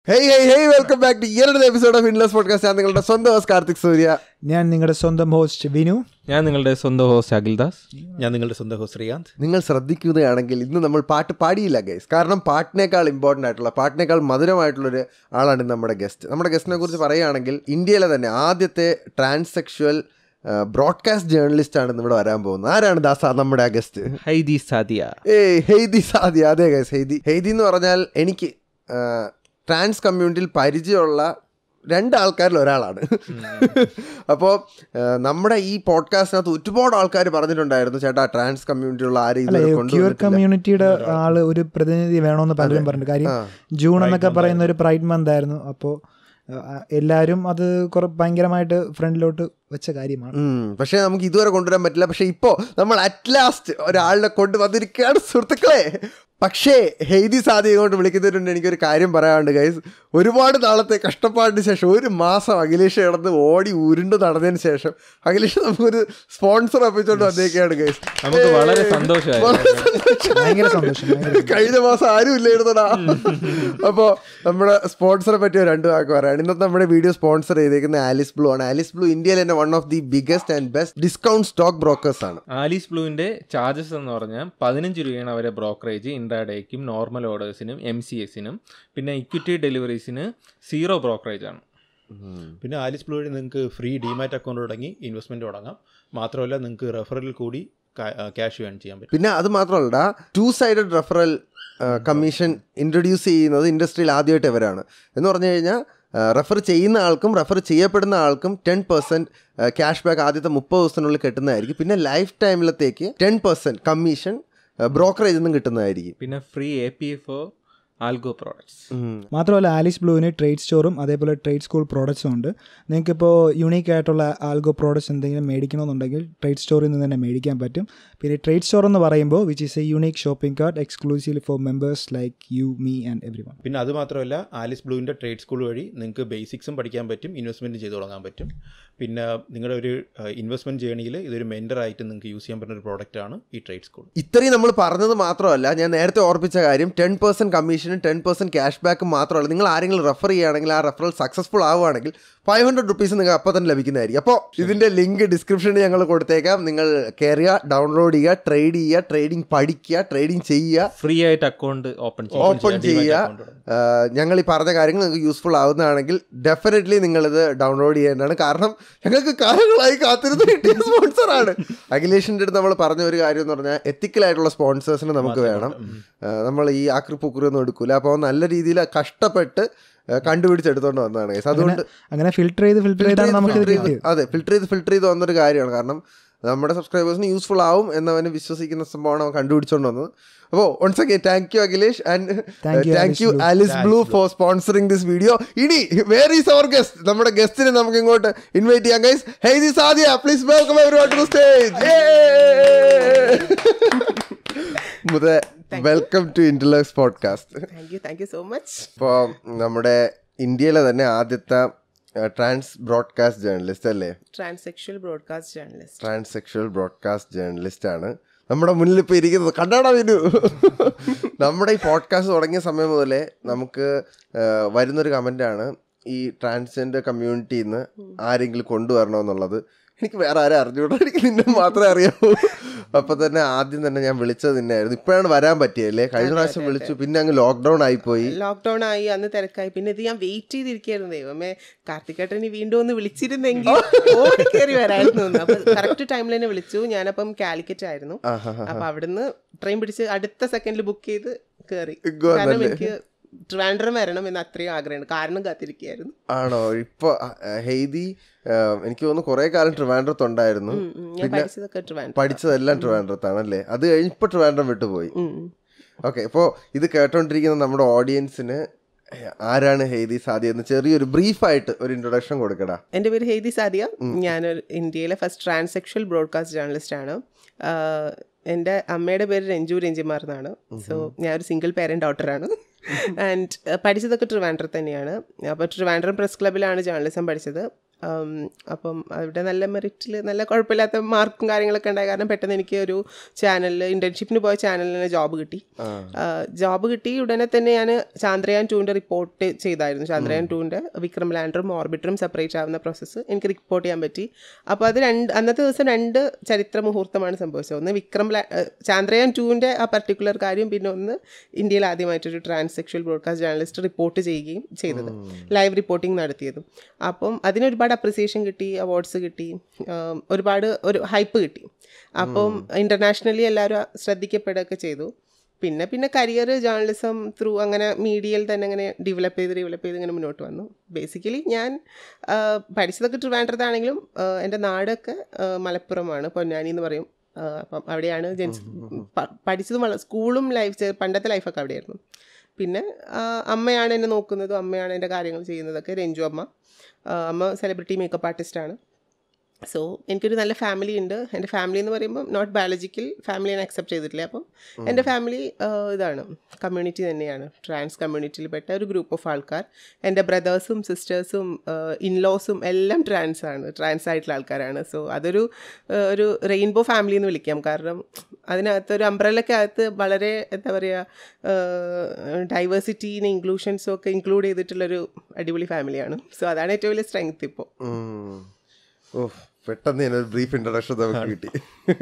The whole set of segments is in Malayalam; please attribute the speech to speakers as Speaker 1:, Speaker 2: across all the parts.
Speaker 1: Hey hey hey welcome back to ഇയറുടെ എപ്പിസോഡ് ഓഫ് ഇൻലെസ് പോഡ്കാസ്റ്റ് ഞാൻ നിങ്ങളുടെ സ്വന്തം ഹോസ്റ്റ് കാർത്തിക് സൂര്യ
Speaker 2: ഞാൻ നിങ്ങളുടെ സ്വന്തം ഹോസ്റ്റ് വിനു
Speaker 3: ഞാൻ നിങ്ങളുടെ സ്വന്തം ഹോസ്റ്റ് അഖിൽദാസ്
Speaker 4: ഞാൻ നിങ്ങളുടെ സ്വന്തം ഹോസ്റ്റ് ശ്രീകാന്ത്
Speaker 1: നിങ്ങൾ ശ്രദ്ധിക്കുകയാണെങ്കിൽ ഇന്ന് നമ്മൾ പാട്ട് പാടിയില്ല ഗൈസ് കാരണം പാട്ടിനേക്കാൾ ഇമ്പോർട്ടൻ്റ് ആയിട്ടുള്ള പാട്ടിനേക്കാൾ മധുരമായിട്ടുള്ളൊരു ആളാണ് ഇന്ന് നമ്മുടെ ഗസ്റ്റ് നമ്മുടെ ഗസ്റ്റിനെ കുറിച്ച് പറയുകയാണെങ്കിൽ ഇന്ത്യയിലെ തന്നെ ആദ്യത്തെ ട്രാൻസെക്ഷുവൽ ബ്രോഡ്കാസ്റ്റ് ജേർണലിസ്റ്റ് ആണ് ഇന്ന് ഇവിടെ വരാൻ പോകുന്നത് ആരാണ് ദാസ നമ്മുടെ ആ ഗസ്റ്റ്
Speaker 3: ഹൈദി സാദിയ
Speaker 1: ഏയ് ഹെയ്തി സാദി അതെ ഗൈസ് ഹെയ്തി ഹെയ്തി എന്ന് പറഞ്ഞാൽ എനിക്ക് ട്രാൻസ് കമ്മ്യൂണിറ്റിയിൽ പരിചയമുള്ള രണ്ട് ആൾക്കാരിൽ ഒരാളാണ് അപ്പോൾ നമ്മുടെ ഈ പോഡ്കാസ്റ്റിനകത്ത് ഒരുപാട് ആൾക്കാർ പറഞ്ഞിട്ടുണ്ടായിരുന്നു ചേട്ടാ ട്രാൻസ് കമ്മ്യൂണിറ്റിയുള്ള ആരെയും
Speaker 2: അല്ല
Speaker 1: ഇതുവരെ
Speaker 2: ക്യൂർ
Speaker 1: കൊണ്ടുവന്നിട്ടില്ല
Speaker 2: കമ്മ്യൂണിറ്റിയുടെ ആള് ഒരു പ്രതിനിധി വേണമെന്ന് പലരും പറഞ്ഞു കാര്യം
Speaker 1: ആ.
Speaker 2: ജൂൺ എന്നൊക്കെ പറയുന്ന ഒരു പ്രൈഡ് മന്ത് ആയിരുന്നു അപ്പോൾ എല്ലാവരും അത് കുറെ ഭയങ്കരമായിട്ട് ഫ്രണ്ടിലോട്ട് വെച്ച കാര്യമാണ്
Speaker 1: ഉം, പക്ഷേ നമുക്ക് ഇതുവരെ കൊണ്ടുവരാൻ പറ്റില്ല പക്ഷേ ഇപ്പോൾ നമ്മൾ അറ്റ് ലാസ്റ്റ് ഒരാളിനെ കൊണ്ടുവന്നിരിക്കുകയാണ് സുഹൃത്തുക്കളെ പക്ഷേ ഹെയ്തി സാദിയെ കൊണ്ട് വിളിക്കുന്നതിനുണ്ട് എനിക്കൊരു കാര്യം പറയാനുണ്ട് ഗൈസ് ഒരുപാട് നാളത്തെ കഷ്ടപ്പാടിന് ശേഷം ഒരു മാസം അഖിലേഷ് കിടന്ന് ഓടി ഉരുണ്ട് നടന്നതിന് ശേഷം അഖിലേഷ് നമുക്കൊരു സ്പോൺസർ അപ്പിച്ചുകൊണ്ട് വന്നേക്കാണ് ഗൈസ്
Speaker 3: നമുക്ക് വളരെ സന്തോഷമായി
Speaker 1: വളരെ സന്തോഷം.
Speaker 2: ഭയങ്കര സന്തോഷം ഭയങ്കര സന്തോഷം.
Speaker 1: കഴിഞ്ഞ മാസം ആരും ഇല്ലായിരുന്നടാ അപ്പോ നമ്മുടെ സ്പോൺസറെ പറ്റി ഒരു രണ്ട് വാക്ക് പറയാണ് ഇന്നത്തെ നമ്മുടെ വീഡിയോ സ്പോൺസർ ചെയ്തേക്കുന്ന ആലിസ് ബ്ലൂ ആണ് ആലിസ് ബ്ലൂ ഇന്ത്യയിൽ തന്നെ one of the biggest and best discount stock brokers ആണ്
Speaker 3: ആലീസ് ബ്ലൂവിന്റെ ചാർജസ് എന്ന് പറഞ്ഞാൽ പതിനഞ്ച് രൂപയാണ് അവരെ ബ്രോക്കറേജ് ഇൻട്രാഡേക്കും നോർമൽ ഓർഡേഴ്സിനും എം സി എസിനും പിന്നെ ഇക്വിറ്റി ഡെലിവറീസിന് സീറോ ബ്രോക്കറേജ് ആണ്
Speaker 4: പിന്നെ ആലിസ് ബ്ലൂ വഴി നിങ്ങൾക്ക് ഫ്രീ ഡിമാറ്റ് അക്കൗണ്ട് തുടങ്ങി ഇൻവെസ്റ്റ്മെന്റ് തുടങ്ങാം മാത്രമല്ല നിങ്ങൾക്ക് റെഫറൽ കൂടി ക്യാഷ് വേൺ ചെയ്യാൻ പറ്റും
Speaker 1: പിന്നെ അത് മാത്രമല്ല two sided referral commission introduce ചെയ്യുന്നത് ഇൻഡസ്ട്രിയിൽ ആദ്യമായിട്ട് ഇവരാണ് എന്ന് പറഞ്ഞു കഴിഞ്ഞാൽ റെഫർ ചെയ്യുന്ന ആൾക്കും റെഫർ ചെയ്യപ്പെടുന്ന ആൾക്കും ടെൻ പെർസെൻറ്റ് ക്യാഷ് ബാക്ക് ആദ്യത്തെ മുപ്പത് ദിവസത്തിനുള്ളിൽ കിട്ടുന്നതായിരിക്കും പിന്നെ ലൈഫ് ടൈമിലത്തേക്ക് ടെൻ പെർസെൻറ്റ് കമ്മീഷൻ ബ്രോക്കറേജിൽ നിന്നും കിട്ടുന്നതായിരിക്കും
Speaker 3: പിന്നെ free A P F O algo products
Speaker 1: ഉം.
Speaker 2: മാത്രമല്ല ആലിസ് ബ്ലൂവിന് ട്രേഡ് സ്റ്റോറും അതേപോലെ ട്രേഡ് സ്കൂൾ പ്രോഡക്ട്സും ഉണ്ട് നിങ്ങൾക്കിപ്പോൾ യുണീക്ക് ആയിട്ടുള്ള ആൽഗോ പ്രോഡക്ട്സ് എന്തെങ്കിലും മേടിക്കണമെന്നുണ്ടെങ്കിൽ ട്രേഡ് സ്റ്റോറിൽ നിന്ന് തന്നെ മേടിക്കാൻ പറ്റും പിന്നെ ട്രേഡ് സ്റ്റോർ എന്ന് പറയുമ്പോൾ which is a unique shopping card exclusive for members like you me and everyone
Speaker 4: പിന്നെ അത് മാത്രമല്ല ആലിസ് ബ്ലൂവിൻ്റെ ട്രേഡ് സ്കൂൾ വഴി നിങ്ങൾക്ക് ബേസിക്സും പഠിക്കാൻ പറ്റും ഇൻവെസ്റ്റ്മെന്റ് ചെയ്ത് തുടങ്ങാൻ പറ്റും പിന്നെ നിങ്ങളുടെ ഒരു ഇൻവെസ്റ്റ്മെന്റ് ജേണിയിൽ ഇതൊരു മെൻറ്റർ ആയിട്ട് നിങ്ങൾക്ക് യൂസ് ചെയ്യാൻ പറ്റുന്ന ഒരു പ്രോഡക്റ്റ് ആണ് ഈ ട്രേഡ് സ്കൂൾ
Speaker 1: ഇത്രയും നമ്മൾ പറഞ്ഞത് മാത്രമല്ല ഞാൻ നേരത്തെ ഓർപ്പിച്ച കാര്യം ടെൻ പെർസെൻറ്റ് കമ്മീഷനും ടെൻ പെർസെൻറ്റ് ക്യാഷ് ബാക്കും മാത്രമല്ല നിങ്ങൾ ആരെങ്കിലും റെഫർ ചെയ്യുകയാണെങ്കിൽ ആ റെഫറൽ സക്സസ്ഫുൾ ആവുകയാണെങ്കിൽ ഫൈവ് ഹൺഡ്രഡ് റുപ്പീസ് നിങ്ങൾക്ക് അപ്പോൾ തന്നെ ലഭിക്കുന്നതായിരിക്കും അപ്പോൾ ഇതിൻ്റെ ലിങ്ക് ഡിസ്ക്രിപ്ഷനിൽ ഞങ്ങൾ കൊടുത്തേക്കാം നിങ്ങൾ കയറുക ഡൗൺലോഡ് ചെയ്യുക ട്രേഡ് ചെയ്യുക ട്രേഡിംഗ് പഠിക്കുക ട്രേഡിംഗ് ചെയ്യുക
Speaker 3: ഫ്രീ ആയിട്ട് അക്കൗണ്ട് ഓപ്പൺ ചെയ്യും
Speaker 1: ഓപ്പൺ ചെയ്യുക ആഹ് ഞങ്ങൾ ഈ പറഞ്ഞ കാര്യങ്ങൾ നിങ്ങൾക്ക് യൂസ്ഫുൾ ആവുന്നതാണെങ്കിൽ ഡെഫിനറ്റ്ലി നിങ്ങളിത് ഡൗൺലോഡ് ചെയ്യേണ്ടതാണ് കാരണം ഞങ്ങൾക്ക് കാലങ്ങളായി കാത്തിരുന്ന് കിട്ടിയ സ്പോൺസറാണ് അഖിലേഷിൻ്റെ അടുത്ത് നമ്മൾ പറഞ്ഞ ഒരു കാര്യം എന്ന് പറഞ്ഞാൽ എത്തിക്കലായിട്ടുള്ള സ്പോൺസേഴ്സിനെ നമുക്ക് വേണം ആഹ് നമ്മൾ ഈ ആക്രി പുക്കുറി ഒന്നും എടുക്കില്ല അപ്പോൾ നല്ല രീതിയിൽ കഷ്ടപ്പെട്ട് ആഹ് കണ്ടുപിടിച്ചെടുത്തോണ്ട് വന്നതാണ് guys. അതുകൊണ്ട്
Speaker 2: അങ്ങനെ ഫിൽട്ടർ ചെയ്ത് ഫിൽട്ടർ ചെയ്താണ് നമുക്ക് ഇത്
Speaker 1: filter ചെയ്ത്
Speaker 2: കിട്ടിയത്
Speaker 1: അതെ ഫിൽട്ടർ ചെയ്ത് ഫിൽട്ടർ ചെയ്ത് വന്നൊരു കാര്യമാണ് കാരണം നമ്മുടെ സബ്സ്ക്രൈബേഴ്സിന് യൂസ്ഫുൾ ആവും എന്നവന് വിശ്വസിക്കുന്ന സംഭവമാണ് അവൻ കണ്ടുപിടിച്ചോണ്ട് വന്നത് അപ്പോൾ once again thank you Akhilesh and
Speaker 2: Thank you,
Speaker 1: thank
Speaker 2: Alice
Speaker 1: you
Speaker 2: Blue.
Speaker 1: Alice Blue for sponsoring this video ഇനി വേർ ഈസ് അവർ ഗസ്റ്റ് നമ്മുടെ ഗസ്റ്റിനെ നമുക്ക് ഇങ്ങോട്ട് ഇൻവൈറ്റ് ചെയ്യാം guys hey the Sadiya please welcome everyone to stage മുതൽ welcome to Interlux podcast
Speaker 5: thank you thank you so much
Speaker 1: ഇപ്പോൾ നമ്മുടെ ഇന്ത്യയിലെ തന്നെ ആദ്യത്തെ ട്രാൻസ് ബ്രോഡ്കാസ്റ്റ് ജേർണലിസ്റ്റ് അല്ലേ
Speaker 5: transsexual broadcast journalist
Speaker 1: transsexual broadcast journalist ആണ് നമ്മുടെ മുന്നിൽ ഇപ്പോൾ ഇരിക്കുന്നത് കണ്ടാടാ വിനു നമ്മുടെ ഈ പോഡ്കാസ്റ്റ് തുടങ്ങിയ സമയം മുതലേ നമുക്ക് ആ, വരുന്നൊരു കമൻ്റാണ് ഈ ട്രാൻസ്ജെൻഡർ കമ്മ്യൂണിറ്റിയിൽ നിന്ന് ആരെങ്കിലും കൊണ്ടുവരണമെന്നുള്ളത് എനിക്ക് വേറെ ആരും അറിഞ്ഞുകൂടാ എനിക്ക് നിന്നെ മാത്രമേ അറിയാവൂ അപ്പോൾ തന്നെ ആദ്യം തന്നെ ഞാൻ വിളിച്ചത് നിന്നായിരുന്നു ഇപ്പോഴാണ് വരാൻ പറ്റിയല്ലേ കഴിഞ്ഞ പ്രാവശ്യം വിളിച്ചു പിന്നെ അങ്ങ് ലോക്ക്ഡൗൺ ആയിപ്പോയി
Speaker 5: ലോക്ക്ഡൌൺ ആയി അന്ന് തിരക്കായി പിന്നെ ഇത് ഞാൻ വെയിറ്റ് ചെയ്തിരിക്കുകയായിരുന്നു ദൈവമേ കാർത്തികേട്ടന് വീണ്ടും ഒന്ന് വിളിച്ചിരുന്നെങ്കിൽ ഓടി കയറി വരായിരുന്നു എന്ന്. അപ്പൊ കറക്റ്റ് ടൈമിൽ തന്നെ വിളിച്ചു ഞാനപ്പം കാലിക്കറ്റ് ആയിരുന്നു അപ്പൊ അവിടുന്ന് ട്രെയിൻ പിടിച്ച് അടുത്ത സെക്കൻഡിൽ ബുക്ക് ചെയ്ത് കയറി
Speaker 1: ഇങ്ങ്
Speaker 5: കാരണം
Speaker 1: വന്നല്ലേ?
Speaker 5: എനിക്ക് ട്രിവാൻഡ്രം വരണം എന്ന് അത്രയും ആഗ്രഹമാണ് കാരണം കാത്തിരിക്കുകയായിരുന്നു
Speaker 1: ആണോ ഇപ്പോൾ ഹെയ്തി ആ, എനിക്ക് തോന്നുന്നു കുറേ കാലം ട്രിവാൻഡ്രത്തുണ്ടായിരുന്നു
Speaker 5: ഉം, ഉം. ഞാൻ പഠിച്ചതൊക്കെ ട്രിവാൻഡ്രം
Speaker 1: പഠിച്ചതെല്ലാം ട്രിവാൻഡ്രത്താണല്ലേ അത് കഴിഞ്ഞ് ഇപ്പോൾ ട്രിവാൻഡ്രം വിട്ടുപോയി ഓക്കെ ഇപ്പോൾ ഇത് കേട്ടോണ്ടിരിക്കുന്ന നമ്മുടെ ഓഡിയൻസിന് ആരാണ് ഹെയ്തി സാദി എന്ന് ചെറിയൊരു ബ്രീഫായിട്ട് ഒരു ഇൻട്രൊഡക്ഷൻ കൊടുക്കടാ
Speaker 5: എൻ്റെ പേര് ഹെയ്തി സാദിയ ഞാനൊരു ഇന്ത്യയിലെ ഫസ്റ്റ് ട്രാൻസെക്ഷൽ ബ്രോഡ്കാസ്റ്റ് ജേർണലിസ്റ്റ് ആണ് ആഹ് എൻ്റെ അമ്മയുടെ പേര് രഞ്ജു രഞ്ജിമാർ എന്നാണ് സോ ഞാനൊരു സിംഗിൾ പേരൻറ് ഡോട്ടറാണ് ആൻഡ് പഠിച്ചതൊക്കെ ട്രിവാൻഡ്രം തന്നെയാണ് അപ്പോൾ ട്രിവാൻഡ്രം പ്രസ് ക്ലബിലാണ് ജേർണലിസം പഠിച്ചത് ഉം, അപ്പം അവിടെ നല്ല മെറിറ്റിൽ നല്ല കുഴപ്പമില്ലാത്ത മാർക്കും കാര്യങ്ങളൊക്കെ ഉണ്ടായ കാരണം പെട്ടെന്ന് എനിക്ക് ഒരു ചാനലിൽ ഇൻറ്റേൺഷിപ്പിന് പോയ ചാനലിൽ തന്നെ ജോബ് കിട്ടി ജോബ് കിട്ടി ഉടനെ തന്നെ ഞാൻ ചാന്ദ്രയാൻ ടൂവിൻ്റെ റിപ്പോർട്ട് ചെയ്തായിരുന്നു ചാന്ദ്രയാൻ ടൂവിൻ്റെ വിക്രം ലാൻഡറും ഓർബിറ്ററും സെപ്പറേറ്റ് ആവുന്ന പ്രോസസ്സ് എനിക്ക് റിപ്പോർട്ട് ചെയ്യാൻ പറ്റി അപ്പോൾ അത് രണ്ട് അന്നത്തെ ദിവസം രണ്ട് ചരിത്ര മുഹൂർത്തമാണ് സംഭവിച്ചത് ഒന്ന് വിക്രം ലാ ഏഹ് ചാന്ദ്രയാൻ ടൂവിൻ്റെ ആ പർട്ടിക്കുലർ കാര്യം പിന്നെ ഒന്ന് ഇന്ത്യയിൽ ആദ്യമായിട്ടൊരു ട്രാൻസെക്ഷൽ ബ്രോഡ്കാസ്റ്റ് ജേർണലിസ്റ്റ് റിപ്പോർട്ട് ചെയ്യുകയും ചെയ്തത് ലൈവ് റിപ്പോർട്ടിംഗ് നടത്തിയതും അപ്പം അതിന് ഒരുപാട് അപ്രിസിയേഷൻ കിട്ടി അവാർഡ്സ് കിട്ടി ആം, ഒരുപാട് ഒരു ഹൈപ്പ് കിട്ടി അപ്പം ഇൻ്റർനാഷണലി എല്ലാവരും ശ്രദ്ധിക്കപ്പെടുകയൊക്കെ ചെയ്തു പിന്നെ പിന്നെ കരിയർ ജേർണലിസം ത്രൂ അങ്ങനെ മീഡിയയിൽ തന്നെ അങ്ങനെ ഡെവലപ്പ് ചെയ്ത് ഡെവലപ്പ് ചെയ്ത് ഇങ്ങനെ മുന്നോട്ട് വന്നു ബേസിക്കലി ഞാൻ ആ, പഠിച്ചതൊക്കെ ട്രിവാൻഡ്രത്താണെങ്കിലും ആ, എൻ്റെ നാടൊക്കെ ആ, മലപ്പുറമാണ് പൊന്നാനി എന്ന് പറയും ആ, അപ്പം അവിടെയാണ് ജനിച്ച് പ- പഠിച്ചതും വള സ്കൂളും ലൈഫ് പണ്ടത്തെ ലൈഫൊക്കെ അവിടെയായിരുന്നു പിന്നെ ആ, അമ്മയാണ് എന്നെ നോക്കുന്നതും അമ്മയാണ് എൻ്റെ കാര്യങ്ങൾ ചെയ്യുന്നതൊക്കെ രഞ്ജു അമ്മ ആ, അമ്മ സെലിബ്രിറ്റി മേക്കപ്പ് ആർട്ടിസ്റ്റാണ് സോ എനിക്കൊരു നല്ല ഫാമിലി ഉണ്ട് എൻ്റെ ഫാമിലി എന്ന് പറയുമ്പോൾ നോട്ട് ബയോളജിക്കൽ ഫാമിലി ഞാൻ അക്സെപ്റ്റ് ചെയ്തിട്ടില്ല അപ്പം എൻ്റെ ഫാമിലി ഇതാണ് കമ്മ്യൂണിറ്റി തന്നെയാണ് ട്രാൻസ് കമ്മ്യൂണിറ്റിയിൽ പെട്ട ഒരു ഗ്രൂപ്പ് ഓഫ് ആൾക്കാർ എൻ്റെ ബ്രദേഴ്സും സിസ്റ്റേഴ്സും ഇൻലോസും എല്ലാം ട്രാൻസ് ആണ് ട്രാൻസ് ആയിട്ടുള്ള ആൾക്കാരാണ് സോ അതൊരു ആ, ഒരു റെയിൻബോ ഫാമിലി എന്ന് വിളിക്കാം കാരണം അതിനകത്ത് ഒരു അംബ്രല്ലയ്ക്ക് അകത്ത് വളരെ എന്താ പറയുക ഡൈവേഴ്സിറ്റീനെ ഇൻക്ലൂഷൻസും ഒക്കെ ഇൻക്ലൂഡ് ചെയ്തിട്ടുള്ളൊരു അടിപൊളി ഫാമിലിയാണ് സോ അതാണ് ഏറ്റവും വലിയ സ്ട്രെങ്ത് ഇപ്പോൾ
Speaker 1: ഉം. ഓ പെട്ടെന്ന് തന്നെ ഒരു ബ്രീഫ് ഇൻട്രഡക്ഷൻ നമുക്ക് കിട്ടി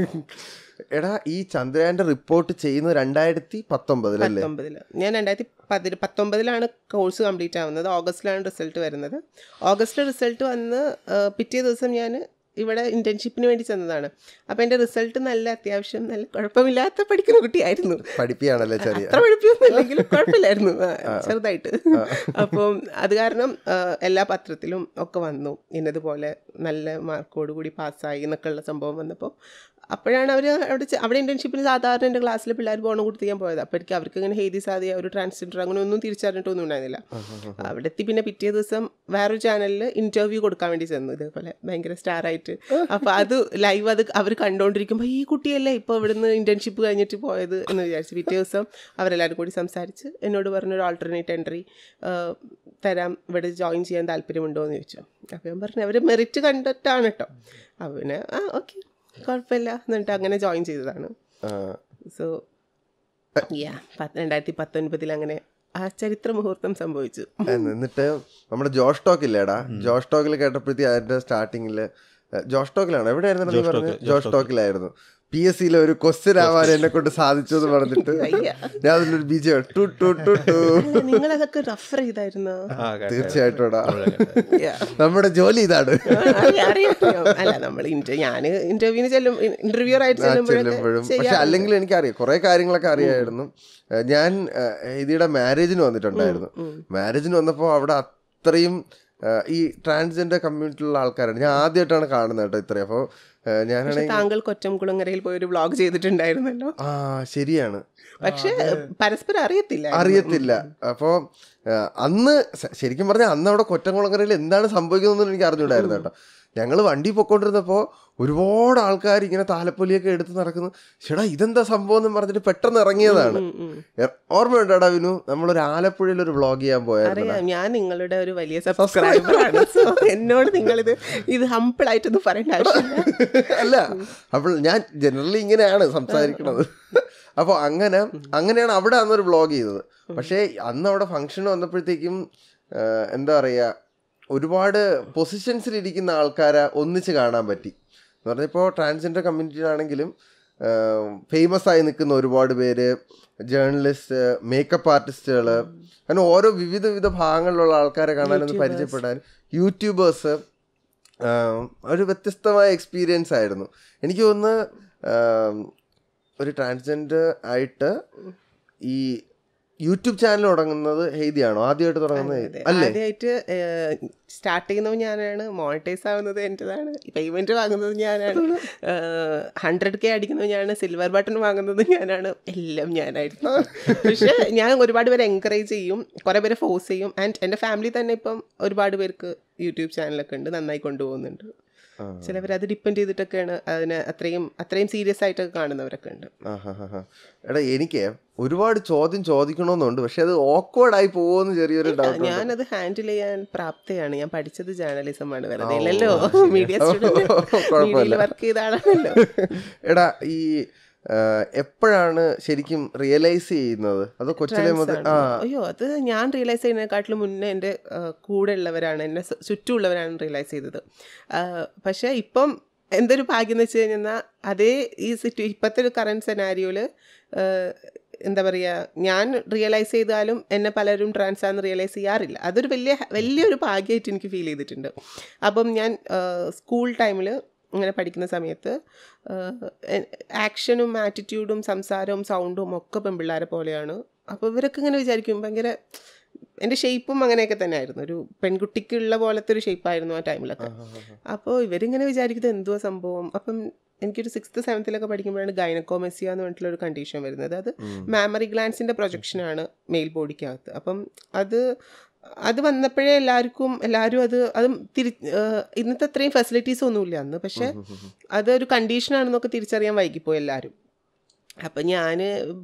Speaker 1: എടാ ഈ ചന്ദ്രയാന്റെ റിപ്പോർട്ട് ചെയ്യുന്നത് രണ്ടായിരത്തി പത്തൊമ്പതിലല്ലേ
Speaker 5: പത്തൊമ്പതില് ഞാൻ രണ്ടായിരത്തി പതി പത്തൊമ്പതിലാണ് കോഴ്സ് കംപ്ലീറ്റ് ആവുന്നത് ഓഗസ്റ്റിലാണ് റിസൾട്ട് വരുന്നത് ഓഗസ്റ്റിൽ റിസൾട്ട് വന്ന് ആ, പിറ്റേ ദിവസം ഞാൻ ഇവിടെ ഇന്റേൺഷിപ്പിന് വേണ്ടി ചെന്നതാണ് അപ്പോൾ എൻ്റെ റിസൾട്ട് നല്ല അത്യാവശ്യം നല്ല കുഴപ്പമില്ലാത്ത പഠിക്കുന്ന കുട്ടിയായിരുന്നു
Speaker 1: പഠിപ്പിയാണല്ലേ ചെറിയ
Speaker 5: അത്ര പഠിപ്പിയൊന്നും ഇല്ലെങ്കിലും കുഴപ്പമില്ലായിരുന്നു ആ, ചെറുതായിട്ട് അപ്പം അത് കാരണം ആ, എല്ലാ പത്രത്തിലും ഒക്കെ വന്നു ഇന്നതുപോലെ നല്ല മാർക്കോട് കൂടി പാസ്സായി എന്നൊക്കെ ഉള്ള സംഭവം വന്നപ്പോൾ അപ്പോഴാണ് അവർ അവിടെ ചെ- അവിടെ ഇന്റേൺഷിപ്പിന് സാധാരണ എൻ്റെ ക്ലാസ്സിലെ പിള്ളേർ പോകണം കൊടുത്ത് ചെയ്യാൻ പോയത് അപ്പോഴേക്കും അവർക്ക് ഇങ്ങനെ ഹേതി സാധിയ ഒരു ട്രാൻസ്ജെൻഡർ അങ്ങനെ ഒന്നും തിരിച്ചറിഞ്ഞിട്ടൊന്നും ഉണ്ടായിരുന്നില്ല അവിടെ എത്തി പിന്നെ പിറ്റേ ദിവസം വേറൊരു ചാനലിൽ ഇന്റർവ്യൂ കൊടുക്കാൻ വേണ്ടി ചെന്നു ഇതേപോലെ ഭയങ്കര സ്റ്റാർ ആയിട്ട് അപ്പോൾ അത് ലൈവ് അത് അവർ കണ്ടുകൊണ്ടിരിക്കുമ്പോൾ ഈ കുട്ടിയല്ലേ ഇപ്പോൾ ഇവിടുന്ന് ഇന്റേൺഷിപ്പ് കഴിഞ്ഞിട്ട് പോയത് എന്ന് വിചാരിച്ചു പിറ്റേ ദിവസം അവരെല്ലാവരും കൂടി സംസാരിച്ച് എന്നോട് പറഞ്ഞൊരു ആൾട്ടർനേറ്റ് എൻട്രി തരാം ഇവിടെ ജോയിൻ ചെയ്യാൻ താല്പര്യമുണ്ടോ എന്ന് ചോദിച്ചു അപ്പോൾ ഞാൻ പറഞ്ഞു അവർ മെറിറ്റ് കണ്ടിട്ടാണ് കേട്ടോ അപ്പോൾ പിന്നെ ആ ഓക്കെ കുഴപ്പമില്ല എന്നിട്ട് അങ്ങനെ ജോയിൻ ചെയ്തതാണ്
Speaker 1: ആ,
Speaker 5: സോ യാ രണ്ടായിരത്തി പത്തൊൻപതിൽ അങ്ങനെ ആ ചരിത്ര മുഹൂർത്തം സംഭവിച്ചു
Speaker 1: എന്നിട്ട് നമ്മുടെ ജോഷ് ടോക്ക് ഇല്ലേടാ ജോഷ് ടോക്കിൽ കേട്ടപ്പോഴത്തേ അതിന്റെ സ്റ്റാർട്ടിങ്ങിൽ ജോഷ് ടോക്കിലാണ് എവിടെയായിരുന്നു നീ
Speaker 4: ജോഷ്
Speaker 1: പറഞ്ഞത്
Speaker 4: ടോക്ക്,
Speaker 1: ജോഷ് ടോക്കിലായിരുന്നു പി എസ് സിയിലെ ഒരു ക്വസ്റ്റ്യൻ ആവാൻ എന്നെ കൊണ്ട് സാധിച്ചു എന്ന് പറഞ്ഞിട്ട്
Speaker 5: അയ്യ.
Speaker 1: ഞാൻ അതിലൊരു ബീജം ടു ടു ടു ടു
Speaker 5: അല്ല, നിങ്ങളതൊക്കെ റഫർ ചെയ്തായിരുന്നു
Speaker 4: ആ, കേട്ടോ.
Speaker 1: തീർച്ചയായിട്ടും എടാ.
Speaker 5: Yeah.
Speaker 1: നമ്മുടെ ജോലി ഇതാണ്
Speaker 5: ആ, അറിയാം, അറിയാം, അറിയാം. അല്ല നമ്മൾ ഞാൻ ഇന്റർവ്യൂവിന് ചെല്ലും ഇന്റർവ്യൂ ആയിട്ട്
Speaker 1: ആ,
Speaker 5: ചെല്ലുമ്പോഴൊക്കെ
Speaker 1: ചെല്ലുമ്പോഴും പക്ഷെ
Speaker 5: ചെയ്യാറുണ്ട്.
Speaker 1: അല്ലെങ്കിൽ എനിക്കറിയാം കുറെ കാര്യങ്ങളൊക്കെ അറിയായിരുന്നു ഏഹ് ഞാൻ ഇതിയുടെ മാരേജിന് വന്നിട്ടുണ്ടായിരുന്നു മാരേജിന് വന്നപ്പോൾ അവിടെ അത്രയും ഏഹ് ഈ ട്രാൻസ്ജെൻഡർ കമ്മ്യൂണിറ്റിയിലുള്ള ആൾക്കാരാണ് ഞാൻ ആദ്യമായിട്ടാണ് കാണുന്നത് കേട്ടോ ഇത്രയും അപ്പോൾ
Speaker 5: പക്ഷെ
Speaker 1: ഞാനാണെങ്കിൽ
Speaker 5: താങ്കൾ കൊറ്റംകുളങ്ങരയിൽ പോയി ഒരു വ്ളോഗ് ചെയ്തിട്ടുണ്ടായിരുന്നല്ലോ
Speaker 1: ആ ശരിയാണ്
Speaker 5: പക്ഷെ പരസ്പരം അറിയത്തില്ല
Speaker 1: അറിയത്തില്ല അപ്പോൾ അന്ന് സ- ശരിക്കും പറഞ്ഞാൽ അന്ന് അവിടെ കൊറ്റംകുളങ്ങരയിൽ എന്താണ് സംഭവിക്കുന്നതെന്ന് എനിക്ക് അറിഞ്ഞൂടായിരുന്നു കേട്ടോ ഞങ്ങൾ വണ്ടി പൊക്കോണ്ടിരുന്നപ്പോൾ ഒരുപാട് ആൾക്കാർ ഇങ്ങനെ താലപ്പൊലിയൊക്കെ എടുത്ത് നടക്കുന്നു ചേടാ ഇതെന്താ സംഭവം എന്ന് പറഞ്ഞിട്ട് പെട്ടെന്ന് ഇറങ്ങിയതാണ് എ- ഓർമ്മയുണ്ടോടാ വിനു നമ്മളൊരു ആലപ്പുഴയിൽ ഒരു വ്ളോഗ് ചെയ്യാൻ പോയായിരുന്നു
Speaker 5: അറിയാം ഞാൻ നിങ്ങളുടെ ഒരു വലിയ സബ്സ്ക്രൈബറാണ് സോ എന്നോട് നിങ്ങളിത് ഇത് ഹമ്പിൾ ആയിട്ടൊന്നും പറയേണ്ട ആവശ്യമില്ല
Speaker 1: അല്ല അപ്പോൾ ഞാൻ ജനറലി ഇങ്ങനെയാണ് സംസാരിക്കുന്നത് അപ്പോൾ അങ്ങനെ അങ്ങനെയാണ് അവിടെ അന്നൊരു വ്ളോഗ് ചെയ്തത് പക്ഷേ അന്ന് അവിടെ ഫംഗ്ഷൻ വന്നപ്പോഴത്തേക്കും ആ, എന്താ പറയുക ഒരുപാട് പൊസിഷൻസിൽ ഇരിക്കുന്ന ആൾക്കാരെ ഒന്നിച്ച് കാണാൻ പറ്റി എന്ന് പറഞ്ഞപ്പോൾ ട്രാൻസ്ജെൻഡർ കമ്മ്യൂണിറ്റിയിലാണെങ്കിലും ഫേമസ് ആയി നിൽക്കുന്ന ഒരുപാട് പേര് ജേർണലിസ്റ്റ് മേക്കപ്പ് ആർട്ടിസ്റ്റുകൾ അങ്ങനെ ഓരോ വിവിധ വിവിധ ഭാഗങ്ങളിലുള്ള ആൾക്കാരെ കാണാനൊന്ന് പരിചയപ്പെടാൻ യൂട്യൂബേഴ്സ് ആം, ഒരു വ്യത്യസ്തമായ എക്സ്പീരിയൻസ് ആയിരുന്നു എനിക്ക് തോന്നുന്നു ആം, ഒരു ട്രാൻസ്ജെൻഡർ ആയിട്ട് ഈ യൂട്യൂബ് ചാനൽ തുടങ്ങുന്നത് ഹെയ്തിയാണോ ആദ്യമായിട്ട് തുടങ്ങുന്നത് അല്ലേ
Speaker 5: ആദ്യമായിട്ട് സ്റ്റാർട്ട് ചെയ്യുന്നത് ഞാനാണ് മോണിറ്റൈസ് ആവുന്നത് എൻ്റെതാണ് പേയ്മെന്റ് വാങ്ങുന്നത് ഞാനാണ് ഹൺഡ്രഡ് കെ അടിക്കുന്നത് ഞാനാണ് സിൽവർ ബട്ടൺ വാങ്ങുന്നത് ഞാനാണ് എല്ലാം ഞാനായിരുന്നു പക്ഷെ ഞാൻ ഒരുപാട് പേരെ എൻകറേജ് ചെയ്യും കുറേ പേരെ ഫോഴ്സ് ചെയ്യും ആൻഡ് എൻ്റെ ഫാമിലി തന്നെ ഇപ്പം ഒരുപാട് പേർക്ക് യൂട്യൂബ് ചാനലൊക്കെ ഉണ്ട് നന്നായി കൊണ്ടുപോകുന്നുണ്ട് ചിലവർ അത് ഡിപ്പെൻഡ് ചെയ്തിട്ടൊക്കെയാണ് അതിനെ അത്രയും അത്രയും സീരിയസ് ആയിട്ടൊക്കെ കാണുന്നവരൊക്കെ ഉണ്ട്
Speaker 1: ആഹാഹാഹാ. എടാ എനിക്ക് ഒരുപാട് ചോദ്യം ചോദിക്കണമെന്നുണ്ട് പക്ഷെ അത് awkward ആയി പോകുമെന്ന് ചെറിയൊരു ഡൗട്ട്
Speaker 5: ഞാനത് ഹാൻഡിൽ ചെയ്യാൻ പ്രാപ്തയാണ് ഞാൻ പഠിച്ചത് ജേർണലിസം ആണ് വെറുതെ ഇല്ലല്ലോ മീഡിയ സ്റ്റുഡന്റ് മീഡിയയിൽ വർക്ക് ചെയ്ത ആളാണല്ലോ
Speaker 1: എടാ ഈ ആ, എപ്പോഴാണ് ശരിക്കും റിയലൈസ് ചെയ്യുന്നത് അതോ കൊച്ചിലെ മുതൽ ആ
Speaker 5: അയ്യോ അത് ഞാൻ റിയലൈസ് ചെയ്യുന്നതിനെക്കാട്ടിലും മുന്നേ എൻ്റെ ആ, കൂടെ ഉള്ളവരാണ് എന്നെ സു- ചുറ്റുമുള്ളവരാണ് റിയലൈസ് ചെയ്തത് ആ, പക്ഷേ ഇപ്പം എന്തൊരു ഭാഗ്യം എന്ന് വെച്ച് കഴിഞ്ഞാൽ അതേ ഈ സിറ്റു ഇപ്പോഴത്തെ ഒരു കറണ്ട് സെനാരിയോയിൽ എന്താ പറയുക ഞാൻ റിയലൈസ് ചെയ്താലും എന്നെ പലരും ട്രാൻസ് ആണെന്ന് റിയലൈസ് ചെയ്യാറില്ല അതൊരു വലിയ വലിയൊരു ഭാഗ്യമായിട്ട് എനിക്ക് ഫീൽ ചെയ്തിട്ടുണ്ട് അപ്പം ഞാൻ സ്കൂൾ ടൈമിൽ ഇങ്ങനെ പഠിക്കുന്ന സമയത്ത് ആക്ഷനും ആറ്റിറ്റ്യൂഡും സംസാരവും സൗണ്ടും ഒക്കെ പെൺപിള്ളേരെ പോലെയാണ് അപ്പോൾ ഇവരൊക്കെ ഇങ്ങനെ വിചാരിക്കും ഭയങ്കര എൻ്റെ ഷേപ്പും അങ്ങനെയൊക്കെ തന്നെ ആയിരുന്നു ഒരു പെൺകുട്ടിക്കുള്ള പോലത്തെ ഒരു ഷേപ്പായിരുന്നു ആ ടൈമിലൊക്കെ അപ്പോൾ ഇവരിങ്ങനെ വിചാരിക്കുന്നത് എന്തുവാ സംഭവം അപ്പം എനിക്കൊരു സിക്സ്ത് സെവൻത്തിലൊക്കെ പഠിക്കുമ്പോഴാണ് ഗൈനക്കോമെസിയ എന്ന് പറഞ്ഞിട്ടുള്ള ഒരു കണ്ടീഷൻ വരുന്നത് അത് മാമറി ഗ്ലാൻസിൻ്റെ പ്രൊജക്ഷനാണ് മെയിൽ ബോഡിക്കകത്ത് അപ്പം അത് അത് വന്നപ്പോഴേ എല്ലാവർക്കും എല്ലാവരും അത് അതും തിരി ഏഹ് ഇന്നത്തെ അത്രയും ഫെസിലിറ്റീസ് ഒന്നുമില്ല അന്ന് പക്ഷേ അതൊരു കണ്ടീഷനാണെന്നൊക്കെ തിരിച്ചറിയാൻ വൈകിപ്പോയി എല്ലാവരും അപ്പം ഞാൻ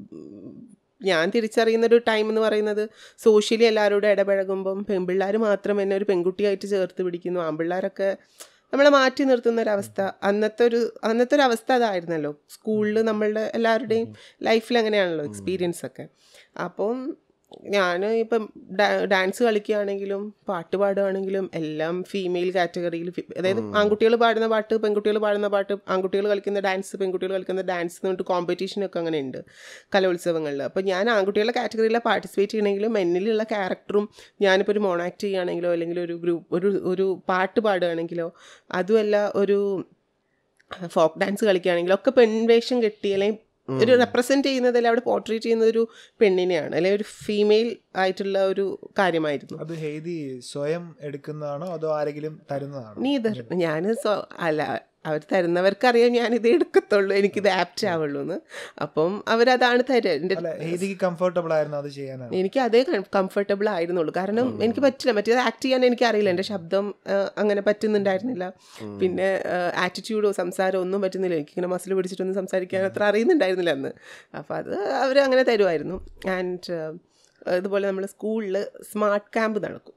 Speaker 5: ഞാൻ തിരിച്ചറിയുന്ന ഒരു ടൈം എന്ന് പറയുന്നത് സോഷ്യലി എല്ലാവരോടും ഇടപഴകുമ്പം പെൺപിള്ളേർ മാത്രം എന്നെ ഒരു പെൺകുട്ടിയായിട്ട് ചേർത്ത് പിടിക്കുന്നു ആൺപിള്ളേരൊക്കെ നമ്മളെ മാറ്റി നിർത്തുന്ന ഒരു അവസ്ഥ അന്നത്തെ ഒരു അന്നത്തെ ഒരു അവസ്ഥ അതായിരുന്നല്ലോ സ്കൂളിൽ നമ്മളുടെ എല്ലാവരുടെയും ലൈഫിൽ അങ്ങനെയാണല്ലോ എക്സ്പീരിയൻസ് ഒക്കെ അപ്പം ഞാൻ ഇപ്പം ഡാൻസ് കളിക്കുകയാണെങ്കിലും പാട്ട് പാടുകയാണെങ്കിലും എല്ലാം ഫീമെയിൽ കാറ്റഗറിയിൽ അതായത് ആൺകുട്ടികൾ പാടുന്ന പാട്ട് പെൺകുട്ടികൾ പാടുന്ന പാട്ട് ആൺകുട്ടികൾ കളിക്കുന്ന ഡാൻസ് പെൺകുട്ടികൾ കളിക്കുന്ന ഡാൻസ് എന്ന് പറഞ്ഞിട്ട് കോമ്പറ്റീഷനൊക്കെ അങ്ങനെ ഉണ്ട് കലോത്സവങ്ങളിൽ അപ്പോൾ ഞാൻ ആൺകുട്ടികളുടെ കാറ്റഗറിയിലാണ് പാർട്ടിസിപ്പേറ്റ് ചെയ്യണമെങ്കിലും എന്നിലുള്ള ക്യാരക്ടറും ഞാനിപ്പോൾ ഒരു മോണാക്ട് ചെയ്യുകയാണെങ്കിലോ അല്ലെങ്കിൽ ഒരു ഗ്രൂപ്പ് ഒരു ഒരു പാട്ട് പാടുകയാണെങ്കിലോ അതുമല്ല ഒരു ഫോക്ക് ഡാൻസ് കളിക്കുകയാണെങ്കിലോ ഒക്കെ പെൺവേഷം കെട്ടി അല്ലെങ്കിൽ ഒരു റെപ്രസെന്റ് ചെയ്യുന്നതിൽ അവിടെ പോർട്രേറ്റ് ചെയ്യുന്നത് ഒരു പെണ്ണിനെയാണ് അല്ലെങ്കിൽ ഒരു ഫീമെയിൽ ആയിട്ടുള്ള ഒരു കാര്യമായിരുന്നു
Speaker 2: അത് ഹെയ്തി സ്വയം എടുക്കുന്നതാണോ അതോ ആരെങ്കിലും തരുന്നതാണോ
Speaker 5: നീതർ ഞാൻ അല്ല അവർ തരുന്നവർക്കറിയാം ഞാനിത് എടുക്കത്തുള്ളൂ എനിക്കിത് ആപ്റ്റ് ആവുള്ളൂ എന്ന് അപ്പം അവരതാണ് തരുക എൻ്റെ
Speaker 2: അല്ല ഹെയ്തിക്ക് കംഫർട്ടബിൾ ആയിരുന്നു അത് ചെയ്യാനാണ്
Speaker 5: എനിക്ക് അതേ കംഫർട്ടബിൾ ആയിരുന്നുള്ളൂ കാരണം എനിക്ക് പറ്റില്ല മറ്റേത് ആക്ട് ചെയ്യാൻ എനിക്ക് അറിയില്ല എൻ്റെ ശബ്ദം ആ, അങ്ങനെ പറ്റുന്നുണ്ടായിരുന്നില്ല പിന്നെ ആറ്റിറ്റ്യൂഡോ സംസാരമോ ഒന്നും പറ്റുന്നില്ല എനിക്കിങ്ങനെ മസിൽ പിടിച്ചിട്ടൊന്നും സംസാരിക്കാൻ അത്ര അറിയുന്നുണ്ടായിരുന്നില്ല അന്ന് അപ്പോൾ അത് അവർ അങ്ങനെ തരുമായിരുന്നു ആൻഡ് ഇതുപോലെ നമ്മൾ സ്കൂളിൽ സ്മാർട്ട് ക്യാമ്പ് നടക്കും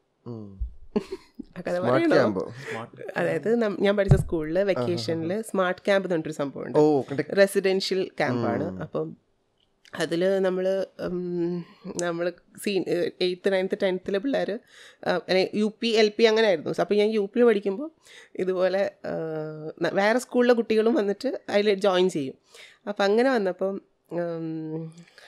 Speaker 5: ആ കഥ
Speaker 1: സ്മാർട്ട്
Speaker 5: പറയണോ?
Speaker 1: ക്യാമ്പ്
Speaker 5: അതായത് നം- ഞാൻ പഠിച്ച സ്കൂളിൽ വെക്കേഷനിൽ സ്മാർട്ട് ക്യാമ്പ് എന്ന് പറഞ്ഞൊരു സംഭവമുണ്ട്
Speaker 1: ഓ കണ്ടെ-
Speaker 5: റെസിഡൻഷ്യൽ ക്യാമ്പാണ് അപ്പം അതിൽ നമ്മൾ നമ്മൾ സീ എയ്ത്ത് നയൻത്ത് ടെൻത്തിലെ പിള്ളേർ അല്ലെങ്കിൽ യു പി എൽ പി അങ്ങനെ ആയിരുന്നു അപ്പോൾ ഞാൻ യു പിയിൽ പഠിക്കുമ്പോൾ ഇതുപോലെ ആ, ന- വേറെ സ്കൂളിലെ കുട്ടികളും വന്നിട്ട് അതിൽ ജോയിൻ ചെയ്യും അപ്പം അങ്ങനെ വന്നപ്പം ഉം,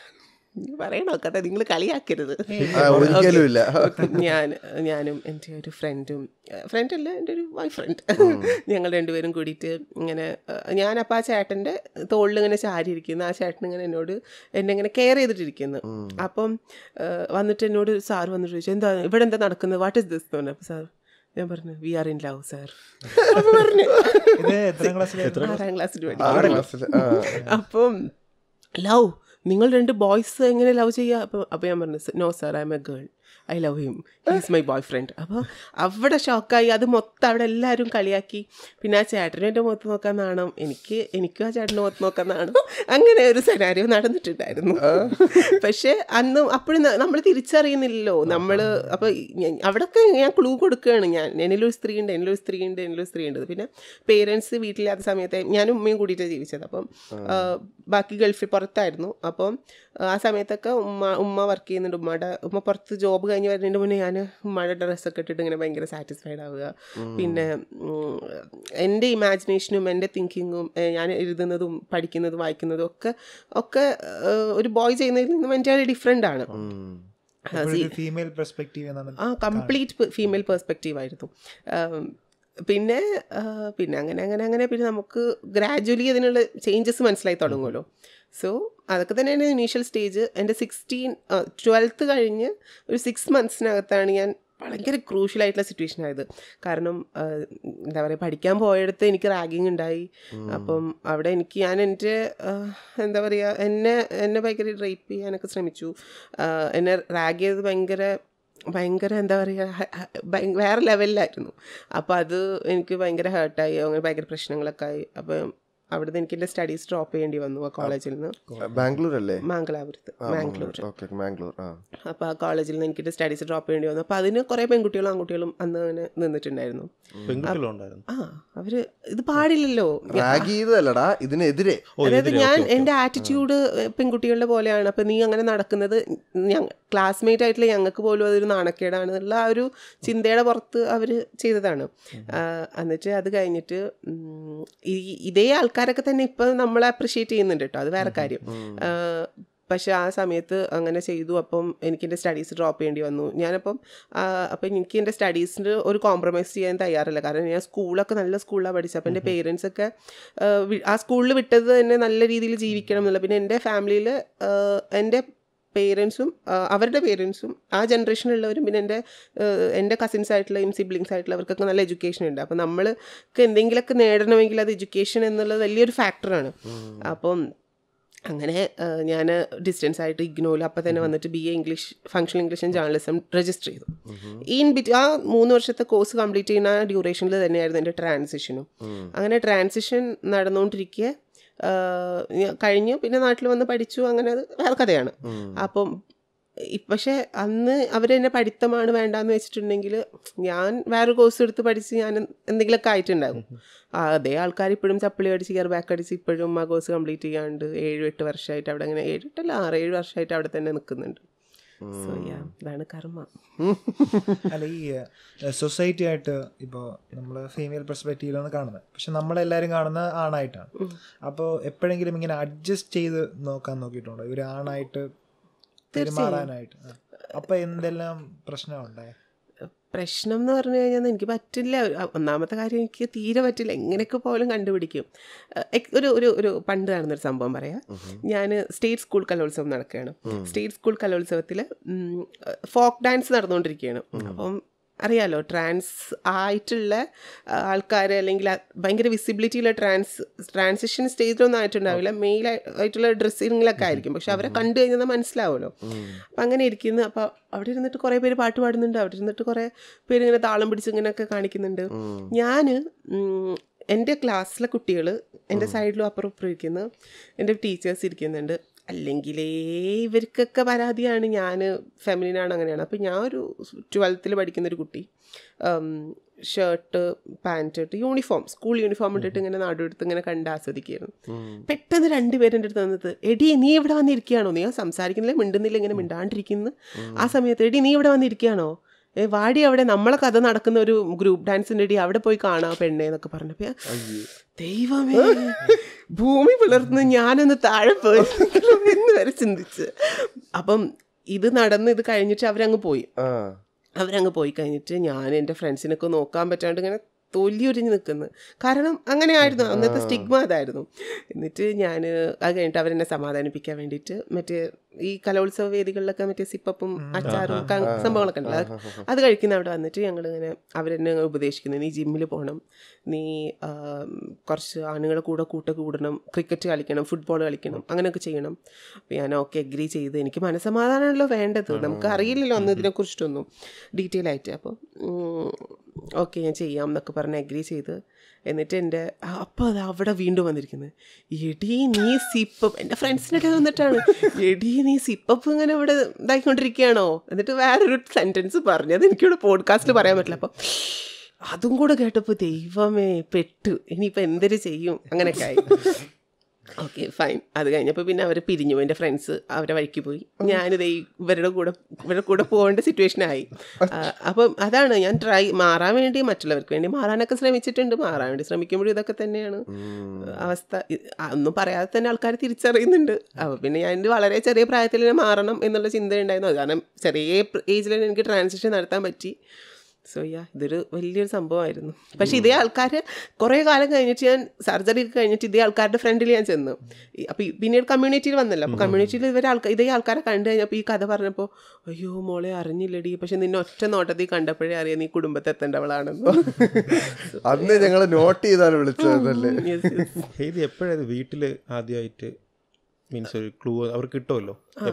Speaker 5: പറയണോ കഥ നിങ്ങൾ കളിയാക്കരുത്
Speaker 1: ആ, ഒരിക്കലും ഇല്ല
Speaker 5: ഞാൻ ഞാനും എൻ്റെ ഒരു ഫ്രണ്ടും ഫ്രണ്ട് അല്ല എൻ്റെ ഒരു ബോയ് ഫ്രണ്ട് ഞങ്ങൾ രണ്ടുപേരും കൂടിയിട്ട് ഇങ്ങനെ അഹ് ഞാനപ്പോൾ ആ ചേട്ടൻ്റെ തോളിൽ ഇങ്ങനെ ചാരി ഇരിക്കുന്നു ആ ചേട്ടൻ ഇങ്ങനെ എന്നോട് എന്നെ ഇങ്ങനെ കെയർ ചെയ്തിട്ടിരിക്കുന്നു അപ്പം അഹ് വന്നിട്ട് എന്നോട് സാർ വന്നിട്ട് ചോദിച്ചു എന്താ ഇവിടെ എന്താ നടക്കുന്നത് വാട്ട് ഇസ് ദിസ് എന്ന് പറഞ്ഞു അപ്പോൾ സാർ ഞാൻ പറഞ്ഞു we are in love sir അപ്പോൾ പറഞ്ഞു
Speaker 2: ഇത് എത്രാം ക്ലാസ്സിലായിരുന്നു
Speaker 5: ആറാം ക്ലാസ്സിൽ
Speaker 1: ആറ്
Speaker 5: പഠിക്കും
Speaker 1: ക്ലാസ്സിൽ ആ
Speaker 5: അപ്പം ലവ് നിങ്ങൾ രണ്ട് ബോയ്സ് എങ്ങനെ ലവ് ചെയ്യുക അപ്പോൾ അപ്പോൾ ഞാൻ പറഞ്ഞു no sir I'm a girl I love him he's my boyfriend അപ്പോൾ അവിടെ ഷോക്കായി അത് മൊത്തം അവിടെ എല്ലാവരും കളിയാക്കി പിന്നെ ആ ചേട്ടനും എൻ്റെ മുഖത്ത് നോക്കാൻ നാണം എനിക്ക് എനിക്കും ആ ചേട്ടൻ്റെ മുഖത്ത് നോക്കാൻ നാണം അങ്ങനെ ഒരു സെനാരിയോ നടന്നിട്ടുണ്ടായിരുന്നു പക്ഷേ അന്ന് അപ്പോഴും നമ്മൾ തിരിച്ചറിയുന്നില്ലല്ലോ നമ്മൾ അപ്പോൾ അവിടെയൊക്കെ ഞാൻ ക്ലൂ കൊടുക്കുകയാണ് ഞാൻ എന്നിലൊരു സ്ത്രീ ഉണ്ട് എന്നിലൊരു സ്ത്രീ ഉണ്ട് എന്നിലൊരു സ്ത്രീ ഉണ്ട് പിന്നെ പേരൻസ് വീട്ടിലില്ലാത്ത സമയത്ത് ഞാനും ഉമ്മയും കൂടിയിട്ടാണ് ജീവിച്ചത് അപ്പം ആ, ബാക്കി ഗൾഫിൽ പുറത്തായിരുന്നു അപ്പം ആ സമയത്തൊക്കെ ഉമ്മ ഉമ്മ വർക്ക് ചെയ്യുന്നുണ്ട് ഉമ്മയുടെ ഉമ്മ പുറത്ത് ജോബ് കഴിഞ്ഞ് വരുന്നതിൻ്റെ മുന്നേ ഞാൻ ഉമ്മയുടെ ഡ്രസ്സൊക്കെ ഇട്ടിട്ട് ഇങ്ങനെ ഭയങ്കര സാറ്റിസ്ഫൈഡ് ആവുക പിന്നെ ഉം, എൻ്റെ ഇമാജിനേഷനും എൻ്റെ തിങ്കിങ്ങും ഞാൻ എഴുതുന്നതും പഠിക്കുന്നതും വായിക്കുന്നതും ഒക്കെ ഒക്കെ ആ, ഒരു ബോയ് ചെയ്യുന്നതിൽ നിന്നും എൻ്റെ ഡിഫറെൻ്റ് ആണ് ആ, സി-
Speaker 2: ഫീമെയിൽ പെർസ്പെക്റ്റീവ് എന്നാണ്
Speaker 5: ആ കംപ്ലീറ്റ് ഫീമെയിൽ പെർസ്പെക്റ്റീവ് ആയിരുന്നു ആം, പിന്നെ ആ, പിന്നെ അങ്ങനെ അങ്ങനെ അങ്ങനെ പിന്നെ നമുക്ക് ഗ്രാജുവലി അതിനുള്ള ചേഞ്ചസ് മനസ്സിലായി തുടങ്ങുമല്ലോ സോ അതൊക്കെ തന്നെയാണ് ഇനീഷ്യൽ സ്റ്റേജ് എൻ്റെ സിക്സ്റ്റീൻ ട്വൽത്ത് കഴിഞ്ഞ് ഒരു സിക്സ് മന്ത്സിനകത്താണ് ഞാൻ ഭയങ്കര ക്രൂഷ്യൽ ആയിട്ടുള്ള സിറ്റുവേഷൻ ആയത് കാരണം ആ, എന്താ പറയുക പഠിക്കാൻ പോയടത്ത് എനിക്ക് റാഗിങ് ഉണ്ടായി അപ്പം അവിടെ എനിക്ക് ഞാൻ എൻ്റെ ആ, എന്താ പറയുക എന്നെ എന്നെ ഭയങ്കര റേപ്പ് ചെയ്യാനൊക്കെ ശ്രമിച്ചു ആ, എന്നെ റാഗ് ചെയ്തത് ഭയങ്കര ഭയങ്കര എന്താ പറയുക വേറെ ലെവലിലായിരുന്നു അപ്പോൾ അത് എനിക്ക് ഭയങ്കര ഹേർട്ടായി അങ്ങനെ ഭയങ്കര പ്രശ്നങ്ങളൊക്കെ ആയി അപ്പം അവിടുന്ന് എനിക്ക് എൻ്റെ സ്റ്റഡീസ് ഡ്രോപ്പ് ചെയ്യേണ്ടി വന്നു ആ കോളേജിൽ നിന്ന്
Speaker 1: ബാംഗ്ലൂർ അല്ലേ
Speaker 5: മാംഗലാപുരത്ത് മാംഗ്ലൂർ
Speaker 1: ഓക്കെ മാംഗ്ലൂർ ആ
Speaker 5: അപ്പോൾ ആ കോളേജിൽ നിന്ന് എനിക്ക് സ്റ്റഡീസ് ഡ്രോപ്പ് ചെയ്യേണ്ടി വന്നു അപ്പോൾ അതിന് കുറേ പെൺകുട്ടികളും ആൺകുട്ടികളും അന്ന് അങ്ങനെ നിന്നിട്ടുണ്ടായിരുന്നു
Speaker 4: പെൺകുട്ടികളും ഉണ്ടായിരുന്നു
Speaker 5: ആ അവര് ഇത് പാടില്ലല്ലോ
Speaker 1: റാഗ് ചെയ്തതല്ലടാ ഇതിനെതിരെ
Speaker 4: ഓ,
Speaker 5: അതായത്
Speaker 4: ഇതിലെ,
Speaker 5: ഞാൻ
Speaker 4: ഓക്കേ, ഓക്കേ.
Speaker 5: എൻ്റെ ആറ്റിറ്റ്യൂഡ് പെൺകുട്ടികളുടെ പോലെയാണ് അപ്പം നീ അങ്ങനെ നടക്കുന്നത് ഞങ്ങൾ ക്ലാസ്മേറ്റ് ആയിട്ടുള്ള ഞങ്ങൾക്ക് പോലും അതൊരു നാണക്കേടാണ് എന്നുള്ള ആ ഒരു ചിന്തയുടെ പുറത്ത് അവർ ചെയ്തതാണ് ആ, എന്നിട്ട് അത് കഴിഞ്ഞിട്ട് ഉം, ഈ ഇതേ ആൾക്കാരൊക്കെ തന്നെ ഇപ്പം നമ്മളെ അപ്രിഷ്യേറ്റ് ചെയ്യുന്നുണ്ട് കേട്ടോ അത് വേറെ കാര്യം ആ, പക്ഷെ ആ സമയത്ത് അങ്ങനെ ചെയ്തു അപ്പം എനിക്ക് എൻ്റെ സ്റ്റഡീസ് ഡ്രോപ്പ് ചെയ്യേണ്ടി വന്നു ഞാനപ്പം ആ, അപ്പം എനിക്ക് എൻ്റെ സ്റ്റഡീസിന് ഒരു കോംപ്രമൈസ് ചെയ്യാൻ തയ്യാറില്ല കാരണം ഞാൻ സ്കൂളൊക്കെ നല്ല സ്കൂളിലാണ് പഠിച്ചത് അപ്പം എൻ്റെ പേരൻസ് ഒക്കെ ആ, വി- ആ സ്കൂളിൽ വിട്ടത് തന്നെ നല്ല രീതിയിൽ ജീവിക്കണം എന്നുള്ള പിന്നെ എൻ്റെ ഫാമിലിയിൽ എൻ്റെ പേരൻസും അവരുടെ പേരൻസും ആ ജനറേഷനിലുള്ളവരും പിന്നെ എൻ്റെ ആ, എൻ്റെ കസിൻസ് ആയിട്ടുള്ളയും സിബ്ലിങ്സ് ആയിട്ടുള്ളവർക്കൊക്കെ നല്ല എഡ്യൂക്കേഷൻ ഉണ്ട് അപ്പം നമ്മൾക്ക് എന്തെങ്കിലുമൊക്കെ നേടണമെങ്കിൽ അത് എഡ്യൂക്കേഷൻ എന്നുള്ളത് വലിയൊരു ഫാക്ടറാണ് അപ്പം അങ്ങനെ ഞാൻ ഡിസ്റ്റൻസ് ആയിട്ട് ഇഗ്നോയിൽ അപ്പം തന്നെ വന്നിട്ട് B A English functional English and journalism register ചെയ്തു ഈ ഇൻ ബിറ്റ് ആ മൂന്ന് വർഷത്തെ കോഴ്സ് കംപ്ലീറ്റ് ചെയ്യുന്ന ആ ഡ്യൂറേഷനിൽ തന്നെയായിരുന്നു എൻ്റെ ട്രാൻസിഷനും അങ്ങനെ ട്രാൻസിഷൻ നടന്നുകൊണ്ടിരിക്കെ ആ, ഞാൻ കഴിഞ്ഞു പിന്നെ നാട്ടിൽ വന്ന് പഠിച്ചു അങ്ങനെ അത് വേറെ കഥയാണ് അപ്പം ഇ- പക്ഷേ അന്ന് അവരെന്നെ പഠിത്തമാണ് വേണ്ടാന്ന് വെച്ചിട്ടുണ്ടെങ്കിൽ ഞാൻ വേറെ കോഴ്സ് എടുത്ത് പഠിച്ച് ഞാൻ എന്തെങ്കിലുമൊക്കെ ആയിട്ടുണ്ടാകും ആ, അതേ ആൾക്കാർ ഇപ്പോഴും ചപ്പിളി അടിച്ച് കയറി ബാക്ക് അടിച്ച് ഇപ്പോഴും ആ കോഴ്സ് കംപ്ലീറ്റ് ചെയ്യാണ്ട് ഏഴ് എട്ട് വർഷമായിട്ട് അവിടെ അങ്ങനെ ഏഴ് എട്ടല്ല ആറ് ഏഴ് വർഷമായിട്ട് അവിടെ തന്നെ നിൽക്കുന്നുണ്ട് സോ യാ ഇതാണ് കർമ്മ
Speaker 2: അല്ല ഈ സൊസൈറ്റി ആയിട്ട് ഇപ്പോൾ നമ്മൾ ഫീമെയിൽ പെർസ്പെക്റ്റീവിലാണ് കാണുന്നത് പക്ഷെ നമ്മളെല്ലാവരും കാണുന്നത് ആണായിട്ടാണ് അപ്പോൾ എപ്പോഴെങ്കിലും ഇങ്ങനെ അഡ്ജസ്റ്റ് ചെയ്ത് നോക്കാൻ നോക്കിയിട്ടുണ്ടോ ഒരു ആണായിട്ട് പെരുമാറാനായിട്ട് ആ. അപ്പൊ എന്തെല്ലാം പ്രശ്നമുണ്ടായി
Speaker 5: പ്രശ്നം എന്ന് പറഞ്ഞു കഴിഞ്ഞാൽ എനിക്ക് പറ്റില്ല ഒ- ഒന്നാമത്തെ കാര്യം എനിക്ക് തീരെ പറ്റില്ല എങ്ങനെയൊക്കെ പോലും കണ്ടുപിടിക്കും ഏഹ് എക്- ഒരു ഒരു ഒരു പണ്ട് നടന്നൊരു സംഭവം പറയാം ഞാൻ സ്റ്റേറ്റ് സ്കൂൾ കലോത്സവം നടക്കുകയാണ് സ്റ്റേറ്റ് സ്കൂൾ കലോത്സവത്തിൽ ഫോക്ക് ഡാൻസ് നടന്നുകൊണ്ടിരിക്കുകയാണ് അപ്പം അറിയാലോ ട്രാൻസ് ആയിട്ടുള്ള ആൾക്കാർ അല്ലെങ്കിൽ ആ ഭയങ്കര വിസിബിലിറ്റിയുള്ള ട്രാൻസ് ട്രാൻസിഷൻ സ്റ്റേജിലൊന്നും ആയിട്ടുണ്ടാവില്ല മെയിൽ ആയിട്ടുള്ള ഡ്രസ്സിങ്ങിലൊക്കെ ആയിരിക്കും പക്ഷെ അവരെ കണ്ടു കഴിഞ്ഞാൽ മനസ്സിലാവുമല്ലോ അപ്പം അങ്ങനെ ഇരിക്കുന്നു അപ്പോൾ അവിടെ ഇരുന്നിട്ട് കുറേ പേര് പാട്ട് പാടുന്നുണ്ട് അവിടെ ഇരുന്നിട്ട് കുറേ പേര് ഇങ്ങനെ താളം പിടിച്ച് ഇങ്ങനെയൊക്കെ കാണിക്കുന്നുണ്ട് ഞാൻ എൻ്റെ ക്ലാസ്സിലെ കുട്ടികൾ എൻ്റെ സൈഡിലും അപ്പുറം ഇപ്പുറം ഇരിക്കുന്നു എൻ്റെ ടീച്ചേഴ്സ് ഇരിക്കുന്നുണ്ട് അല്ലെങ്കിലേ ഇവർക്കൊക്കെ പരാതിയാണ് ഞാൻ ഫെമിനിനാണ് അങ്ങനെയാണ് അപ്പോൾ ഞാൻ ഒരു ട്വൽത്തിൽ പഠിക്കുന്ന ഒരു കുട്ടി ഷർട്ട് പാൻറ്റ് ഇട്ട് യൂണിഫോം സ്കൂൾ യൂണിഫോം ഇട്ടിട്ട് ഇങ്ങനെ നാടുമെടുത്ത് ഇങ്ങനെ കണ്ട് ആസ്വദിക്കുകയായിരുന്നു പെട്ടെന്ന് രണ്ടുപേരും എൻ്റെ അടുത്ത് വന്നിട്ട് എടി നീ ഇവിടെ വന്നിരിക്കുകയാണോ നീ സംസാരിക്കുന്നില്ല മിണ്ടുന്നില്ല ഇങ്ങനെ മിണ്ടാണ്ടിരിക്കുന്നു ആ സമയത്ത് എടി നീ ഇവിടെ വന്നിരിക്കുകയാണോ ഏ വാടി അവിടെ നമ്മളെ കഥ നടക്കുന്ന ഒരു ഗ്രൂപ്പ് ഡാൻസിൻ്റെ ഇടി അവിടെ പോയി കാണാം പെണ്ണെ എന്നൊക്കെ പറഞ്ഞപ്പോൾ ഞാൻ, ദൈവമേ ഭൂമി പിളർന്ന് ഞാനൊന്ന് താഴെ പോയി എന്ന് വരെ ചിന്തിച്ച് അപ്പം ഇത് നടന്ന് ഇത് കഴിഞ്ഞിട്ട് അവരങ്ങ് പോയി
Speaker 1: ആ
Speaker 5: അവരങ്ങ് പോയി കഴിഞ്ഞിട്ട് ഞാൻ എൻ്റെ ഫ്രണ്ട്സിനൊക്കെ നോക്കാൻ പറ്റാണ്ട് ഇങ്ങനെ തൊല്ലി ഉരിഞ്ഞ് നിൽക്കുന്നു കാരണം അങ്ങനെ ആയിരുന്നു അന്നത്തെ സ്റ്റിഗ്മ അതായിരുന്നു എന്നിട്ട് ഞാൻ അത് കഴിഞ്ഞിട്ട് അവരെന്നെ സമാധാനിപ്പിക്കാൻ വേണ്ടിയിട്ട് മറ്റേ ഈ കലോത്സവ വേദികളിലൊക്കെ മറ്റേ സിപ്പപ്പും അച്ചാറും ക- സംഭവങ്ങളൊക്കെ ഉണ്ടല്ലോ അത് അത് കഴിക്കുന്ന അവിടെ വന്നിട്ട് ഞങ്ങളിങ്ങനെ അവരെന്നെ അങ്ങ് ഉപദേശിക്കുന്നു നീ ജിമ്മിൽ പോകണം നീ ആ, കുറച്ച് ആണുങ്ങളെ കൂടെ കൂട്ട കൂടണം ക്രിക്കറ്റ് കളിക്കണം ഫുട്ബോൾ കളിക്കണം അങ്ങനെയൊക്കെ ചെയ്യണം അപ്പോൾ ഞാൻ ഓക്കെ അഗ്രി ചെയ്ത് എനിക്ക് മനസ്സമാധാനമാണല്ലോ വേണ്ടത് നമുക്ക് അറിയില്ലല്ലോ അന്ന് ഇതിനെക്കുറിച്ചിട്ടൊന്നും ഡീറ്റെയിൽ ആയിട്ട് അപ്പോൾ ഓക്കെ ഞാൻ ചെയ്യാം എന്നൊക്കെ പറഞ്ഞ് അഗ്രി ചെയ്ത് എന്നിട്ട് എൻ്റെ അപ്പോൾ അത് അവിടെ വീണ്ടും വന്നിരിക്കുന്നത് എടി നീ സിപ്പപ്പ് എൻ്റെ ഫ്രണ്ട്സിൻ്റെ ഇടയിൽ വന്നിട്ടാണ് എടി നീ സിപ്പപ്പ് ഇങ്ങനെ ഇവിടെ ഇതാക്കിക്കൊണ്ടിരിക്കുകയാണോ എന്നിട്ട് വേറൊരു സെൻറ്റൻസ് പറഞ്ഞു അത് എനിക്കിവിടെ പോഡ്കാസ്റ്റിൽ പറയാൻ പറ്റില്ല അപ്പോൾ അതും കൂടെ കേട്ടപ്പോൾ ദൈവമേ പെട്ടു ഇനിയിപ്പോൾ എന്തൊരു ചെയ്യും അങ്ങനെയൊക്കെ ആയി ഓക്കെ ഫൈൻ അത് കഴിഞ്ഞപ്പോൾ പിന്നെ അവർ പിരിഞ്ഞു എൻ്റെ ഫ്രണ്ട്സ് അവരെ വഴിക്ക് പോയി ഞാനിത് ഈ ഇവരുടെ കൂടെ ഇവരുടെ കൂടെ പോകേണ്ട സിറ്റുവേഷനായി അപ്പം അതാണ് ഞാൻ ട്രൈ മാറാൻ വേണ്ടി മറ്റുള്ളവർക്ക് വേണ്ടി മാറാനൊക്കെ ശ്രമിച്ചിട്ടുണ്ട് മാറാൻ വേണ്ടി ശ്രമിക്കുമ്പോഴും ഇതൊക്കെ തന്നെയാണ് അവസ്ഥ ഇ- ആ, ഒന്നും പറയാതെ തന്നെ ആൾക്കാർ തിരിച്ചറിയുന്നുണ്ട് അപ്പോൾ പിന്നെ ഞാൻ എൻ്റെ വളരെ ചെറിയ പ്രായത്തിൽ തന്നെ മാറണം എന്നുള്ള ചിന്ത ഉണ്ടായിരുന്നു അത് കാരണം ചെറിയ ഏജിൽ തന്നെ എനിക്ക് ട്രാൻസിഷൻ നടത്താൻ പറ്റി സോ യാ ഇതൊരു വലിയൊരു സംഭവമായിരുന്നു പക്ഷെ ഇതേ ആൾക്കാർ കുറേ കാലം കഴിഞ്ഞിട്ട് ഞാൻ സർജറി ഒക്കെ കഴിഞ്ഞിട്ട് ഇതേ ആൾക്കാരുടെ ഫ്രണ്ടിൽ ഞാൻ ചെന്നു ഈ- അപ്പോൾ ഈ പിന്നീട് കമ്മ്യൂണിറ്റിയിൽ വന്നല്ലോ അപ്പോൾ കമ്മ്യൂണിറ്റിയിൽ ഇവരെ ആൾക്കാർ ഇതേ ആൾക്കാരെ കണ്ടു കഴിഞ്ഞപ്പോൾ ഈ കഥ പറഞ്ഞപ്പോൾ അയ്യോ മോളെ അറിഞ്ഞില്ലടി പക്ഷെ നിന്നെ ഒറ്റ നോട്ടത്തിൽ കണ്ടപ്പോഴേ അറിയാം നീ കുടുംബത്തെ എത്തേണ്ടവളാണെന്ന്
Speaker 1: അന്ന് ഞങ്ങൾ നോട്ട് ചെയ്താണ് വിളിച്ചതല്ലേ
Speaker 5: Yes, yes.
Speaker 4: ഇത് എപ്പോഴായത് വീട്ടിൽ ആദ്യമായിട്ട് മീൻസ് ഒരു ക്ലൂ അവർക്ക് കിട്ടുമല്ലോ എപ്പ-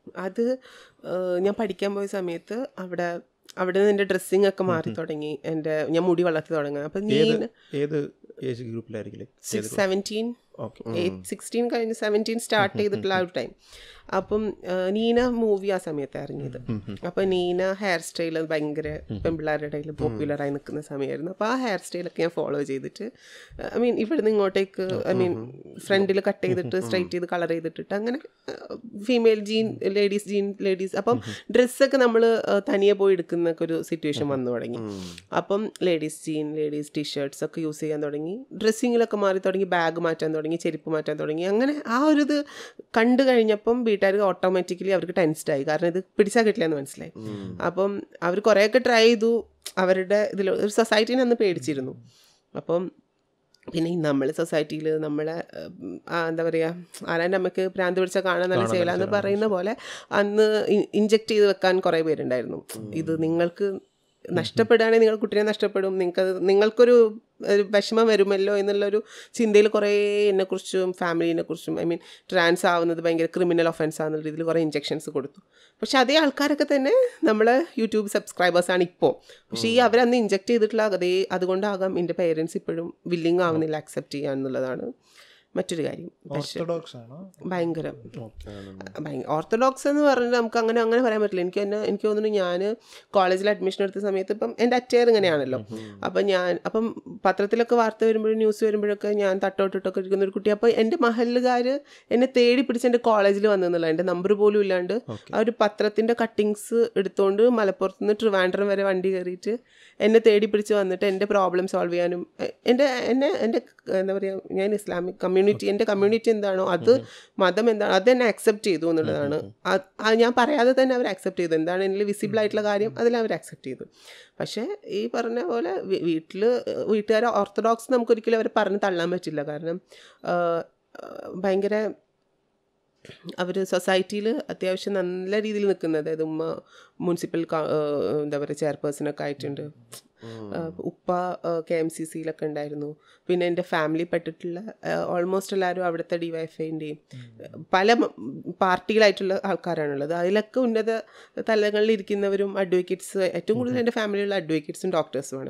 Speaker 5: അത് ഏഹ്, ഞാൻ പഠിക്കാൻ പോയ സമയത്ത് അവിടെ അവിടെ നിന്ന് എൻ്റെ ഡ്രസ്സിങ് ഒക്കെ മാറി തുടങ്ങി എൻ്റെ ഞാൻ മുടി വളർത്തി തുടങ്ങി അപ്പം നീ
Speaker 4: ഏത് ഏത് ഏജ് ഗ്രൂപ്പിലായിരിക്കില്ലേ ഏത്
Speaker 5: സെവൻറ്റീൻ
Speaker 4: ഓക്കെ
Speaker 5: എയ്റ്റ് സിക്സ്റ്റീൻ കഴിഞ്ഞ് സെവൻറ്റീൻ സ്റ്റാർട്ട് ചെയ്തിട്ടുള്ള ആ ഒരു ടൈം അപ്പം ആ, നീന മൂവി ആ സമയത്ത് ഇറങ്ങിയത് അപ്പം നീന ഹെയർ സ്റ്റൈൽ ഭയങ്കര പെൺപിള്ളേരുടെ ഇടയിൽ പോപ്പുലറായി നിൽക്കുന്ന സമയമായിരുന്നു അപ്പോൾ ആ ഹെയർ സ്റ്റൈലൊക്കെ ഞാൻ ഫോളോ ചെയ്തിട്ട് ഐ മീൻ ഇവിടുന്ന് ഇങ്ങോട്ടേക്ക് ഐ മീൻ ഫ്രണ്ടിൽ കട്ട് ചെയ്തിട്ട് സ്ട്രൈറ്റ് ചെയ്ത് കളർ ചെയ്തിട്ടിട്ട് അങ്ങനെ female jean ladies jean ladies അപ്പം ഡ്രസ്സൊക്കെ നമ്മൾ തനിയെ പോയി എടുക്കുന്ന ഒരു സിറ്റുവേഷൻ വന്നു തുടങ്ങി അപ്പം ലേഡീസ് ജീൻ ലേഡീസ് ടീഷർട്ട്സ് ഒക്കെ യൂസ് ചെയ്യാൻ തുടങ്ങി ഡ്രസ്സിങ്ങിലൊക്കെ മാറി തുടങ്ങി ബാഗ് മാറ്റാൻ തുടങ്ങി ചെരുപ്പ് മാറ്റാൻ തുടങ്ങി അങ്ങനെ ആ ഒരു ഇത് കണ്ടു കഴിഞ്ഞപ്പം വീട്ടുകാർക്ക് ഓട്ടോമാറ്റിക്കലി അവർക്ക് ടെൻസ്ഡ് ആയി കാരണം ഇത് പിടിച്ചാൽ കിട്ടില്ല എന്ന് മനസ്സിലായി അപ്പം അവർ കുറേയൊക്കെ ട്രൈ ചെയ്തു അവരുടെ ഇതിൽ ഒരു സൊസൈറ്റീനെ അന്ന് പേടിച്ചിരുന്നു അപ്പം പിന്നെ ഈ നമ്മൾ സൊസൈറ്റിയിൽ നമ്മളെ ഉം, ആ, എന്താ പറയുക ആരാൻ്റെ അമ്മയ്ക്ക് ഭ്രാന്ത് പിടിച്ച കാണാൻ നല്ല ചെയ്യില്ല എന്ന് പറയുന്ന പോലെ അന്ന് ഇഞ്ചെക്ട് ചെയ്ത് വെക്കാൻ കുറേ പേരുണ്ടായിരുന്നു ഇത് നിങ്ങൾക്ക് നഷ്ടപ്പെടുകയാണെങ്കിൽ നിങ്ങൾ കുട്ടീനെ നഷ്ടപ്പെടും നിങ്ങൾക്കത് നിങ്ങൾക്കൊരു ഒരു വിഷമം വരുമല്ലോ എന്നുള്ളൊരു ചിന്തയിൽ കുറേ എന്നെക്കുറിച്ചും ഫാമിലിനെ കുറിച്ചും ഐ മീൻ ട്രാൻസ് ആവുന്നത് ഭയങ്കര ക്രിമിനൽ ഒഫൻസ് ആവുന്ന രീതിയിൽ കുറേ ഇഞ്ചെക്ഷൻസ് കൊടുത്തു പക്ഷെ അതേ ആൾക്കാരൊക്കെ തന്നെ നമ്മളെ യൂട്യൂബ് സബ്സ്ക്രൈബേഴ്സാണ് ഇപ്പോൾ പക്ഷേ ഈ അവരന്ന് ഇഞ്ചെക്ട് ചെയ്തിട്ടുള്ള അതേ അതുകൊണ്ടാകാം എൻ്റെ പേരൻസ് ഇപ്പോഴും വില്ലിങ് ആവുന്നില്ല അക്സെപ്റ്റ് ചെയ്യാൻ എന്നുള്ളതാണ് മറ്റൊരു കാര്യം പക്ഷേ
Speaker 2: ഓർത്തഡോക്സ് ആണോ
Speaker 5: ഭയങ്കര ഓർത്തഡോക്സ് എന്ന് പറഞ്ഞാൽ നമുക്ക് അങ്ങനെ അങ്ങനെ പറയാൻ പറ്റില്ല എനിക്ക് തന്നെ എനിക്ക് തോന്നുന്നു ഞാൻ കോളേജിൽ അഡ്മിഷൻ എടുത്ത സമയത്ത് ഇപ്പം എൻ്റെ അറ്റയർ ഇങ്ങനെയാണല്ലോ അപ്പം ഞാൻ അപ്പം പത്രത്തിലൊക്കെ വാർത്ത വരുമ്പോഴും ന്യൂസ് വരുമ്പോഴൊക്കെ ഞാൻ തട്ടോട്ടിട്ടൊക്കെ ഇരിക്കുന്ന ഒരു കുട്ടി അപ്പോൾ എൻ്റെ മഹലുകാർ എന്നെ തേടി പിടിച്ച് എൻ്റെ കോളേജിൽ വന്നെന്നുള്ള എൻ്റെ നമ്പർ പോലും ഇല്ലാണ്ട് ആ ഒരു പത്രത്തിൻ്റെ കട്ടിങ്സ് എടുത്തുകൊണ്ട് മലപ്പുറത്ത് നിന്ന് ട്രിവാൻഡ്രം വരെ വണ്ടി കയറിയിട്ട് എന്നെ തേടി പിടിച്ച് വന്നിട്ട് എൻ്റെ പ്രോബ്ലം സോൾവ് ചെയ്യാനും എ- എൻ്റെ എന്നെ എൻ്റെ എന്താ പറയുക ഞാൻ ഇസ്ലാമിക് കമ്മ്യൂണിറ്റി എൻ്റെ കമ്മ്യൂണിറ്റി എന്താണോ അത് മതം എന്താണ് അത് എന്നെ അക്സെപ്റ്റ് ചെയ്തു എന്നുള്ളതാണ് അത് അത് ഞാൻ പറയാതെ തന്നെ അവർ അക്സെപ്റ്റ് ചെയ്തു എന്താണ് എന്നിൽ വിസിബിൾ ആയിട്ടുള്ള കാര്യം അതിൽ അവർ അക്സെപ്റ്റ് ചെയ്തു പക്ഷേ ഈ പറഞ്ഞ പോലെ വീട്ടിൽ വീട്ടുകാർ ഓർത്തഡോക്സ് നമുക്കൊരിക്കലും അവരെ പറഞ്ഞ് തള്ളാൻ പറ്റില്ല കാരണം ആ, ആ, ഭയങ്കര അവർ സൊസൈറ്റിയിൽ അത്യാവശ്യം നല്ല രീതിയിൽ നിൽക്കുന്നത് അതായത് ഉമ്മ മുനിസിപ്പൽ എന്താ പറയുക ചെയർപേഴ്സണൊക്കെ ആയിട്ടുണ്ട് ആ, ഉപ്പ കെ എം സി സിയിലൊക്കെ ഉണ്ടായിരുന്നു പിന്നെ എൻ്റെ ഫാമിലി പെട്ടിട്ടുള്ള ഓൾമോസ്റ്റ് എല്ലാവരും അവിടുത്തെ ഡിവൈഫൈൻ്റെയും പല മ- പാർട്ടികളായിട്ടുള്ള ആൾക്കാരാണുള്ളത് അതിലൊക്കെ ഉന്നത തലങ്ങളിൽ ഇരിക്കുന്നവരും അഡ്വക്കേറ്റ്സ് ഏറ്റവും കൂടുതൽ എൻ്റെ ഫാമിലിയിലുള്ള അഡ്വക്കേറ്റ്സും ഡോക്ടേഴ്സുമാണ്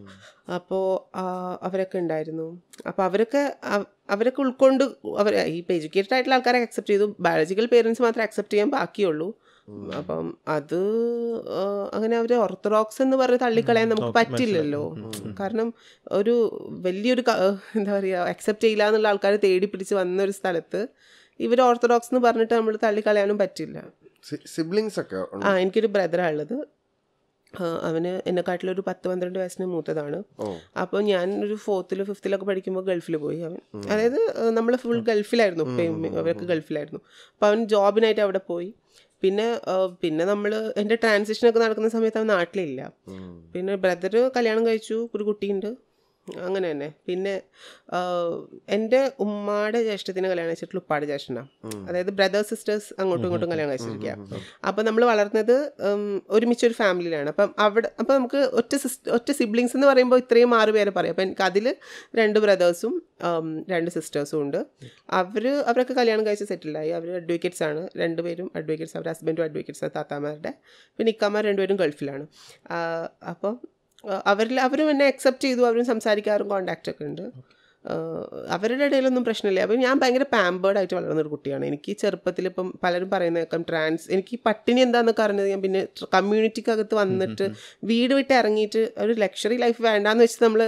Speaker 5: അപ്പോൾ അവരൊക്കെ ഉണ്ടായിരുന്നു അപ്പോൾ അവരൊക്കെ അവ- അവരൊക്കെ ഉൾക്കൊണ്ട് അവർ ഈ എഡ്യൂക്കേറ്റഡ് ആയിട്ടുള്ള ആൾക്കാരെ അക്സെപ്റ്റ് ചെയ്തു ബയോളജിക്കൽ പേരൻസ് മാത്രമേ അക്സെപ്റ്റ് ചെയ്യാൻ ബാക്കിയുള്ളൂ അപ്പം അത് ആ, അങ്ങനെ അവർ ഓർത്തഡോക്സ് എന്ന് പറഞ്ഞ് തള്ളിക്കളയാൻ നമുക്ക് പറ്റില്ലല്ലോ കാരണം ഒരു വലിയൊരു ക- എന്താ പറയുക അക്സെപ്റ്റ് ചെയ്യില്ല എന്നുള്ള ആൾക്കാർ തേടി പിടിച്ച് വന്ന ഒരു സ്ഥലത്ത് ഇവർ ഓർത്തഡോക്സ് എന്ന് പറഞ്ഞിട്ട് നമ്മൾ തള്ളിക്കളയാനും പറ്റില്ല
Speaker 1: സിബ്ലിങ്സ് ഒക്കെ ഉണ്ട്.
Speaker 5: ആ എനിക്കൊരു ബ്രദറാണ് ഉള്ളത് ആ, അവന് എന്നെക്കാട്ടിലൊരു പത്ത് പന്ത്രണ്ട് വയസ്സിന് മൂത്തതാണ്
Speaker 1: ഓ
Speaker 5: അപ്പോൾ ഞാൻ ഒരു ഫോർത്തിലോ ഫിഫ്ത്തിലൊക്കെ പഠിക്കുമ്പോൾ ഗൾഫിൽ പോയി അവൻ അതായത് നമ്മൾ ഫുൾ ഗൾഫിലായിരുന്നു ഉപ്പയും ഉമ്മയും അവരൊക്കെ ഗൾഫിലായിരുന്നു അപ്പോൾ അവൻ ജോബിനായിട്ട് അവിടെ പോയി പിന്നെ ആ, പിന്നെ നമ്മൾ എൻ്റെ ട്രാൻസിഷനൊക്കെ നടക്കുന്ന സമയത്ത് അവൻ നാട്ടിലില്ല പിന്നെ ബ്രദർ കല്യാണം കഴിച്ചു ഒരു കുട്ടിയുണ്ട് അങ്ങനെ തന്നെ പിന്നെ ആ, എൻ്റെ ഉമ്മാടെ ജ്യേഷ്ഠത്തിന് കല്യാണം കഴിച്ചിട്ടുള്ള ഉപ്പാടെ ജ്യേഷ്ഠനാണ് അതായത് ബ്രദേഴ്സ് സിസ്റ്റേഴ്സ് അങ്ങോട്ടും ഇങ്ങോട്ടും കല്യാണം കഴിച്ചിരിക്കുക അപ്പം നമ്മൾ വളർന്നത് ഉം, ഒരുമിച്ചൊരു ഫാമിലിയിലാണ് അപ്പം അവിടെ അപ്പം നമുക്ക് ഒറ്റ സിസ് ഒറ്റ സിബ്ലിങ്സ് എന്ന് പറയുമ്പോൾ ഇത്രയും ആറ് പേരെ പറയും അപ്പം എനിക്ക് അതിൽ രണ്ട് ബ്രദേഴ്സും രണ്ട് സിസ്റ്റേഴ്സും ഉണ്ട് അവർ അവരൊക്കെ കല്യാണം കഴിച്ച് സെറ്റിലായി അവർ അഡ്വക്കേറ്റ്സ് ആണ് രണ്ടുപേരും അഡ്വക്കേറ്റ്സ് അവർ ഹസ്ബൻഡും അഡ്വക്കേറ്റ്സ് താത്താമാരുടെ പിന്നെ ഇക്കാമാർ രണ്ടുപേരും ഗൾഫിലാണ് ആ, അപ്പം ആ, അവരിൽ അവരും എന്നെ അക്സെപ്റ്റ് ചെയ്തു അവരും സംസാരിക്കാറും കോണ്ടാക്റ്റ് ഒക്കെ ഉണ്ട് ആ, അവരുടെ ഇടയിലൊന്നും പ്രശ്നമില്ല അപ്പം ഞാൻ ഭയങ്കര പാമ്പേർഡ് ആയിട്ട് വളർന്ന ഒരു കുട്ടിയാണ് എനിക്ക് ചെറുപ്പത്തിൽ ഇപ്പം പലരും പറയുന്നേക്കാം ട്രാൻസ് എനിക്ക് ഈ പട്ടിണി എന്താണെന്നൊക്കെ അറിഞ്ഞത് ഞാൻ പിന്നെ കമ്മ്യൂണിറ്റിക്കകത്ത് വന്നിട്ട് വീട് വിട്ട് ഇറങ്ങിയിട്ട് ഒരു ലക്ഷറി ലൈഫ് വേണ്ടാന്ന് വെച്ച് നമ്മൾ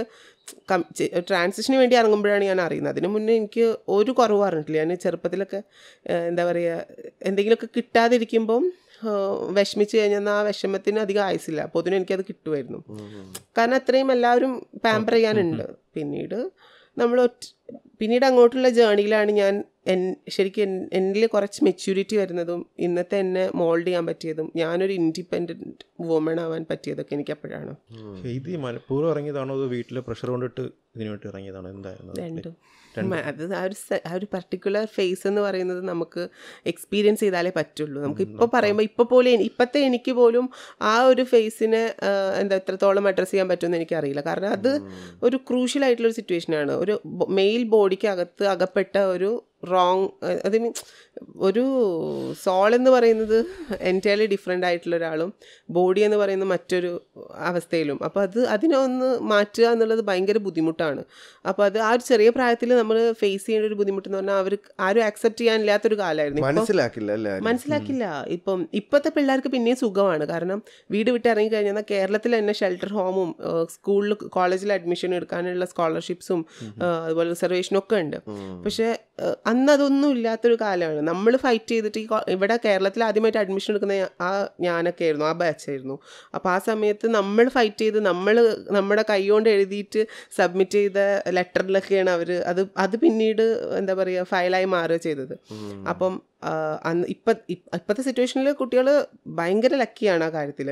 Speaker 5: ട്രാൻസിഷന് വേണ്ടി ഇറങ്ങുമ്പോഴാണ് ഞാൻ അറിയുന്നത് അതിന് മുന്നേ എനിക്ക് ഒരു കുറവ് അറിഞ്ഞിട്ടില്ല ഞാൻ ചെറുപ്പത്തിലൊക്കെ ആ, എന്താ പറയുക എന്തെങ്കിലുമൊക്കെ കിട്ടാതിരിക്കുമ്പം ആ, വിഷമിച്ച് കഴിഞ്ഞാൽ ആ വിഷമത്തിന് അധികം ആയുസില്ല അപ്പോൾ അതിന് എനിക്കത് കിട്ടുമായിരുന്നു കാരണം അത്രയും എല്ലാവരും പാമ്പർ ചെയ്യാനുണ്ട് പിന്നീട് നമ്മൾ ഒറ്റ- പിന്നീട് അങ്ങോട്ടുള്ള ജേണിയിലാണ് ഞാൻ എൻ ശരിക്കും എൻ എന്നിൽ കുറച്ച് മെച്യൂരിറ്റി വരുന്നതും ഇന്നത്തെ എന്നെ മോൾഡ് ചെയ്യാൻ പറ്റിയതും ഞാനൊരു ഇൻഡിപെൻഡൻറ്റ് വുമൺ ആവാൻ പറ്റിയതൊക്കെ എനിക്ക് അപ്പോഴാണ്
Speaker 4: പക്ഷേ ഇത് ഈ മനഃപൂർവ്വം ഇറങ്ങിയതാണോ അതോ വീട്ടിലെ പ്രഷർ കൊണ്ടിട്ട് ഇതിനു വേണ്ടി ഇറങ്ങിയതാണോ എന്തായിരുന്നു അത്?
Speaker 5: രണ്ടും ഉം, അത് ആ ഒരു സ- ആ ഒരു പർട്ടിക്കുലർ ഫേസ് എന്ന് പറയുന്നത് നമുക്ക് എക്സ്പീരിയൻസ് ചെയ്താലേ പറ്റുള്ളൂ നമുക്ക് ഇപ്പോൾ പറയുമ്പോൾ ഇപ്പോൾ പോലും എനി- ഇപ്പോഴത്തെ എനിക്ക് പോലും ആ ഒരു ഫേസിനെ ആ, എന്താ എത്രത്തോളം അഡ്രസ്സ് ചെയ്യാൻ പറ്റുമെന്ന് എനിക്കറിയില്ല കാരണം അത് ഒരു ക്രൂഷ്യൽ ആയിട്ടുള്ള ഒരു സിറ്റുവേഷനാണ് ഒരു മെയിൽ ബോഡിക്ക് അകത്ത് അകപ്പെട്ട ഒരു റോങ് അത് മീൻ ഒരു സോൾ എന്ന് പറയുന്നത് എൻറ്റയർലി ഡിഫറെൻ്റ് ആയിട്ടുള്ള ഒരാളും ബോഡി എന്ന് പറയുന്ന മറ്റൊരു അവസ്ഥയിലും അപ്പോൾ അത് അതിനെ ഒന്ന് മാറ്റുക എന്നുള്ളത് ഭയങ്കര ബുദ്ധിമുട്ടാണ് അപ്പോൾ അത് ആ ഒരു ചെറിയ പ്രായത്തിൽ നമ്മൾ ഫേസ് ചെയ്യേണ്ട ഒരു ബുദ്ധിമുട്ടെന്ന് പറഞ്ഞാൽ അവർ ആരും അക്സെപ്റ്റ് ചെയ്യാനില്ലാത്തൊരു കാലമായിരുന്നു ഇപ്പോൾ
Speaker 1: മനസ്സിലാക്കില്ല അല്ലേ ആരും?
Speaker 5: മനസ്സിലാക്കില്ല ഇപ്പം ഇപ്പോഴത്തെ പിള്ളേർക്ക് പിന്നെയും സുഖമാണ് കാരണം വീട് വിട്ട് ഇറങ്ങി കഴിഞ്ഞാൽ കേരളത്തിൽ തന്നെ ഷെൽട്ടർ ഹോമും സ്കൂളിൽ കോളേജിൽ അഡ്മിഷൻ എടുക്കാനുള്ള സ്കോളർഷിപ്സും അതുപോലെ റിസർവേഷനും ഒക്കെ ഉണ്ട് പക്ഷേ ഏഹ്, അന്ന് അതൊന്നും ഇല്ലാത്തൊരു കാലമാണ് നമ്മൾ ഫൈറ്റ് ചെയ്തിട്ട് ഈ കോ- ഇവിടെ കേരളത്തിൽ ആദ്യമായിട്ട് അഡ്മിഷൻ എടുക്കുന്ന ഞാ- ആ ഞാനൊക്കെ ആയിരുന്നു ആ ബാച്ചായിരുന്നു അപ്പോൾ ആ സമയത്ത് നമ്മൾ ഫൈറ്റ് ചെയ്ത് നമ്മൾ നമ്മുടെ കൈ കൊണ്ട് എഴുതിയിട്ട് സബ്മിറ്റ് ചെയ്ത ലെറ്ററിലൊക്കെയാണ് അവർ അത് അത് പിന്നീട് എന്താ പറയുക ഫയലായി മാറുക ചെയ്തത് അപ്പം ആ, അന്ന് ഇപ്പം ഇപ്പോഴത്തെ സിറ്റുവേഷനിൽ കുട്ടികൾ ഭയങ്കര ലക്കിയാണ് ആ കാര്യത്തിൽ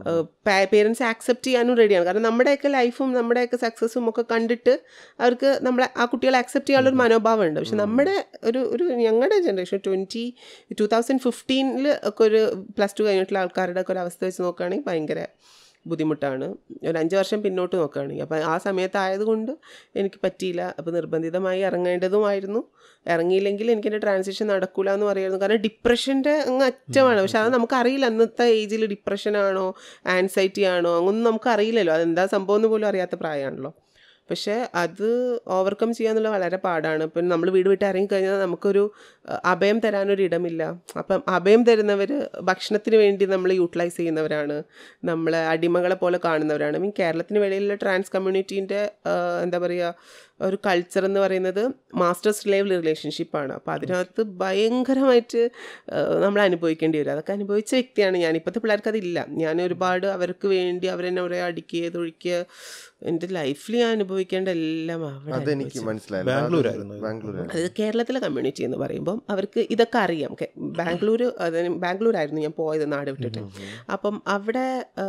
Speaker 5: പേരൻസ് ആക്സെപ്റ്റ് ചെയ്യാനും റെഡിയാണ് കാരണം നമ്മുടെയൊക്കെ ലൈഫും നമ്മുടെയൊക്കെ സക്സസ്സും ഒക്കെ കണ്ടിട്ട് അവർക്ക് നമ്മളെ ആ കുട്ടികളെ ആക്സെപ്റ്റ് ചെയ്യാനുള്ള ഒരു മനോഭാവം ഉണ്ട് പക്ഷെ നമ്മുടെ ഒരു ഒരു ഞങ്ങളുടെ ജനറേഷൻ ട്വൻറ്റി ടു തൗസൻഡ് ഫിഫ്റ്റീനിൽ ഒക്കെ ഒരു പ്ലസ് ടു കഴിഞ്ഞിട്ടുള്ള ആൾക്കാരുടെ ഒക്കെ ഒരു അവസ്ഥ വെച്ച് നോക്കുകയാണെങ്കിൽ ഭയങ്കര ബുദ്ധിമുട്ടാണ് ഒരു അഞ്ച് വർഷം പിന്നോട്ട് നോക്കുകയാണെങ്കിൽ അപ്പോൾ ആ സമയത്തായതുകൊണ്ട് എനിക്ക് പറ്റിയില്ല അപ്പോൾ നിർബന്ധിതമായി ഇറങ്ങേണ്ടതുമായിരുന്നു ഇറങ്ങിയില്ലെങ്കിൽ എനിക്ക് എൻ്റെ ട്രാൻസിഷൻ നടക്കൂല എന്ന് പറയുമായിരുന്നു കാരണം ഡിപ്രഷൻ്റെ അങ്ങ് അറ്റമാണ് പക്ഷെ അത് നമുക്കറിയില്ല അന്നത്തെ ഏജിൽ ഡിപ്രഷനാണോ ആൻസൈറ്റി ആണോ അങ്ങൊന്നും നമുക്കറിയില്ലല്ലോ അതെന്താ സംഭവം എന്ന് പോലും അറിയാത്ത പ്രായമാണല്ലോ പക്ഷേ അത് ഓവർകം ചെയ്യാന്നുള്ളത് വളരെ പാടാണ് ഇപ്പം നമ്മൾ വീട് വിട്ട് ഇറങ്ങിക്കഴിഞ്ഞാൽ നമുക്കൊരു അഹ്, അഭയം തരാനൊരു ഇടമില്ല അപ്പം അഭയം തരുന്നവർ ഭക്ഷണത്തിന് വേണ്ടി നമ്മൾ യൂട്ടിലൈസ് ചെയ്യുന്നവരാണ് നമ്മളെ അടിമകളെ പോലെ കാണുന്നവരാണ് മീൻ കേരളത്തിന് വെളിയിലുള്ള ട്രാൻസ് കമ്മ്യൂണിറ്റീൻ്റെ എന്താ പറയുക ഒരു കൾച്ചർ എന്ന് പറയുന്നത് മാസ്റ്റർ സ്ലേവ് റിലേഷൻഷിപ്പാണ് അപ്പോൾ അതിനകത്ത് ഭയങ്കരമായിട്ട് ഏഹ്, നമ്മൾ അനുഭവിക്കേണ്ടി വരും അതൊക്കെ അനുഭവിച്ച വ്യക്തിയാണ് ഞാൻ ഇപ്പോഴത്തെ പിള്ളേർക്ക് അതില്ല ഞാൻ ഒരുപാട് അവർക്ക് വേണ്ടി അവരെന്നെ ഒരേ അടിക്കുക തൊഴിക്കുക എൻ്റെ ലൈഫിൽ ഞാൻ അനുഭവിക്കേണ്ട എല്ലാം അവിടെ
Speaker 1: അതെനിക്ക്
Speaker 5: അനുഭവിച്ചു.
Speaker 1: മനസ്സിലായില്ല
Speaker 4: ബാംഗ്ലൂരായിരുന്നു ഇത്.
Speaker 1: ബാംഗ്ലൂരായിരുന്നു
Speaker 5: അത് കേരളത്തിലെ കമ്മ്യൂണിറ്റി എന്ന് പറയുമ്പം അവർക്ക് ഇതൊക്കെ അറിയാം കെ- ബാംഗ്ലൂർ അതിന് ബാംഗ്ലൂരായിരുന്നു ഞാൻ പോയത് നാട് വിട്ടിട്ട് അപ്പം അവിടെ ആ,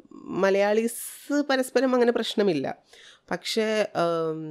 Speaker 5: മലയാളീസ് പരസ്പരം അങ്ങനെ പ്രശ്നമില്ല പക്ഷേ ആം,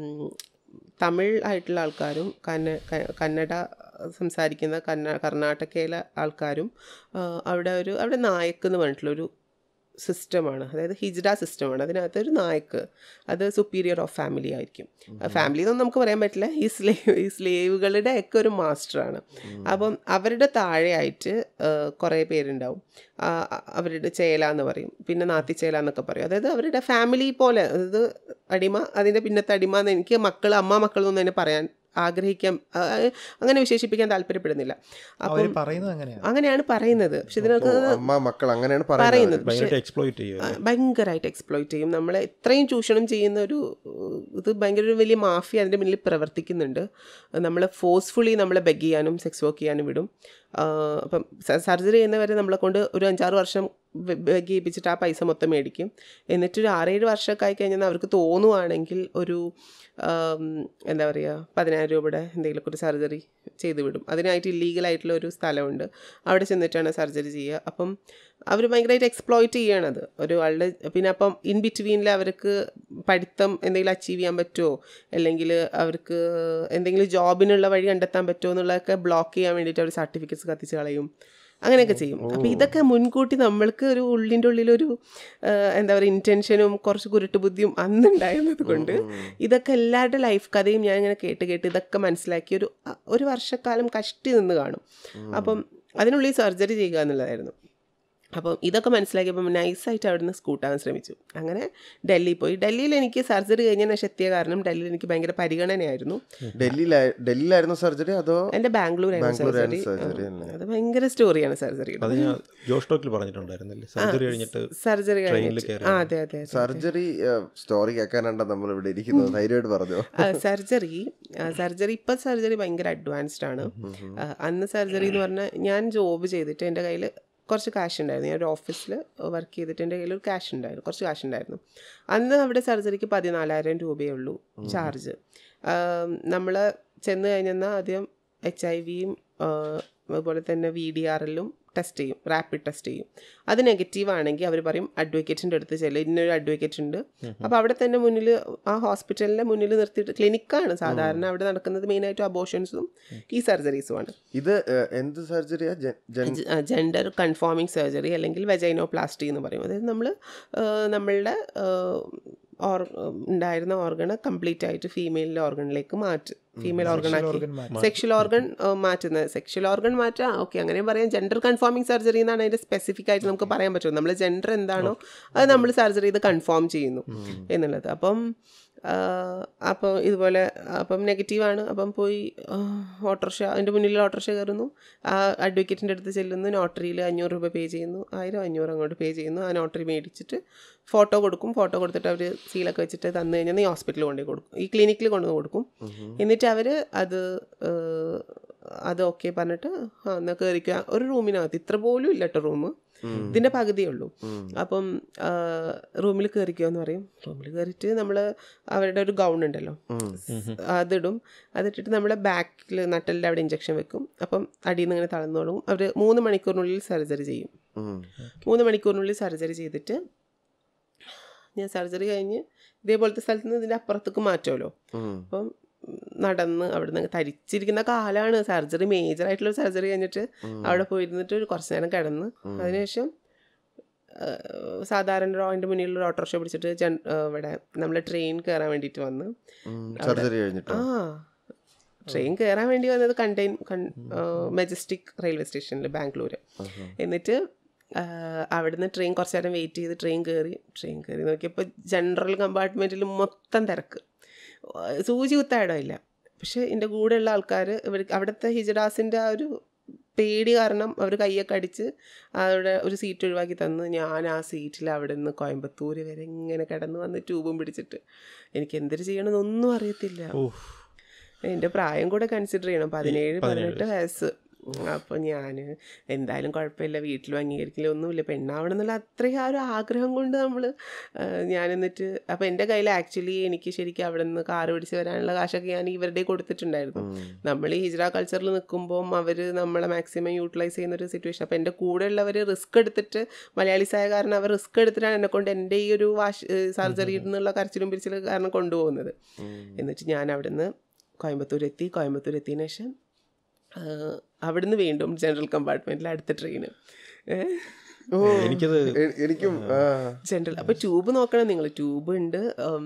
Speaker 5: തമിഴ് ആയിട്ടുള്ള ആൾക്കാരും കന്ന ക- കന്നഡ സംസാരിക്കുന്ന കന്ന കർണാടകയിലെ ആൾക്കാരും ആ, അവിടെ ഒരു അവിടെ നായക്ക് എന്ന് പറഞ്ഞിട്ടുള്ളൊരു സിസ്റ്റമാണ് അതായത് ഹിജ്ഡ സിസ്റ്റമാണ് അതിനകത്ത് ഒരു നായക്ക് അത് സുപ്പീരിയർ ഓഫ് ഫാമിലി ആയിരിക്കും ഫാമിലി എന്നൊന്നും നമുക്ക് പറയാൻ പറ്റില്ല ഈ സ്ലേവ് ഈ സ്ലേവുകളുടെ ഒക്കെ ഒരു മാസ്റ്ററാണ് അപ്പം അവരുടെ താഴെയായിട്ട് കുറേ പേരുണ്ടാവും ആ, അ- അവരുടെ ചേല എന്ന് പറയും പിന്നെ നാത്തിച്ചേല എന്നൊക്കെ പറയും അതായത് അവരുടെ ഫാമിലി പോലെ അതായത് അടിമ അതിൻ്റെ പിന്നത്തെ അടിമ എന്ന് എനിക്ക് മക്കൾ അമ്മ മക്കൾ എന്നൊന്നും തന്നെ പറയാൻ ആഗ്രഹിക്കാൻ ആ, അങ്ങനെ വിശേഷിപ്പിക്കാൻ താല്പര്യപ്പെടുന്നില്ല
Speaker 2: അവർ
Speaker 5: അപ്പം
Speaker 2: പറയുന്നത് അങ്ങനെയാണ്
Speaker 5: അങ്ങനെയാണ് പറയുന്നത് പക്ഷെ ഇതിനകത്ത്
Speaker 1: ഓ, അമ്മ മക്കൾ അങ്ങനെയാണ് പറയുന്നത്
Speaker 5: പറയുന്നത് പക്ഷെ
Speaker 4: ഭയങ്കരമായിട്ട് എക്സ്പ്ലോയിറ്റ് ചെയ്യുക
Speaker 5: ആ, ഭയങ്കരമായിട്ട് എക്സ്പ്ലോയിറ്റ് ചെയ്യും നമ്മളെ ഇത്രയും ചൂഷണം ചെയ്യുന്ന ഒരു ഉം, ഇത് ഭയങ്കര ഒരു വലിയ മാഫിയ അതിൻ്റെ മുന്നിൽ പ്രവർത്തിക്കുന്നുണ്ട് നമ്മൾ ഫോഴ്സ്ഫുള്ളി നമ്മളെ ബെഗ് ചെയ്യാനും സെക്സ് വർക്ക് ചെയ്യാനും വിടും ആ, അപ്പം സർജറി ചെയ്യുന്നവരെ നമ്മളെ കൊണ്ട് ഒരു അഞ്ചാറ് വർഷം ബെഗ് ചെയ്യിപ്പിച്ചിട്ട് ആ പൈസ മൊത്തം മേടിക്കും എന്നിട്ടൊരു ആറേഴ് വർഷമൊക്കെ ആയി കഴിഞ്ഞാൽ അവർക്ക് തോന്നുവാണെങ്കിൽ ഒരു ആം, എന്താ പറയുക പതിനായിരം രൂപയുടെ എന്തെങ്കിലുമൊക്കെ ഒരു സർജറി ചെയ്ത് വിടും അതിനായിട്ട് ഇല്ലീഗലായിട്ടുള്ള ഒരു സ്ഥലമുണ്ട് അവിടെ ചെന്നിട്ടാണ് സർജറി ചെയ്യുക അപ്പം അവർ ഭയങ്കരമായിട്ട് എക്സ്പ്ലോയിറ്റ് ചെയ്യണത് ഒരു ആളുടെ പിന്നെ അപ്പം ഇൻ ബിറ്റ്വീനിൽ അവർക്ക് പഠിത്തം എന്തെങ്കിലും അച്ചീവ് ചെയ്യാൻ പറ്റുമോ അല്ലെങ്കിൽ അവർക്ക് എന്തെങ്കിലും ജോബിനുള്ള വഴി കണ്ടെത്താൻ പറ്റുമോ എന്നുള്ളതൊക്കെ ബ്ലോക്ക് ചെയ്യാൻ വേണ്ടിയിട്ട് അവർ സർട്ടിഫിക്കറ്റ്സ് കത്തിച്ച് കളയും അങ്ങനെയൊക്കെ ചെയ്യും അപ്പോൾ ഇതൊക്കെ മുൻകൂട്ടി നമ്മൾക്ക് ഒരു ഉള്ളിൻ്റെ ഉള്ളിലൊരു ആ, എന്താ പറയുക ഇൻറ്റൻഷനും കുറച്ച് കുരുട്ട് ബുദ്ധിയും അന്നുണ്ടായിരുന്നത് കൊണ്ട് ഇതൊക്കെ എല്ലാവരുടെ ലൈഫ് കഥയും ഞാൻ ഇങ്ങനെ കേട്ട് കേട്ട് ഇതൊക്കെ മനസ്സിലാക്കി ഒരു അ- ഒരു വർഷക്കാലം കഷ്ടി നിന്ന് കാണും അപ്പം അതിനുള്ളിൽ സർജറി ചെയ്യുക എന്നുള്ളതായിരുന്നു അപ്പം ഇതൊക്കെ മനസ്സിലാക്കിയപ്പം നൈസായിട്ട് അവിടെ നിന്ന് സ്കൂട്ടാൻ ശ്രമിച്ചു അങ്ങനെ ഡൽഹി പോയി ഡൽഹിയിൽ എനിക്ക് സർജറി കഴിഞ്ഞ ശേഷം എത്തിയ കാരണം ഡൽഹിയിൽ എനിക്ക് ഭയങ്കര പരിഗണനയായിരുന്നു
Speaker 1: ഡൽഹിയിലായി ഡൽഹിയിലായിരുന്നു സർജറി അതോ
Speaker 5: എൻ്റെ ബാംഗ്ലൂരായിരുന്നു
Speaker 1: ബാംഗ്ലൂരായിരുന്നു
Speaker 5: സർജറി
Speaker 1: സർജറി അല്ലേ
Speaker 5: അത് ഭയങ്കര സ്റ്റോറിയാണ് സർജറി
Speaker 4: അത് ഞാൻ ജോഷ് ടോക്കിൽ പറഞ്ഞിട്ടുണ്ടായിരുന്നില്ലേ സർജറി കഴിഞ്ഞിട്ട്
Speaker 5: സർജറി
Speaker 4: ട്രെയിനിൽ
Speaker 5: കഴിഞ്ഞിട്ട്
Speaker 4: കയറി
Speaker 5: ആ അതെ അതെ അതെ
Speaker 1: സർജറി സ്റ്റോറി കേൾക്കാനാണ് നമ്മൾ ഇവിടെ ഇരിക്കുന്നത് ധൈര്യമായിട്ട് പറഞ്ഞു
Speaker 5: സർജറി സർജറി ഇപ്പം സർജറി ഭയങ്കര അഡ്വാൻസ്ഡ് ആണ് ആ, അന്ന് സർജറി എന്ന് പറഞ്ഞാൽ ഞാൻ ജോബ് ചെയ്തിട്ട് എൻ്റെ കയ്യിൽ കുറച്ച് കാശ് ഉണ്ടായിരുന്നു ഞാൻ ഒരു ഓഫീസിൽ വർക്ക് ചെയ്തിട്ട് എൻ്റെ കയ്യിൽ ഒരു ക്യാഷ് ഉണ്ടായിരുന്നു കുറച്ച് കാശ് ഉണ്ടായിരുന്നു അന്ന് അവിടെ സർജറിക്ക് പതിനാലായിരം രൂപയേ ഉള്ളൂ ചാർജ് നമ്മൾ ചെന്ന് കഴിഞ്ഞാൽ ആദ്യം എച്ച് ഐ വിയും അതുപോലെ തന്നെ വി ഡി ആർ എല്ലും ടെസ്റ്റ് ചെയ്യും റാപ്പിഡ് ടെസ്റ്റ് ചെയ്യും അത് നെഗറ്റീവ് ആണെങ്കിൽ അവർ പറയും അഡ്വക്കേറ്റിൻ്റെ അടുത്ത് ചെല്ലും ഇന്നൊരു അഡ്വക്കേറ്റ് ഉണ്ട് അപ്പോൾ അവിടെ തന്നെ മുന്നിൽ ആ ഹോസ്പിറ്റലിൻ്റെ മുന്നിൽ നിർത്തിയിട്ട് ക്ലിനിക്കാണ് സാധാരണ അവിടെ നടക്കുന്നത് മെയിനായിട്ടും അബോഷൻസും ഈ സർജറീസുമാണ്
Speaker 1: ഇത് ഏഹ്, എന്ത് സർജറിയാ ജൻ
Speaker 5: ജെൻഡർ കൺഫോമിങ് സർജറി അല്ലെങ്കിൽ വെജൈനോപ്ലാസ്റ്റി എന്ന് പറയും അതായത് നമ്മൾ നമ്മളുടെ ഓർ ഉണ്ടായിരുന്ന ഓർഗൺ കംപ്ലീറ്റ് ആയിട്ട് ഫീമെയിലിൻ്റെ ഓർഗണിലേക്ക് മാറ്റി ഫീമെയിൽ ഓർഗൺ ആക്കി
Speaker 2: organ മാറ്റി.
Speaker 5: സെക്ഷൽ ഓർഗൺ മാറ്റുന്നത് സെക്ഷൽ ഓർഗൺ മാറ്റാം ഓക്കെ അങ്ങനെ പറയാം ജെൻഡർ കൺഫോമിങ് സർജറി എന്നാണ് അതിൻ്റെ സ്പെസിഫിക് ആയിട്ട് നമുക്ക് പറയാൻ പറ്റും നമ്മൾ ജെൻഡർ എന്താണോ അത് നമ്മൾ സർജറി ചെയ്ത് കൺഫേം ചെയ്യുന്നു എന്നുള്ളത് അപ്പം അപ്പോൾ ഇതുപോലെ അപ്പം നെഗറ്റീവാണ് അപ്പം പോയി ഓട്ടോറിക്ഷ അതിൻ്റെ മുന്നിൽ ഓട്ടോറിക്ഷ കയറുന്നു ആ അഡ്വക്കേറ്റിൻ്റെ അടുത്ത് ചെല്ലുന്നു നോട്ടറിയിൽ അഞ്ഞൂറ് രൂപ പേ ചെയ്യുന്നു ആയിരം അഞ്ഞൂറ് അങ്ങോട്ട് പേ ചെയ്യുന്നു ആ നോട്ടറി മേടിച്ചിട്ട് ഫോട്ടോ കൊടുക്കും ഫോട്ടോ കൊടുത്തിട്ട് അവർ സീലൊക്കെ വെച്ചിട്ട് തന്നു കഴിഞ്ഞാൽ നീ ഹോസ്പിറ്റലിൽ കൊണ്ടുപോയി കൊടുക്കും ഈ ക്ലിനിക്കിൽ കൊണ്ടുവന്ന് കൊടുക്കും എന്നിട്ട് അവർ അത് ഏഹ്, അത് ഓക്കെ പറഞ്ഞിട്ട് ആ എന്നാൽ കയറിക്കുക ഒരു റൂമിനകത്ത് ഇത്ര പോലും ഇല്ല കേട്ടോ റൂം ഇതിൻ്റെ പകുതിയേ ഉള്ളൂ അപ്പം റൂമിൽ കയറിക്കോ എന്ന് പറയും റൂമിൽ കയറിയിട്ട് നമ്മൾ അവരുടെ ഒരു ഗൗൺ ഉണ്ടല്ലോ അതിടും അതിട്ടിട്ട് നമ്മൾ ബാക്കിൽ നട്ടലിൻ്റെ അവിടെ ഇഞ്ചക്ഷൻ വെക്കും അപ്പം അടിയിൽ നിന്ന് ഇങ്ങനെ തളർന്നോളും അവർ മൂന്ന് മണിക്കൂറിനുള്ളിൽ സർജറി ചെയ്യും മൂന്ന് മണിക്കൂറിനുള്ളിൽ സർജറി ചെയ്തിട്ട് ഞാൻ സർജറി കഴിഞ്ഞ് ഇതേപോലത്തെ സ്ഥലത്ത് നിന്ന് ഇതിൻ്റെ അപ്പുറത്തേക്ക് മാറ്റുമല്ലോ അപ്പം നടന്ന് അവിടെ നിന്ന് തരിച്ചിരിക്കുന്ന കാലാണ് സർജറി മേജർ ആയിട്ടുള്ള സർജറി കഴിഞ്ഞിട്ട് അവിടെ പോയിരുന്നിട്ട് ഒരു കുറച്ച് നേരം കിടന്ന് അതിനുശേഷം ആ, സാധാരണ റോയിൻ്റെ മുന്നിലുള്ള ഓട്ടോറിക്ഷ പിടിച്ചിട്ട് ജൻ ആ, ഇവിടെ നമ്മൾ ട്രെയിൻ കയറാൻ വേണ്ടിയിട്ട് വന്ന്
Speaker 1: സർജറി കഴിഞ്ഞിട്ടോ
Speaker 5: ആ ട്രെയിൻ കയറാൻ വേണ്ടി വന്നത് കണ്ടെയ്ൻ മെജസ്റ്റിക് റെയിൽവേ സ്റ്റേഷനിൽ ബാംഗ്ലൂർ എന്നിട്ട് ആ, അവിടുന്ന് ട്രെയിൻ കുറച്ച് നേരം വെയിറ്റ് ചെയ്ത് ട്രെയിൻ കയറി ട്രെയിൻ കയറി നോക്കിയപ്പോൾ ജനറൽ കമ്പാർട്ട്മെൻറ്റിൽ മൊത്തം തിരക്ക് സൂചി കുത്തായിടമില്ല പക്ഷെ എൻ്റെ കൂടെയുള്ള ആൾക്കാർ ഇവർ അവിടുത്തെ ഹിജഡാസിൻ്റെ ആ ഒരു പേടി കാരണം അവർ കയ്യൊക്കെ അടിച്ച് അവിടെ ഒരു സീറ്റ് ഒഴിവാക്കി തന്ന് ഞാൻ ആ സീറ്റിൽ അവിടെ നിന്ന് കോയമ്പത്തൂർ വരെ ഇങ്ങനെ കിടന്ന് വന്ന് ട്യൂബും പിടിച്ചിട്ട് എനിക്ക് എന്തൊരു ചെയ്യണമെന്നൊന്നും അറിയത്തില്ല എൻ്റെ പ്രായം കൂടെ കൺസിഡർ ചെയ്യണം പതിനേഴ് പതിനെട്ട് വയസ്സ് അപ്പോൾ ഞാൻ എന്തായാലും കുഴപ്പമില്ല വീട്ടിലും അംഗീകരിക്കില്ല ഒന്നുമില്ല പെണ്ണാവണം എന്നുള്ള അത്രയും ആ ഒരു ആഗ്രഹം കൊണ്ട് നമ്മൾ ഞാൻ എന്നിട്ട് അപ്പോൾ എൻ്റെ കയ്യിൽ ആക്ച്വലി എനിക്ക് ശരിക്കും അവിടെ നിന്ന് കാറ് പിടിച്ച് വരാനുള്ള കാശൊക്കെ ഞാൻ ഇവരുടെ കൊടുത്തിട്ടുണ്ടായിരുന്നു നമ്മൾ ഈ ഹിജ്ര കൾച്ചറിൽ നിൽക്കുമ്പം അവർ നമ്മളെ മാക്സിമം യൂട്ടിലൈസ് ചെയ്യുന്ന ഒരു സിറ്റുവേഷൻ അപ്പോൾ എൻ്റെ കൂടെയുള്ളവർ റിസ്ക് എടുത്തിട്ട് മലയാളീസ് ആയ കാരണം അവർ റിസ്ക് എടുത്തിട്ടാണ് എന്നെ കൊണ്ട് എൻ്റെ ഈ ഒരു വാഷ് സർജറി എന്നുള്ള കരച്ചിലും പിരിച്ചിലും കാരണം കൊണ്ടുപോകുന്നത് എന്നിട്ട് ഞാൻ അവിടുന്ന് കോയമ്പത്തൂർ എത്തി കോയമ്പത്തൂർ എത്തിയതിനു ശേഷം ആ, അവിടുന്ന് വീണ്ടും ജനറൽ കമ്പാർട്ട്മെൻറ്റിൽ അടുത്ത ട്രെയിന്
Speaker 1: ഓ
Speaker 4: എനിക്കത്
Speaker 1: എ- എനിക്കും ആ.
Speaker 5: ജനറൽ അപ്പോൾ ട്യൂബ് നോക്കണം നിങ്ങൾ ട്യൂബ് ഉണ്ട്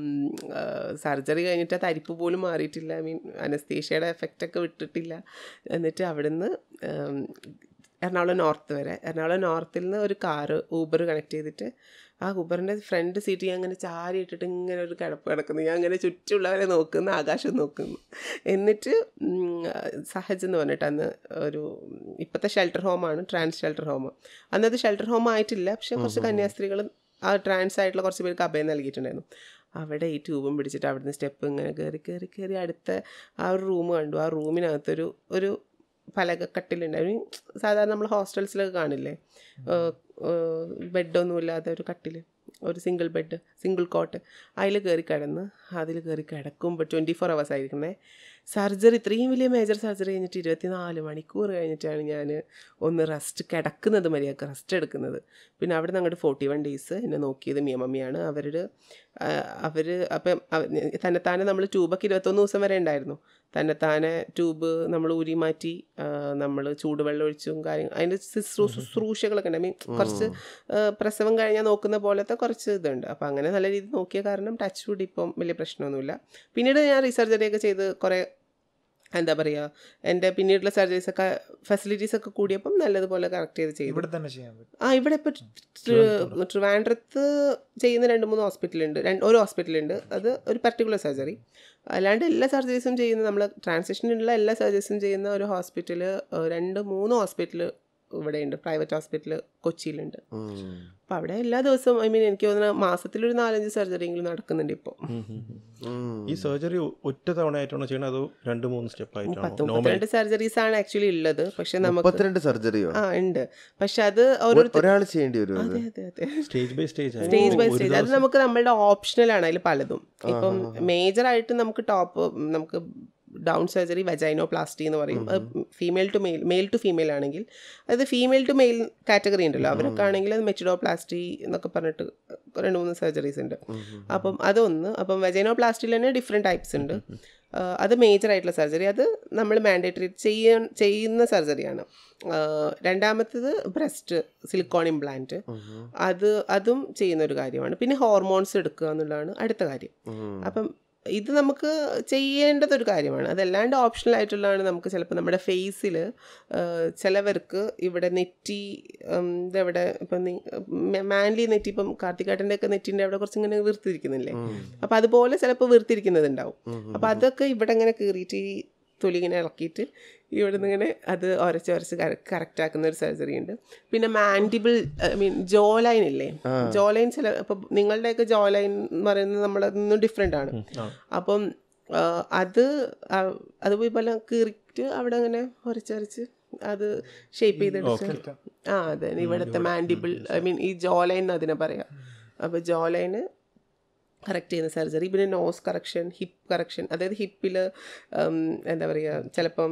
Speaker 5: സർജറി കഴിഞ്ഞിട്ട് ആ തരിപ്പ് പോലും മാറിയിട്ടില്ല ഐ മീൻ അനസ്തേഷ്യയുടെ എഫക്റ്റ് ഒക്കെ വിട്ടിട്ടില്ല എന്നിട്ട് അവിടുന്ന് ഉം, എറണാകുളം നോർത്ത് വരെ എറണാകുളം നോർത്തിൽ നിന്ന് ഒരു കാറ് ഊബർ കണക്ട് ചെയ്തിട്ട് ആ ഊബറിൻ്റെ ഫ്രണ്ട് സീറ്റ് ഞാൻ അങ്ങനെ ചാരി ഇട്ടിട്ട് ഇങ്ങനെ ഒരു കിടപ്പ് കിടക്കുന്നു ഞാൻ അങ്ങനെ ചുറ്റുമുള്ളവരെ നോക്കുന്നു ആകാശം നോക്കുന്നു എന്നിട്ട് ഉം, സഹജ് എന്ന് പറഞ്ഞിട്ട് അന്ന് ഒരു ഇപ്പോഴത്തെ ഷെൽട്ടർ ഹോമാണ് ട്രാൻസ് ഷെൽട്ടർ ഹോം അന്നത് ഷെൽട്ടർ ഹോം ആയിട്ടില്ല പക്ഷെ കുറച്ച് കന്യാസ്ത്രീകൾ ആ ട്രാൻസ് ആയിട്ടുള്ള കുറച്ച് പേർക്ക് അഭയം നൽകിയിട്ടുണ്ടായിരുന്നു അവിടെ ഈ ട്യൂബും പിടിച്ചിട്ട് അവിടുന്ന് സ്റ്റെപ്പ് ഇങ്ങനെ കയറി കയറി കയറി അടുത്ത ആ ഒരു റൂം കണ്ടു ആ റൂമിനകത്തൊരു ഒരു പലകക്കട്ടിലുണ്ട് I mean, സാധാരണ നമ്മൾ ഹോസ്റ്റൽസിലൊക്കെ കാണില്ലേ ബെഡൊന്നും ഇല്ലാത്ത ഒരു കട്ടിൽ ഒരു സിംഗിൾ ബെഡ് സിംഗിൾ കോട്ട് അതിൽ കയറി കിടന്ന് അതിൽ കയറി കിടക്കുമ്പോൾ ട്വൻറ്റി ഫോർ അവേഴ്സ് ആയിരിക്കണേ സർജറി ഇത്രയും വലിയ മേജർ സർജറി കഴിഞ്ഞിട്ട് ഇരുപത്തിനാല് മണിക്കൂർ കഴിഞ്ഞിട്ടാണ് ഞാൻ ഒന്ന് റെസ്റ്റ് കിടക്കുന്നത് മര്യാദക്ക് റെസ്റ്റ് എടുക്കുന്നത് പിന്നെ അവിടെ നിന്ന് അങ്ങോട്ട് ഫോർട്ടി വൺ ഡേയ്സ് എന്നെ നോക്കിയത് മിയമമ്മിയാണ് അവരുടെ അവർ അപ്പം അവ- തന്നെത്താനെ നമ്മൾ ട്യൂബൊക്കെ ഇരുപത്തൊന്ന് ദിവസം വരെ ഉണ്ടായിരുന്നു തന്നെത്താനെ ട്യൂബ് നമ്മൾ ഊരി മാറ്റി നമ്മൾ ചൂടുവെള്ളം ഒഴിച്ചും കാര്യം അതിൻ്റെ ശുശ്രൂ ശുശ്രൂഷകളൊക്കെ ഉണ്ട് ഐ മീൻ കുറച്ച് ആ, പ്രസവം കഴിഞ്ഞാൽ നോക്കുന്ന പോലത്തെ കുറച്ച് ഇതുണ്ട് അപ്പോൾ അങ്ങനെ നല്ല രീതിയിൽ നോക്കിയ കാരണം ടച്ച് വുഡ് ഇപ്പം വലിയ പ്രശ്നമൊന്നുമില്ല പിന്നീട് ഞാൻ റീസർജറിയൊക്കെ ചെയ്ത് കുറേ എന്താ പറയുക എൻ്റെ പിന്നീടുള്ള സർജറീസ് ഒക്കെ ഫെസിലിറ്റീസ് ഒക്കെ കൂടിയപ്പം നല്ലതുപോലെ കറക്റ്റ് ചെയ്ത് ചെയ്തു
Speaker 2: ഇവിടെ തന്നെ ചെയ്യാൻ പറ്റും
Speaker 5: ആ ഇവിടെ ഇപ്പോൾ ട്രിവാൻഡ്രത്ത് ചെയ്യുന്ന രണ്ട് മൂന്ന് ഹോസ്പിറ്റലുണ്ട് രണ്ട് ഒരു ഹോസ്പിറ്റലുണ്ട് അത് ഒരു പർട്ടിക്കുലർ സർജറി അല്ലാണ്ട് എല്ലാ സർജറീസും ചെയ്യുന്ന നമ്മൾ ട്രാൻസിഷനുള്ള എല്ലാ സർജറീസും ചെയ്യുന്ന ഒരു ഹോസ്പിറ്റൽ രണ്ട് മൂന്ന് ഹോസ്പിറ്റൽ ഇവിടെയുണ്ട് പ്രൈവറ്റ് ഹോസ്പിറ്റൽ കൊച്ചിയിലുണ്ട്
Speaker 1: ഉം.
Speaker 5: അപ്പോൾ അവിടെ എല്ലാ ദിവസവും ഐ മീൻ എനിക്ക് തോന്നുന്ന മാസത്തിലൊരു നാലഞ്ച് സർജറിയെങ്കിലും നടക്കുന്നുണ്ട് ഇപ്പോൾ
Speaker 1: ഉം.
Speaker 4: ഈ സർജറി ഒറ്റ തവണ ആയിട്ടാണോ ചെയ്യണത് അതോ രണ്ട് മൂന്ന് സ്റ്റെപ്പ് ആയിട്ടാണോ
Speaker 5: പത്ത്
Speaker 4: നോർമൽ
Speaker 5: മുപ്പത്തിരണ്ട് സർജറീസ് ആണ് ആക്ച്വലി ഉള്ളത് പക്ഷെ നമുക്ക്
Speaker 1: മുപ്പത്തിരണ്ട് സർജറിയോ
Speaker 5: ആ ഉണ്ട് പക്ഷെ അത് ഓരോരുത്തർ
Speaker 1: ഒരാൾ ചെയ്യേണ്ടി വരും അത്
Speaker 5: അതെ അതെ അതെ
Speaker 4: stage by stage
Speaker 5: stage by stage അത് നമുക്ക് നമ്മളുടെ ഓപ്ഷണലാണ് അതിൽ പലതും ഇപ്പം മേജർ ആയിട്ട് നമുക്ക് ടോപ്പ് നമുക്ക് ഡൗൺ സർജറി വജൈനോപ്ലാസ്റ്റി എന്ന് പറയും female to male male to female ആണെങ്കിൽ അത് ഫീമെയിൽ ടു മെയിൽ കാറ്റഗറി ഉണ്ടല്ലോ അവരൊക്കെ ആണെങ്കിൽ അത് മെച്ചിഡോപ്ലാസ്റ്റി എന്നൊക്കെ പറഞ്ഞിട്ട് രണ്ട് മൂന്ന് സർജറീസ് ഉണ്ട് അപ്പം അതൊന്ന് അപ്പം വജൈനോപ്ലാസ്റ്റിയിൽ തന്നെ ഡിഫറെൻറ്റ് ടൈപ്സ് ഉണ്ട് അത് മേജർ ആയിട്ടുള്ള സർജറി അത് നമ്മൾ മാൻഡേറ്ററി ചെയ്യാൻ ചെയ്യുന്ന സർജറിയാണ് രണ്ടാമത്തേത് ബ്രസ്റ്റ് സിലിക്കോൺ ഇംപ്ലാന്റ് അത് അതും ചെയ്യുന്ന ഒരു കാര്യമാണ് പിന്നെ ഹോർമോൺസ് എടുക്കുക എന്നുള്ളതാണ് അടുത്ത കാര്യം അപ്പം ഇത് നമുക്ക് ചെയ്യേണ്ടത് ഒരു കാര്യമാണ് അതല്ലാണ്ട് ഓപ്ഷണൽ ആയിട്ടുള്ളതാണ് നമുക്ക് ചിലപ്പോൾ നമ്മുടെ ഫേസിൽ ചിലവർക്ക് ഇവിടെ നെറ്റി ഉം, ഇതെവിടെ ഇപ്പം മാൻലി നെറ്റി ഇപ്പം കാർത്തികാട്ടൻ്റെ ഒക്കെ നെറ്റിൻ്റെ അവിടെ കുറച്ച് ഇങ്ങനെ വീർത്തിരിക്കുന്നില്ലേ അപ്പം അതുപോലെ ചിലപ്പോൾ വീർത്തിരിക്കുന്നതുണ്ടാവും അപ്പം അതൊക്കെ ഇവിടെ ഇങ്ങനെ കീറിയിട്ട് ഈ തൊലി ഇങ്ങനെ ഇളക്കിയിട്ട് ഇവിടെ നിന്ന് ഇങ്ങനെ അത് ഉരച്ച് ഉരച്ച് കറക്റ്റ് ആക്കുന്ന ഒരു സർജറി ഉണ്ട് പിന്നെ mandible I mean jaw line ഇല്ലേ ജോ ലൈൻ ചില ഇപ്പം നിങ്ങളുടെയൊക്കെ ജോ ലൈൻ എന്ന് പറയുന്നത് നമ്മളതൊന്നും ഡിഫറെൻ്റ് ആണ് അപ്പം ആ, അത് ആ- അത് പോലെ കീറിയിട്ട് അവിടെ അങ്ങനെ ഉരച്ചരച്ച് അത് ഷേപ്പ് ചെയ്തെടുത്ത് ആ അതെ ഇവിടുത്തെ മാൻഡിബിൾ ഐ മീൻ ഈ ജോ ലൈൻ അതിനെ പറയാം അപ്പോൾ ജോ ലൈന് കറക്റ്റ് ചെയ്യുന്ന സർജറി പിന്നെ നോസ് കറക്ഷൻ ഹിപ്പ് കറക്ഷൻ അതായത് ഹിപ്പിൽ എന്താ പറയുക ചിലപ്പം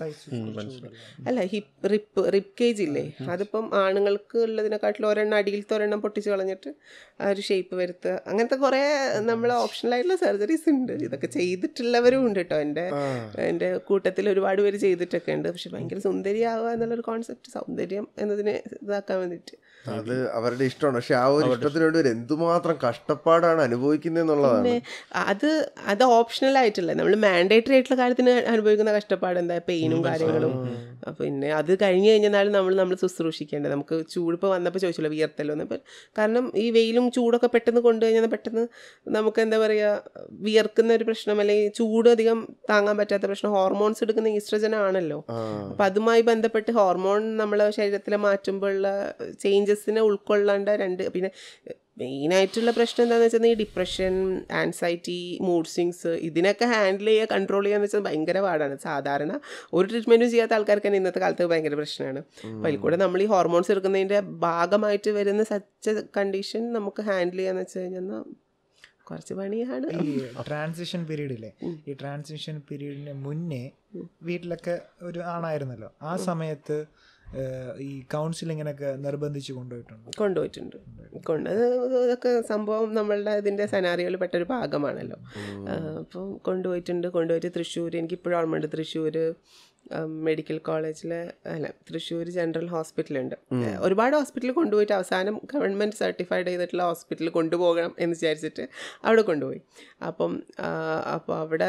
Speaker 5: അല്ല ഹിപ്പ് റിപ്പ് റിപ്പ് കേജ് ഇല്ലേ അതിപ്പം ആണുങ്ങൾക്ക് ഉള്ളതിനെക്കാട്ടിലും ഒരെണ്ണം അടിയിലത്തെ ഒരെണ്ണം പൊട്ടിച്ച് കളഞ്ഞിട്ട് ആ ഒരു ഷേപ്പ് വരുത്തുക അങ്ങനത്തെ കുറേ നമ്മൾ ഓപ്ഷണലായിട്ടുള്ള സർജറീസ് ഉണ്ട് ഇതൊക്കെ ചെയ്തിട്ടുള്ളവരും ഉണ്ട് കേട്ടോ എൻ്റെ എൻ്റെ കൂട്ടത്തിൽ ഒരുപാട് പേര് ചെയ്തിട്ടൊക്കെ ഉണ്ട് പക്ഷെ ഭയങ്കര സുന്ദരിയാവുക എന്നുള്ളൊരു കോൺസെപ്റ്റ് സൗന്ദര്യം എന്നതിനെ ഇതാക്കാൻ വേണ്ടിയിട്ട്
Speaker 1: അത് അവരുടെ ഇഷ്ടമാണ് പക്ഷെ ആ ഒരു ഇഷ്ടത്തിന് വേണ്ടി ഒരു എന്തുമാത്രം കഷ്ടപ്പാടാണ് അനുഭവിക്കുന്നത് എന്നുള്ളതാണ്
Speaker 5: പിന്നെ അത് അത് ഓപ്ഷണൽ ആയിട്ടല്ല നമ്മൾ മാൻഡേറ്ററി ആയിട്ടുള്ള കാര്യത്തിന് അനുഭവിക്കുന്ന കഷ്ടപ്പാട് എന്താ പെയിനും കാര്യങ്ങളും പിന്നെ അത് കഴിഞ്ഞ് കഴിഞ്ഞാലും നമ്മൾ നമ്മൾ ശുശ്രൂഷിക്കേണ്ടത് നമുക്ക് ചൂട് ഇപ്പോൾ വന്നപ്പോൾ ചോദിച്ചല്ലോ വിയർത്തല്ലോ എന്ന് അപ്പം കാരണം ഈ വെയിലും ചൂടൊക്കെ പെട്ടെന്ന് കൊണ്ടു കഴിഞ്ഞാൽ പെട്ടെന്ന് നമുക്ക് എന്താ പറയുക വിയർക്കുന്ന ഒരു പ്രശ്നം അല്ലെങ്കിൽ ചൂട് അധികം താങ്ങാൻ പറ്റാത്ത പ്രശ്നം ഹോർമോൺസ് എടുക്കുന്ന ഈസ്ട്രജൻ ആണല്ലോ അപ്പം അതുമായി ബന്ധപ്പെട്ട് ഹോർമോൺ നമ്മളെ ശരീരത്തിൽ മാറ്റുമ്പോഴുള്ള ചേഞ്ചസിനെ ഉൾക്കൊള്ളേണ്ട രണ്ട് പിന്നെ മെയിനായിട്ടുള്ള പ്രശ്നം എന്താണെന്ന് വെച്ചാൽ ഈ ഡിപ്രഷൻ ആൻസൈറ്റി മൂഡ് സ്വിങ്സ് ഇതിനൊക്കെ ഹാൻഡിൽ ചെയ്യുക കൺട്രോൾ ചെയ്യാന്ന് വെച്ചാൽ ഭയങ്കര പാടാണ് സാധാരണ ഒരു ട്രീറ്റ്മെൻറ്റും ചെയ്യാത്ത ആൾക്കാർക്ക് തന്നെ ഇന്നത്തെ കാലത്ത് ഭയങ്കര പ്രശ്നമാണ് അപ്പോൾ അതിൽ കൂടെ നമ്മൾ ഈ ഹോർമോൺസ് എടുക്കുന്നതിൻ്റെ ഭാഗമായിട്ട് വരുന്ന സച്ച കണ്ടീഷൻ നമുക്ക് ഹാൻഡിൽ ചെയ്യാന്ന് വെച്ച് കഴിഞ്ഞാൽ കുറച്ച് പണിയാണ്
Speaker 2: ഈ ട്രാൻസിഷൻ പീരീഡ് ഇല്ലേ ഈ ട്രാൻസിഷൻ പീരീഡിന് മുന്നേ വീട്ടിലൊക്കെ ഒരു ആണായിരുന്നല്ലോ ആ സമയത്ത് ഏഹ്, ഈ കൗൺസിലിങ്ങിനൊക്കെ നിർബന്ധിച്ച് കൊണ്ടുപോയിട്ടുണ്ട്
Speaker 5: കൊണ്ടുപോയിട്ടുണ്ട് കൊണ്ട് അത് ഇതൊക്കെ സംഭവം നമ്മളുടെ ഇതിൻ്റെ സെനാറിയോയിൽ പെട്ടൊരു ഭാഗമാണല്ലോ അപ്പം കൊണ്ടുപോയിട്ടുണ്ട് കൊണ്ടുപോയിട്ട് തൃശ്ശൂർ എനിക്കിപ്പോഴും ഓർമ്മയുണ്ട് തൃശ്ശൂർ മെഡിക്കൽ കോളേജിലെ അല്ല തൃശ്ശൂർ ജനറൽ ഹോസ്പിറ്റലുണ്ട് ഒരുപാട് ഹോസ്പിറ്റലിൽ കൊണ്ടുപോയിട്ട് അവസാനം ഗവൺമെൻറ് സർട്ടിഫൈഡ് ചെയ്തിട്ടുള്ള ഹോസ്പിറ്റലിൽ കൊണ്ടുപോകണം എന്ന് വിചാരിച്ചിട്ട് അവിടെ കൊണ്ടുപോയി അപ്പം ആ, അപ്പോൾ അവിടെ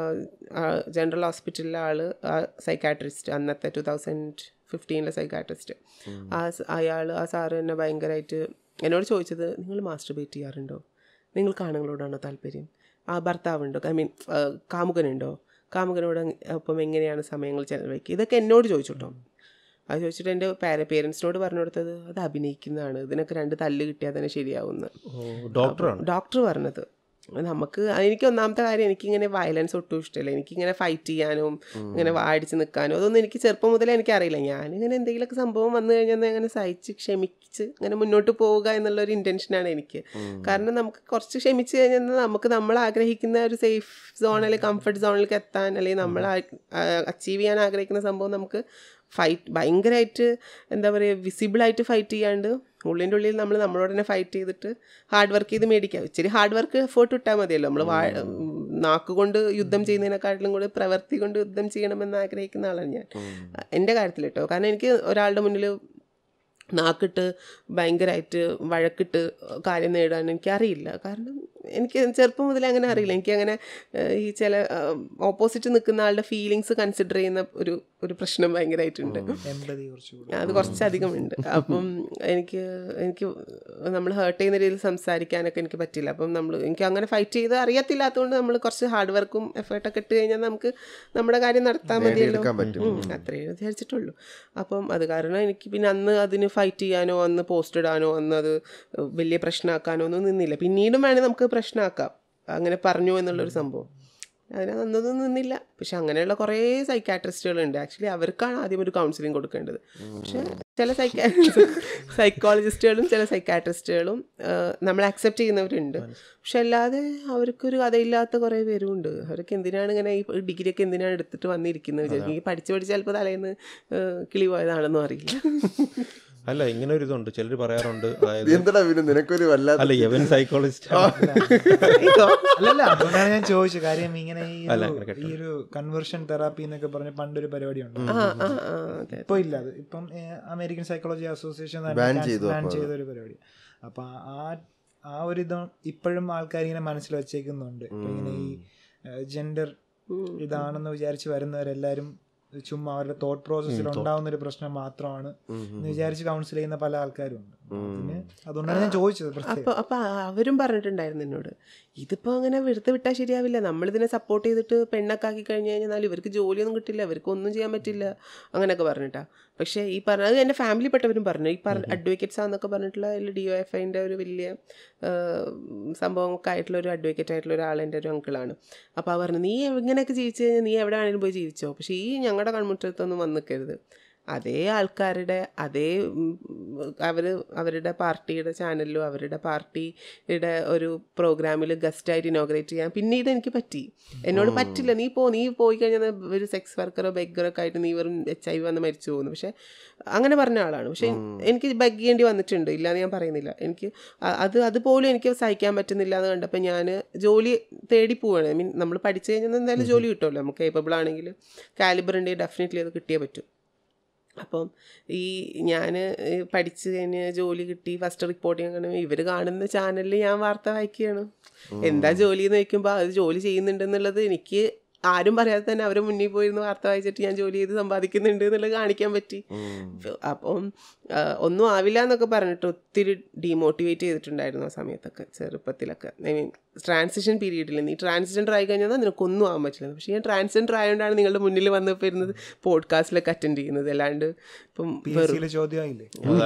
Speaker 5: ജനറൽ ഹോസ്പിറ്റലിലെ ആൾ സൈക്കാട്രിസ്റ്റ് അന്നത്തെ ടു തൗസൻഡ് ഫിഫ്റ്റീനിലെ സൈക്കാട്രിസ്റ്റ് ആ അയാൾ ആ സാറ് എന്നെ ഭയങ്കരമായിട്ട് എന്നോട് ചോദിച്ചത് നിങ്ങൾ മാസ്റ്റർബേറ്റ് ചെയ്യാറുണ്ടോ നിങ്ങൾക്ക് ആണുങ്ങളോടാണോ താല്പര്യം ആ ഭർത്താവുണ്ടോ ഐ മീൻ കാമുകനുണ്ടോ കാമുകനോട് ഒപ്പം എങ്ങനെയാണ് സമയങ്ങൾ ചെലവഴിക്കുക ഇതൊക്കെ എന്നോട് ചോദിച്ചിട്ടോ അത് ചോദിച്ചിട്ട് എൻ്റെ പാര പേരൻസിനോട് പറഞ്ഞു കൊടുത്തത് അത് അഭിനയിക്കുന്നതാണ് ഇതിനൊക്കെ രണ്ട് തല്ല് കിട്ടിയാൽ തന്നെ ശരിയാവുമെന്ന്
Speaker 4: ഡോക്ടറാണ്
Speaker 5: ഡോക്ടർ പറഞ്ഞത് നമുക്ക് എനിക്ക് ഒന്നാമത്തെ കാര്യം എനിക്കിങ്ങനെ വയലൻസ് ഒട്ടും ഇഷ്ടമില്ല എനിക്കിങ്ങനെ ഫൈറ്റ് ചെയ്യാനും ഇങ്ങനെ വാടിച്ച് നിൽക്കാനും അതൊന്നും എനിക്ക് ചെറുപ്പം മുതലേ എനിക്കറിയില്ല ഞാനിങ്ങനെ എന്തെങ്കിലുമൊക്കെ സംഭവം വന്നു കഴിഞ്ഞാൽ അങ്ങനെ സഹിച്ച് ക്ഷമിച്ച് അങ്ങനെ മുന്നോട്ട് പോവുക എന്നുള്ള ഒരു ഇൻറ്റൻഷനാണ് എനിക്ക് കാരണം നമുക്ക് കുറച്ച് ക്ഷമിച്ച് കഴിഞ്ഞാൽ നമുക്ക് നമ്മൾ ആഗ്രഹിക്കുന്ന ഒരു സേഫ് സോൺ അല്ലെങ്കിൽ കംഫർട്ട് സോണിലേക്ക് എത്താൻ അല്ലെങ്കിൽ നമ്മൾ അച്ചീവ് ചെയ്യാൻ ആഗ്രഹിക്കുന്ന സംഭവം നമുക്ക് ഫൈറ്റ് ഭയങ്കരമായിട്ട് എന്താ പറയുക വിസിബിളായിട്ട് ഫൈറ്റ് ചെയ്യാണ്ട് ഉള്ളിൻ്റെ ഉള്ളിൽ നമ്മൾ നമ്മളോട് തന്നെ ഫൈറ്റ് ചെയ്തിട്ട് ഹാർഡ് വർക്ക് ചെയ്ത് മേടിക്കാം ഇച്ചിരി ഹാർഡ് വർക്ക് എഫേർട്ട് ഇട്ടാൽ മതിയല്ലോ നമ്മൾ വാ നാക്കുകൊണ്ട് യുദ്ധം ചെയ്യുന്നതിനെക്കാട്ടിലും കൂടി പ്രവൃത്തി കൊണ്ട് യുദ്ധം ചെയ്യണമെന്ന് ആഗ്രഹിക്കുന്ന ആളാണ് ഞാൻ എൻ്റെ കാര്യത്തിൽ കേട്ടോ കാരണം എനിക്ക് ഒരാളുടെ മുന്നിൽ നാക്കിട്ട് ഭയങ്കരമായിട്ട് വഴക്കിട്ട് കാര്യം നേടാൻ എനിക്കറിയില്ല കാരണം എനിക്ക് ചെറുപ്പം മുതലേ അങ്ങനെ അറിയില്ല എനിക്കങ്ങനെ ഏഹ്, ഈ ചില ഓപ്പോസിറ്റ് നിൽക്കുന്ന ആളുടെ ഫീലിങ്സ് കൺസിഡർ ചെയ്യുന്ന ഒരു ഒരു പ്രശ്നം ഭയങ്കരമായിട്ടുണ്ട്
Speaker 2: എൺപത് കുറച്ചുകൂടി
Speaker 5: അത് കുറച്ചധികം ഉണ്ട് അപ്പം എനിക്ക് എനിക്ക് നമ്മൾ ഹേർട്ട് ചെയ്യുന്ന രീതിയിൽ സംസാരിക്കാനൊക്കെ എനിക്ക് പറ്റില്ല അപ്പം നമ്മൾ എനിക്ക് അങ്ങനെ ഫൈറ്റ് ചെയ്ത് അറിയത്തില്ലാത്തതുകൊണ്ട് നമ്മൾ കുറച്ച് ഹാർഡ് വർക്കും എഫേർട്ടൊക്കെ ഇട്ട് കഴിഞ്ഞാൽ നമുക്ക് നമ്മുടെ കാര്യം നടത്താൻ മതിയല്ലോ
Speaker 1: നേടിയെടുക്കാൻ പറ്റും.
Speaker 5: ഉം, അത്രയേ വിചാരിച്ചിട്ടുള്ളൂ അപ്പം അത് കാരണം എനിക്ക് പിന്നെ അന്ന് അതിന് ഫൈറ്റ് ചെയ്യാനോ അന്ന് പോസ്റ്റ് ഇടാനോ അന്ന് അത് വലിയ പ്രശ്നമാക്കാനോ ഒന്നും നിന്നില്ല പിന്നീടും വേണേൽ നമുക്ക് പ്രശ്നമാക്കാം അങ്ങനെ പറഞ്ഞു എന്നുള്ളൊരു സംഭവം അതിന് അന്നൊന്നും നിന്നില്ല പക്ഷെ അങ്ങനെയുള്ള കുറേ സൈക്കാട്രിസ്റ്റുകളുണ്ട് ആക്ച്വലി അവർക്കാണ് ആദ്യം ഒരു കൗൺസിലിംഗ് കൊടുക്കേണ്ടത് പക്ഷെ ചില സൈക്കാ സൈക്കോളജിസ്റ്റുകളും ചില സൈക്കാട്രിസ്റ്റുകളും നമ്മൾ അക്സെപ്റ്റ് ചെയ്യുന്നവരുണ്ട് പക്ഷെ അല്ലാതെ അവർക്കൊരു കഥയില്ലാത്ത കുറേ പേരുണ്ട് അവരൊക്കെ എന്തിനാണ് ഇങ്ങനെ ഈ ഡിഗ്രിയൊക്കെ എന്തിനാണ് എടുത്തിട്ട് വന്നിരിക്കുന്നത് വിചാരിക്കും ഈ പഠിച്ച് പഠിച്ച് ചിലപ്പോൾ തലേന്ന് ഏഹ്, കിളി പോയതാണെന്നും അറിയില്ല
Speaker 4: അല്ല ഇങ്ങനെ ഒരു ഇതുണ്ട് ചിലർ പറയാറുണ്ട് അതായത്
Speaker 1: എന്തിനാ പിന്നെ നിനക്കൊരു വല്ലാത്ത
Speaker 4: അല്ല യവൻ സൈക്കോളജിസ്റ്റ്
Speaker 2: അല്ലല്ല അതുകൊണ്ടാണ് ഞാൻ ചോദിച്ചത് കാര്യം ഇങ്ങനെ ഈ
Speaker 4: അല്ല,
Speaker 2: ഒരു-
Speaker 4: അങ്ങനെ കേട്ടോ.
Speaker 2: ഈ ഒരു കൺവേർഷൻ തെറാപ്പി എന്നൊക്കെ പറഞ്ഞ പണ്ടൊരു പരിപാടി ഉണ്ട്
Speaker 5: ആ ആ ആ അതെ
Speaker 2: ഇപ്പൊ ഇല്ല അത് ഇപ്പം ഏഹ്, അമേരിക്കൻ സൈക്കോളജി അസോസിയേഷൻ
Speaker 1: Ban ചെയ്തു
Speaker 2: ബാൻ
Speaker 1: അപ്പൊ.
Speaker 2: ചെയ്ത ഒരു പരിപാടി അപ്പൊ ആ ആ ഒരു ഇത് ഇപ്പോഴും ആൾക്കാർ ഇങ്ങനെ മനസ്സിൽ വെച്ചേക്കുന്നുണ്ട് ഇപ്പൊ ഇങ്ങനെ ഈ ജെൻഡർ
Speaker 5: ഉം.
Speaker 2: ഇതാണെന്ന് വിചാരിച്ച് വരുന്നവരെല്ലാരും ചുമ്മാ അവരുടെ തോട്ട് പ്രോസസ്സിൽ ഉണ്ടാവുന്ന ഒരു പ്രശ്നം മാത്രമാണ് എന്ന് വിചാരിച്ച് കൗൺസിൽ ചെയ്യുന്ന പല ആൾക്കാരും ഉണ്ട് അതിന് അതുകൊണ്ടാണ് ഞാൻ ചോദിച്ചത് പ്രത്യേകം
Speaker 5: അപ്പൊ അപ്പൊ അവരും പറഞ്ഞിട്ടുണ്ടായിരുന്നു എന്നോട് ഇതിപ്പോ അങ്ങനെ വെറുതെ വിട്ടാൽ ശരിയാവില്ല നമ്മളിതിനെ സപ്പോർട്ട് ചെയ്തിട്ട് പെണ്ണൊക്കെ ആക്കി കഴിഞ്ഞു കഴിഞ്ഞാൽ ഇവർക്ക് ജോലിയൊന്നും കിട്ടില്ല ഇവർക്ക് ഒന്നും ചെയ്യാൻ പറ്റില്ല അങ്ങനെയൊക്കെ പറഞ്ഞിട്ടാ പക്ഷേ ഈ പറഞ്ഞ അത് എൻ്റെ ഫാമിലിപ്പെട്ടവരും പറഞ്ഞു ഈ പറഞ്ഞ അഡ്വക്കേറ്റ്സ് ആണെന്നൊക്കെ പറഞ്ഞിട്ടുള്ള അതിൽ ഡി ഒ എഫ് ഐൻ്റെ ഒരു വലിയ ആ, സംഭവമൊക്കെ ആയിട്ടുള്ള ഒരു അഡ്വക്കേറ്റ് ആയിട്ടുള്ള ഒരാൾ എൻ്റെ ഒരു അങ്കിളാണ് അപ്പോൾ ആ പറഞ്ഞു നീ ഇങ്ങനെയൊക്കെ ജീവിച്ചു കഴിഞ്ഞാൽ നീ എവിടെ ആണെങ്കിലും പോയി ജീവിച്ചോ പക്ഷേ ഈ ഞങ്ങളുടെ കൺമുറ്റത്തൊന്നും വന്ന് നിൽക്കരുത് അതേ ആൾക്കാരുടെ അതേ അവർ അവരുടെ പാർട്ടിയുടെ ചാനലിലും അവരുടെ പാർട്ടിയുടെ ഒരു പ്രോഗ്രാമിൽ ഗസ്റ്റായിട്ട് ഇനോഗ്രേറ്റ് ചെയ്യാൻ പിന്നീട് എനിക്ക് പറ്റി എന്നോട് പറ്റില്ല നീ പോ നീ പോയി കഴിഞ്ഞാൽ ഒരു സെക്സ് വർക്കറോ ബെഗറോ ഒക്കെ ആയിട്ട് നീ വെറും എച്ച് ഐ വി വന്ന് മരിച്ചു പോകുന്നു പക്ഷേ അങ്ങനെ പറഞ്ഞ ആളാണ് പക്ഷേ എനിക്ക് ബഗ് ചെയ്യേണ്ടി വന്നിട്ടുണ്ട് ഇല്ലാന്ന് ഞാൻ പറയുന്നില്ല എനിക്ക് അ- അത് അതുപോലും എനിക്ക് സഹിക്കാൻ പറ്റുന്നില്ല എന്ന് കണ്ടപ്പോൾ ഞാൻ ജോലി തേടി പോവാണ് ഐ മീൻ നമ്മൾ പഠിച്ചു കഴിഞ്ഞാൽ എന്തായാലും ജോലി കിട്ടുമല്ലോ നമുക്ക് കേപ്പബിൾ ആണെങ്കിൽ കാലിബർ ഉണ്ടെങ്കിൽ ഡെഫിനറ്റ്ലി അത് കിട്ടിയേ പറ്റും അപ്പം ഈ ഞാൻ പഠിച്ച് കഴിഞ്ഞ് ജോലി കിട്ടി ഫസ്റ്റ് റിപ്പോർട്ടിങ് അങ്ങനെ ഇവർ കാണുന്ന ചാനലിൽ ഞാൻ വാർത്ത വായിക്കുകയാണ് എന്താ ജോലി എന്ന് ചോദിക്കുമ്പോൾ അത് ജോലി ചെയ്യുന്നുണ്ടെന്നുള്ളത് എനിക്ക് ആരും പറയാതെ തന്നെ അവരെ മുന്നിൽ പോയിരുന്ന് വാർത്ത വായിച്ചിട്ട് ഞാൻ ജോലി ചെയ്ത് സമ്പാദിക്കുന്നുണ്ട് എന്നുള്ളത് കാണിക്കാൻ പറ്റി അപ്പം ആ, ഒന്നും ആവില്ല എന്നൊക്കെ പറഞ്ഞിട്ട് ഒത്തിരി ഡീമോട്ടിവേറ്റ് ചെയ്തിട്ടുണ്ടായിരുന്നു ആ സമയത്തൊക്കെ ചെറുപ്പത്തിലൊക്കെ ഐ മീൻ ട്രാൻസിഷൻ പീരീഡിൽ നീ ട്രാൻസ്ജെൻഡർ ആയി കഴിഞ്ഞാൽ നിനക്കൊന്നും ആവാൻ പറ്റില്ല പക്ഷേ ഞാൻ ട്രാൻസ്ജെൻഡർ ആയതുകൊണ്ടാണ് നിങ്ങളുടെ മുന്നിൽ വന്നപ്പോൾ ഇരുന്നത് പോഡ്കാസ്റ്റിലൊക്കെ അറ്റൻഡ് ചെയ്യുന്നത് അല്ലാണ്ട് ഇപ്പം
Speaker 2: പി
Speaker 5: വെറും
Speaker 2: എസ് സിയിലെ ചോദ്യമായില്ലേ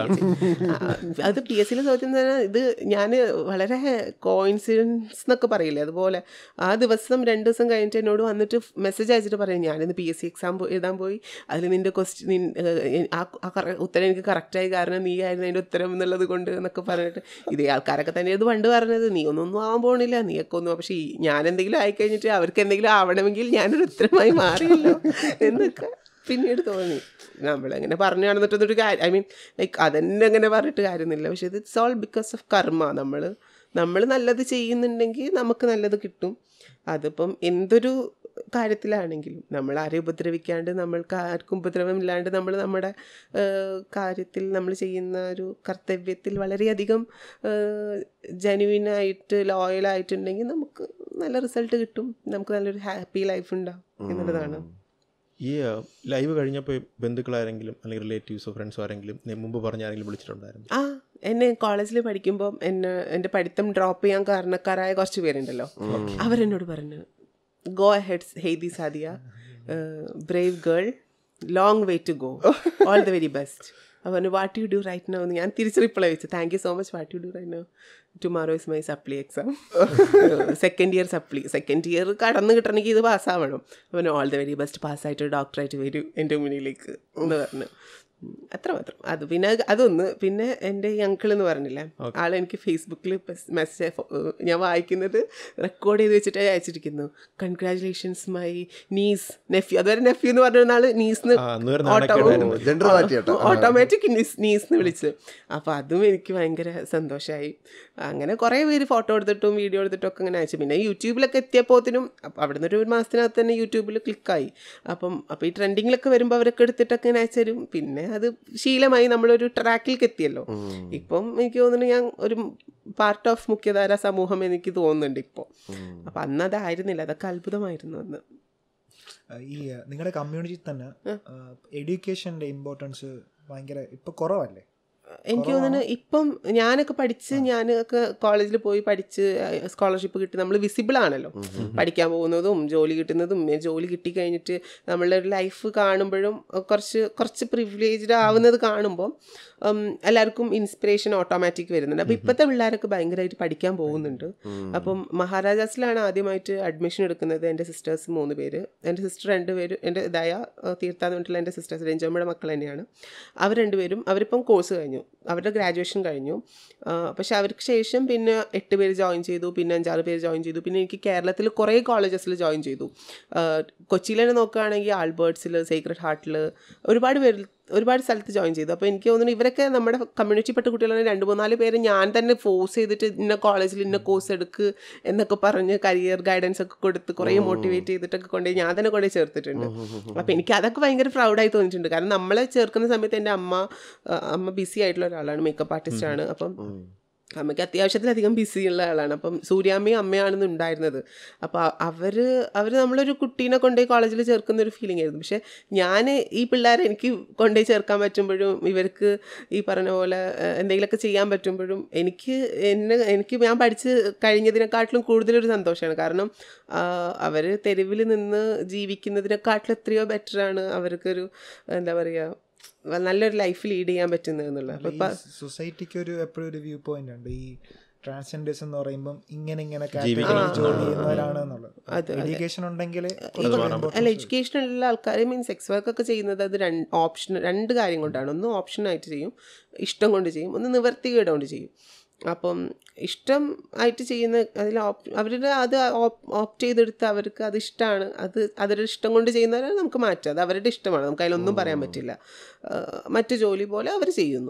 Speaker 5: ആ, അത് പി എസ് സിയിലെ ചോദ്യം തന്നെ ഇത് ഞാൻ വളരെ കോയിൻസിഡൻസ് എന്നൊക്കെ പറയില്ലേ അതുപോലെ ആ ദിവസം രണ്ട് ദിവസം കഴിഞ്ഞിട്ട് എന്നോട് വന്നിട്ട് മെസ്സേജ് അയച്ചിട്ട് പറയും ഞാനിന്ന് പി എസ് സി എക്സാം എഴുതാൻ പോയി അതിൽ നിൻ്റെ ക്വസ്റ്റ്യൻ ആ ആ correct- ഉത്തരം എനിക്ക് കറക്റ്റായി കാരണം നീ ആയിരുന്നു അതിൻ്റെ ഉത്തരം എന്നുള്ളത് കൊണ്ട് എന്നൊക്കെ പറഞ്ഞിട്ട് ഇതേ ആൾക്കാരൊക്കെ തന്നെ ഇത് പണ്ട് പറഞ്ഞത് നീ ഒന്നൊന്നും ആവാൻ പോകണില്ല നീയൊക്കെ ഒന്നും പക്ഷേ ഈ ഞാൻ എന്തെങ്കിലും ആയിക്കഴിഞ്ഞിട്ട് അവർക്ക് എന്തെങ്കിലും ആവണമെങ്കിൽ ഞാനൊരു ഉത്തരമായി മാറിയല്ലോ എന്നൊക്കെ പിന്നീട് തോന്നി നമ്മളെങ്ങനെ പറഞ്ഞു നടന്നിട്ടൊരു കാര്യം ഐ മീൻ ലൈക്ക് അതെന്നെ അങ്ങനെ പറഞ്ഞിട്ട് കാര്യമൊന്നുമില്ല പക്ഷേ ഇത് ഇറ്റ്സ് ഓൾ ബിക്കോസ് ഓഫ് കർമ്മ നമ്മൾ നമ്മൾ നല്ലത് ചെയ്യുന്നുണ്ടെങ്കിൽ നമുക്ക് നല്ലത് കിട്ടും അതിപ്പം എന്തൊരു കാര്യത്തിലാണെങ്കിലും നമ്മൾ ആരെയും ഉപദ്രവിക്കാണ്ട് നമ്മൾക്ക് ആർക്കും ഉപദ്രവമില്ലാണ്ട് നമ്മൾ നമ്മുടെ ഏഹ്, കാര്യത്തിൽ നമ്മൾ ചെയ്യുന്ന ഒരു കർത്തവ്യത്തിൽ വളരെയധികം ജെനുവിനായിട്ട് ലോയലായിട്ടുണ്ടെങ്കിൽ നമുക്ക് നല്ല റിസൾട്ട് കിട്ടും നമുക്ക് നല്ലൊരു ഹാപ്പി ലൈഫ് ഉണ്ടാവും എന്നുള്ളതാണ്
Speaker 4: ഈ ലൈവ് കഴിഞ്ഞപ്പോൾ ബന്ധുക്കളാരെങ്കിലും അല്ലെങ്കിൽ റിലേറ്റീവ്സോ ഫ്രണ്ട്സോ ആരെങ്കിലും നീ മുമ്പ് പറഞ്ഞ ആരെങ്കിലും വിളിച്ചിട്ടുണ്ടായിരുന്നു
Speaker 5: ആ എന്നെ കോളേജിൽ പഠിക്കുമ്പോൾ എന്നെ എൻ്റെ പഠിത്തം ഡ്രോപ്പ് ചെയ്യാൻ കാരണക്കാരായ കുറച്ച് പേരുണ്ടല്ലോ അവരെന്നോട് പറഞ്ഞു go ahead Heidi Saadiya brave girl long way to go all the very best അവന് what you do right now എന്ന് ഞാൻ തിരിച്ച് റിപ്ലൈ വെച്ചു thank you so much what you do right now tomorrow is my supply exam second year supply second year കടന്ന് കിട്ടണമെങ്കിൽ ഇത് പാസ്സാവണം അവന് ഓൾ ദ വെരി ബെസ്റ്റ് പാസ്സായിട്ട് ഡോക്ടറായിട്ട് വരും എൻ്റെ മുന്നിലേക്ക് എന്ന് പറഞ്ഞു ഉം, അത്ര മാത്രം അത് പിന്നെ അത് അതൊന്ന് പിന്നെ എൻ്റെ ഈ അങ്കിൾ എന്ന് പറഞ്ഞില്ലേ ആൾ എനിക്ക് ഫേസ്ബുക്കിൽ മെസ്സേജ് ഞാൻ വായിക്കുന്നത് റെക്കോർഡ് ചെയ്ത് വെച്ചിട്ട് അയച്ചിരിക്കുന്നു കൺഗ്രാറ്റുലേഷൻസ് മൈ നീസ് നെഫ്യൂ അതുവരെ നെഫ്യൂ എന്ന് പറഞ്ഞ ആൾ നീസ്
Speaker 4: ആ, അന്ന് വരെ നാണക്കേടായിരുന്നു.
Speaker 1: ജെൻഡർ മാറ്റിയേട്ടാ
Speaker 5: ഓട്ടോമാറ്റിക് നീസ് എന്ന് വിളിച്ച് അപ്പോൾ അതും എനിക്ക് ഭയങ്കര സന്തോഷമായി അങ്ങനെ കുറേ പേര് ഫോട്ടോ എടുത്തിട്ടും വീഡിയോ എടുത്തിട്ടും ഒക്കെ അങ്ങനെ അയച്ചു പിന്നെ യൂട്യൂബിലൊക്കെ എത്തിയപ്പോത്തിനും അപ്പം അവിടെ നിന്ന് ഒരു മാസത്തിനകത്ത് തന്നെ യൂട്യൂബിൽ ക്ലിക്കായി അപ്പം അപ്പോൾ ഈ ട്രെൻഡിങ്ങിലൊക്കെ വരുമ്പോൾ അവരൊക്കെ എടുത്തിട്ടൊക്കെ ഇങ്ങനെ അയച്ചു തരും പിന്നെ അത് ശീലമായി നമ്മളൊരു ട്രാക്കിലേക്ക് എത്തിയല്ലോ ഇപ്പം എനിക്ക് തോന്നുന്നു ഞാൻ ഒരു പാർട്ട് ഓഫ് മുഖ്യധാര സമൂഹം എനിക്ക് തോന്നുന്നുണ്ട് ഇപ്പോൾ അപ്പം അന്ന് അതായിരുന്നില്ല അതൊക്കെ അത്ഭുതമായിരുന്നു അന്ന്
Speaker 2: ഈ നിങ്ങളുടെ കമ്മ്യൂണിറ്റി തന്നെ എഡ്യൂക്കേഷൻ്റെ ഇമ്പോർട്ടൻസ് ഭയങ്കര ഇപ്പൊ കുറവല്ലേ
Speaker 5: എനിക്ക് തോന്നുന്നു ഇപ്പം ഞാനൊക്കെ പഠിച്ച് ഞാനൊക്കെ കോളേജിൽ പോയി പഠിച്ച് സ്കോളർഷിപ്പ് കിട്ടി നമ്മൾ വിസിബിൾ ആണല്ലോ പഠിക്കാൻ പോകുന്നതും ജോലി കിട്ടുന്നതും ഏ, ജോലി കിട്ടി കഴിഞ്ഞിട്ട് നമ്മളുടെ ഒരു ലൈഫ് കാണുമ്പോഴും അഹ് കുറച്ച് കുറച്ച് പ്രിവിലേജ്ഡ് ആവുന്നത് കാണുമ്പോൾ ഉം, എല്ലാവർക്കും ഇൻസ്പിറേഷൻ ഓട്ടോമാറ്റിക് വരുന്നുണ്ട് അപ്പോൾ ഇപ്പോഴത്തെ പിള്ളേരൊക്കെ ഭയങ്കരമായിട്ട് പഠിക്കാൻ പോകുന്നുണ്ട് അപ്പം മഹാരാജാസിലാണ് ആദ്യമായിട്ട് അഡ്മിഷൻ എടുക്കുന്നത് എൻ്റെ സിസ്റ്റേഴ്സ് മൂന്ന് പേര് എൻ്റെ സിസ്റ്റർ രണ്ട് പേര് എൻ്റെ ദയ അഹ് തീർത്ഥാന്ന് പറഞ്ഞിട്ടുള്ള എൻ്റെ സിസ്റ്റേഴ്സ് രഞ്ജമ്മയുടെ മക്കൾ തന്നെയാണ് അവർ രണ്ടുപേരും അവരിപ്പം കോഴ്സ് കഴിഞ്ഞു അവരുടെ ഗ്രാജുവേഷൻ കഴിഞ്ഞു ആ, പക്ഷെ അവർക്ക് ശേഷം പിന്നെ എട്ട് പേര് ജോയിൻ ചെയ്തു പിന്നെ അഞ്ചാറ് പേര് ജോയിൻ ചെയ്തു പിന്നെ എനിക്ക് കേരളത്തിൽ കുറേ കോളേജസിൽ ജോയിൻ ചെയ്തു ആ, കൊച്ചിയിൽ തന്നെ നോക്കുകയാണെങ്കിൽ ആൽബർട്സിൽ സീക്രട്ട് ഹാർട്ടിൽ ഒരുപാട് പേരിൽ ഒരുപാട് സ്ഥലത്ത് ജോയിൻ ചെയ്തു അപ്പോൾ എനിക്ക് തോന്നുന്നു ഇവരൊക്കെ നമ്മുടെ കമ്മ്യൂണിറ്റിപ്പെട്ട കുട്ടികളാണ് രണ്ട് മൂന്നാല് പേര് ഞാൻ തന്നെ ഫോഴ്സ് ചെയ്തിട്ട് ഇന്ന കോളേജിൽ ഇന്ന കോഴ്സ് എടുക്ക് എന്നൊക്കെ പറഞ്ഞ് കരിയർ ഗൈഡൻസ് ഒക്കെ കൊടുത്ത് കുറേ മോട്ടിവേറ്റ് ചെയ്തിട്ടൊക്കെ കൊണ്ടുപോയി ഞാൻ തന്നെ കൊണ്ടുപോയി ചേർത്തിട്ടുണ്ട് അപ്പോൾ എനിക്ക് അതൊക്കെ ഭയങ്കര പ്രൗഡായി തോന്നിയിട്ടുണ്ട് കാരണം നമ്മളെ ചേർക്കുന്ന സമയത്ത് എൻ്റെ അമ്മ ആ, അമ്മ ബിസി ആയിട്ടുള്ള ഒരാളാണ് മേക്കപ്പ് ആർട്ടിസ്റ്റ് ആണ് അപ്പം അമ്മയ്ക്ക് അത്യാവശ്യത്തിലധികം ബിസി ഉള്ള ആളാണ് അപ്പം സൂര്യാമ്മയും അമ്മയാണെന്ന് ഉണ്ടായിരുന്നത് അപ്പോൾ അവർ അവർ നമ്മളൊരു കുട്ടീനെ കൊണ്ടുപോയി കോളേജിൽ ചേർക്കുന്ന ഒരു ഫീലിംഗ് ആയിരുന്നു പക്ഷേ ഞാൻ ഈ പിള്ളേരെ എനിക്ക് കൊണ്ടുപോയി ചേർക്കാൻ പറ്റുമ്പോഴും ഇവർക്ക് ഈ പറഞ്ഞ പോലെ ഏഹ്, എന്തെങ്കിലുമൊക്കെ ചെയ്യാൻ പറ്റുമ്പോഴും എനിക്ക് എന്നെ എനിക്ക് ഞാൻ പഠിച്ച് കഴിഞ്ഞതിനെക്കാട്ടിലും കൂടുതലൊരു സന്തോഷമാണ് കാരണം അവർ തെരുവിൽ നിന്ന് ജീവിക്കുന്നതിനെക്കാട്ടിലും എത്രയോ ബെറ്ററാണ് അവർക്കൊരു എന്താ പറയുക നല്ലൊരു ലൈഫ് ലീഡ് ചെയ്യാൻ പറ്റുന്നത് എന്നുള്ളത് അപ്പോൾ ഇപ്പം
Speaker 2: സൊസൈറ്റിക്ക് ഒരു എപ്പോഴും ഒരു വ്യൂ പോയിന്റ് ഉണ്ട് ഈ ട്രാൻസ്ജെൻഡേഴ്സ് എന്ന് പറയുമ്പം ഇങ്ങനെ ഇങ്ങനെ
Speaker 4: ജീവിക്കണം.
Speaker 2: category ജോലി ചെയ്യുന്നവരാണ് എന്നുള്ളത്
Speaker 5: അതെ, അതെ.
Speaker 2: എഡ്യൂക്കേഷൻ ഉണ്ടെങ്കിൽ
Speaker 5: അല്ല എഡ്യൂക്കേഷനുള്ള ആൾക്കാർ മീൻ സെക്സ് വർക്ക് ഒക്കെ ചെയ്യുന്നത് അത് രണ്ട് ഓപ്ഷൻ രണ്ട് കാര്യം കൊണ്ടാണ് ഒന്ന് ഓപ്ഷനായിട്ട് ചെയ്യും ഇഷ്ടം കൊണ്ട് ചെയ്യും ഒന്ന് നിവർത്തികേട് കൊണ്ട് ചെയ്യും അപ്പം ഇഷ്ടം ആയിട്ട് ചെയ്യുന്ന അതിൽ അവരുടെ അത് ഓപ്റ്റ് ചെയ്തെടുത്ത് അവർക്ക് അത് ഇഷ്ടമാണ് അത് അവരുടെ ഇഷ്ടം കൊണ്ട് ചെയ്യുന്നവരെ നമുക്ക് മാറ്റാം അത് അവരുടെ ഇഷ്ടമാണ് നമുക്ക് അതിലൊന്നും പറയാൻ പറ്റില്ല ആ, മറ്റു ജോലി പോലെ അവർ ചെയ്യുന്നു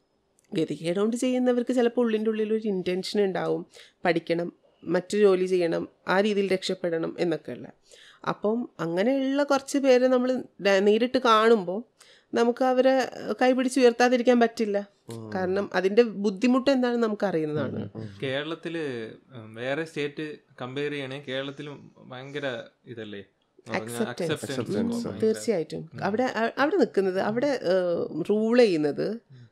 Speaker 5: ഗതികേട് കൊണ്ട് ചെയ്യുന്നവർക്ക് ചിലപ്പോൾ ഉള്ളിൻ്റെ ഉള്ളിൽ ഒരു ഇൻറ്റൻഷൻ ഉണ്ടാവും പഠിക്കണം മറ്റു ജോലി ചെയ്യണം ആ രീതിയിൽ രക്ഷപ്പെടണം എന്നൊക്കെയുള്ള അപ്പം അങ്ങനെയുള്ള കുറച്ച് പേര് നമ്മൾ നേരിട്ട് കാണുമ്പോൾ നമുക്ക് അവരെ കൈപിടിച്ച് ഉയർത്താതിരിക്കാൻ പറ്റില്ല കാരണം അതിൻ്റെ ബുദ്ധിമുട്ട് എന്താണെന്ന് നമുക്ക് അറിയുന്നതാണ്
Speaker 3: കേരളത്തില് ഉം, വേറെ സ്റ്റേറ്റ് കമ്പയർ ചെയ്യണേ കേരളത്തിലും ഭയങ്കര ഇതല്ലേ
Speaker 5: Acceptance.
Speaker 3: അക്സെപ്റ്റൻസ്
Speaker 5: തീർച്ചയായിട്ടും അവിടെ അ- അവിടെ നിൽക്കുന്നത് അവിടെ റൂൾ ചെയ്യുന്നത്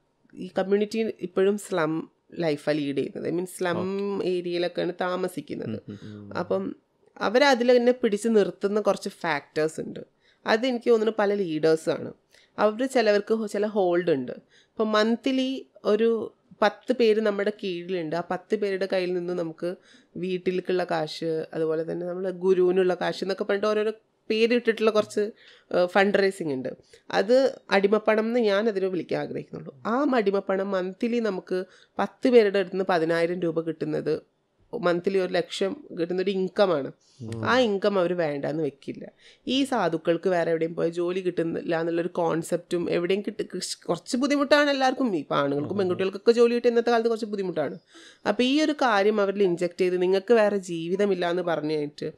Speaker 5: ഈ കമ്മ്യൂണിറ്റി ഇപ്പോഴും സ്ലം ലൈഫാണ് ലീഡ് ചെയ്യുന്നത് ഐ മീൻ സ്ലം ഏരിയയിലൊക്കെയാണ് താമസിക്കുന്നത് അപ്പം അവരതിൽ തന്നെ പിടിച്ച് നിർത്തുന്ന കുറച്ച് ഫാക്ടേഴ്സ് ഉണ്ട് അത് എനിക്ക് തോന്നുന്നു പല ലീഡേഴ്സാണ് അവർ ചിലവർക്ക് ഹോ- ചില ഹോൾഡ് ഉണ്ട് ഇപ്പം മന്ത്ലി ഒരു പത്ത് പേര് നമ്മുടെ കീഴിലുണ്ട് ആ പത്ത് പേരുടെ കയ്യിൽ നിന്ന് നമുക്ക് വീട്ടിലേക്കുള്ള കാശ് അതുപോലെ തന്നെ നമ്മൾ ഗുരുവിനുള്ള കാശ് എന്നൊക്കെ പറഞ്ഞിട്ട് ഓരോരോ പേരിട്ടിട്ടുള്ള കുറച്ച് ഫണ്ട് റേസിംഗ് ഉണ്ട് അത് അടിമപ്പണം എന്ന് ഞാൻ അതിനെ വിളിക്കാൻ ആഗ്രഹിക്കുന്നുള്ളൂ ആ അടിമപ്പണം മന്ത്ലി നമുക്ക് പത്ത് പേരുടെ അടുത്ത് നിന്ന് പതിനായിരം രൂപ കിട്ടുന്നത് മന്ത്ലി ഒരു ലക്ഷം കിട്ടുന്ന ഒരു ഇൻകമാണ് ആ ഇൻകം അവർ വേണ്ടാന്ന് വെക്കില്ല ഈ സാധുക്കൾക്ക് വേറെ എവിടെയും പോയി ജോലി കിട്ടുന്നില്ല എന്നുള്ളൊരു കോൺസെപ്റ്റും എവിടെയും കിട്ടി കുറച്ച് ബുദ്ധിമുട്ടാണ് എല്ലാവർക്കും ഇപ്പം ആണുങ്ങൾക്കും പെൺകുട്ടികൾക്കൊക്കെ ജോലി കിട്ടി ഇന്നത്തെ കാലത്ത് കുറച്ച് ബുദ്ധിമുട്ടാണ് അപ്പോൾ ഈ ഒരു കാര്യം അവരിൽ ഇഞ്ചെക്ട് ചെയ്ത് നിങ്ങൾക്ക് വേറെ ജീവിതമില്ല എന്ന് പറഞ്ഞിട്ട്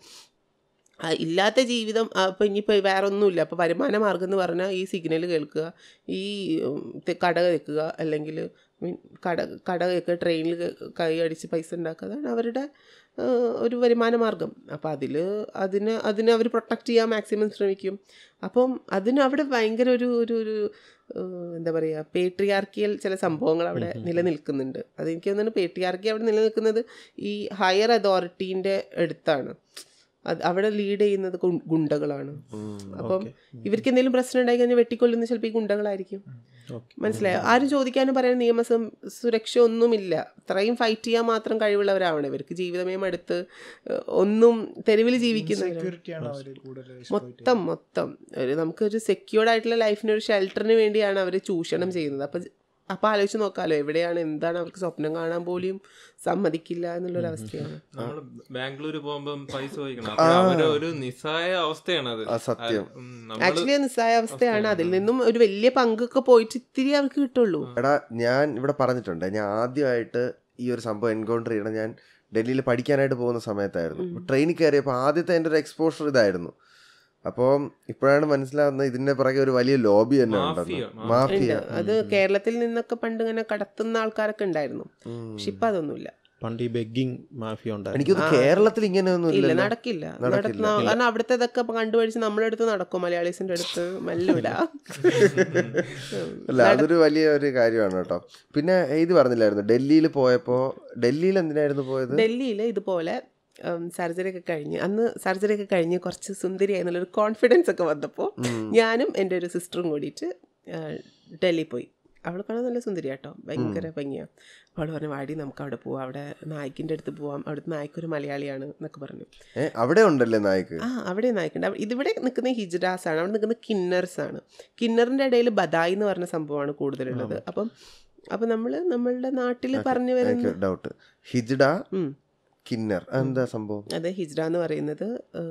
Speaker 5: ആ, ഇല്ലാത്ത ജീവിതം അപ്പോൾ ഇനിയിപ്പോൾ വേറെ ഒന്നുമില്ല അപ്പോൾ വരുമാന മാർഗം എന്ന് പറഞ്ഞാൽ ഈ സിഗ്നൽ കേൾക്കുക ഈ ഉം, തെ- കട വെക്കുക അല്ലെങ്കിൽ മീൻ കട കട വെക്കുക ട്രെയിനിൽ കൈ അടിച്ച് പൈസ ഉണ്ടാക്കുക അതാണ് അവരുടെ ആ, ഒരു വരുമാന മാർഗം അപ്പോൾ അതിൽ അതിന് അതിനെ അവർ പ്രൊട്ടക്റ്റ് ചെയ്യാൻ മാക്സിമം ശ്രമിക്കും അപ്പം അതിന് അവിടെ ഭയങ്കര ഒരു ഒരു ഒരു ആ, എന്താ പറയുക പേട്രിയാർക്കിയൽ ചില സംഭവങ്ങൾ അവിടെ നിലനിൽക്കുന്നുണ്ട് അതെനിക്ക് തോന്നുന്നു പേട്രിയാർക്കി അവിടെ നിലനിൽക്കുന്നത് ഈ ഹയർ അതോറിറ്റീൻ്റെ അടുത്താണ് അത് അവിടെ ലീഡ് ചെയ്യുന്നത് ഗുൺ- ഗുണ്ടകളാണ് അപ്പം ഇവർക്ക് എന്തെങ്കിലും പ്രശ്നം ഉണ്ടായി കഴിഞ്ഞാൽ വെട്ടിക്കൊല്ലുന്ന ചിലപ്പോൾ ഈ ഗുണ്ടകളായിരിക്കും മനസ്സിലായോ ആരും ചോദിക്കാനും പറയാൻ നിയമ സം- സുരക്ഷ ഒന്നുമില്ല അത്രയും ഫൈറ്റ് ചെയ്യാൻ മാത്രം കഴിവുള്ളവരാവണം ഇവർക്ക് ജീവിതമേ മടുത്ത് ഏഹ്, ഒന്നും തെരുവിൽ ജീവിക്കുന്നവരാണ്
Speaker 2: സെക്യൂരിറ്റിയാണ് അവർ കൂടുതൽ
Speaker 5: മൊത്തം മൊത്തം ഒരു നമുക്കൊരു സെക്യൂർഡ് ആയിട്ടുള്ള ലൈഫിന് ഒരു ഷെൽട്ടറിന് വേണ്ടിയാണ് അവർ ചൂഷണം ചെയ്യുന്നത് അപ്പം അപ്പം ആലോചിച്ച് നോക്കാമല്ലോ എവിടെയാണ് എന്താണ് അവർക്ക് സ്വപ്നം കാണാൻ പോലും സമ്മതിക്കില്ല എന്നുള്ളൊരവസ്ഥയാണ്
Speaker 3: നമ്മൾ ബാംഗ്ലൂർ പോകുമ്പം പൈസ ചോദിക്കണം അപ്പോൾ അവര് ഒരു നിസ്സായ അവസ്ഥയാണ് അത്
Speaker 1: ആ, സത്യം.
Speaker 3: ഉം, നമ്മള്
Speaker 5: ആക്ച്വലി നിസ്സായ അവസ്ഥയാണ് അതിൽ നിന്നും ഒരു വലിയ പങ്കൊക്കെ പോയിട്ട് ഇത്തിരി അവർക്ക് കിട്ടുള്ളൂ
Speaker 1: എടാ ഞാൻ ഇവിടെ പറഞ്ഞിട്ടുണ്ട് ഞാൻ ആദ്യമായിട്ട് ഈ ഒരു സംഭവം എൻകൗണ്ടർ ചെയ്യണം ഞാൻ ഡൽഹിയിൽ പഠിക്കാനായിട്ട് പോകുന്ന സമയത്തായിരുന്നു ട്രെയിനിൽ കയറിയപ്പോൾ ആദ്യത്തെ എൻ്റെ ഒരു എക്സ്പോഷർ ഇതായിരുന്നു അപ്പോൾ ഇപ്പോഴാണ് മനസ്സിലാവുന്നത് ഇതിന്റെ പുറകെ ഒരു വലിയ ലോബി തന്നെ ഉണ്ടെന്ന്
Speaker 3: മാഫിയ,
Speaker 1: മാഫിയ
Speaker 5: ഉണ്ട് അത് കേരളത്തിൽ നിന്നൊക്കെ പണ്ട് ഇങ്ങനെ കടത്തുന്ന ആൾക്കാരൊക്കെ ഉണ്ടായിരുന്നു പക്ഷെ ഇപ്പൊ അതൊന്നുമില്ല
Speaker 4: പണ്ട് ഈ ബെഗിങ് മാഫിയ ഉണ്ടായിരുന്നു
Speaker 1: എനിക്കൊന്ന് കേരളത്തിൽ ഇങ്ങനെയൊന്നും
Speaker 5: ഇല്ല
Speaker 1: ഇല്ലല്ലോ
Speaker 5: നടക്കില്ല
Speaker 1: നടക്കില്ല.
Speaker 5: നടത്തുന്ന കാരണം അവിടുത്തെ ഇതൊക്കെ കണ്ടുപഠിച്ച് നമ്മുടെ അടുത്ത് നടക്കും മലയാളീസിന്റെ അടുത്ത് മല്ലുവിടാ
Speaker 1: അല്ല അതൊരു വലിയ ഒരു കാര്യമാണ് കേട്ടോ പിന്നെ ഇത് പറഞ്ഞില്ലായിരുന്നു ഡൽഹിയിൽ പോയപ്പോ ഡൽഹിയിൽ എന്തിനായിരുന്നു പോയത്
Speaker 5: ഡൽഹിയിൽ ഇതുപോലെ സർജറി ഒക്കെ കഴിഞ്ഞ് അന്ന് സർജറി ഒക്കെ കഴിഞ്ഞ് കുറച്ച് സുന്ദരിയായി എന്നുള്ളൊരു കോൺഫിഡൻസ് ഒക്കെ വന്നപ്പോൾ ഞാനും എൻ്റെ ഒരു സിസ്റ്ററും കൂടിയിട്ട് ആ, ഡൽഹി പോയി അവൾ കാണാൻ നല്ല സുന്ദരിയാട്ടോ ഭയങ്കര ഭംഗിയാണ് അപ്പോൾ അവൾ പറഞ്ഞു വാടി നമുക്ക് അവിടെ പോവാം അവിടെ നായിക്കിൻ്റെ അടുത്ത് പോവാം അവിടുത്തെ നായിക്കൊരു മലയാളിയാണ് എന്നൊക്കെ പറഞ്ഞു
Speaker 1: ഏ അവിടെ ഉണ്ടല്ലേ നായിക്ക്
Speaker 5: ആ അവിടെ നായിക്കുണ്ട് അവ- ഇതിവിടെ നിൽക്കുന്ന ഹിജ്റാസ് ആണ് അവിടെ നിൽക്കുന്ന കിന്നേഴ്സ് ആണ് കിന്നറിൻ്റെ ഇടയിൽ ബദായി എന്ന് പറഞ്ഞ സംഭവമാണ് കൂടുതലുള്ളത് അപ്പം അപ്പം നമ്മൾ നമ്മളുടെ നാട്ടിൽ പറഞ്ഞു വരുന്ന
Speaker 1: എനിക്ക് ഡൗട്ട് ഹിജ്ഡ
Speaker 5: ഉം.
Speaker 1: കിന്നർ എന്താ സംഭവം
Speaker 5: അത് ഹിജ്ര എന്ന് പറയുന്നത്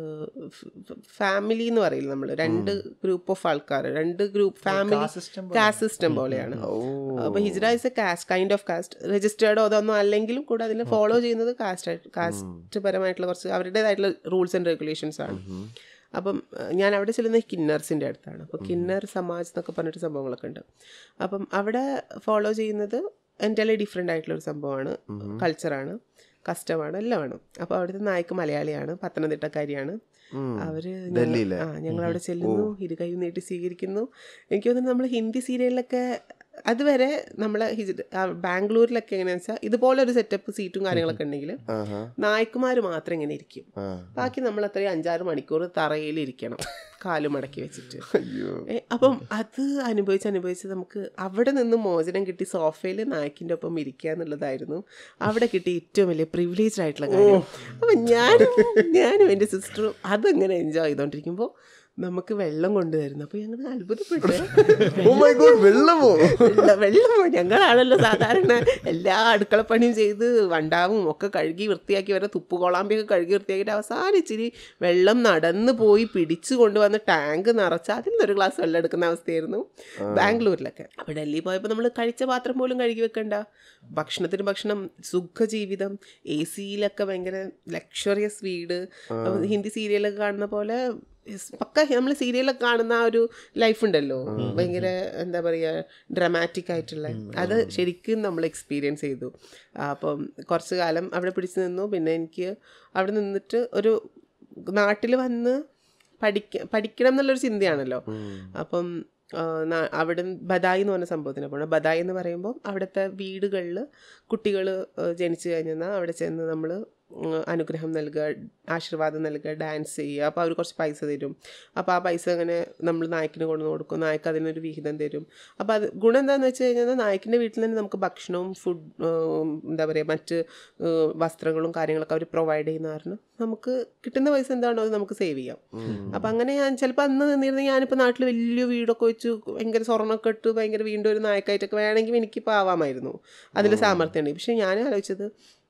Speaker 5: ഫാമിലി എന്ന് പറയില്ല നമ്മൾ രണ്ട് ഗ്രൂപ്പ് ഓഫ് ആൾക്കാർ രണ്ട് ഗ്രൂപ്പ് ഫാമിലി കാസ്റ്റ് സിസ്റ്റം പോലെയാണ് അപ്പൊ hijra is a caste kind of caste രജിസ്റ്റേർഡോ അതൊന്നും അല്ലെങ്കിലും കൂടെ അതിനെ ഫോളോ ചെയ്യുന്നത് കാസ്റ്റ് കാസ്റ്റ് പരമായിട്ടുള്ള കുറച്ച് അവരുടേതായിട്ടുള്ള റൂൾസ് ആൻഡ് റെഗുലേഷൻസ് ആണ് അപ്പം അഹ് ഞാൻ അവിടെ ചെല്ലുന്നത് കിന്നേഴ്സിൻ്റെ അടുത്താണ് അപ്പോൾ കിന്നർ സമാജ് എന്നൊക്കെ പറഞ്ഞിട്ട് സംഭവങ്ങളൊക്കെ ഉണ്ട് അപ്പം അവിടെ ഫോളോ ചെയ്യുന്നത് എൻ്റലി ഡിഫറെൻ്റ് ആയിട്ടുള്ള ഒരു സംഭവമാണ് കൾച്ചറാണ് കസ്റ്റമാണ് എല്ലാമാണ് അപ്പോൾ അവിടുത്തെ നായ്ക്ക് മലയാളിയാണ് പത്തനംതിട്ടക്കാരിയാണ് അവര് ഞങ്ങൾ-
Speaker 1: ഡൽഹിയിലെ?
Speaker 5: ആ ഞങ്ങൾ അവിടെ ചെല്ലുന്നു ഇരുകൈ നീട്ടി സ്വീകരിക്കുന്നു എനിക്ക് തോന്നുന്നു നമ്മൾ ഹിന്ദി സീരിയലിലൊക്കെ അതുവരെ നമ്മളെ ഹിജ്- ആ ബാംഗ്ലൂരിലൊക്കെ എങ്ങനെയാണെന്ന് വെച്ചാൽ ഇതുപോലെ ഒരു സെറ്റപ്പ് സീറ്റും കാര്യങ്ങളൊക്കെ ഉണ്ടെങ്കിൽ
Speaker 1: ആഹാ.
Speaker 5: നായ്ക്കുമാർ മാത്രം ഇങ്ങനെ ഇരിക്കും
Speaker 1: ആ.
Speaker 5: ബാക്കി നമ്മൾ അത്രയും അഞ്ചാറ് മണിക്കൂർ തറയിൽ ഇരിക്കണം കാല് മടക്കി വെച്ചിട്ട്
Speaker 1: അയ്യോ
Speaker 5: ഏ, അപ്പം അത് അനുഭവിച്ച് അനുഭവിച്ച് നമുക്ക് അവിടെ നിന്ന് മോചനം കിട്ടി സോഫയിൽ നായ്ക്കിൻ്റെ ഒപ്പം ഇരിക്കുക എന്നുള്ളതായിരുന്നു അവിടെ കിട്ടിയ ഏറ്റവും വലിയ പ്രിവിലേജ്ഡ് ആയിട്ടുള്ള കാര്യം അപ്പം ഞാനും ഞാനും എൻ്റെ സിസ്റ്ററും അതങ്ങനെ എൻജോയ് ചെയ്തുകൊണ്ടിരിക്കുമ്പോൾ നമുക്ക് വെള്ളം കൊണ്ടുവരുന്നു അപ്പോൾ ഞങ്ങൾ അത്ഭുതപ്പെട്ടു
Speaker 1: ഓ മൈ ഗോഡ് വെള്ളമോ
Speaker 5: വെള്ളം വെള്ളം ഞങ്ങളാണല്ലോ സാധാരണ എല്ലാ അടുക്കളപ്പണിയും ചെയ്ത് വണ്ടാവും ഒക്കെ കഴുകി വൃത്തിയാക്കി വരെ തുപ്പ് കൊളാമ്പിയൊക്കെ കഴുകി വൃത്തിയാക്കിയിട്ട് അവസാനം ഇച്ചിരി വെള്ളം നടന്ന് പോയി പിടിച്ചു കൊണ്ടുവന്ന് ടാങ്ക് നിറച്ച് അതിൽ നിന്നൊരു ഗ്ലാസ് വെള്ളം എടുക്കുന്ന അവസ്ഥയായിരുന്നു ബാംഗ്ലൂരിലൊക്കെ അപ്പോൾ ഡൽഹി പോയപ്പോൾ നമ്മൾ കഴിച്ച പാത്രം പോലും കഴുകി വെക്കണ്ട ഭക്ഷണത്തിന് ഭക്ഷണം സുഖജീവിതം എ സിയിലൊക്കെ ഭയങ്കര ലക്ഷറിയസ് വീട് അപ്പൊ ഹിന്ദി സീരിയലൊക്കെ കാണുന്ന പോലെ യെസ്, പക്ക നമ്മൾ സീരിയലൊക്കെ കാണുന്ന ആ ഒരു ലൈഫ് ഉണ്ടല്ലോ ഭയങ്കര എന്താ പറയുക ഡ്രമാറ്റിക് ആയിട്ടുള്ള അത് ശരിക്കും നമ്മൾ എക്സ്പീരിയൻസ് ചെയ്തു ആ, അപ്പം കുറച്ച് കാലം അവിടെ പിടിച്ചു നിന്നു പിന്നെ എനിക്ക് അവിടെ നിന്നിട്ട് ഒരു നാട്ടിൽ വന്ന് പഠിക്ക പഠിക്കണം എന്നുള്ളൊരു ചിന്തയാണല്ലോ അപ്പം ആ, നാ- അവിടെ ബദായി എന്ന് പറഞ്ഞ സംഭവത്തിന് പോകണം ബദായി എന്ന് പറയുമ്പോൾ അവിടുത്തെ വീടുകളിൽ കുട്ടികൾ ജനിച്ചു കഴിഞ്ഞാൽ അവിടെ ചെന്ന് നമ്മൾ അനുഗ്രഹം നൽകുക ആശീർവാദം നൽകുക ഡാൻസ് ചെയ്യുക അപ്പോൾ അവർ കുറച്ച് പൈസ തരും അപ്പോൾ ആ പൈസ അങ്ങനെ നമ്മൾ നായ്ക്കിന് കൊണ്ടു കൊടുക്കും നായ്ക്ക് അതിനൊരു വിഹിതം തരും അപ്പോൾ അത് ഗുണം എന്താണെന്ന് വെച്ച് കഴിഞ്ഞാൽ നായ്ക്കിൻ്റെ വീട്ടിൽ തന്നെ നമുക്ക് ഭക്ഷണവും ഫുഡ് എന്താ പറയുക മറ്റ് ഏഹ്, വസ്ത്രങ്ങളും കാര്യങ്ങളൊക്കെ അവർ പ്രൊവൈഡ് ചെയ്യുന്ന കാരണം നമുക്ക് കിട്ടുന്ന പൈസ എന്താണോ അത് നമുക്ക് സേവ് ചെയ്യാം അപ്പം അങ്ങനെ ഞാൻ ചിലപ്പോൾ അന്ന് നിന്നിരുന്നെങ്കിൽ ഞാനിപ്പോൾ നാട്ടിൽ വലിയ വീടൊക്കെ വെച്ച് ഭയങ്കര സ്വർണ്ണമൊക്കെ ഇട്ട് ഭയങ്കര വീണ്ടും ഒരു നായക്കായിട്ടൊക്കെ വേണമെങ്കിൽ എനിക്കിപ്പോൾ ആവാമായിരുന്നു അതിൽ സാമർത്ഥ്യം ഉണ്ട് പക്ഷേ ഞാൻ ആലോചിച്ചത്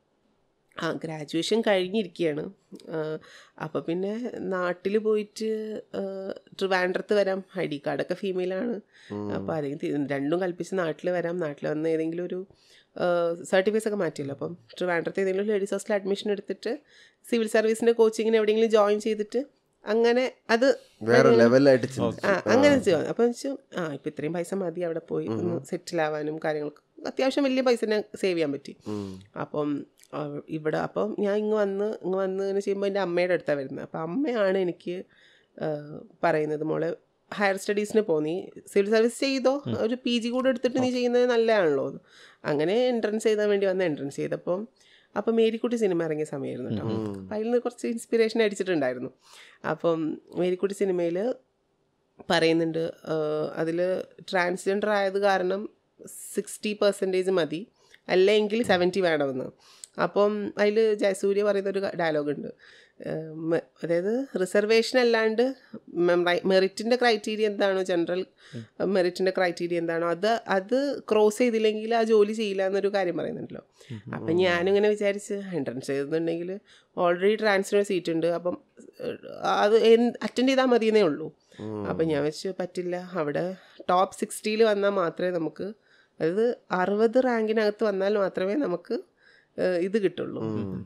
Speaker 5: ആ ഗ്രാജുവേഷൻ കഴിഞ്ഞിരിക്കുകയാണ് അപ്പോൾ പിന്നെ നാട്ടിൽ പോയിട്ട് ആ, ട്രിവാൻഡ്രത്ത് വരാം ഐ ഡി കാർഡൊക്കെ ഫീമെയിലാണ് അപ്പോൾ അല്ലെങ്കിൽ രണ്ടും കൽപ്പിച്ച് നാട്ടിൽ വരാം നാട്ടിൽ വന്ന് ഏതെങ്കിലും ഒരു സർട്ടിഫിക്കറ്റ്സ് ഒക്കെ മാറ്റിയല്ലോ അപ്പം ട്രിവാൻഡ്രത്ത് ഏതെങ്കിലും ലേഡീസ് ഹോസ്റ്റൽ അഡ്മിഷൻ എടുത്തിട്ട് സിവിൽ സർവീസിൻ്റെ കോച്ചിങ്ങിന് എവിടെയെങ്കിലും ജോയിൻ ചെയ്തിട്ട് അങ്ങനെ അത്
Speaker 1: വേറെ ലെവലായിട്ട് ചിന്തിച്ചു
Speaker 5: ആ അങ്ങനെ ചെയ്യാം അപ്പം വെച്ചു ആ ഇപ്പം ഇത്രയും പൈസ മതി അവിടെ പോയി ഒന്ന് സെറ്റിൽ ആവാനും കാര്യങ്ങൾക്ക് അത്യാവശ്യം വലിയ പൈസ തന്നെ സേവ് ചെയ്യാൻ പറ്റി അപ്പം ആ, ഇവിടെ അപ്പം ഞാൻ ഇങ്ങ് വന്ന് ഇങ്ങ് വന്ന് ഇങ്ങനെ ചെയ്യുമ്പോൾ എൻ്റെ അമ്മയുടെ അടുത്താണ് വരുന്നത് അപ്പം അമ്മയാണ് എനിക്ക് ആ, പറയുന്നത് മോളെ ഹയർ സ്റ്റഡീസിന് പോ നീ സിവിൽ സർവീസ് ചെയ്തോ ഒരു പി ജി കൂടെ എടുത്തിട്ട് നീ ചെയ്യുന്നത് നല്ലതാണല്ലോ എന്ന്. അങ്ങനെ എൻട്രൻസ് എഴുതാൻ വേണ്ടി വന്ന് എൻട്രൻസ് ചെയ്തപ്പം അപ്പം മേരിക്കുട്ടി സിനിമ ഇറങ്ങിയ സമയമായിരുന്നു കേട്ടോ അപ്പം അതിൽ നിന്ന് കുറച്ച് ഇൻസ്പിറേഷൻ അടിച്ചിട്ടുണ്ടായിരുന്നു അപ്പം മേരിക്കുട്ടി സിനിമയിൽ പറയുന്നുണ്ട് അതിൽ ട്രാൻസ്ജെൻഡർ ആയത് കാരണം സിക്സ്റ്റി പെർസെൻറ്റേജ് മതി അല്ലെങ്കിൽ സെവൻറ്റി വേണമെന്ന് അപ്പം അതിൽ ജയസൂര്യ പറയുന്നൊരു ഡയലോഗ് ഉണ്ട് ഏഹ് മെ- അതായത് റിസർവേഷൻ അല്ലാണ്ട് മെറിറ്റിൻ്റെ ക്രൈറ്റീരിയ എന്താണോ ജനറൽ മെറിറ്റിൻ്റെ ക്രൈറ്റീരിയ എന്താണോ അത് അത് ക്രോസ് ചെയ്തില്ലെങ്കിൽ ആ ജോലി ചെയ്യില്ല എന്നൊരു കാര്യം പറയുന്നുണ്ടല്ലോ അപ്പം ഞാനിങ്ങനെ വിചാരിച്ച് എൻട്രൻസ് ചെയ്തിട്ടുണ്ടെങ്കിൽ ഓൾറെഡി ട്രാൻസ്ഫർ സീറ്റ് ഉണ്ട് അപ്പം ഏഹ്, അത് അറ്റൻഡ് ചെയ്താൽ മതിയെന്നേ ഉള്ളൂ അപ്പം ഞാൻ വെച്ച് പറ്റില്ല അവിടെ ടോപ്പ് സിക്സ്റ്റിയിൽ വന്നാൽ മാത്രമേ നമുക്ക് അതായത് അറുപത് റാങ്കിനകത്ത് വന്നാൽ മാത്രമേ നമുക്ക് ഏഹ്, ഇത് കിട്ടുള്ളൂ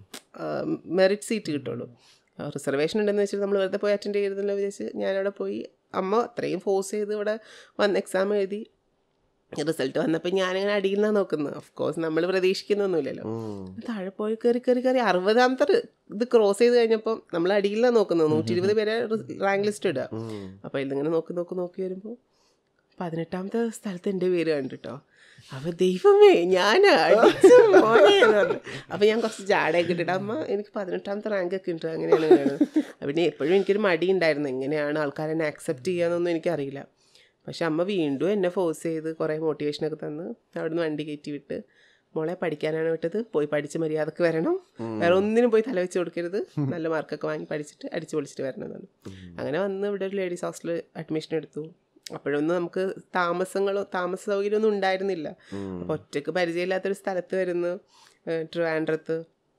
Speaker 5: മെറിറ്റ് സീറ്റ് കിട്ടുള്ളൂ റിസർവേഷൻ ഉണ്ടെന്ന് വെച്ചിട്ട് നമ്മൾ വെറുതെ പോയി അറ്റൻഡ് ചെയ്തിരുന്നല്ലോ വിചാരിച്ച് ഞാനവിടെ പോയി അമ്മ അത്രയും ഫോഴ്സ് ചെയ്ത് ഇവിടെ വന്ന് എക്സാം എഴുതി റിസൾട്ട് വന്നപ്പോൾ ഞാനിങ്ങനെ അടിയിൽ നിന്നാണ് നോക്കുന്നത് ഓഫ് കോഴ്സ് നമ്മൾ പ്രതീക്ഷിക്കുന്നൊന്നുമില്ലല്ലോ താഴെ പോയി കയറി കയറി കയറി അറുപതാമത്തെ റ് ഇത് ക്രോസ് ചെയ്ത് കഴിഞ്ഞപ്പം നമ്മൾ അടിയിൽ നിന്നാണ് നോക്കുന്നത് നൂറ്റി ഇരുപത് പേരെ റാങ്ക് ലിസ്റ്റ് ഇടുക അപ്പോൾ ഇതിങ്ങനെ നോക്കി നോക്കി നോക്കി വരുമ്പോൾ പതിനെട്ടാമത്തെ സ്ഥലത്ത് എൻ്റെ പേര് കണ്ടിട്ടോ അപ്പൊ ദൈവമേ ഞാൻ അടിച്ചു മോനെ എന്ന് പറഞ്ഞു അപ്പൊ ഞാൻ കുറച്ച് ജാടയൊക്കെ ഇട്ടിട്ട് അമ്മ എനിക്ക് പതിനെട്ടാമത്തെ റാങ്ക് ഒക്കെ ഉണ്ട് അങ്ങനെയാണ് അങ്ങനെയാണ് പിന്നെ എപ്പോഴും എനിക്കൊരു മടി ഉണ്ടായിരുന്നു എങ്ങനെയാണ് ആൾക്കാർ എന്നെ അക്സെപ്റ്റ് ചെയ്യാന്നൊന്നും എനിക്കറിയില്ല പക്ഷെ അമ്മ വീണ്ടും എന്നെ ഫോഴ്സ് ചെയ്ത് കുറേ മോട്ടിവേഷനൊക്കെ തന്ന് അവിടുന്ന് വണ്ടി കയറ്റി വിട്ട് മോളെ പഠിക്കാനാണ് വിട്ടത് പോയി പഠിച്ച് മര്യാദക്ക് വരണം വേറെ ഒന്നിനും പോയി തല വെച്ച് കൊടുക്കരുത് നല്ല മാർക്കൊക്കെ വാങ്ങി പഠിച്ചിട്ട് അടിച്ച് പൊളിച്ചിട്ട് വരണം എന്നാണ് അങ്ങനെ വന്ന് ഇവിടെ ഒരു ലേഡീസ് ഹോസ്റ്റലിൽ അഡ്മിഷൻ എടുത്തു അപ്പോഴൊന്നും നമുക്ക് താമസങ്ങളോ താമസ സൗകര്യമൊന്നും ഉണ്ടായിരുന്നില്ല അപ്പോൾ ഒറ്റയ്ക്ക് പരിചയമില്ലാത്തൊരു സ്ഥലത്ത് വരുന്നു ഏഹ് ട്രിവാൻഡ്രത്ത്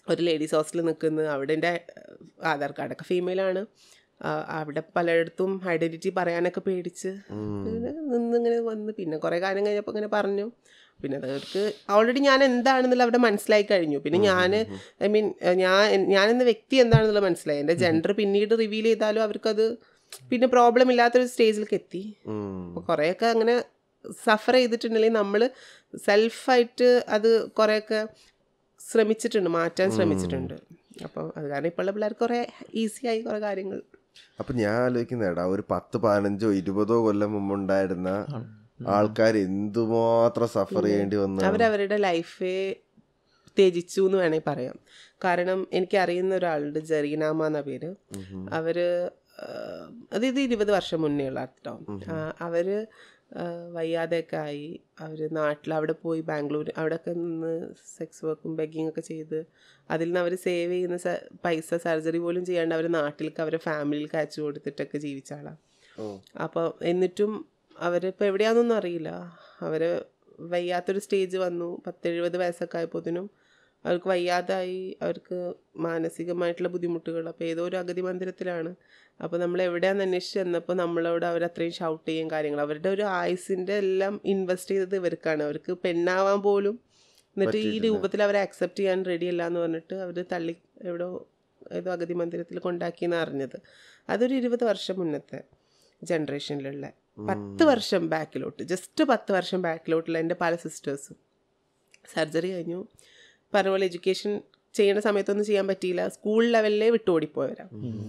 Speaker 5: ഒരു ലേഡീസ് ഹോസ്റ്റലിൽ നിൽക്കുന്നു അവിടെ എൻ്റെ ആധാർ കാർഡൊക്കെ ഫീമെയിലാണ് അവിടെ പലയിടത്തും ഐഡൻറ്റിറ്റി പറയാനൊക്കെ പേടിച്ച് ഇങ്ങനെ നിന്നിങ്ങനെ വന്ന് പിന്നെ കുറേ കാര്യം കഴിഞ്ഞപ്പോൾ ഇങ്ങനെ പറഞ്ഞു പിന്നെ അതവർക്ക് ഓൾറെഡി ഞാൻ എന്താണെന്നുള്ള അവിടെ മനസ്സിലായി കഴിഞ്ഞു പിന്നെ ഞാൻ ഐ മീൻ ഞാൻ ഞാൻ എന്ന വ്യക്തി എന്താണെന്നുള്ളത് മനസ്സിലായി എൻ്റെ ജെൻഡർ പിന്നീട് റിവീൽ ചെയ്താലും അവർക്കത് പിന്നെ പ്രോബ്ലം ഇല്ലാത്തൊരു സ്റ്റേജിലേക്ക് എത്തി അപ്പോൾ കുറേയൊക്കെ അങ്ങനെ സഫർ ചെയ്തിട്ടുണ്ടെങ്കിൽ നമ്മൾ സെൽഫായിട്ട് അത് കുറേയൊക്കെ ശ്രമിച്ചിട്ടുണ്ട് മാറ്റാൻ ശ്രമിച്ചിട്ടുണ്ട് അപ്പോൾ അത് കാരണം ഇപ്പോഴുള്ള പിള്ളേർക്ക് കുറേ ഈസിയായി കുറേ കാര്യങ്ങൾ
Speaker 1: അപ്പൊ ഞാൻ ആലോചിക്കുന്നേടാ ഒരു പത്ത് പതിനഞ്ചോ ഇരുപതോ കൊല്ലം മുമ്പുണ്ടായിരുന്ന ആൾക്കാർ എന്തുമാത്രം സഫർ ചെയ്യേണ്ടി വന്നു
Speaker 5: അവരവരുടെ ലൈഫേ ത്യജിച്ചു എന്ന് വേണമെങ്കിൽ പറയാം കാരണം എനിക്കറിയുന്ന ഒരാളുണ്ട് ജറീനാമ എന്ന പേര് അവര് ആഹ്, അത് ഇത് ഇരുപത് വർഷം മുന്നേ ഉള്ള കേട്ടോ അവര് ആഹ്, വയ്യാതെയൊക്കെ ആയി അവർ നാട്ടിൽ അവിടെ പോയി ബാംഗ്ലൂർ അവിടെയൊക്കെ നിന്ന് സെക്സ് വർക്കും ബെഗിങ് ഒക്കെ ചെയ്ത് അതിൽ നിന്ന് അവർ സേവ് ചെയ്യുന്ന സ- പൈസ സർജറി പോലും ചെയ്യാണ്ട് അവർ നാട്ടിലേക്ക് അവരെ ഫാമിലിക്ക് അയച്ചു കൊടുത്തിട്ടൊക്കെ ജീവിച്ച ആളാണ് അപ്പോൾ എന്നിട്ടും അവരിപ്പോൾ എവിടെയാണെന്നൊന്നും അറിയില്ല അവർ വയ്യാത്തൊരു സ്റ്റേജ് വന്നു പത്തെഴുപത് വയസ്സൊക്കെ ആയപ്പോഴത്തേനും അവർക്ക് വയ്യാതായി അവർക്ക് മാനസികമായിട്ടുള്ള ബുദ്ധിമുട്ടുകൾ അപ്പോൾ ഏതോ ഒരു അഗതി മന്ദിരത്തിലാണ് അപ്പോൾ നമ്മൾ എവിടെയാണെന്ന് അന്വേഷിച്ച് ചെന്നപ്പോൾ നമ്മളോട് അവർ അത്രയും ഷൗട്ട് ചെയ്യും കാര്യങ്ങൾ അവരുടെ ഒരു ആയുസിൻ്റെ എല്ലാം ഇൻവെസ്റ്റ് ചെയ്തത് ഇവർക്കാണ് അവർക്ക് പെണ്ണാവാൻ പോലും എന്നിട്ട് ഈ രൂപത്തിൽ അവരെ അക്സെപ്റ്റ് ചെയ്യാൻ റെഡി അല്ല എന്ന് പറഞ്ഞിട്ട് അവർ തള്ളി എവിടോ ഏതോ അഗതി മന്ദിരത്തിൽ കൊണ്ടാക്കിയെന്ന് അറിഞ്ഞത് അതൊരു ഇരുപത് വർഷം മുന്നത്തെ ജനറേഷനിലുള്ള പത്ത് വർഷം ബാക്കിലോട്ട് ജസ്റ്റ് പത്ത് വർഷം ബാക്കിലോട്ടുള്ള എൻ്റെ പല സിസ്റ്റേഴ്സും സർജറി കഴിഞ്ഞു പറഞ്ഞ പോലെ എഡ്യൂക്കേഷൻ ചെയ്യേണ്ട സമയത്തൊന്നും ചെയ്യാൻ പറ്റിയില്ല സ്കൂൾ ലെവലിലേ വിട്ടുഓടിപ്പോയവരാ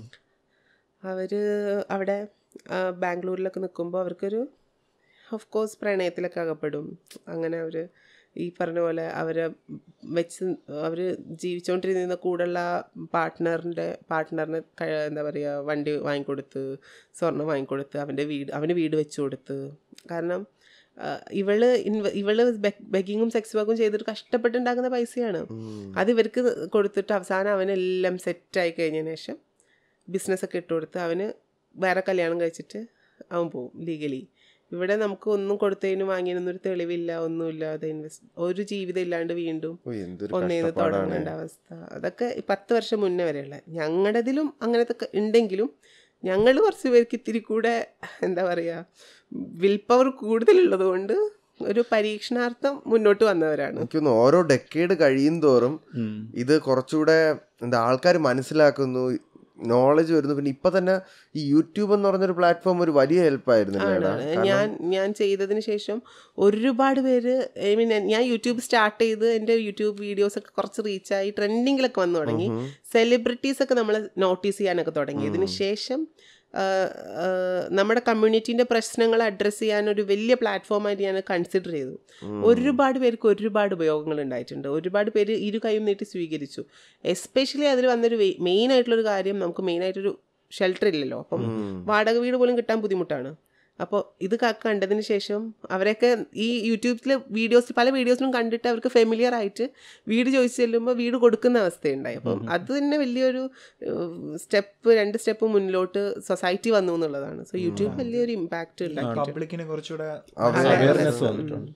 Speaker 5: അവർ അവിടെ ആ, ബാംഗ്ലൂരിലൊക്കെ നിൽക്കുമ്പോൾ അവർക്കൊരു ഓഫ് കോഴ്സ് പ്രണയത്തിലൊക്കെ അകപ്പെടും അങ്ങനെ അവർ ഈ പറഞ്ഞ പോലെ അവരെ വെച്ച് അവർ ജീവിച്ചുകൊണ്ടിരുന്ന കൂടെയുള്ള പാർട്ട്ണറിൻ്റെ പാർട്ട്ണറിന് എന്താ പറയുക വണ്ടി വാങ്ങിക്കൊടുത്ത് സ്വർണം വാങ്ങിക്കൊടുത്ത് അവൻ്റെ വീട് അവന് വീട് വെച്ച് കൊടുത്ത് കാരണം ആ, ഇവള് ഇൻവ ഇവള് ബെഗിങ്ങും സെക്സ് വർക്കും ചെയ്തിട്ട് കഷ്ടപ്പെട്ടുണ്ടാക്കുന്ന പൈസയാണ് അത് ഇവർക്ക് കൊടുത്തിട്ട് അവസാനം അവനെല്ലാം സെറ്റായി കഴിഞ്ഞതിന് ശേഷം ബിസിനസ്സൊക്കെ ഇട്ട് കൊടുത്ത് അവന് വേറെ കല്യാണം കഴിച്ചിട്ട് അവൻ പോവും ലീഗലി ഇവിടെ നമുക്ക് ഒന്നും കൊടുത്തതിന് വാങ്ങിയതിനൊന്നും ഒരു തെളിവില്ല ഒന്നുമില്ലാതെ ഇൻവെസ്റ്റ് ഒരു ജീവിതം ഇല്ലാണ്ട് വീണ്ടും
Speaker 1: ഓ, എന്തൊരു
Speaker 5: ഒന്നേന്ന്
Speaker 1: കഷ്ടപ്പാടാണ്
Speaker 5: തുടങ്ങേണ്ട അവസ്ഥ അതൊക്കെ ഈ പത്ത് വർഷം മുന്നേ വരെയുള്ള ഞങ്ങളുടേതിലും അങ്ങനത്തെ ഒക്കെ ഉണ്ടെങ്കിലും ഞങ്ങൾ കുറച്ച് പേർക്ക് ഇത്തിരി കൂടെ എന്താ പറയുക വിൽ പവർ കൂടുതലുള്ളത് കൊണ്ട് ഒരു പരീക്ഷണാർത്ഥം മുന്നോട്ട് വന്നവരാണ്
Speaker 1: എനിക്കൊന്ന് ഓരോ ഡെക്കേഡ് കഴിയും തോറും ഇത് കുറച്ചുകൂടെ എന്താ ആൾക്കാർ മനസ്സിലാക്കുന്നു നോളജ് വരുന്നു പിന്നെ ഇപ്പൊ തന്നെ ഈ യൂട്യൂബ് എന്ന് പറഞ്ഞൊരു പ്ലാറ്റ്ഫോം ഒരു വലിയ ഹെൽപ്പായിരുന്നു
Speaker 5: ആണ് ഞാൻ ഞാൻ ചെയ്തതിന് ശേഷം ഒരുപാട് പേര് ഐ മീൻ ഞാൻ യൂട്യൂബ് സ്റ്റാർട്ട് ചെയ്ത് എൻ്റെ യൂട്യൂബ് വീഡിയോസ് ഒക്കെ കുറച്ച് റീച്ചായി ട്രെൻഡിങ്ങിലൊക്കെ വന്നു തുടങ്ങി സെലിബ്രിറ്റീസ് ഒക്കെ നമ്മൾ നോട്ടീസ് ചെയ്യാനൊക്കെ തുടങ്ങി ഇതിന് ശേഷം ആ, ആ, നമ്മുടെ കമ്മ്യൂണിറ്റീൻ്റെ പ്രശ്നങ്ങൾ അഡ്രസ്സ് ചെയ്യാൻ ഒരു വലിയ പ്ലാറ്റ്ഫോമായിട്ട് ഞാൻ കൺസിഡർ ചെയ്തു ഒരുപാട് പേർക്ക് ഒരുപാട് ഉപയോഗങ്ങൾ ഉണ്ടായിട്ടുണ്ട് ഒരുപാട് പേര് ഇരു കൈയും നീട്ടി സ്വീകരിച്ചു എസ്പെഷ്യലി അതിൽ വന്നൊരു മെയിൻ ആയിട്ടുള്ളൊരു കാര്യം നമുക്ക് മെയിൻ ആയിട്ടൊരു ഷെൽട്ടർ ഇല്ലല്ലോ അപ്പം വാടക വീട് പോലും കിട്ടാൻ ബുദ്ധിമുട്ടാണ് അപ്പോൾ ഇത് ക- കണ്ടതിന് ശേഷം അവരൊക്കെ ഈ യൂട്യൂബിൽ വീഡിയോസ് പല വീഡിയോസിലും കണ്ടിട്ട് അവർക്ക് ഫെമിലിയർ ആയിട്ട് വീട് ചോദിച്ചു ചെല്ലുമ്പോൾ വീട് കൊടുക്കുന്ന അവസ്ഥയുണ്ടായി അപ്പം അത് തന്നെ വലിയൊരു സ്റ്റെപ്പ് രണ്ട് സ്റ്റെപ്പ് മുന്നിലോട്ട് സൊസൈറ്റി വന്നു എന്നുള്ളതാണ് സോ യൂട്യൂബ് വലിയൊരു ഇമ്പാക്റ്റ് ഉണ്ടാക്കിയിട്ടുണ്ട്
Speaker 2: പബ്ലിക്കിനെ കുറച്ചുകൂടെ
Speaker 4: അവയർനെസ് വന്നിട്ടുണ്ട്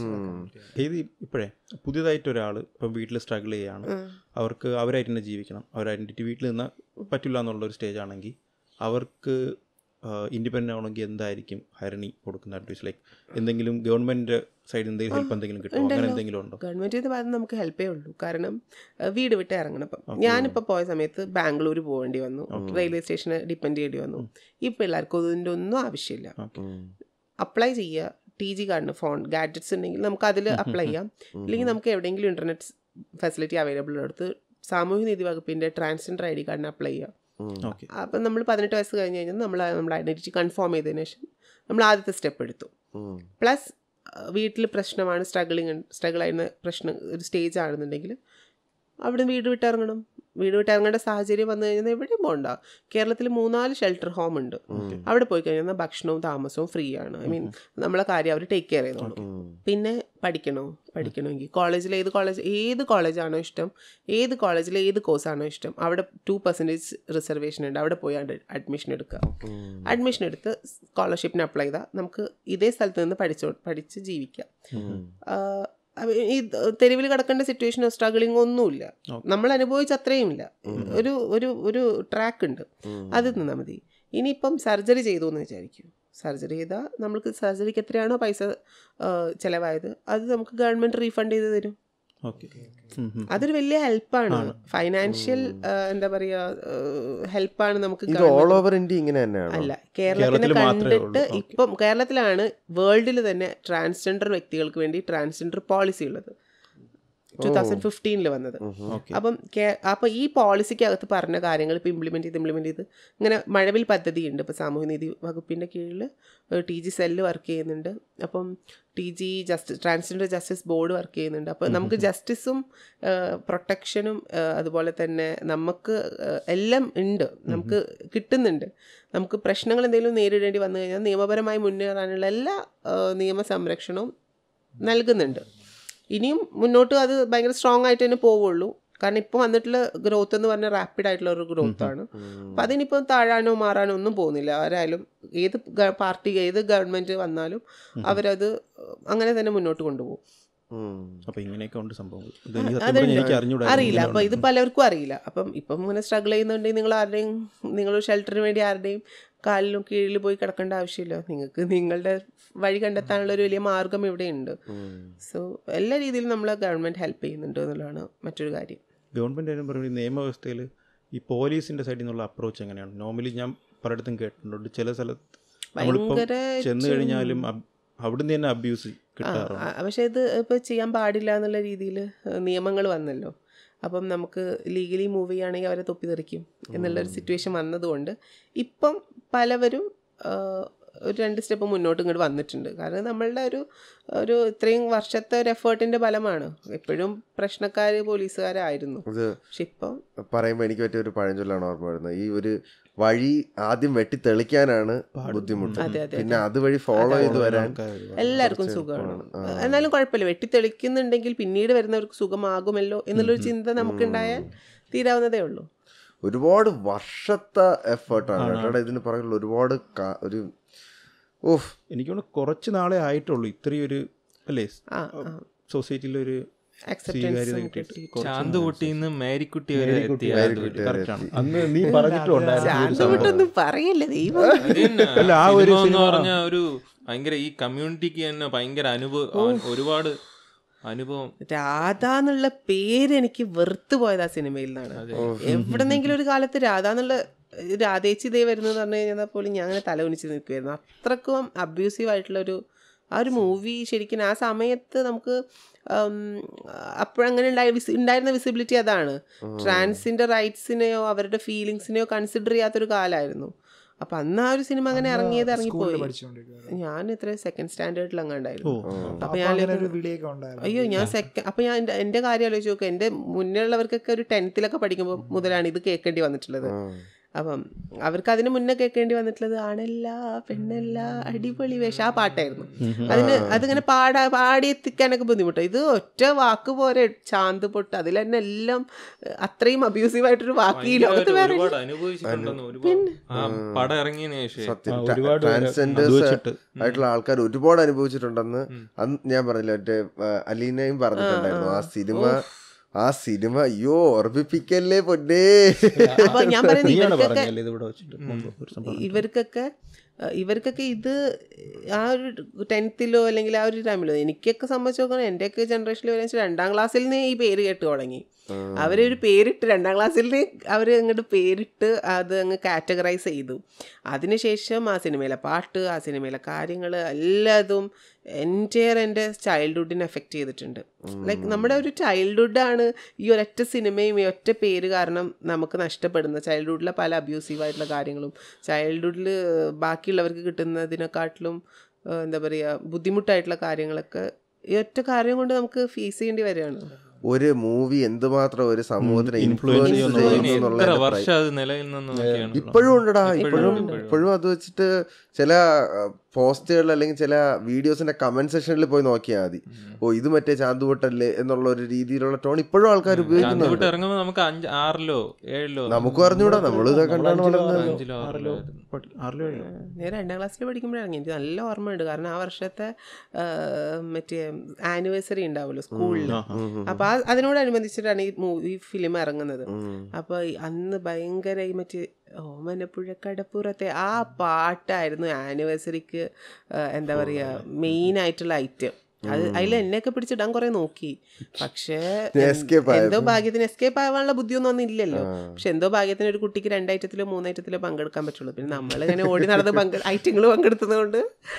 Speaker 4: ഇത് ഇപ്പോഴേ പുതിയതായിട്ട് ഒരാൾ ഇപ്പം വീട്ടിൽ സ്ട്രഗിൾ ചെയ്യാണ് അവർക്ക് അവരായിട്ട് തന്നെ ജീവിക്കണം അവർ ഐഡൻറ്റിറ്റി വീട്ടിൽ നിന്ന് പറ്റില്ല എന്നുള്ള ഒരു സ്റ്റേജ് ആണെങ്കിൽ അവർക്ക് ഇൻഡിപെൻഡൻ്റ് ആവണമെങ്കിൽ എന്തായിരിക്കും ഹരണി കൊടുക്കുന്ന അഡ്വൈസ് ലൈക്ക് എന്തെങ്കിലും ഗവൺമെൻറ് സൈഡിൽ എന്തെങ്കിലും ഹെൽപ്പ് എന്തെങ്കിലും കിട്ടുമോ അങ്ങനെ എന്തെങ്കിലും ഉണ്ടോ
Speaker 5: ഗവൺമെൻറ്റിൻ്റെ ഭാഗത്ത് നമുക്ക് ഹെൽപ്പേ ഉള്ളൂ കാരണം അഹ് വീട് വിട്ട് ഇറങ്ങണം ഇപ്പം ഞാനിപ്പോൾ പോയ സമയത്ത് ബാംഗ്ലൂർ പോകേണ്ടി വന്നു റെയിൽവേ സ്റ്റേഷനെ ഡിപ്പെൻഡ് ചെയ്യേണ്ടി വന്നു ഈ പിള്ളേർക്ക് ഇതിൻ്റെ ഒന്നും ആവശ്യമില്ല അപ്ലൈ ചെയ്യുക ടി ജി കാർഡിന് ഫോൺ ഗാഡ്ജറ്റ്സ് ഉണ്ടെങ്കിൽ നമുക്ക് അതിൽ അപ്ലൈ ചെയ്യാം ഇല്ലെങ്കിൽ നമുക്ക് എവിടെയെങ്കിലും ഇൻ്റർനെറ്റ് ഫെസിലിറ്റി അവൈലബിൾ എടുത്ത് സാമൂഹ്യ നീതി വകുപ്പിൻ്റെ ട്രാൻസ്ജെൻഡർ ഐ ഡി കാർഡിന് അപ്ലൈ ചെയ്യാം
Speaker 4: ഓക്കെ
Speaker 5: അപ്പം നമ്മൾ പതിനെട്ട് വയസ്സ് കഴിഞ്ഞ് കഴിഞ്ഞാൽ നമ്മൾ നമ്മുടെ ഐഡൻറ്റിറ്റി കൺഫേം ചെയ്തതിന് ശേഷം നമ്മൾ ആദ്യത്തെ സ്റ്റെപ്പ് എടുത്തു പ്ലസ് വീട്ടിൽ പ്രശ്നമാണ് സ്ട്രഗിളിങ് സ്ട്രഗിൾ ആയിരുന്ന പ്രശ്നം ഒരു സ്റ്റേജ് ആണെന്നുണ്ടെങ്കിൽ അവിടെ വീട് വിട്ടിറങ്ങണം വീട് വിട്ടിറങ്ങേണ്ട സാഹചര്യം വന്നു കഴിഞ്ഞാൽ എവിടെയും പോകണ്ട കേരളത്തിൽ മൂന്നാല് ഷെൽട്ടർ ഹോം ഉണ്ട് അവിടെ പോയി കഴിഞ്ഞാൽ ഭക്ഷണവും താമസവും ഫ്രീ ആണ് ഐ മീൻ നമ്മളെ കാര്യം അവർ ടേക്ക് കെയർ ചെയ്തോളും പിന്നെ പഠിക്കണോ പഠിക്കണമെങ്കിൽ കോളേജിൽ ഏത് കോളേജ് ഏത് കോളേജാണോ ഇഷ്ടം ഏത് കോളേജിൽ ഏത് കോഴ്സാണോ ഇഷ്ടം അവിടെ ടു പെർസെൻറ്റേജ് റിസർവേഷൻ ഉണ്ട് അവിടെ പോയി അഡ്മിഷൻ എടുക്കുക അഡ്മിഷൻ എടുത്ത് സ്കോളർഷിപ്പിന് അപ്ലൈ ചെയ്താൽ നമുക്ക് ഇതേ സ്ഥലത്ത് നിന്ന് പഠിച്ചോ പഠിച്ച് ജീവിക്കാം അവ- ഈ തെരുവിൽ കിടക്കേണ്ട സിറ്റുവേഷനോ സ്ട്രഗിളിങ്ങോ ഒന്നുമില്ല നമ്മൾ അനുഭവിച്ച അത്രയും ഇല്ല ഒരു ഒരു ഒരു ട്രാക്ക് ഉണ്ട് അത് നിന്നാൽ മതി ഇനിയിപ്പം സർജറി ചെയ്തു എന്ന് വിചാരിക്കും സർജറി ചെയ്താൽ നമ്മൾക്ക് സർജറിക്ക് എത്രയാണോ പൈസ ആ, ചിലവായത് അത് നമുക്ക് ഗവൺമെൻറ് റീഫണ്ട് ചെയ്ത് തരും
Speaker 4: ഓക്കെ
Speaker 5: അതൊരു വലിയ ഹെൽപ്പാണ് ഫൈനാൻഷ്യൽ എന്താ പറയുക ഹെൽപ്പാണ് നമുക്ക്
Speaker 1: ഇത്
Speaker 5: government
Speaker 1: ഓൾ ഓവർ ഇന്ത്യ ഇങ്ങനെ തന്നെയാണ്
Speaker 5: അല്ല കേരളത്തിന്
Speaker 4: കേരളത്തിൽ മാത്രമേ
Speaker 5: കണ്ടിട്ട്
Speaker 4: ഉള്ളൂ.
Speaker 5: ഇപ്പം കേരളത്തിലാണ് വേൾഡിൽ തന്നെ ട്രാൻസ്ജെൻഡർ വ്യക്തികൾക്ക് വേണ്ടി ട്രാൻസ്ജെൻഡർ പോളിസി ഉള്ളത് ടൂ തൗസൻഡ് ഫിഫ്റ്റീനിൽ വന്നത്
Speaker 4: ഓക്കെ
Speaker 5: അപ്പം കേ- അപ്പം ഈ പോളിസിക്കകത്ത് പറഞ്ഞ കാര്യങ്ങൾ ഇപ്പോൾ ഇംപ്ലിമെൻറ്റ് ചെയ്ത് ഇംപ്ലിമെൻറ്റ് ചെയ്ത് ഇങ്ങനെ മഴവിൽ പദ്ധതി ഉണ്ട് ഇപ്പോൾ സാമൂഹ്യനീതി വകുപ്പിൻ്റെ കീഴിൽ ടി ജി സെല്ല് വർക്ക് ചെയ്യുന്നുണ്ട് അപ്പം T G justice transgender justice board work ചെയ്യുന്നുണ്ട് അപ്പോൾ നമുക്ക് ജസ്റ്റിസും പ്രൊട്ടക്ഷനും അതുപോലെ തന്നെ നമുക്ക് ആ, എല്ലാം ഉണ്ട് നമുക്ക് കിട്ടുന്നുണ്ട് നമുക്ക് പ്രശ്നങ്ങൾ എന്തെങ്കിലും നേരിടേണ്ടി വന്നു കഴിഞ്ഞാൽ നിയമപരമായി മുന്നേറാനുള്ള എല്ലാ ആ, നിയമ സംരക്ഷണവും നൽകുന്നുണ്ട് ഇനിയും മുന്നോട്ട് അത് ഭയങ്കര സ്ട്രോങ് ആയിട്ട് തന്നെ പോവുള്ളൂ കാരണം ഇപ്പോൾ വന്നിട്ടുള്ള ഗ്രോത്ത് എന്ന് പറഞ്ഞാൽ റാപ്പിഡ് ആയിട്ടുള്ള ഒരു ഗ്രോത്ത് ആണ് അപ്പം അതിനിപ്പോൾ താഴാനോ മാറാനോ ഒന്നും പോകുന്നില്ല ആരായാലും ഏത് ഗ- പാർട്ടി ഏത് ഗവൺമെൻറ് വന്നാലും അവരത് അങ്ങനെ തന്നെ മുന്നോട്ട് കൊണ്ടുപോകും
Speaker 4: അപ്പൊ ഇങ്ങനെയൊക്കെ ഉണ്ട് സംഭവങ്ങൾ ഇത് എനിക്ക് സത്യം
Speaker 5: അതുണ്ട്.
Speaker 4: പറഞ്ഞാൽ എനിക്ക് അറിഞ്ഞൂടാ
Speaker 5: അറിയില്ല അപ്പം ഇത് പലർക്കും അറിയില്ല അപ്പം ഇപ്പം ഇങ്ങനെ സ്ട്രഗിൾ ചെയ്യുന്നുണ്ടെങ്കിൽ നിങ്ങൾ ആരുടെയും നിങ്ങൾ ഷെൽട്ടറിന് വേണ്ടി ആരുടെയും കാലിലും കീഴിൽ പോയി കിടക്കേണ്ട ആവശ്യമില്ല നിങ്ങൾക്ക് നിങ്ങളുടെ വഴി കണ്ടെത്താനുള്ള ഒരു വലിയ മാർഗം ഇവിടെ ഉണ്ട് സോ എല്ലാ രീതിയിലും നമ്മളെ ഗവൺമെൻറ് ഹെൽപ്പ് ചെയ്യുന്നുണ്ട് എന്നുള്ളതാണ് മറ്റൊരു കാര്യം
Speaker 4: ഗവൺമെന്റ് ആയാലും പറയുന്നത് നിയമവ്യവസ്ഥയിൽ ഈ പോലീസിന്റെ സൈഡിൽ നിന്നുള്ള അപ്രോച്ച് എങ്ങനെയാണ് നോർമലി ഞാൻ പലയിടത്തും കേട്ടിട്ടുണ്ട് ചില സ്ഥലത്ത് നമ്മളിപ്പം
Speaker 5: ഭയങ്കര
Speaker 4: ചെന്ന് കഴിഞ്ഞാലും അബ്- അവിടുന്ന് തന്നെ അബ്യൂസ് കിട്ടാറുണ്ട്
Speaker 5: ആ, പക്ഷേ ഇത് ഇപ്പോൾ ചെയ്യാൻ പാടില്ല എന്നുള്ള രീതിയിൽ നിയമങ്ങൾ വന്നല്ലോ അപ്പം നമുക്ക് ലീഗലി മൂവ് ചെയ്യുകയാണെങ്കിൽ അവരെ തൊപ്പി തെറിക്കും എന്നുള്ളൊരു സിറ്റുവേഷൻ വന്നതുകൊണ്ട് ഇപ്പം പലവരും ആ, ഒരു രണ്ട് സ്റ്റെപ്പ് മുന്നോട്ട് ഇങ്ങോട്ട് വന്നിട്ടുണ്ട് കാരണം നമ്മളുടെ ഒരു ഒരു ഇത്രയും വർഷത്തെ ഒരു എഫേർട്ടിൻ്റെ ഫലമാണ് എപ്പോഴും പ്രശ്നക്കാർ പോലീസുകാരായിരുന്നു
Speaker 1: ഇത്
Speaker 5: പക്ഷെ ഇപ്പം
Speaker 1: പറയുമ്പോൾ എനിക്ക് പറ്റിയ ഒരു പഴഞ്ചൊല്ലാണ് ഓർമ്മ വരുന്നത് ഈ ഒരു വഴി ആദ്യം വെട്ടി തെളിക്കാനാണ് ബുദ്ധിമുട്ട്
Speaker 5: അതെ, അതെ,
Speaker 1: പിന്നെ അതുവഴി ഫോളോ ചെയ്ത് വരാൻ
Speaker 5: എല്ലാവർക്കും സുഖമാണ് എന്നാലും കുഴപ്പമില്ല വെട്ടി തെളിക്കുന്നുണ്ടെങ്കിൽ പിന്നീട് വരുന്നവർക്ക് സുഖമാകുമല്ലോ എന്നുള്ളൊരു ചിന്ത നമുക്കുണ്ടായാൽ തീരാവുന്നതേ ഉള്ളൂ
Speaker 1: ഒരുപാട് വർഷത്തെ എഫേർട്ടാണ് കേട്ടോ ഇതിന് പുറകിൽ ഒരുപാട് കാ- ഒരു ഓഫ്
Speaker 4: എനിക്ക് തോന്നുന്നു കുറച്ച് നാളെ ആയിട്ടുള്ളൂ ഇത്രയും ഒരു അല്ലേ
Speaker 5: ആ ആ
Speaker 4: സൊസൈറ്റിയിൽ ഒരു
Speaker 5: അക്സെപ്റ്റൻസ്
Speaker 4: സ്വീകാര്യത കിട്ടിയിട്ട്
Speaker 3: ചാന്തുകുട്ടിന്ന് മേരിക്കുട്ടി വരെ എത്തിയ അതൊരു-
Speaker 4: കറക്റ്റാണ് അന്ന് നീ പറഞ്ഞിട്ടുണ്ടായിരുന്നു ഈ ഒരു സംഭവം.
Speaker 5: ചാന്തവിട്ടൊന്നും പറയല്ലേ ദൈവം
Speaker 3: അത് തന്നെ.
Speaker 4: അല്ല, ആ ഒരു
Speaker 3: സിനിമ എന്ന്
Speaker 4: സിനിമ-
Speaker 3: പറഞ്ഞ ഒരു ഭയങ്കര ഈ കമ്മ്യൂണിറ്റിക്ക് തന്നെ ഭയങ്കര അനുഭവം ഒരുപാട് അനുഭവം
Speaker 5: രാധ എന്നുള്ള പേര് എനിക്ക് വെറുത്തു പോയത് ആ സിനിമയിൽ നിന്നാണ് എവിടെന്നെങ്കിലും ഒരു കാലത്ത് രാധ എന്നുള്ള ഏഹ്, രാധേച്ചി ദേ വരുന്നത് പറഞ്ഞു കഴിഞ്ഞാൽ പോലും ഞാൻ അങ്ങനെ തല കുനിച്ച് നിൽക്കുമായിരുന്നു അത്രക്കും അബ്യൂസീവ് ആയിട്ടുള്ള ഒരു ആ ഒരു മൂവി ശരിക്കും ആ സമയത്ത് നമുക്ക് അപ്പോഴങ്ങനെ ഉണ്ടായ വിസി ഉണ്ടായിരുന്ന വിസിബിലിറ്റി അതാണ് ട്രാൻസിൻ്റെ റൈറ്റ്സിനെയോ അവരുടെ ഫീലിങ്സിനെയോ കൺസിഡർ ചെയ്യാത്തൊരു കാലമായിരുന്നു അപ്പം അന്ന് ആ ഒരു സിനിമ അങ്ങനെ ഇറങ്ങിയത് ഇറങ്ങിപ്പോയി
Speaker 2: പഠിച്ചുകൊണ്ടിരിക്കുകയാണ്
Speaker 5: ഞാൻ ഇത്ര സെക്കൻഡ് സ്റ്റാൻഡേർഡിൽ അങ്ങാണ്ടായിരുന്നു അപ്പൊ
Speaker 2: അപ്പൊ
Speaker 5: ഞാൻ
Speaker 2: അങ്ങനെ ഒരു വീഡിയോ ഒക്കെ ഉണ്ടായിരുന്നു
Speaker 5: അയ്യോ ഞാൻ സെക്കൻഡ് അപ്പൊ ഞാൻ എൻ്റെ എൻ്റെ കാര്യം ആലോചിച്ച് നോക്കുക എൻ്റെ മുന്നേ ഉള്ളവർക്കൊക്കെ ഒരു ടെൻത്തിലൊക്കെ പഠിക്കുമ്പോൾ മുതലാണ് ഇത് കേൾക്കേണ്ടി വന്നിട്ടുള്ളത് അപ്പം അവർക്ക് അതിന് മുന്നേ കേൾക്കേണ്ടി വന്നിട്ടുള്ളത് ആണല്ല പെണ്ണല്ല അടിപൊളി വേഷം ആ പാട്ടായിരുന്നു അതിന് അതിങ്ങനെ പാടാ പാടി എത്തിക്കാനൊക്കെ ബുദ്ധിമുട്ടാണ് ഇത് ഒറ്റ വാക്ക് പോരെ ചാന്ത് പൊട്ട് അതിൽ തന്നെ എല്ലാം ഏഹ്, അത്രയും അബ്യൂസീവ് ആയിട്ടൊരു വാക്ക് ഈ ലോകത്ത് വേറെ
Speaker 3: ഒരുപാട് അനുഭവിച്ചിട്ടുണ്ടെന്ന് ഒരുപാട് ആ പടം ഇറങ്ങിയതിന് ശേഷം
Speaker 1: സത്യം
Speaker 4: ആ, ഒരുപാട് പേര്
Speaker 1: ട്രാൻസ്ജെൻഡേഴ്സ്
Speaker 4: അനുഭവിച്ചിട്ട്.
Speaker 1: ആയിട്ടുള്ള ആൾക്കാർ ഒരുപാട് അനുഭവിച്ചിട്ടുണ്ടെന്ന് അന്ന് ഞാൻ പറഞ്ഞില്ല മറ്റേ ആ, അലീനയും പറഞ്ഞിട്ടുണ്ടായിരുന്നു ആ സിനിമ ആ സിനിമ അയ്യോ ഓർമ്മിപ്പിക്കല്ലേ പൊന്നേ
Speaker 5: അപ്പൊ ഞാൻ പറയുന്നത്
Speaker 4: നീയാണ്
Speaker 5: ഇവർക്കൊക്കെ
Speaker 4: പറഞ്ഞല്ലേ ഇത് ഇവിടെ വെച്ചിട്ട് മുമ്പ് ഒരു സംഭവം
Speaker 5: ഇവർക്കൊക്കെ അഹ് ഇവർക്കൊക്കെ ഇത് ആ ഒരു ടെൻത്തിലോ അല്ലെങ്കിൽ ആ ഒരു ടൈമിലോ എനിക്കൊക്കെ സംബന്ധിച്ച് നോക്കണം എൻ്റെയൊക്കെ ജനറേഷനിൽ വരെ രണ്ടാം ക്ലാസ്സിൽ നിന്ന് ഈ പേര് കേട്ട് തുടങ്ങി അവരൊരു പേരിട്ട് രണ്ടാം ക്ലാസ്സിൽ നിന്ന് അവർ അങ്ങോട്ട് പേരിട്ട് അത് അങ്ങ് കാറ്റഗറൈസ് ചെയ്തു അതിനുശേഷം ആ സിനിമയിലെ പാട്ട് ആ സിനിമയിലെ കാര്യങ്ങൾ എല്ലാതും എൻറ്റയർ എൻ്റെ ചൈൽഡ്ഹുഡിനെ എഫക്റ്റ് ചെയ്തിട്ടുണ്ട് ലൈക്ക് നമ്മുടെ ഒരു ചൈൽഡ്ഹുഡാണ് ഈ ഒരൊറ്റ സിനിമയും ഈ ഒറ്റ പേര് കാരണം നമുക്ക് നഷ്ടപ്പെടുന്ന ചൈൽഡ്ഹുഡിലെ പല അബ്യൂസീവ് ആയിട്ടുള്ള കാര്യങ്ങളും ചൈൽഡ്ഹുഡിൽ ബാക്കിയുള്ളവർക്ക് കിട്ടുന്നതിനെക്കാട്ടിലും ഏഹ്, എന്താ പറയുക ബുദ്ധിമുട്ടായിട്ടുള്ള കാര്യങ്ങളൊക്കെ ഈ ഒറ്റ കാര്യം കൊണ്ട് നമുക്ക് ഫേസ് ചെയ്യേണ്ടി വരികയാണ്
Speaker 1: ഒരു മൂവി എന്തുമാത്രം ഒരു സമൂഹത്തിനെ
Speaker 4: influence
Speaker 1: ഇൻഫ്ലുവൻസ്
Speaker 4: ചെയ്യുന്നു.
Speaker 3: ഇനി
Speaker 1: ചെയ്യുന്നു
Speaker 3: എത്ര
Speaker 1: എന്നുള്ളതിന്റെ
Speaker 3: വർഷം അത് നിലയിൽ നിന്ന് നോക്കിയാണ്
Speaker 1: ഇപ്പോഴും ഉണ്ടടാ
Speaker 3: ഇപ്പോഴും
Speaker 1: ഇപ്പോഴും
Speaker 3: ഉണ്ട്, ഇപ്പോഴും.
Speaker 1: ഇപ്പോഴും അത് വെച്ചിട്ട് ചില പോസ്റ്റുകളിൽ അല്ലെങ്കിൽ ചില വീഡിയോസിന്റെ കമന്റ് സെക്ഷനിൽ പോയി നോക്കിയാൽ മതി ഓ ഇത് മറ്റേ ചാന്തുവട്ടല്ലേ എന്നുള്ള ഒരു രീതിയിലുള്ള ടോൺ ഇപ്പോഴും ആൾക്കാർ
Speaker 3: ചാന്തുവിട്ട്
Speaker 1: ഉപയോഗിക്കുന്നുണ്ട്
Speaker 3: ഇറങ്ങുമ്പോൾ നമുക്ക് അഞ്ച് ആറിലോ ഏഴിലോ
Speaker 1: നമുക്കും അറിഞ്ഞൂടാ നമ്മൾ ഇതൊക്കെ കണ്ടാണ് വളർന്നത്
Speaker 3: അഞ്ചിലോ ആറിലോ ആയിരുന്നു.
Speaker 4: പട്ടി- ആറിലോ ഏഴിലോ?
Speaker 5: ഞാൻ രണ്ടാം ക്ലാസ്സിൽ പഠിക്കുമ്പോഴാണ് എനിക്ക് നല്ല ഓർമ്മയുണ്ട് കാരണം ആ വർഷത്തെ ആ, മറ്റേ ആനിവേഴ്സറി ഉണ്ടാവുമല്ലോ സ്കൂളിൽ അപ്പൊ ആ അതിനോടനുബന്ധിച്ചിട്ടാണ് ഈ മൂവി ഫിലിം ഇറങ്ങുന്നത് അപ്പൊ ഈ അന്ന് ഭയങ്കര ഈ മറ്റേ ഓമനപ്പുഴ കടപ്പുറത്തെ ആ പാട്ടായിരുന്നു ആനിവേഴ്സറിക്ക് എന്താ പറയാ മെയിൻ ആയിട്ടുള്ള ഐറ്റം അത് അതിൽ എന്നെയൊക്കെ പിടിച്ചിടാൻ കുറെ നോക്കി പക്ഷേ
Speaker 1: Escape
Speaker 5: എന്തോ ഭാഗ്യത്തിന് എസ്കേപ്പ് ആവാനുള്ള ബുദ്ധിയൊന്നും ഒന്നും ഇല്ലല്ലോ പക്ഷെ എന്തോ ഭാഗ്യത്തിന് ഒരു കുട്ടിക്ക് രണ്ട് ഐറ്റത്തിലോ മൂന്ന് ഐറ്റത്തിലോ പങ്കെടുക്കാൻ പറ്റുള്ളൂ പിന്നെ നമ്മൾ ഇങ്ങനെ ഓടി നടന്ന് പങ്കെ ഐറ്റങ്ങൾ പങ്കെടുത്തത് കൊണ്ട്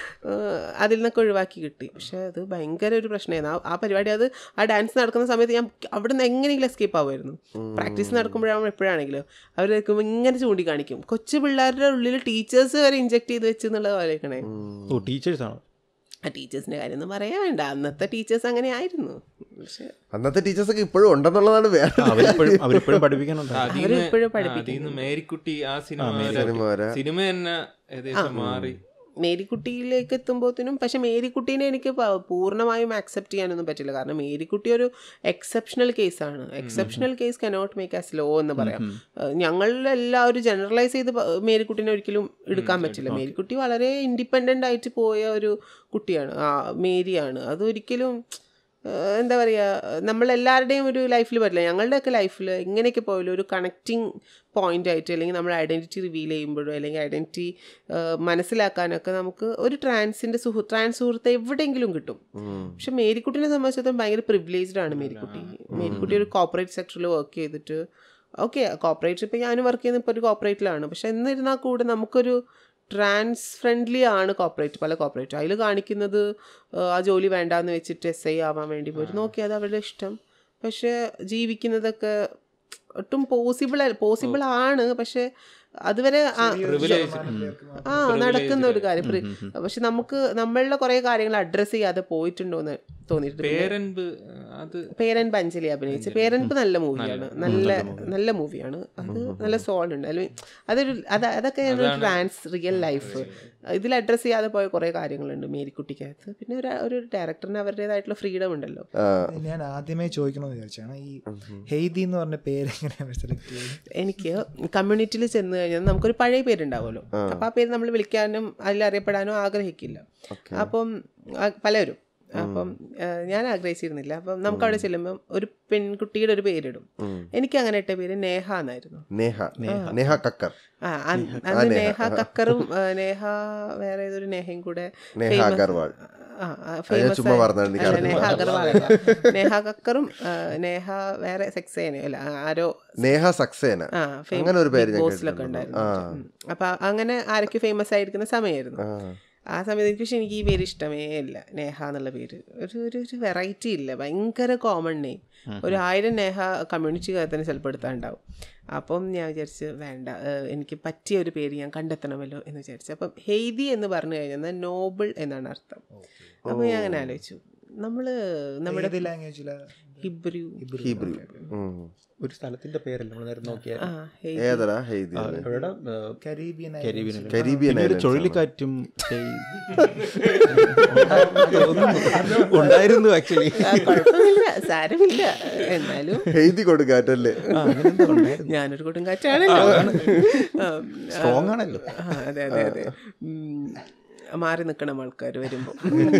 Speaker 5: അതിൽ നിന്നൊക്കെ ഒഴിവാക്കി കിട്ടി പക്ഷെ അത് ഭയങ്കര ഒരു പ്രശ്നമായിരുന്നു ആ- ആ പരിപാടി അത് ആ ഡാൻസ് നടക്കുന്ന സമയത്ത് ഞാൻ അവിടെ നിന്ന് എങ്ങനെയെങ്കിലും എസ്കേപ്പ് ആവുമായിരുന്നു പ്രാക്ടീസ് നടക്കുമ്പോഴാകുമ്പോൾ എപ്പോഴാണെങ്കിലും അവർ നിൽക്കുമ്പോൾ ഇങ്ങനെ ചൂണ്ടിക്കാണിക്കും കൊച്ചു പിള്ളേരുടെ ഉള്ളിൽ ടീച്ചേഴ്സ് വരെ ഇഞ്ചെക്ട് ചെയ്ത് വെച്ച് എന്നുള്ളത് ആലോചിക്കണേ
Speaker 4: ഓ ടീച്ചേഴ്സ് ആണോ
Speaker 5: ആ ടീച്ചേഴ്സിന്റെ കാര്യം ഒന്നും പറയാൻ വേണ്ട അന്നത്തെ ടീച്ചേഴ്സ് അങ്ങനെ ആയിരുന്നു പക്ഷെ
Speaker 1: അന്നത്തെ ടീച്ചേഴ്സ് ഒക്കെ ഇപ്പോഴും ഉണ്ടെന്നുള്ളതാണ് വേറെ
Speaker 4: അവരിപ്പോഴും അവരിപ്പോഴും പഠിപ്പിക്കാനുണ്ട്
Speaker 3: അതിന്ന്
Speaker 5: അവരിപ്പോഴും
Speaker 3: ആ, അതിന്ന് മേരിക്കുട്ടി ആ സിനിമ
Speaker 1: സിനിമ വരെ.
Speaker 3: സിനിമ തന്നെ ഏകദേശം മാറി
Speaker 5: മേരിക്കുട്ടിയിലേക്ക് എത്തുമ്പോഴത്തേനും പക്ഷെ മേരിക്കുട്ടീനെ എനിക്ക് പ- പൂർണ്ണമായും ആക്സെപ്റ്റ് ചെയ്യാനൊന്നും പറ്റില്ല കാരണം മേരിക്കുട്ടി ഒരു എക്സെപ്ഷണൽ കേസാണ് exceptional case cannot make as law എന്ന് പറയാം ഏഹ് ഞങ്ങളിലെല്ലാവരും ജനറലൈസ് ചെയ്ത് പ- മേരിക്കുട്ടിനെ ഒരിക്കലും എടുക്കാൻ പറ്റില്ല മേരിക്കുട്ടി വളരെ ഇൻഡിപെൻഡൻ്റ് ആയിട്ട് പോയ ഒരു കുട്ടിയാണ് ആ മേരിയാണ് അതൊരിക്കലും ഏഹ് എന്താ പറയുക നമ്മളെല്ലാവരുടെയും ഒരു ലൈഫിൽ പറ്റില്ല ഞങ്ങളുടെയൊക്കെ ലൈഫിൽ ഇങ്ങനെയൊക്കെ പോയാലും ഒരു കണക്റ്റിംഗ് പോയിന്റ് ആയിട്ട് അല്ലെങ്കിൽ നമ്മൾ ഐഡൻറ്റിറ്റി റിവീൽ ചെയ്യുമ്പോഴോ അല്ലെങ്കിൽ ഐഡൻറ്റിറ്റി മനസ്സിലാക്കാനൊക്കെ നമുക്ക് ഒരു ട്രാൻസിൻ്റെ സുഹൃ ട്രാൻസ് സുഹൃത്ത് എവിടെയെങ്കിലും കിട്ടും പക്ഷെ മേരിക്കുട്ടിനെ സംബന്ധിച്ചിടത്തോളം ഭയങ്കര പ്രിവിലേജ്ഡ് ആണ് മേരിക്കുട്ടി മേരിക്കുട്ടി ഒരു കോപ്പറേറ്റ് സെക്ടറിൽ വർക്ക് ചെയ്തിട്ട് ഓക്കെ കോപ്പറേറ്റ് ഇപ്പോൾ ഞാനും വർക്ക് ചെയ്യുന്ന ഇപ്പോൾ ഒരു കോപ്പറേറ്റിലാണ് പക്ഷെ എന്നിരുന്നാൽ കൂടെ നമുക്കൊരു ട്രാൻസ് ഫ്രണ്ട്ലി ആണ് കോപ്പറേറ്റ് പല കോപ്പറേറ്റ് അതിൽ കാണിക്കുന്നത് ആ, ആ ജോലി വേണ്ടാന്ന് വെച്ചിട്ട് എസ് ഐ ആവാൻ വേണ്ടി പോയിട്ട് നോക്കി അത് അവരുടെ ഇഷ്ടം പക്ഷെ ജീവിക്കുന്നതൊക്കെ ഒട്ടും പോസിബിൾ പോസിബിൾ ആണ് പക്ഷെ അതുവരെ ആ- ആ നടക്കുന്ന ഒരു കാര്യം പ്രി- പക്ഷെ നമുക്ക് നമ്മളുടെ കുറെ കാര്യങ്ങൾ അഡ്രസ്സ് ചെയ്യാതെ പോയിട്ടുണ്ടോ എന്ന് തോന്നിയിട്ടുണ്ട്
Speaker 3: പേരൻപ് അത്
Speaker 5: പേരൻപ് അഞ്ജലി അഭിനയിച്ച പേരൻപ് നല്ല മൂവിയാണ് നല്ല നല്ല മൂവിയാണ് അത് നല്ല സോൾ ഉണ്ട് അതിൽ അതൊരു അത് അതൊക്കെ ഒരു ട്രാൻസ് റിയൽ ലൈഫ് ഇതിൽ അഡ്രസ്സ് ചെയ്യാതെ പോയ കുറേ കാര്യങ്ങളുണ്ട് മേരിക്കുട്ടിക്കകത്ത് പിന്നെ ഒരു ഒരു ഡയറക്ടറിന് അവരുടേതായിട്ടുള്ള ഫ്രീഡം ഉണ്ടല്ലോ
Speaker 2: ഞാൻ ആദ്യമേ ചോദിക്കണമെന്ന് വിചാരിച്ചാണ് ഈ ഹെയ്തി എന്ന് പറഞ്ഞ പേര് എങ്ങനെയാണ് സെലക്ട് ചെയ്തത്
Speaker 5: എനിക്ക് കമ്മ്യൂണിറ്റിയിൽ ചെന്ന് കഴിഞ്ഞാൽ നമുക്കൊരു പഴയ പേരുണ്ടാവുമല്ലോ അപ്പം ആ പേര് നമ്മൾ വിളിക്കാനും അതിൽ അറിയപ്പെടാനും ആഗ്രഹിക്കില്ല അപ്പം ആ, പലരും അപ്പം ആ, ഞാൻ ആഗ്രഹിച്ചിരുന്നില്ല അപ്പം നമുക്ക് അവിടെ ചെല്ലുമ്പം ഒരു പെൺകുട്ടിയുടെ ഒരു പേരിടും എനിക്ക് അങ്ങനെ ഇട്ട പേര് നേഹ എന്നായിരുന്നു
Speaker 1: നേഹ നേഹ കക്കർ
Speaker 5: ആ അന്ന് അന്ന് നേഹ കക്കറും ആ, നേഹ വേറെ ഏതൊരു നേഹയും കൂടെ
Speaker 1: നേഹ
Speaker 5: famous-
Speaker 1: അഗർവാൾ
Speaker 5: ആ, ആ,
Speaker 1: ഞാൻ
Speaker 5: famous
Speaker 1: ചുമ്മാ
Speaker 5: ആയ-
Speaker 1: പറഞ്ഞതാണ്, എനിക്ക്
Speaker 5: അല്ല,
Speaker 1: അറിയില്ല.
Speaker 5: നേഹ അഗർവാൾ അല്ല. നേഹ കക്കറും ആ, നേഹ വേറെ സെക്സേനയോ അല്ല ആരോ
Speaker 1: നേഹ സക്സേന
Speaker 5: ആ ഫേമ-
Speaker 1: അങ്ങനെ ഒരു പേര്
Speaker 5: ബിഗ്
Speaker 1: ഞാൻ
Speaker 5: ബോസിലൊക്കെ ഉണ്ടായിരുന്നു ഉം. അപ്പൊ അങ്ങനെ ആരൊക്കെ ഫേമസ് ആയിരിക്കുന്ന സമയമായിരുന്നു ആ സമയത്ത് എനിക്ക് പക്ഷെ എനിക്ക് ഈ പേര് ഇഷ്ടമേ ഇല്ല നേഹ എന്നുള്ള പേര് ഒരു ഒരു ഒരു വെറൈറ്റി ഇല്ല ഭയങ്കര കോമൺ നെയിം ഒരു ആയിരം നേഹ കമ്മ്യൂണിറ്റിക്കകത്ത് തന്നെ ചിലപ്പോൾ എടുത്താണ്ടാവും അപ്പം ഞാൻ വിചാരിച്ച് വേണ്ട ഏഹ് എനിക്ക് പറ്റിയ ഒരു പേര് ഞാൻ കണ്ടെത്തണമല്ലോ എന്ന് വിചാരിച്ചു അപ്പം ഹെയ്തി എന്ന് പറഞ്ഞു കഴിഞ്ഞാൽ നോബിൾ എന്നാണ് അർത്ഥം അപ്പം ഞാൻ അങ്ങനെ ആലോചിച്ചു നമ്മൾ നമ്മുടെ
Speaker 2: ഏത് ലാംഗ്വേജിലാണ്
Speaker 5: ഹിബ്രു
Speaker 1: ഹീബ്രു ഉം.
Speaker 4: ഒരു സ്ഥലത്തിന്റെ പേരല്ല നമ്മൾ നേരെ നോക്കിയാൽ
Speaker 5: ആ ഹെയ്തി
Speaker 1: ഏതടാ ഹെയ്തി
Speaker 4: എവിടെ
Speaker 2: കരീബിയൻ
Speaker 4: കരീബിയൻ
Speaker 1: കരീബിയൻ
Speaker 4: ഒരു
Speaker 1: islands
Speaker 4: ചുഴലിക്കാറ്റും ഉണ്ടായിരുന്നു ആക്ച്വലി
Speaker 5: ആ, കുഴപ്പമില്ല സാരമില്ല എന്നാലും
Speaker 1: ഹെയ്തി കൊടുക്കാറ്റല്ലേ
Speaker 5: ഞാനൊരു കൊടുങ്കാറ്റാണല്ലോ ആം,
Speaker 4: സ്ട്രോങ് ആണല്ലോ
Speaker 5: ആ, അതെ അതെ അതെ ഉം, മാറി നിൽക്കണം ആൾക്കാർ വരുമ്പോൾ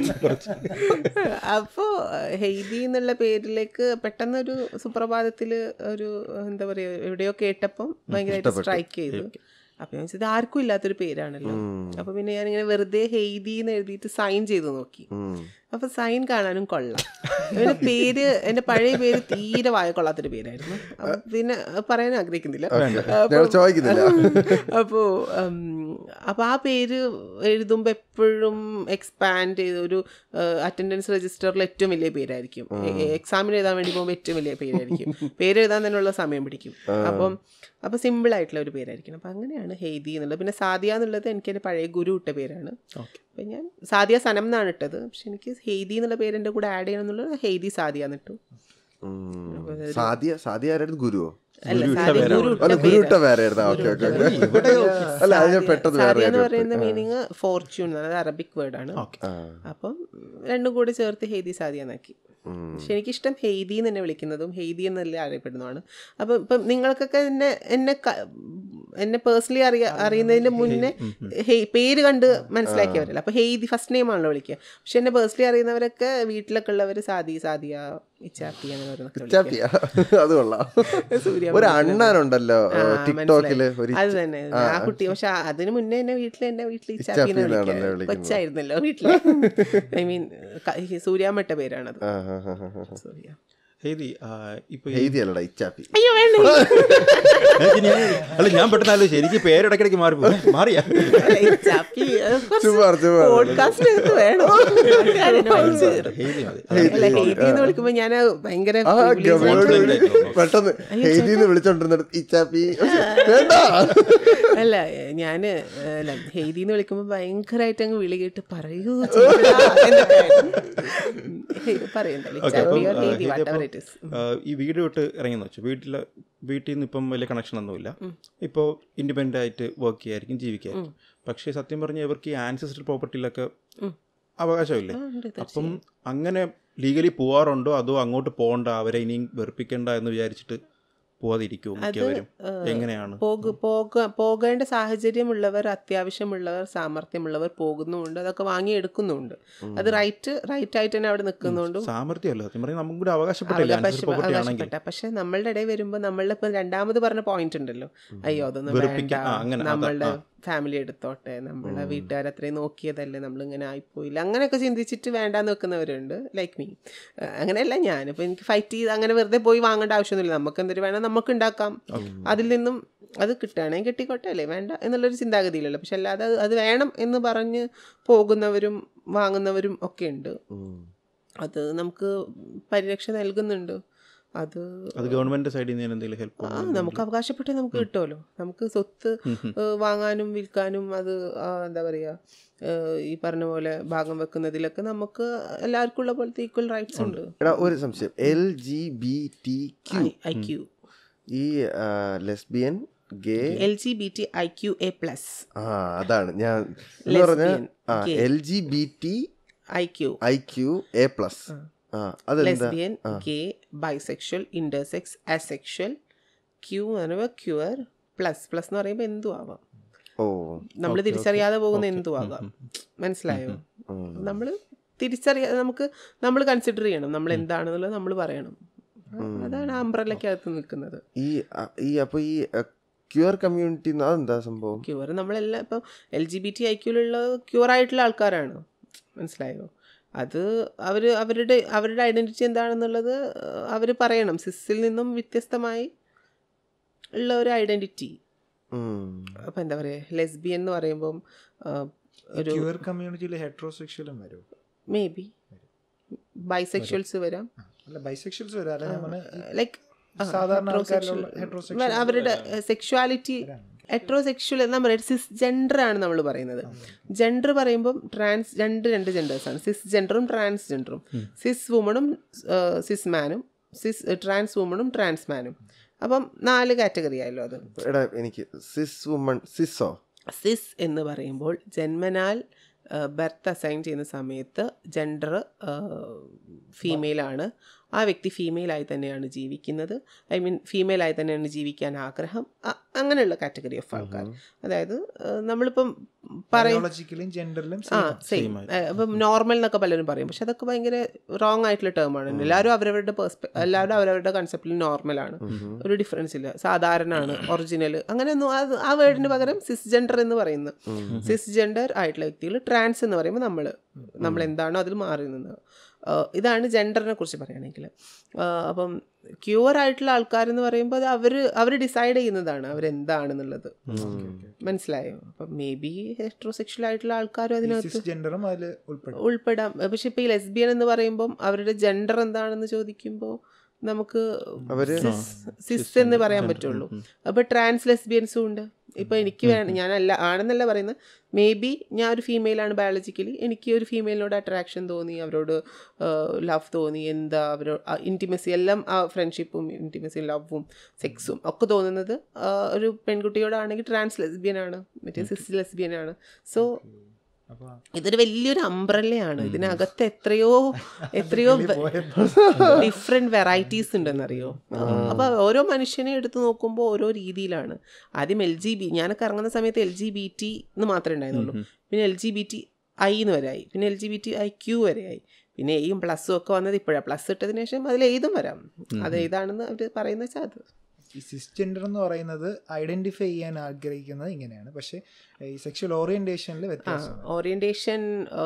Speaker 5: അപ്പോൾ ഹെയ്തി എന്നുള്ള പേരിലേക്ക് പെട്ടെന്നൊരു സുപ്രഭാതത്തിൽ ഒരു എന്താ പറയുക എവിടെയോ കേട്ടപ്പം ഭയങ്കരമായിട്ട് സ്ട്രൈക്ക് ചെയ്തു അപ്പം ഞാൻ വെച്ചത് ആർക്കും ഇല്ലാത്തൊരു പേരാണല്ലോ അപ്പം പിന്നെ ഞാനിങ്ങനെ വെറുതെ ഹെയ്തി എന്ന് എഴുതിയിട്ട് സൈൻ ചെയ്ത് നോക്കി അപ്പൊ സൈൻ കാണാനും കൊള്ളാം പിന്നെ പേര് എന്റെ പഴയ പേര് തീരെ വായ കൊള്ളാത്തൊരു പേരായിരുന്നു അപ്പൊ പിന്നെ പറയാൻ ആഗ്രഹിക്കുന്നില്ല
Speaker 1: ഞാൻ ചോദിക്കുന്നില്ല
Speaker 5: അപ്പോൾ അപ്പോൾ ആ പേര് എഴുതുമ്പോൾ എപ്പോഴും എക്സ്പാൻഡ് ചെയ്ത് ഒരു അറ്റൻഡൻസ് രജിസ്റ്ററിൽ ഏറ്റവും വലിയ പേരായിരിക്കും എക്സാമിന് എഴുതാൻ വേണ്ടി പോകുമ്പോൾ ഏറ്റവും വലിയ പേരായിരിക്കും പേര് എഴുതാൻ തന്നെയുള്ള സമയം പിടിക്കും അപ്പം അപ്പോൾ സിമ്പിൾ ആയിട്ടുള്ള ഒരു പേരായിരിക്കും അപ്പം അങ്ങനെയാണ് ഹെയ്തി എന്നുള്ളത് പിന്നെ സാദിയ എന്നുള്ളത് എനിക്ക് എൻ്റെ പഴയ ഗുരു ഇട്ട പേരാണ് അപ്പം ഞാൻ സാദിയ സനം എന്നാണ് ഇട്ടത് പക്ഷെ എനിക്ക് ഹെയ്തി എന്നുള്ള പേര് എൻ്റെ കൂടെ ആഡ് ചെയ്യണം എന്നുള്ളത് ഹെയ്തി സാദിയ എന്നിട്ടു
Speaker 1: ഉം. സാദിയ സാദിയ ആരായിരുന്നു ഗുരുവോ
Speaker 5: അല്ല
Speaker 4: ഗുരു ഇട്ട
Speaker 5: സാദിയ
Speaker 4: പേരാണ്.
Speaker 5: ഗുരു ഇട്ട
Speaker 1: അല്ല ഗുരു ഇട്ട
Speaker 5: പേരാ.
Speaker 1: പേരായിരുന്നു ഓക്കെ ഓക്കെ ഓക്കെ
Speaker 4: ഇവിടെ
Speaker 1: അല്ല അത് ഞാൻ പെട്ടെന്ന് വേറെ
Speaker 5: സാദിയ എന്ന്
Speaker 1: കാര്യം
Speaker 5: പറയുന്ന
Speaker 1: എടുത്തു.
Speaker 5: മീനിങ് ഫോർച്യൂൺ അതായത് അറബിക് വേർഡാണ്
Speaker 4: ഓക്കെ
Speaker 1: ആ.
Speaker 5: അപ്പം രണ്ടും കൂടി ചേർത്ത് ഹെയ്തി സാദിയ എന്നാക്കി
Speaker 1: ഉം.
Speaker 5: പക്ഷെ എനിക്കിഷ്ടം ഹെയ്തി എന്ന് എന്നെ വിളിക്കുന്നതും ഹെയ്തി എന്നല്ലേ അറിയപ്പെടുന്നതാണ് അപ്പം ഇപ്പം നിങ്ങൾക്കൊക്കെ എന്നെ എന്നെ ക- എന്നെ പേഴ്സണലി അറിയ അറിയുന്നതിന് മുന്നേ ഹെയ് പേര് കണ്ട് മനസ്സിലാക്കിയവരല്ല അപ്പോൾ ഹെയ്തി ഫസ്റ്റ് നെയിം ആണല്ലോ വിളിക്കുക പക്ഷെ എന്നെ പേഴ്സണലി അറിയുന്നവരൊക്കെ വീട്ടിലൊക്കെ ഉള്ളവർ സാദി സാദിയ ഇച്ചാപ്പി അങ്ങനെ ഓരോന്നൊക്കെ വിളിക്കുക.
Speaker 1: ചാപ്പിയാ അത് കൊള്ളാം
Speaker 5: സൂര്യ
Speaker 1: ഒരു അണ്ണനുണ്ടല്ലോ
Speaker 5: ആ,
Speaker 1: ടിക്ടോക്കില്
Speaker 5: മനസ്സിലായി.
Speaker 1: ഒരു
Speaker 5: അത് തന്നെ ആ കുട്ടി പക്ഷെ ആ- അതിന് മുന്നേ എന്നെ വീട്ടിൽ എന്നെ വീട്ടിൽ
Speaker 1: ഇച്ചാപ്പി
Speaker 5: ഇച്ചാപ്പിന്ന്
Speaker 1: എന്നാണല്ലേ
Speaker 5: വിളിക്കുക
Speaker 1: വിളിക്കുന്നത്.
Speaker 5: കൊച്ചായിരുന്നല്ലോ വീട്ടില് ഐ മീൻ സൂര്യാമ്മട്ട പേരാണത്
Speaker 1: ആ, ആ, ആ, ആ, ആ.
Speaker 5: സൂര്യ
Speaker 4: ഹേതി ഇപ്പൊ ഈ-
Speaker 1: ഹെയ്തി അല്ലടാ ഇച്ചാപ്പി
Speaker 5: അയ്യോ വേണ്ട
Speaker 4: എനിക്ക് ഞാൻ- അല്ല ഞാൻ പെട്ടെന്ന് ആലോചിച്ചു എനിക്ക് പേരിടക്കിടയ്ക്ക് മാറി മാറിയാ
Speaker 5: അല്ല, ഈ ചാപ്പി അത് കുറച്ച്
Speaker 1: ചുമ്മാ ചുമ്മാ
Speaker 5: പോഡ്കാസ്റ്റിനകത്ത് വേണം അതിനെ വലിച്ചു കയറും.
Speaker 4: ഹേതി മതി
Speaker 5: അല്ല ഹെയ്തി എന്ന് വിളിക്കുമ്പോ ഞാൻ ഭയങ്കര
Speaker 1: ആ
Speaker 5: privileged
Speaker 1: ഗമയോട്
Speaker 5: ആണ്.
Speaker 1: പെട്ടെന്ന് ഹെയ്തിന്ന് വിളിച്ചോണ്ടിരുന്നത് ഇച്ചാപ്പി വേണ്ട
Speaker 5: അല്ല ഞാന് അല്ല ഹെയ്തി എന്ന് വിളിക്കുമ്പോ ഭയങ്കരമായിട്ട് അങ്ങ് വിളി കേട്ട് പറയൂ ചേട്ടാ എന്നൊക്കെ ആയിരുന്നു. പറയണ്ടല്ലോ
Speaker 4: ഓക്കെ
Speaker 5: ചാപ്പി
Speaker 4: അപ്പം
Speaker 5: or ഹെയ്തി
Speaker 4: ഹേതി
Speaker 5: whatever
Speaker 4: അപ്പം
Speaker 5: it is.
Speaker 4: ഈ വീട് വിട്ട് ഇറങ്ങിയെന്ന് വെച്ചു വീട്ടിൽ വീട്ടിൽ നിന്ന് ഇപ്പം വലിയ കണക്ഷൻ ഒന്നുമില്ല ഇപ്പോൾ ഇൻഡിപെൻഡൻ്റ് ആയിട്ട് വർക്ക് ചെയ്യായിരിക്കും ജീവിക്കായിരിക്കും പക്ഷേ സത്യം പറഞ്ഞാൽ ഇവർക്ക് ഈ ആൻസിസ്റ്റർ പ്രോപ്പർട്ടിയിലൊക്കെ അവകാശമില്ലേ
Speaker 5: ആ, ഉണ്ട്,
Speaker 4: അപ്പം അങ്ങനെ ലീഗലി പോവാറുണ്ടോ അതോ അങ്ങോട്ട് പോകണ്ട അവരെ ഇനിയും വെറുപ്പിക്കണ്ട എന്ന് വിചാരിച്ചിട്ട് പോവാതിരിക്കുമോ മിക്കവരും എങ്ങനെയാണ്
Speaker 5: പോക പോക പോകേണ്ട സാഹചര്യമുള്ളവർ അത്യാവശ്യമുള്ളവർ സാമർഥ്യമുള്ളവർ പോകുന്നുമുണ്ട് അതൊക്കെ വാങ്ങിയെടുക്കുന്നുമുണ്ട് അത് റൈറ്റ് റൈറ്റ് ആയിട്ട് തന്നെ അവിടെ നിൽക്കുന്നുണ്ടും
Speaker 4: സാമർത്ഥ്യമല്ല സത്യം പറഞ്ഞാൽ നമുക്കും കൂടി അവകാശപ്പെട്ടില്ല ആൻസിസ്റ്റർ പ്രോപ്പർട്ടി ആണെങ്കിൽ
Speaker 5: അവകാശപ്പെട്ട പക്ഷെ നമ്മളുടെ ഇടയിൽ വരുമ്പോൾ നമ്മളിപ്പോൾ രണ്ടാമത് പറഞ്ഞ പോയിന്റ് ഉണ്ടല്ലോ അയ്യോ അതൊന്നും വേണ്ട
Speaker 4: വെറുപ്പിക്ക- ആ, അങ്ങനെ, അതാ,
Speaker 5: നമ്മളുടെ
Speaker 4: ആ.
Speaker 5: ഫാമിലി എടുത്തോട്ടെ നമ്മളെ വീട്ടുകാർ അത്രയും നോക്കിയതല്ലേ നമ്മളിങ്ങനെ ആയിപ്പോയില്ല അങ്ങനെയൊക്കെ ചിന്തിച്ചിട്ട് വേണ്ടാന്ന് വെക്കുന്നവരുണ്ട് ലൈക്ക് മീ അങ്ങനെയല്ല ഞാനിപ്പോൾ എനിക്ക് ഫൈറ്റ് ചെയ്ത് അങ്ങനെ വെറുതെ പോയി വാങ്ങേണ്ട ആവശ്യമൊന്നുമില്ല നമുക്ക് എന്തൊരു വേണം നമുക്ക് ഉണ്ടാക്കാം അതിൽ നിന്നും അത് കിട്ടുകയാണെങ്കിൽ കിട്ടിക്കോട്ടെ അല്ലേ വേണ്ട എന്നുള്ളൊരു ചിന്താഗതിയിലല്ലോ പക്ഷെ അല്ലാതെ അത് അത് വേണം എന്ന് പറഞ്ഞ് പോകുന്നവരും വാങ്ങുന്നവരും ഒക്കെ ഉണ്ട് അത് നമുക്ക് പരിരക്ഷ നൽകുന്നുണ്ട് അത്
Speaker 4: അത് ഗവൺമെന്റ് സൈഡിൽ നിന്ന് എന്തെങ്കിലും ഹെൽപ്പ്
Speaker 5: ആ നമുക്ക് അവകാശപ്പെട്ട് നമുക്ക് കിട്ടുമല്ലോ നമുക്ക് സ്വത്ത് ഏഹ്, വാങ്ങാനും വിൽക്കാനും അത് ആ, എന്താ പറയുക ഏഹ്, ഈ പറഞ്ഞ പോലെ ഭാഗം വെക്കുന്നതിലൊക്കെ നമുക്ക് എല്ലാവർക്കും ഉള്ള പോലത്തെ ഈക്വൽ റൈറ്റ്സ് ഉണ്ട്
Speaker 1: എടാ ഒരു സംശയം L G B T Q
Speaker 5: I Q
Speaker 1: ഈ lesbian gay
Speaker 5: L G B T I Q A plus
Speaker 1: ആ അതാണ് ഞാൻ എന്ന് പറഞ്ഞ
Speaker 5: Lesbian,
Speaker 1: ആ
Speaker 5: gay.
Speaker 1: L G B T
Speaker 5: I Q
Speaker 1: I Q A plus ആ അതെന്താ
Speaker 5: lesbian gay bisexual intersex asexual Q എന്ന് പറയുമ്പോൾ ക്യൂർ പ്ലസ് പ്ലസ് എന്ന് പറയുമ്പോൾ എന്തും ആവാം
Speaker 1: ഓ
Speaker 5: നമ്മൾ തിരിച്ചറിയാതെ പോകുന്ന എന്തും ആകാം മനസ്സിലായോ നമ്മൾ തിരിച്ചറിയാതെ നമുക്ക് നമ്മൾ കൺസിഡർ ചെയ്യണം നമ്മൾ എന്താണെന്നുള്ളത് നമ്മൾ പറയണം അതാണ് അംബ്രല്ലക്കകത്ത് നിൽക്കുന്നത്
Speaker 1: ഈ അ- ഈ അപ്പൊ ഈ ക്യൂർ കമ്മ്യൂണിറ്റി അതെന്താ സംഭവം
Speaker 5: ക്യൂർ നമ്മളെല്ലാം ഇപ്പം എൽ ജി ബി ടി ഐക്യൂലുള്ള ക്യൂർ ആയിട്ടുള്ള ആൾക്കാരാണ് മനസ്സിലായോ അത് അവർ അവരുടെ അവരുടെ ഐഡൻറ്റിറ്റി എന്താണെന്നുള്ളത് അവർ പറയണം സിസ്സിൽ നിന്നും വ്യത്യസ്തമായി ഉള്ള ഒരു ഐഡൻറ്റിറ്റി
Speaker 1: ഉം.
Speaker 5: അപ്പം എന്താ പറയുക ലെസ്ബിയൻ എന്ന് പറയുമ്പം ആ, ഒരു
Speaker 2: ക്യൂർ കമ്മ്യൂണിറ്റിയിൽ ഹെട്രോസെക്ഷലും വരും
Speaker 5: മേ ബി ബൈസെക്ഷൽസ് വരാം
Speaker 2: അല്ല ബൈസെക്ഷൽസ് വരും അല്ല ഞാൻ
Speaker 5: ലൈക്ക്
Speaker 2: സാധാരണ ആൾക്കാരിലുള്ള heterosexual
Speaker 5: അവരുടെ സെക്ഷുവാലിറ്റി ഹെട്രോസെക്ഷൽ എന്നാ പറയുക സിസ് ജെൻഡർ ആണ് നമ്മൾ പറയുന്നത് ജെൻഡർ പറയുമ്പം ട്രാൻസ് രണ്ട് രണ്ട് ജെൻഡേഴ്സാണ് സിസ് ജെൻഡറും ട്രാൻസ് ജെൻഡറും സിസ് വുമണും സിസ് മാനും സിസ് ട്രാൻസ് വുമണും ട്രാൻസ് മാനും അപ്പം നാല് കാറ്റഗറി ആയല്ലോ അത്
Speaker 1: എടാ എനിക്ക് സിസ് വുമൺ സിസോ
Speaker 5: സിസ് എന്ന് പറയുമ്പോൾ ജന്മനാൽ ബർത്ത് അസൈൻ ചെയ്യുന്ന സമയത്ത് ജെൻഡർ ഫീമെയിലാണ് ആ വ്യക്തി ഫീമെയിലായി തന്നെയാണ് ജീവിക്കുന്നത് ഐ മീൻ ഫീമെയിലായി തന്നെയാണ് ജീവിക്കാൻ ആഗ്രഹം അ- അങ്ങനെയുള്ള കാറ്റഗറി ഓഫ് ആൾക്കാർ അതായത് ഏഹ്, നമ്മളിപ്പം പറയും
Speaker 2: ബയോളജിക്കലും ജെൻഡറിലും
Speaker 5: ആ സെയിം അപ്പം നോർമൽ എന്നൊക്കെ പലരും പറയും പക്ഷെ അതൊക്കെ ഭയങ്കര റോങ് ആയിട്ടുള്ള ടേമാണ് എല്ലാവരും അവരവരുടെ പേഴ്സ്പെ എല്ലാവരും അവരവരുടെ കൺസെപ്റ്റിൽ നോർമലാണ് ഒരു ഡിഫറൻസ് ഇല്ല സാധാരണ ആണ് ഒറിജിനൽ അങ്ങനെയൊന്നും അത് ആ വേർഡിന് പകരം സിസ് ജെൻഡർ എന്ന് പറയുന്നു സിസ് ജെൻഡർ ആയിട്ടുള്ള വ്യക്തികൾ ട്രാൻസ് എന്ന് പറയുമ്പോൾ നമ്മൾ നമ്മൾ എന്താണോ അതിൽ മാറി നിന്ന് ആ, ഇതാണ് ജെൻഡറിനെ കുറിച്ച് പറയുകയാണെങ്കിൽ ആ, അപ്പം ക്യൂർ ആയിട്ടുള്ള ആൾക്കാരെന്ന് പറയുമ്പോൾ അത് അവർ അവർ ഡിസൈഡ് ചെയ്യുന്നതാണ് അവരെന്താണെന്നുള്ളത് മനസ്സിലായോ അപ്പം മേ ബി ഹെട്രോസെക്ഷൽ ആയിട്ടുള്ള ആൾക്കാരും അതിനകത്ത്
Speaker 2: ജെൻഡറും അതിൽ ഉൾപ്പെടും
Speaker 5: ഉൾപ്പെടാം പക്ഷെ ഇപ്പൊ ഈ ലെസ്ബിയൻ എന്ന് പറയുമ്പം അവരുടെ ജെൻഡർ എന്താണെന്ന് ചോദിക്കുമ്പോൾ നമുക്ക്
Speaker 1: അവര്
Speaker 5: സിസ് എന്ന് പറയാൻ പറ്റുള്ളൂ അപ്പൊ ട്രാൻസ് ലെസ്ബിയൻസും ഉണ്ട് ഇപ്പോൾ എനിക്ക് വേണം ഞാനല്ല ആണെന്നല്ല പറയുന്നത് മേ ബി ഞാൻ ഒരു ഫീമെയിലാണ് ബയോളജിക്കലി എനിക്ക് ഒരു ഫീമെയിലിനോട് അട്രാക്ഷൻ തോന്നി അവരോട് ലവ് തോന്നി എന്താ അവരോ ഇൻറ്റിമസി എല്ലാം ആ ഫ്രണ്ട്ഷിപ്പും ഇൻറ്റിമസിയും ലവും സെക്സും ഒക്കെ തോന്നുന്നത് ആ, ഒരു പെൺകുട്ടിയോടാണെങ്കിൽ ട്രാൻസ് ലെസ്ബിയനാണ് മറ്റേ സിസ് ലെസ്ബിയനാണ് സോ ഇതൊരു വലിയൊരു അംബ്രല്ലയാണ് ഇതിനകത്ത് എത്രയോ എത്രയോ ഡിഫറെന്റ് വെറൈറ്റീസ് ഉണ്ടെന്നറിയോ അപ്പൊ ഓരോ മനുഷ്യനെ എടുത്ത് നോക്കുമ്പോൾ ഓരോ രീതിയിലാണ് ആദ്യം എൽ ജി ബി ഞാനൊക്കെ ഇറങ്ങുന്ന സമയത്ത് എൽ ജി ബി ടി എന്ന് മാത്രമേ ഉണ്ടായിരുന്നുള്ളൂ പിന്നെ L G B T I എന്ന് വരെയായി പിന്നെ L G B T I Q വരെയായി പിന്നെ എയും പ്ലസ്സും ഒക്കെ വന്നത് ഇപ്പോഴാണ് പ്ലസ് ഇട്ടതിന് ശേഷം അതിൽ ഏതും വരാം അത് ഏതാണെന്ന് അവർ പറയുന്ന വെച്ചാൽ അത്
Speaker 2: ഈ സിസ്ജെൻഡർ എന്ന് പറയുന്നത് ഐഡന്റിഫൈ ചെയ്യാൻ ആഗ്രഹിക്കുന്നത് ഇങ്ങനെയാണ് പക്ഷേ ഈ സെക്ഷൽ ഓറിയന്റേഷനിൽ വ്യത്യാസം
Speaker 5: ഓറിയന്റേഷൻ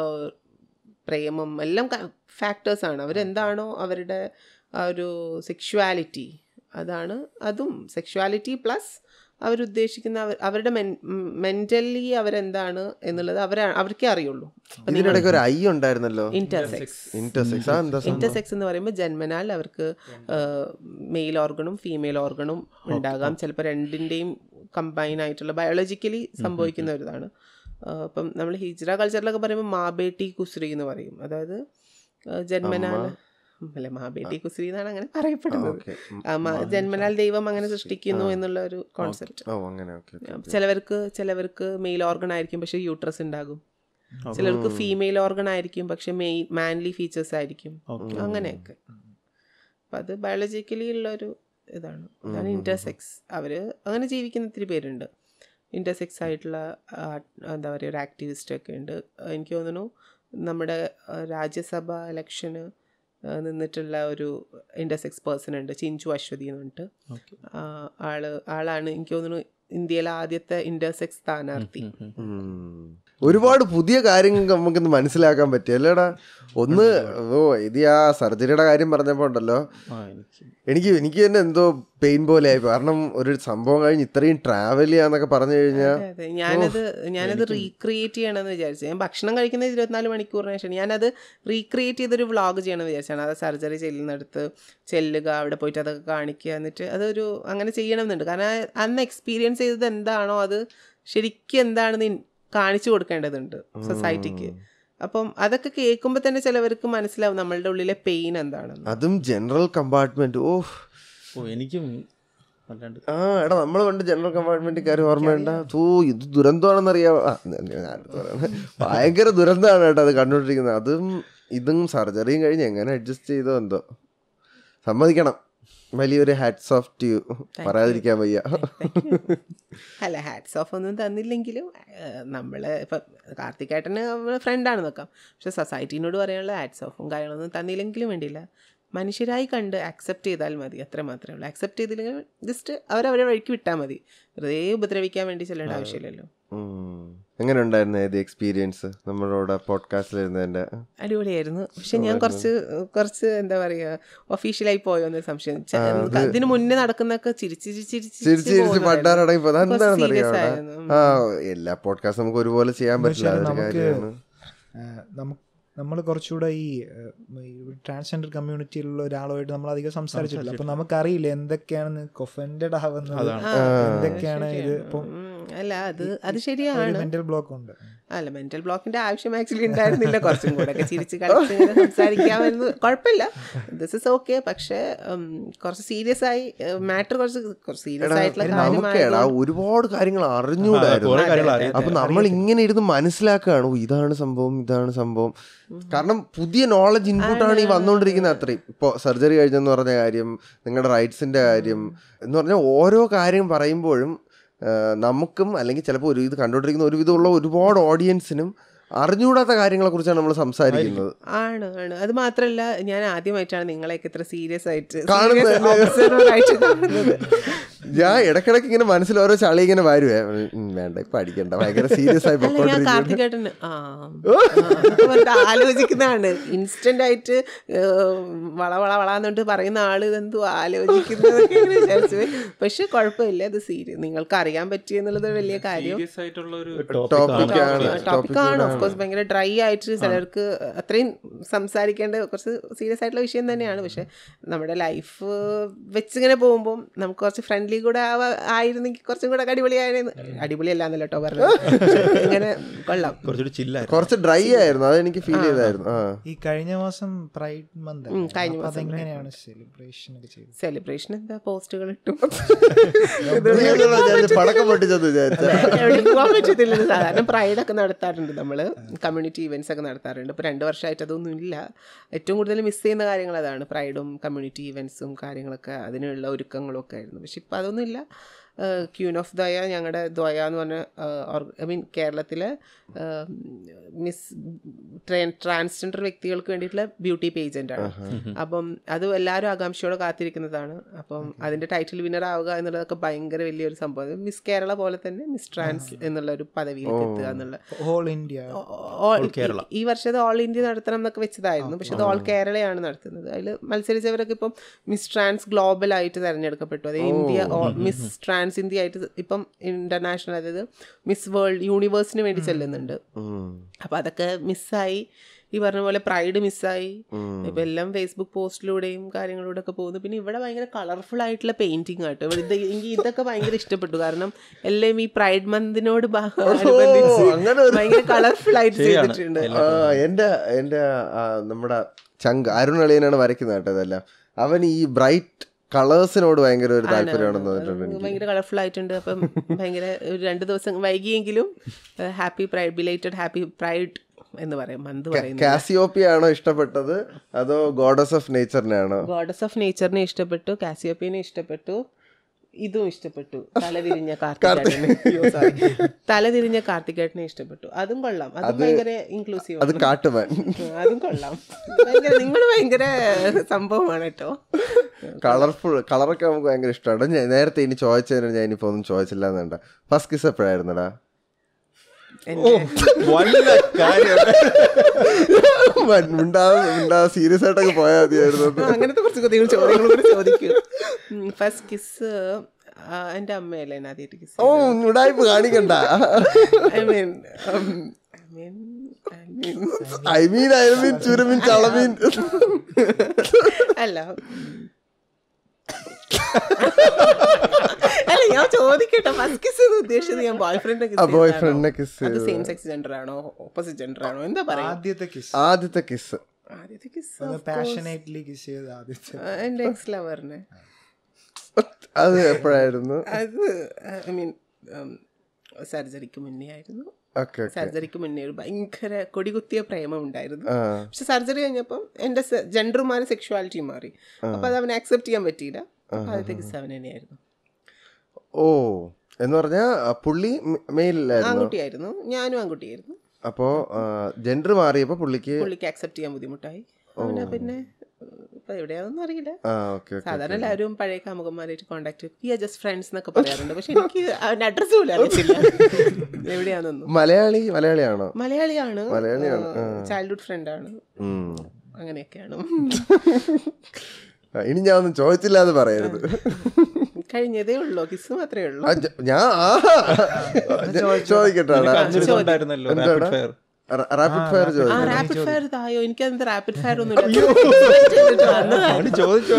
Speaker 5: പ്രേമം എല്ലാം ഫാക്ടേഴ്സാണ് അവരെന്താണോ അവരുടെ ആ ഒരു സെക്ഷുവാലിറ്റി അതാണ് അതും സെക്ഷുവാലിറ്റി പ്ലസ് അവരുദ്ദേശിക്കുന്ന അവർ- അവരുടെ മെന്റലി അവരെന്താണ് എന്നുള്ളത് അവർ അവർക്കേ അറിയുള്ളൂ
Speaker 1: ഇതിനിടയ്ക്ക് ഒരു ഐ ഉണ്ടായിരുന്നല്ലോ
Speaker 5: ഇന്റർസെക്സ്
Speaker 1: ഇന്റർസെക്സ് ആ എന്താ സംഭവം?
Speaker 5: ഇന്റർസെക്സ് എന്ന് പറയുമ്പോൾ ജന്മനാൽ അവർക്ക് മെയിൽ ഓർഗണും ഫീമെയിൽ ഓർഗണും ഉണ്ടാകാം ചിലപ്പോൾ രണ്ടിൻ്റെയും കമ്പൈൻ ആയിട്ടുള്ള ബയോളജിക്കലി സംഭവിക്കുന്ന ഒരു ഇതാണ് ആ, ഇപ്പം നമ്മൾ ഹിജ്ര കൾച്ചറിലൊക്കെ പറയുമ്പോൾ മാബേട്ടി കുസ്രി എന്ന് പറയും അതായത് ആ, ജന്മനാൽ അല്ലെ മാബേട്ടി കുസ്രി എന്നാണ് അങ്ങനെ പറയപ്പെടുന്നത്
Speaker 1: ഓക്കെ
Speaker 5: ആ, മ- ജന്മനാൽ ദൈവം അങ്ങനെ സൃഷ്ടിക്കുന്നു എന്നുള്ള ഒരു കോൺസെപ്റ്റ്
Speaker 1: ഓ അങ്ങനെ ഓക്കെ
Speaker 5: ചിലവർക്ക് ചിലവർക്ക് മെയിൽ ഓർഗൺ ആയിരിക്കും പക്ഷെ യൂട്രസ് ഉണ്ടാകും ചിലർക്ക് ഫീമെയിൽ ഓർഗൺ ആയിരിക്കും പക്ഷെ മെയ് മാൻലി ഫീച്ചേഴ്സ് ആയിരിക്കും അങ്ങനെയൊക്കെ അപ്പം അത് ബയോളജിക്കലി ഉള്ളൊരു ഇതാണ് അതാണ് ഇന്റർസെക്സ് അവർ അങ്ങനെ ജീവിക്കുന്ന ഒത്തിരി പേരുണ്ട് ഇന്റർസെക്സ് ആയിട്ടുള്ള ആ, എന്താ പറയുക ഒരു ആക്ടിവിസ്റ്റ് ഒക്കെ ഉണ്ട് എനിക്ക് തോന്നുന്നു നമ്മുടെ ആ, രാജ്യസഭ ഇലക്ഷന് നിന്നിട്ടുള്ള ഒരു ഇന്റർസെക്സ് പേഴ്സൺ ഉണ്ട് ചിഞ്ചു അശ്വതി എന്ന് പറഞ്ഞിട്ട് ആ, ആള് ആളാണ് എനിക്ക് തോന്നുന്നു ഇന്ത്യയിലെ ആദ്യത്തെ ഇന്റർസെക്സ് സ്ഥാനാർത്ഥി
Speaker 1: ഉം. ഒരുപാട് പുതിയ കാര്യങ്ങൾ നമുക്കിന്ന് മനസ്സിലാക്കാൻ പറ്റി അല്ലേടാ ഒന്ന് ഓ ഇത് ആ സർജറിയുടെ കാര്യം പറഞ്ഞപ്പോ ഉണ്ടല്ലോ
Speaker 4: ആ എനിക്ക്
Speaker 1: എനിക്ക് എനിക്ക് തന്നെ എന്തോ പെയിൻ പോലെ ആയി കാരണം ഒരു സംഭവം കഴിഞ്ഞ് ഇത്രയും ട്രാവൽ ചെയ്യാന്നൊക്കെ പറഞ്ഞു കഴിഞ്ഞാൽ
Speaker 5: അതെ, അതെ ഞാനത് ഞാനത് റീക്രിയേറ്റ് ചെയ്യണമെന്ന് വിചാരിച്ചു ഞാൻ ഭക്ഷണം കഴിക്കുന്നത് ഇരുപത്തിനാല് മണിക്കൂറിന് ശേഷം ഞാനത് റീക്രിയേറ്റ് ചെയ്തൊരു വ്ളോഗ് ചെയ്യണമെന്ന് വിചാരിച്ചാണ് അത് സർജറി ചെല്ലുന്നിടത്ത് ചെല്ലുക അവിടെ പോയിട്ട് അതൊക്കെ കാണിക്കുക എന്നിട്ട് അതൊരു അങ്ങനെ ചെയ്യണമെന്നുണ്ട് കാരണം അന്ന് എക്സ്പീരിയൻസ് ചെയ്തത് എന്താണോ അത് ശരിക്കും എന്താണെന്ന് ഇൻ- കാണിച്ചു കൊടുക്കേണ്ടതുണ്ട് സൊസൈറ്റിക്ക് അപ്പം അതൊക്കെ കേൾക്കുമ്പോൾ തന്നെ ചിലവർക്ക് മനസ്സിലാവും നമ്മളുടെ ഉള്ളിലെ പെയിൻ എന്താണെന്ന്
Speaker 1: അതും ജനറൽ കമ്പാർട്ട്മെന്റ് ഓ
Speaker 4: ഓ എനിക്കും അല്ലാണ്ട്
Speaker 1: ആ എടാ നമ്മൾ പണ്ട് ജനറൽ കമ്പാർട്ട്മെന്റിൽ കയറി ഓർമ്മയുണ്ട തൂ ഇത് ദുരന്തമാണെന്ന് അറിയാം ഭയങ്കര ദുരന്തമാണ് കേട്ടോ അത് കണ്ടുകൊണ്ടിരിക്കുന്നത് അതും ഇതും സർജറിയും കഴിഞ്ഞ് എങ്ങനെ അഡ്ജസ്റ്റ് ചെയ്തോ എന്തോ സമ്മതിക്കണം വലിയൊരു ഹാറ്റ്സ് ഓഫ് ടു യു പറയാതിരിക്കാൻ വയ്യ
Speaker 5: അല്ല ഹാറ്റ്സ് ഓഫ് ഒന്നും തന്നില്ലെങ്കിലും നമ്മൾ ഇപ്പം കാർത്തികേട്ടന് നമ്മളെ ഫ്രണ്ടാണ് നോക്കാം പക്ഷെ സൊസൈറ്റീനോട് പറയാനുള്ള ഹാറ്റ്സ് ഓഫും കാര്യങ്ങളൊന്നും തന്നില്ലെങ്കിലും വേണ്ടിയില്ല മനുഷ്യരായി കണ്ട് അക്സെപ്റ്റ് ചെയ്താൽ മതി അത്ര മാത്രമേ ഉള്ളൂ അക്സെപ്റ്റ് ചെയ്തില്ലെങ്കിൽ ജസ്റ്റ് അവരവരെ വഴിക്ക് വിട്ടാൽ മതി വെറുതെ ഉപദ്രവിക്കാൻ വേണ്ടി ചെല്ലേണ്ട ആവശ്യമില്ലല്ലോ
Speaker 1: ഉം. എങ്ങനെ ഉണ്ടായിരുന്നു ഏത് എക്സ്പീരിയൻസ് നമ്മളോട് പോഡ്കാസ്റ്റിൽ ഇരുന്നതിന്റെ
Speaker 5: അടിപൊളിയായിരുന്നു പക്ഷെ ഞാൻ കുറച്ച് കുറച്ച് എന്താ പറയുക ഒഫീഷ്യലായി പോയോ എന്നൊരു സംശയം ച- ഇതിന് മുന്നേ നടക്കുന്നൊക്കെ ചിരിച്ച് ചിരിച്ച് ചിരിച്ച്
Speaker 1: ചിരിച്ച് ചിരിച്ച്
Speaker 5: പോകുന്നതായിരുന്നു.
Speaker 1: പണ്ടാറടങ്ങി പോയത്
Speaker 5: കുറച്ച്
Speaker 1: എന്താണെന്ന്
Speaker 5: serious
Speaker 1: അറിയാം
Speaker 5: ആയിരുന്നു.
Speaker 1: ആ എല്ലാ പോഡ്കാസ്റ്റ് നമുക്ക് ഒരുപോലെ ചെയ്യാൻ പറ്റില്ല അതൊരു
Speaker 2: നമുക്ക്
Speaker 1: കാര്യമാണ്
Speaker 2: നമുക്ക് നമ്മൾ കുറച്ചുകൂടെ ഈ ട്രാൻസ്ജെൻഡർ കമ്മ്യൂണിറ്റിയിലുള്ള ഒരാളുമായിട്ട് നമ്മൾ അധികം സംസാരിച്ചിട്ടില്ല അപ്പൊ നമുക്കറിയില്ല എന്തൊക്കെയാണ് കൊഫൻഡഡ് ആവുന്നത് എന്തൊക്കെയാണ് ഇത് ഇപ്പം
Speaker 5: ഉം, അല്ല അത് അത് ശരിയാണ്
Speaker 2: മെന്റൽ ബ്ലോക്ക് ഉണ്ട്
Speaker 5: അല്ല മെന്റൽ ബ്ലോക്കിന്റെ ആവശ്യം ആക്ച്വലി ഉണ്ടായിരുന്നില്ല കുറച്ചും കൂടെ ഒക്കെ ചിരിച്ച് കളിച്ച് ഇങ്ങനെ സംസാരിക്കാമെന്ന് കുഴപ്പമില്ല ദിസ് ഇസ് ഓക്കെ പക്ഷെ ഉം, കുറച്ച് സീരിയസ് ആയി മാറ്റർ കുറച്ച് കുറച്ച് സീരിയസ് ആയിട്ടുള്ള
Speaker 1: നമുക്കേടാ
Speaker 5: കാര്യമായത്
Speaker 1: ഒരുപാട് കാര്യങ്ങൾ
Speaker 4: കുറെ
Speaker 1: അറിഞ്ഞുകൂടായിരുന്നു
Speaker 4: കാര്യങ്ങൾ അറിയാം
Speaker 1: അപ്പൊ നമ്മൾ ഇങ്ങനെ ഇരുന്ന് മനസ്സിലാക്കുകയാണ് ഓ ഇതാണ് സംഭവം ഇതാണ് സംഭവം കാരണം പുതിയ നോളജ് ഇൻപുട്ടാണ് ഈ വന്നുകൊണ്ടിരിക്കുന്നത് അത്രയും ഇപ്പോൾ സർജറി കഴിഞ്ഞെന്ന് പറഞ്ഞ കാര്യം നിങ്ങളുടെ റൈറ്റ്സിന്റെ കാര്യം എന്ന് പറഞ്ഞാൽ ഓരോ കാര്യം പറയുമ്പോഴും ആ, നമുക്കും അല്ലെങ്കിൽ ചിലപ്പോൾ ഒരു ഇത് കണ്ടുകൊണ്ടിരിക്കുന്ന ഒരുവിധമുള്ള ഒരുപാട് ഓഡിയൻസിനും അറിഞ്ഞുകൂടാത്ത കാര്യങ്ങളെ കുറിച്ചാണ് നമ്മൾ സംസാരിക്കുന്നത്
Speaker 5: ആണ് ആണ് അത് മാത്രല്ല ഞാൻ ആദ്യമായിട്ടാണ് നിങ്ങളെയൊക്കെ ഇത്ര സീരിയസ് ആയിട്ട്
Speaker 1: കാണുന്നത്
Speaker 5: serious observer ആയിട്ട് കാണുന്നത്
Speaker 1: ഞാൻ ഇടക്കിടക്ക് ഇങ്ങനെ മനസ്സിൽ ഓരോ ചളി ഇങ്ങനെ വരുവേ ഉം, വേണ്ട ഇപ്പൊ അടിക്കണ്ട ഭയങ്കര സീരിയസ് ആയി
Speaker 5: അല്ല ഞാൻ
Speaker 1: പൊക്കോണ്ടിരിക്കുന്നു
Speaker 5: കാർത്തികേട്ടന് ആ ആ, എന്നൊക്കെ പറഞ്ഞിട്ട് ആലോചിക്കുന്നതാണ് ഇൻസ്റ്റന്റ് ആയിട്ട് ഏഹ്, വള വള വളാന്നിട്ട് പറയുന്ന ആള് ഇതെന്തോ ആലോചിക്കുന്നതൊക്കെ ഇങ്ങനെ വിചാരിച്ചു പോയി. പക്ഷെ കുഴപ്പമില്ല ഇത് സീരിയസ് നിങ്ങൾക്ക് അറിയാൻ പറ്റിയെന്നുള്ളത് ഒരു വലിയ കാര്യം
Speaker 3: സീരിയസ് ആയിട്ടുള്ള ഒരു
Speaker 1: ടോപ്പിക് ആണ്
Speaker 5: ടോപ്പിക് ആണ് ഓഫ് കോഴ്സ് ഭയങ്കര ഡ്രൈ ആയിട്ട് ചിലർക്ക് അത്രയും സംസാരിക്കേണ്ട കുറച്ച് സീരിയസ് ആയിട്ടുള്ള വിഷയം തന്നെയാണ് പക്ഷെ നമ്മുടെ ലൈഫ് വെച്ചിങ്ങനെ പോകുമ്പോൾ നമുക്ക് കുറച്ച് ഫ്രണ്ട്ലി ഫ്രണ്ട്ലി കൂടെ ആവാ- ആയിരുന്നെങ്കിൽ കുറച്ചും കൂടെ അടിപൊളിയായിരുന്നു അടിപൊളിയല്ലാന്നല്ലോ കേട്ടോ പറഞ്ഞത് ഇങ്ങനെ കൊള്ളാം
Speaker 4: കുറച്ചുകൂടി ചില്ലായിരുന്നു
Speaker 1: കുറച്ച് ഡ്രൈ ആയിരുന്നു അതെനിക്ക് ഫീൽ ചെയ്തായിരുന്നു ആ
Speaker 2: ഈ കഴിഞ്ഞ മാസം പ്രൈഡ് മന്ത്
Speaker 5: ഉം, കഴിഞ്ഞ മാസം
Speaker 2: അതെങ്ങനെയാണ് സെലിബ്രേഷൻ ഒക്കെ ചെയ്തത്
Speaker 5: സെലിബ്രേഷൻ എന്താ പോസ്റ്റുകൾ ഇട്ടു
Speaker 1: നീ എന്തിനാ വിചാരിച്ചത്? പടക്കം പൊട്ടിച്ചെന്ന് വിചാരിച്ച
Speaker 5: എവിടെയും പോകാൻ പറ്റത്തില്ലല്ലോ സാധാരണ പ്രൈഡ് ഒക്കെ നടത്താറുണ്ട് നമ്മൾ കമ്മ്യൂണിറ്റി ഇവന്റ്സ് ഒക്കെ നടത്താറുണ്ട് ഇപ്പോൾ രണ്ട് വർഷമായിട്ട് അതൊന്നും ഇല്ല ഏറ്റവും കൂടുതൽ മിസ് ചെയ്യുന്ന കാര്യങ്ങൾ അതാണ് പ്രൈഡും കമ്മ്യൂണിറ്റി ഇവന്റ്സും കാര്യങ്ങളൊക്കെ അതിനുള്ള ഒരുക്കങ്ങളും ഒക്കെ ആയിരുന്നു പക്ഷെ ഇപ്പം അതൊന്നും ഇല്ല ക്യൂൻ ഓഫ് ദയ ഞങ്ങളുടെ ദ്വയ എന്ന് പറഞ്ഞ ഐ മീൻ കേരളത്തിലെ മിസ് ട്രാൻസ്ജെൻഡർ വ്യക്തികൾക്ക് വേണ്ടിയിട്ടുള്ള ബ്യൂട്ടി പേജൻ്റ് ആണ് അപ്പം അത് എല്ലാവരും ആകാംക്ഷയോടെ കാത്തിരിക്കുന്നതാണ് അപ്പം അതിൻ്റെ ടൈറ്റിൽ വിന്നർ ആവുക എന്നുള്ളതൊക്കെ ഭയങ്കര വലിയൊരു സംഭവം മിസ് കേരള പോലെ തന്നെ മിസ് ട്രാൻസ് എന്നുള്ള ഒരു പദവിയിലേക്ക് എത്തുക എന്നുള്ള
Speaker 2: ഹോൾ ഇന്ത്യ
Speaker 5: All- ഈ- ഈ വർഷം ഇത് ഓൾ ഇന്ത്യ നടത്തണം എന്നൊക്കെ വെച്ചതായിരുന്നു പക്ഷെ ഇത് ഓൾ കേരളയാണ് നടത്തുന്നത് അതിൽ മത്സരിച്ചവരൊക്കെ ഇപ്പം മിസ് ട്രാൻസ് ഗ്ലോബൽ ആയിട്ട് തിരഞ്ഞെടുക്കപ്പെട്ടു അതായത് ഇന്ത്യ മിസ് ട്രാൻസ് ഇന്ത്യ ആയിട്ട് ഇപ്പം ഇന്റർനാഷണൽ അതായത് മിസ് വേൾഡ് യൂണിവേഴ്സിന് വേണ്ടി ചെല്ലുന്നുണ്ട് അപ്പം അതൊക്കെ മിസ്സായി ഈ പറഞ്ഞ പോലെ പ്രൈഡ് മിസ്സായി ഇപ്പം എല്ലാം ഫേസ്ബുക്ക് പോസ്റ്റിലൂടെയും കാര്യങ്ങളിലൂടെ ഒക്കെ പോകുന്നു പിന്നെ ഇവിടെ ഭയങ്കര കളർഫുൾ ആയിട്ടുള്ള പെയിന്റിംഗ് ആട്ടോ ഇവിടെ ഇത് എനിക്ക് ഇതൊക്കെ ഭയങ്കര ഇഷ്ടപ്പെട്ടു കാരണം എല്ലാം ഈ പ്രൈഡ് മന്തിനോട്
Speaker 1: അങ്ങനെ ഒരു-
Speaker 5: ഭയങ്കര കളർഫുൾ ആയിട്ട് ചെയ്തിട്ടുണ്ട്
Speaker 1: ആ എന്റെ എന്റെ ആ, നമ്മുടെ ചങ്ക് അരുൺ അളിയനാണ് വരയ്ക്കുന്നത് കേട്ടോ ഇതെല്ലാം അവൻ ഈ ബ്രൈറ്റ് കളേഴ്സിനോട് ഭയങ്കര ഒരു താല്പര്യമാണെന്ന് തോന്നിയിട്ടുണ്ട് എനിക്ക്
Speaker 5: ഭയങ്കര കളർഫുൾ ആയിട്ടുണ്ട് അപ്പം ഭയങ്കര ഒരു രണ്ട് ദിവസം വൈകിയെങ്കിലും happy pride belated happy pride എന്ന് പറയും മന്ത് പറയുന്നത്
Speaker 1: കാസിയോപ്പിയ ആണോ ഇഷ്ടപ്പെട്ടത് അതോ ഗോഡസ് ഓഫ് നേച്ചറിനാണോ
Speaker 5: ഗോഡസ് ഓഫ് നേച്ചറിനെ ഇഷ്ടപ്പെട്ടു കാസിയോപ്പിനെ ഇഷ്ടപ്പെട്ടു ഇതും ഇഷ്ടപ്പെട്ടു തലതിരിഞ്ഞ കാർത്തികേട്ടനെ അയ്യോ, sorry. തലതിരിഞ്ഞ കാർത്തികേട്ടനെ ഇഷ്ടപ്പെട്ടു അതും കൊള്ളാം അതും ഭയങ്കര ഇൻക്ലൂസീവ്
Speaker 1: അത് കാട്ടുമാൻ
Speaker 5: അതും കൊള്ളാം ഭയങ്കര നിങ്ങൾ ഭയങ്കര സംഭവമാണ് കേട്ടോ
Speaker 1: കളർഫുൾ കളറൊക്കെ നമുക്ക് ഭയങ്കര ഇഷ്ടമാണ് ഞാൻ നേരത്തെ ഇനി ചോദിച്ചതിന് ഞാൻ ഇനിയിപ്പോ ഒന്നും ചോദിച്ചില്ല എന്നുണ്ട ഫസ്റ്റ് കിസ് എപ്പോഴായിരുന്നടാ
Speaker 4: വല്ല കാര്യം
Speaker 1: മിണ്ടാതെ മിണ്ടാതെ സീരിയസ് ആയിട്ടൊക്കെ പോയാൽ മതിയായിരുന്നു
Speaker 5: ആ, അങ്ങനത്തെ കുറച്ച് ചോദ്യങ്ങൾ ചോദ്യങ്ങൾ കൂടി ചോദിക്കും ഫസ്റ്റ് കിസ് എൻ്റെ അമ്മയല്ലേ എന്നെ ആദ്യമായിട്ട് കിസ്
Speaker 1: ഓ ഉടായ്പ കാണിക്കണ്ട
Speaker 5: I mean I mean I mean
Speaker 1: I mean അയൽമീൻ ചുരുമീൻ ചളമീൻ
Speaker 5: അല്ല അല്ല ഞാൻ ചോദിക്കട്ടെ ഫസ്റ്റ് കിസ് എന്ന് ഉദ്ദേശിച്ചത് ഞാൻ ബോയ് ഫ്രണ്ട്
Speaker 1: ബോയ് ഫ്രണ്ടിനെ കിസ്
Speaker 5: അത് സെയിം സെക്സ് ജെൻഡർ ആണോ ഓപ്പോസിറ്റ് ജെൻഡർ ആണോ എന്താ പറയാ
Speaker 2: ആദ്യത്തെ കിസ്
Speaker 1: ആദ്യത്തെ കിസ്
Speaker 5: ആദ്യത്തെ കിസ്
Speaker 2: പാഷനേറ്റ്ലി കിസ് ചെയ്ത് ആദ്യത്തെ
Speaker 5: എൻ്റെ എക്സ് ലവറിനെ
Speaker 1: അത് എപ്പോഴായിരുന്നു
Speaker 5: അത് ഐ മീൻ സർജറിക്ക് മുന്നേ ആയിരുന്നു
Speaker 1: ഓക്കെ ഓക്കെ
Speaker 5: സർജറിക്ക് മുന്നേ ഒരു ഭയങ്കര കൊടികുത്തിയ പ്രേമം ഉണ്ടായിരുന്നു
Speaker 1: ആ
Speaker 5: പക്ഷെ സർജറി കഴിഞ്ഞപ്പം എൻ്റെ ജെൻഡർ മാറി സെക്ഷുവാലിറ്റി മാറി അപ്പൊ അത് അവനെ അക്സെപ്റ്റ് ചെയ്യാൻ പറ്റിയില്ല അപ്പൊ ആദ്യത്തെ കിസ് അവൻ തന്നെയായിരുന്നു
Speaker 1: ഓ എന്ന് പറഞ്ഞാ ആ, പുള്ളി മെയിലായിരുന്നു
Speaker 5: ആൺകുട്ടിയായിരുന്നു ഞാനും ആൺകുട്ടിയായിരുന്നു
Speaker 1: അപ്പോ ജെൻഡർ മാറിയപ്പോ പുള്ളിക്ക്
Speaker 5: പുള്ളിക്ക് അക്സെപ്റ്റ് ചെയ്യാൻ ബുദ്ധിമുട്ടായി അവനെ പിന്നെ ഇപ്പൊ എവിടെയാണെന്ന് അറിയില്ല
Speaker 1: ആ ഓക്കെ ഓക്കെ
Speaker 5: സാധാരണ എല്ലാവരും പഴയ കാമുകന്മാരായിട്ട് contact we are just friends എന്നൊക്കെ പറയാറുണ്ട് പക്ഷെ എനിക്ക് അവന്റെ അഡ്രസ് പോലും അറിയത്തില്ല എവിടെയാണെന്നൊന്നും
Speaker 1: മലയാളി മലയാളിയാണോ
Speaker 5: മലയാളിയാണ്
Speaker 1: മലയാളിയാണ്, ആ.
Speaker 5: ചൈൽഡ്ഹുഡ് ഫ്രണ്ടാണ്
Speaker 1: ഉം.
Speaker 5: അങ്ങനെയൊക്കെയാണ്
Speaker 1: ആ, ഇനി ഞാൻ ഒന്നും ചോദിച്ചില്ല എന്ന് പറയരുത്
Speaker 5: കഴിഞ്ഞതേ ഉള്ളൂ കിസ് മാത്രമേ ഉള്ളൂ
Speaker 1: ആ, ജ- ഞാൻ ആഹാ. ചോദിക്കട്ടെ
Speaker 4: ഉണ്ടായിരുന്നല്ലോ റാപ്പിഡ് ഫയർ
Speaker 1: റാപ്പിഡ് ഫയർ
Speaker 5: ആ
Speaker 1: ചോദിക്കാം
Speaker 5: റാപ്പിഡ് ഫയർ തായോ എനിക്കതിന്റെ റാപ്പിഡ് ഫയർ ഒന്നും ഇല്ല
Speaker 4: അവന് ചോദിച്ചോ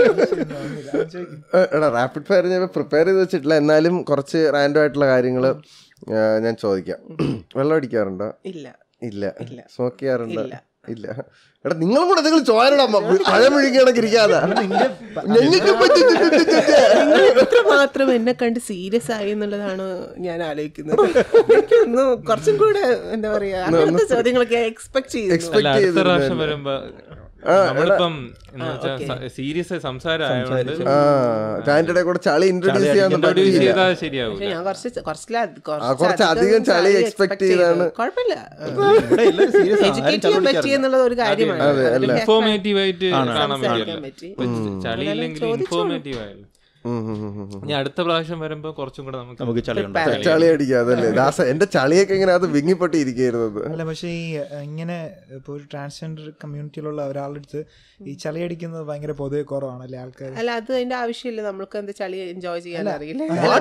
Speaker 1: ഏ, എടാ റാപ്പിഡ് ഫയർ ഞാൻ പ്രിപ്പയർ ചെയ്ത് വെച്ചിട്ടില്ല എന്നാലും കുറച്ച് റാൻഡം ആയിട്ടുള്ള കാര്യങ്ങൾ ഞാൻ ചോദിക്കാം വെള്ളം അടിക്കാറുണ്ടോ
Speaker 5: ഇല്ല
Speaker 1: ഇല്ല
Speaker 5: ഇല്ല.
Speaker 1: സ്മോക്ക് ചെയ്യാറുണ്ടോ
Speaker 5: ഇല്ല.
Speaker 1: ഇല്ല എടാ നിങ്ങളും കൂടെ നിങ്ങൾ ചോരടാ പഴമൊഴുകി കിടക്കിരിക്കാതെ ഞങ്ങൾക്ക്
Speaker 5: നിങ്ങൾ എത്ര മാത്രം എന്നെ കണ്ട് സീരിയസ് ആയി എന്നുള്ളതാണ് ഞാൻ ആലോചിക്കുന്നത് എനിക്കൊന്ന് കുറച്ചും കൂടെ എന്താ പറയാ അങ്ങനത്തെ ചോദ്യങ്ങളൊക്കെ എക്സ്പെക്ട് ചെയ്യുന്നു
Speaker 3: അല്ല
Speaker 1: എക്സ്പെക്ട്
Speaker 3: അടുത്ത
Speaker 1: ചെയ്തിരുന്നു
Speaker 3: പ്രാവശ്യം വരുമ്പോ നമ്മളിപ്പം എന്ന് വെച്ചാൽ സീരിയസ് സംസാരം ആയതുകൊണ്ട്
Speaker 1: ആ അതിന്റെ ഇടയിൽ കൂടെ ചളി ഇൻട്രൊഡ്യൂസ് ചെയ്യാൻ
Speaker 3: ഇൻട്രൊഡ്യൂസ്
Speaker 1: പറ്റില്ല
Speaker 3: ചെയ്താൽ ശരിയാവും
Speaker 5: പക്ഷെ ഞാൻ കുറച്ച് കുറച്ചില
Speaker 1: ആ, കുറച്ച് അധികം ചളി expect ചെയ്താണ്.
Speaker 5: കുഴപ്പമില്ല
Speaker 4: ഇവിടെ എല്ലാവരും സീരിയസ്
Speaker 5: എഡ്യൂക്കേറ്റ് ചെയ്യാൻ പറ്റി എന്നുള്ളത് ഒരു കാര്യമാണ് അതിൽ
Speaker 3: ഇൻഫോർമേറ്റീവ് ആയിട്ട് കാണാൻ
Speaker 5: സംസാരിക്കാൻ
Speaker 3: പറ്റില്ല
Speaker 5: പറ്റി
Speaker 3: ചളിയില്ലെങ്കിൽ ഇൻഫോർമേറ്റീവ് ആയല്ലോ
Speaker 1: ഉം, ഉം, ഉം, ഉം.
Speaker 3: ഇനി അടുത്ത പ്രാവശ്യം വരുമ്പോ കുറച്ചും കൂടെ നമുക്ക്
Speaker 4: നമുക്ക് ചളി ഉണ്ടാവും
Speaker 1: ചളി അടിക്കുക അതല്ലേ ദാസ എന്റെ ചളിയൊക്കെ ഇങ്ങനെ അത് വിങ്ങിപ്പൊട്ടി ഇരിക്കുന്നത്
Speaker 2: അല്ല പക്ഷേ ഈ അഹ്, ഇങ്ങനെ ഇപ്പോൾ ഒരു ട്രാൻസ്ജെൻഡർ കമ്മ്യൂണിറ്റിയിലുള്ള ഒരാളുടെ അടുത്ത് ഈ ചളിയടിക്കുന്നത് ഭയങ്കര പൊതുവെ കുറവാണല്ലേ ആൾക്കാർ
Speaker 5: അല്ല അത് അതിന്റെ ആവശ്യമില്ല നമ്മൾക്ക് എന്ത് ചളി എൻജോയ് ചെയ്യാൻ അറിയില്ല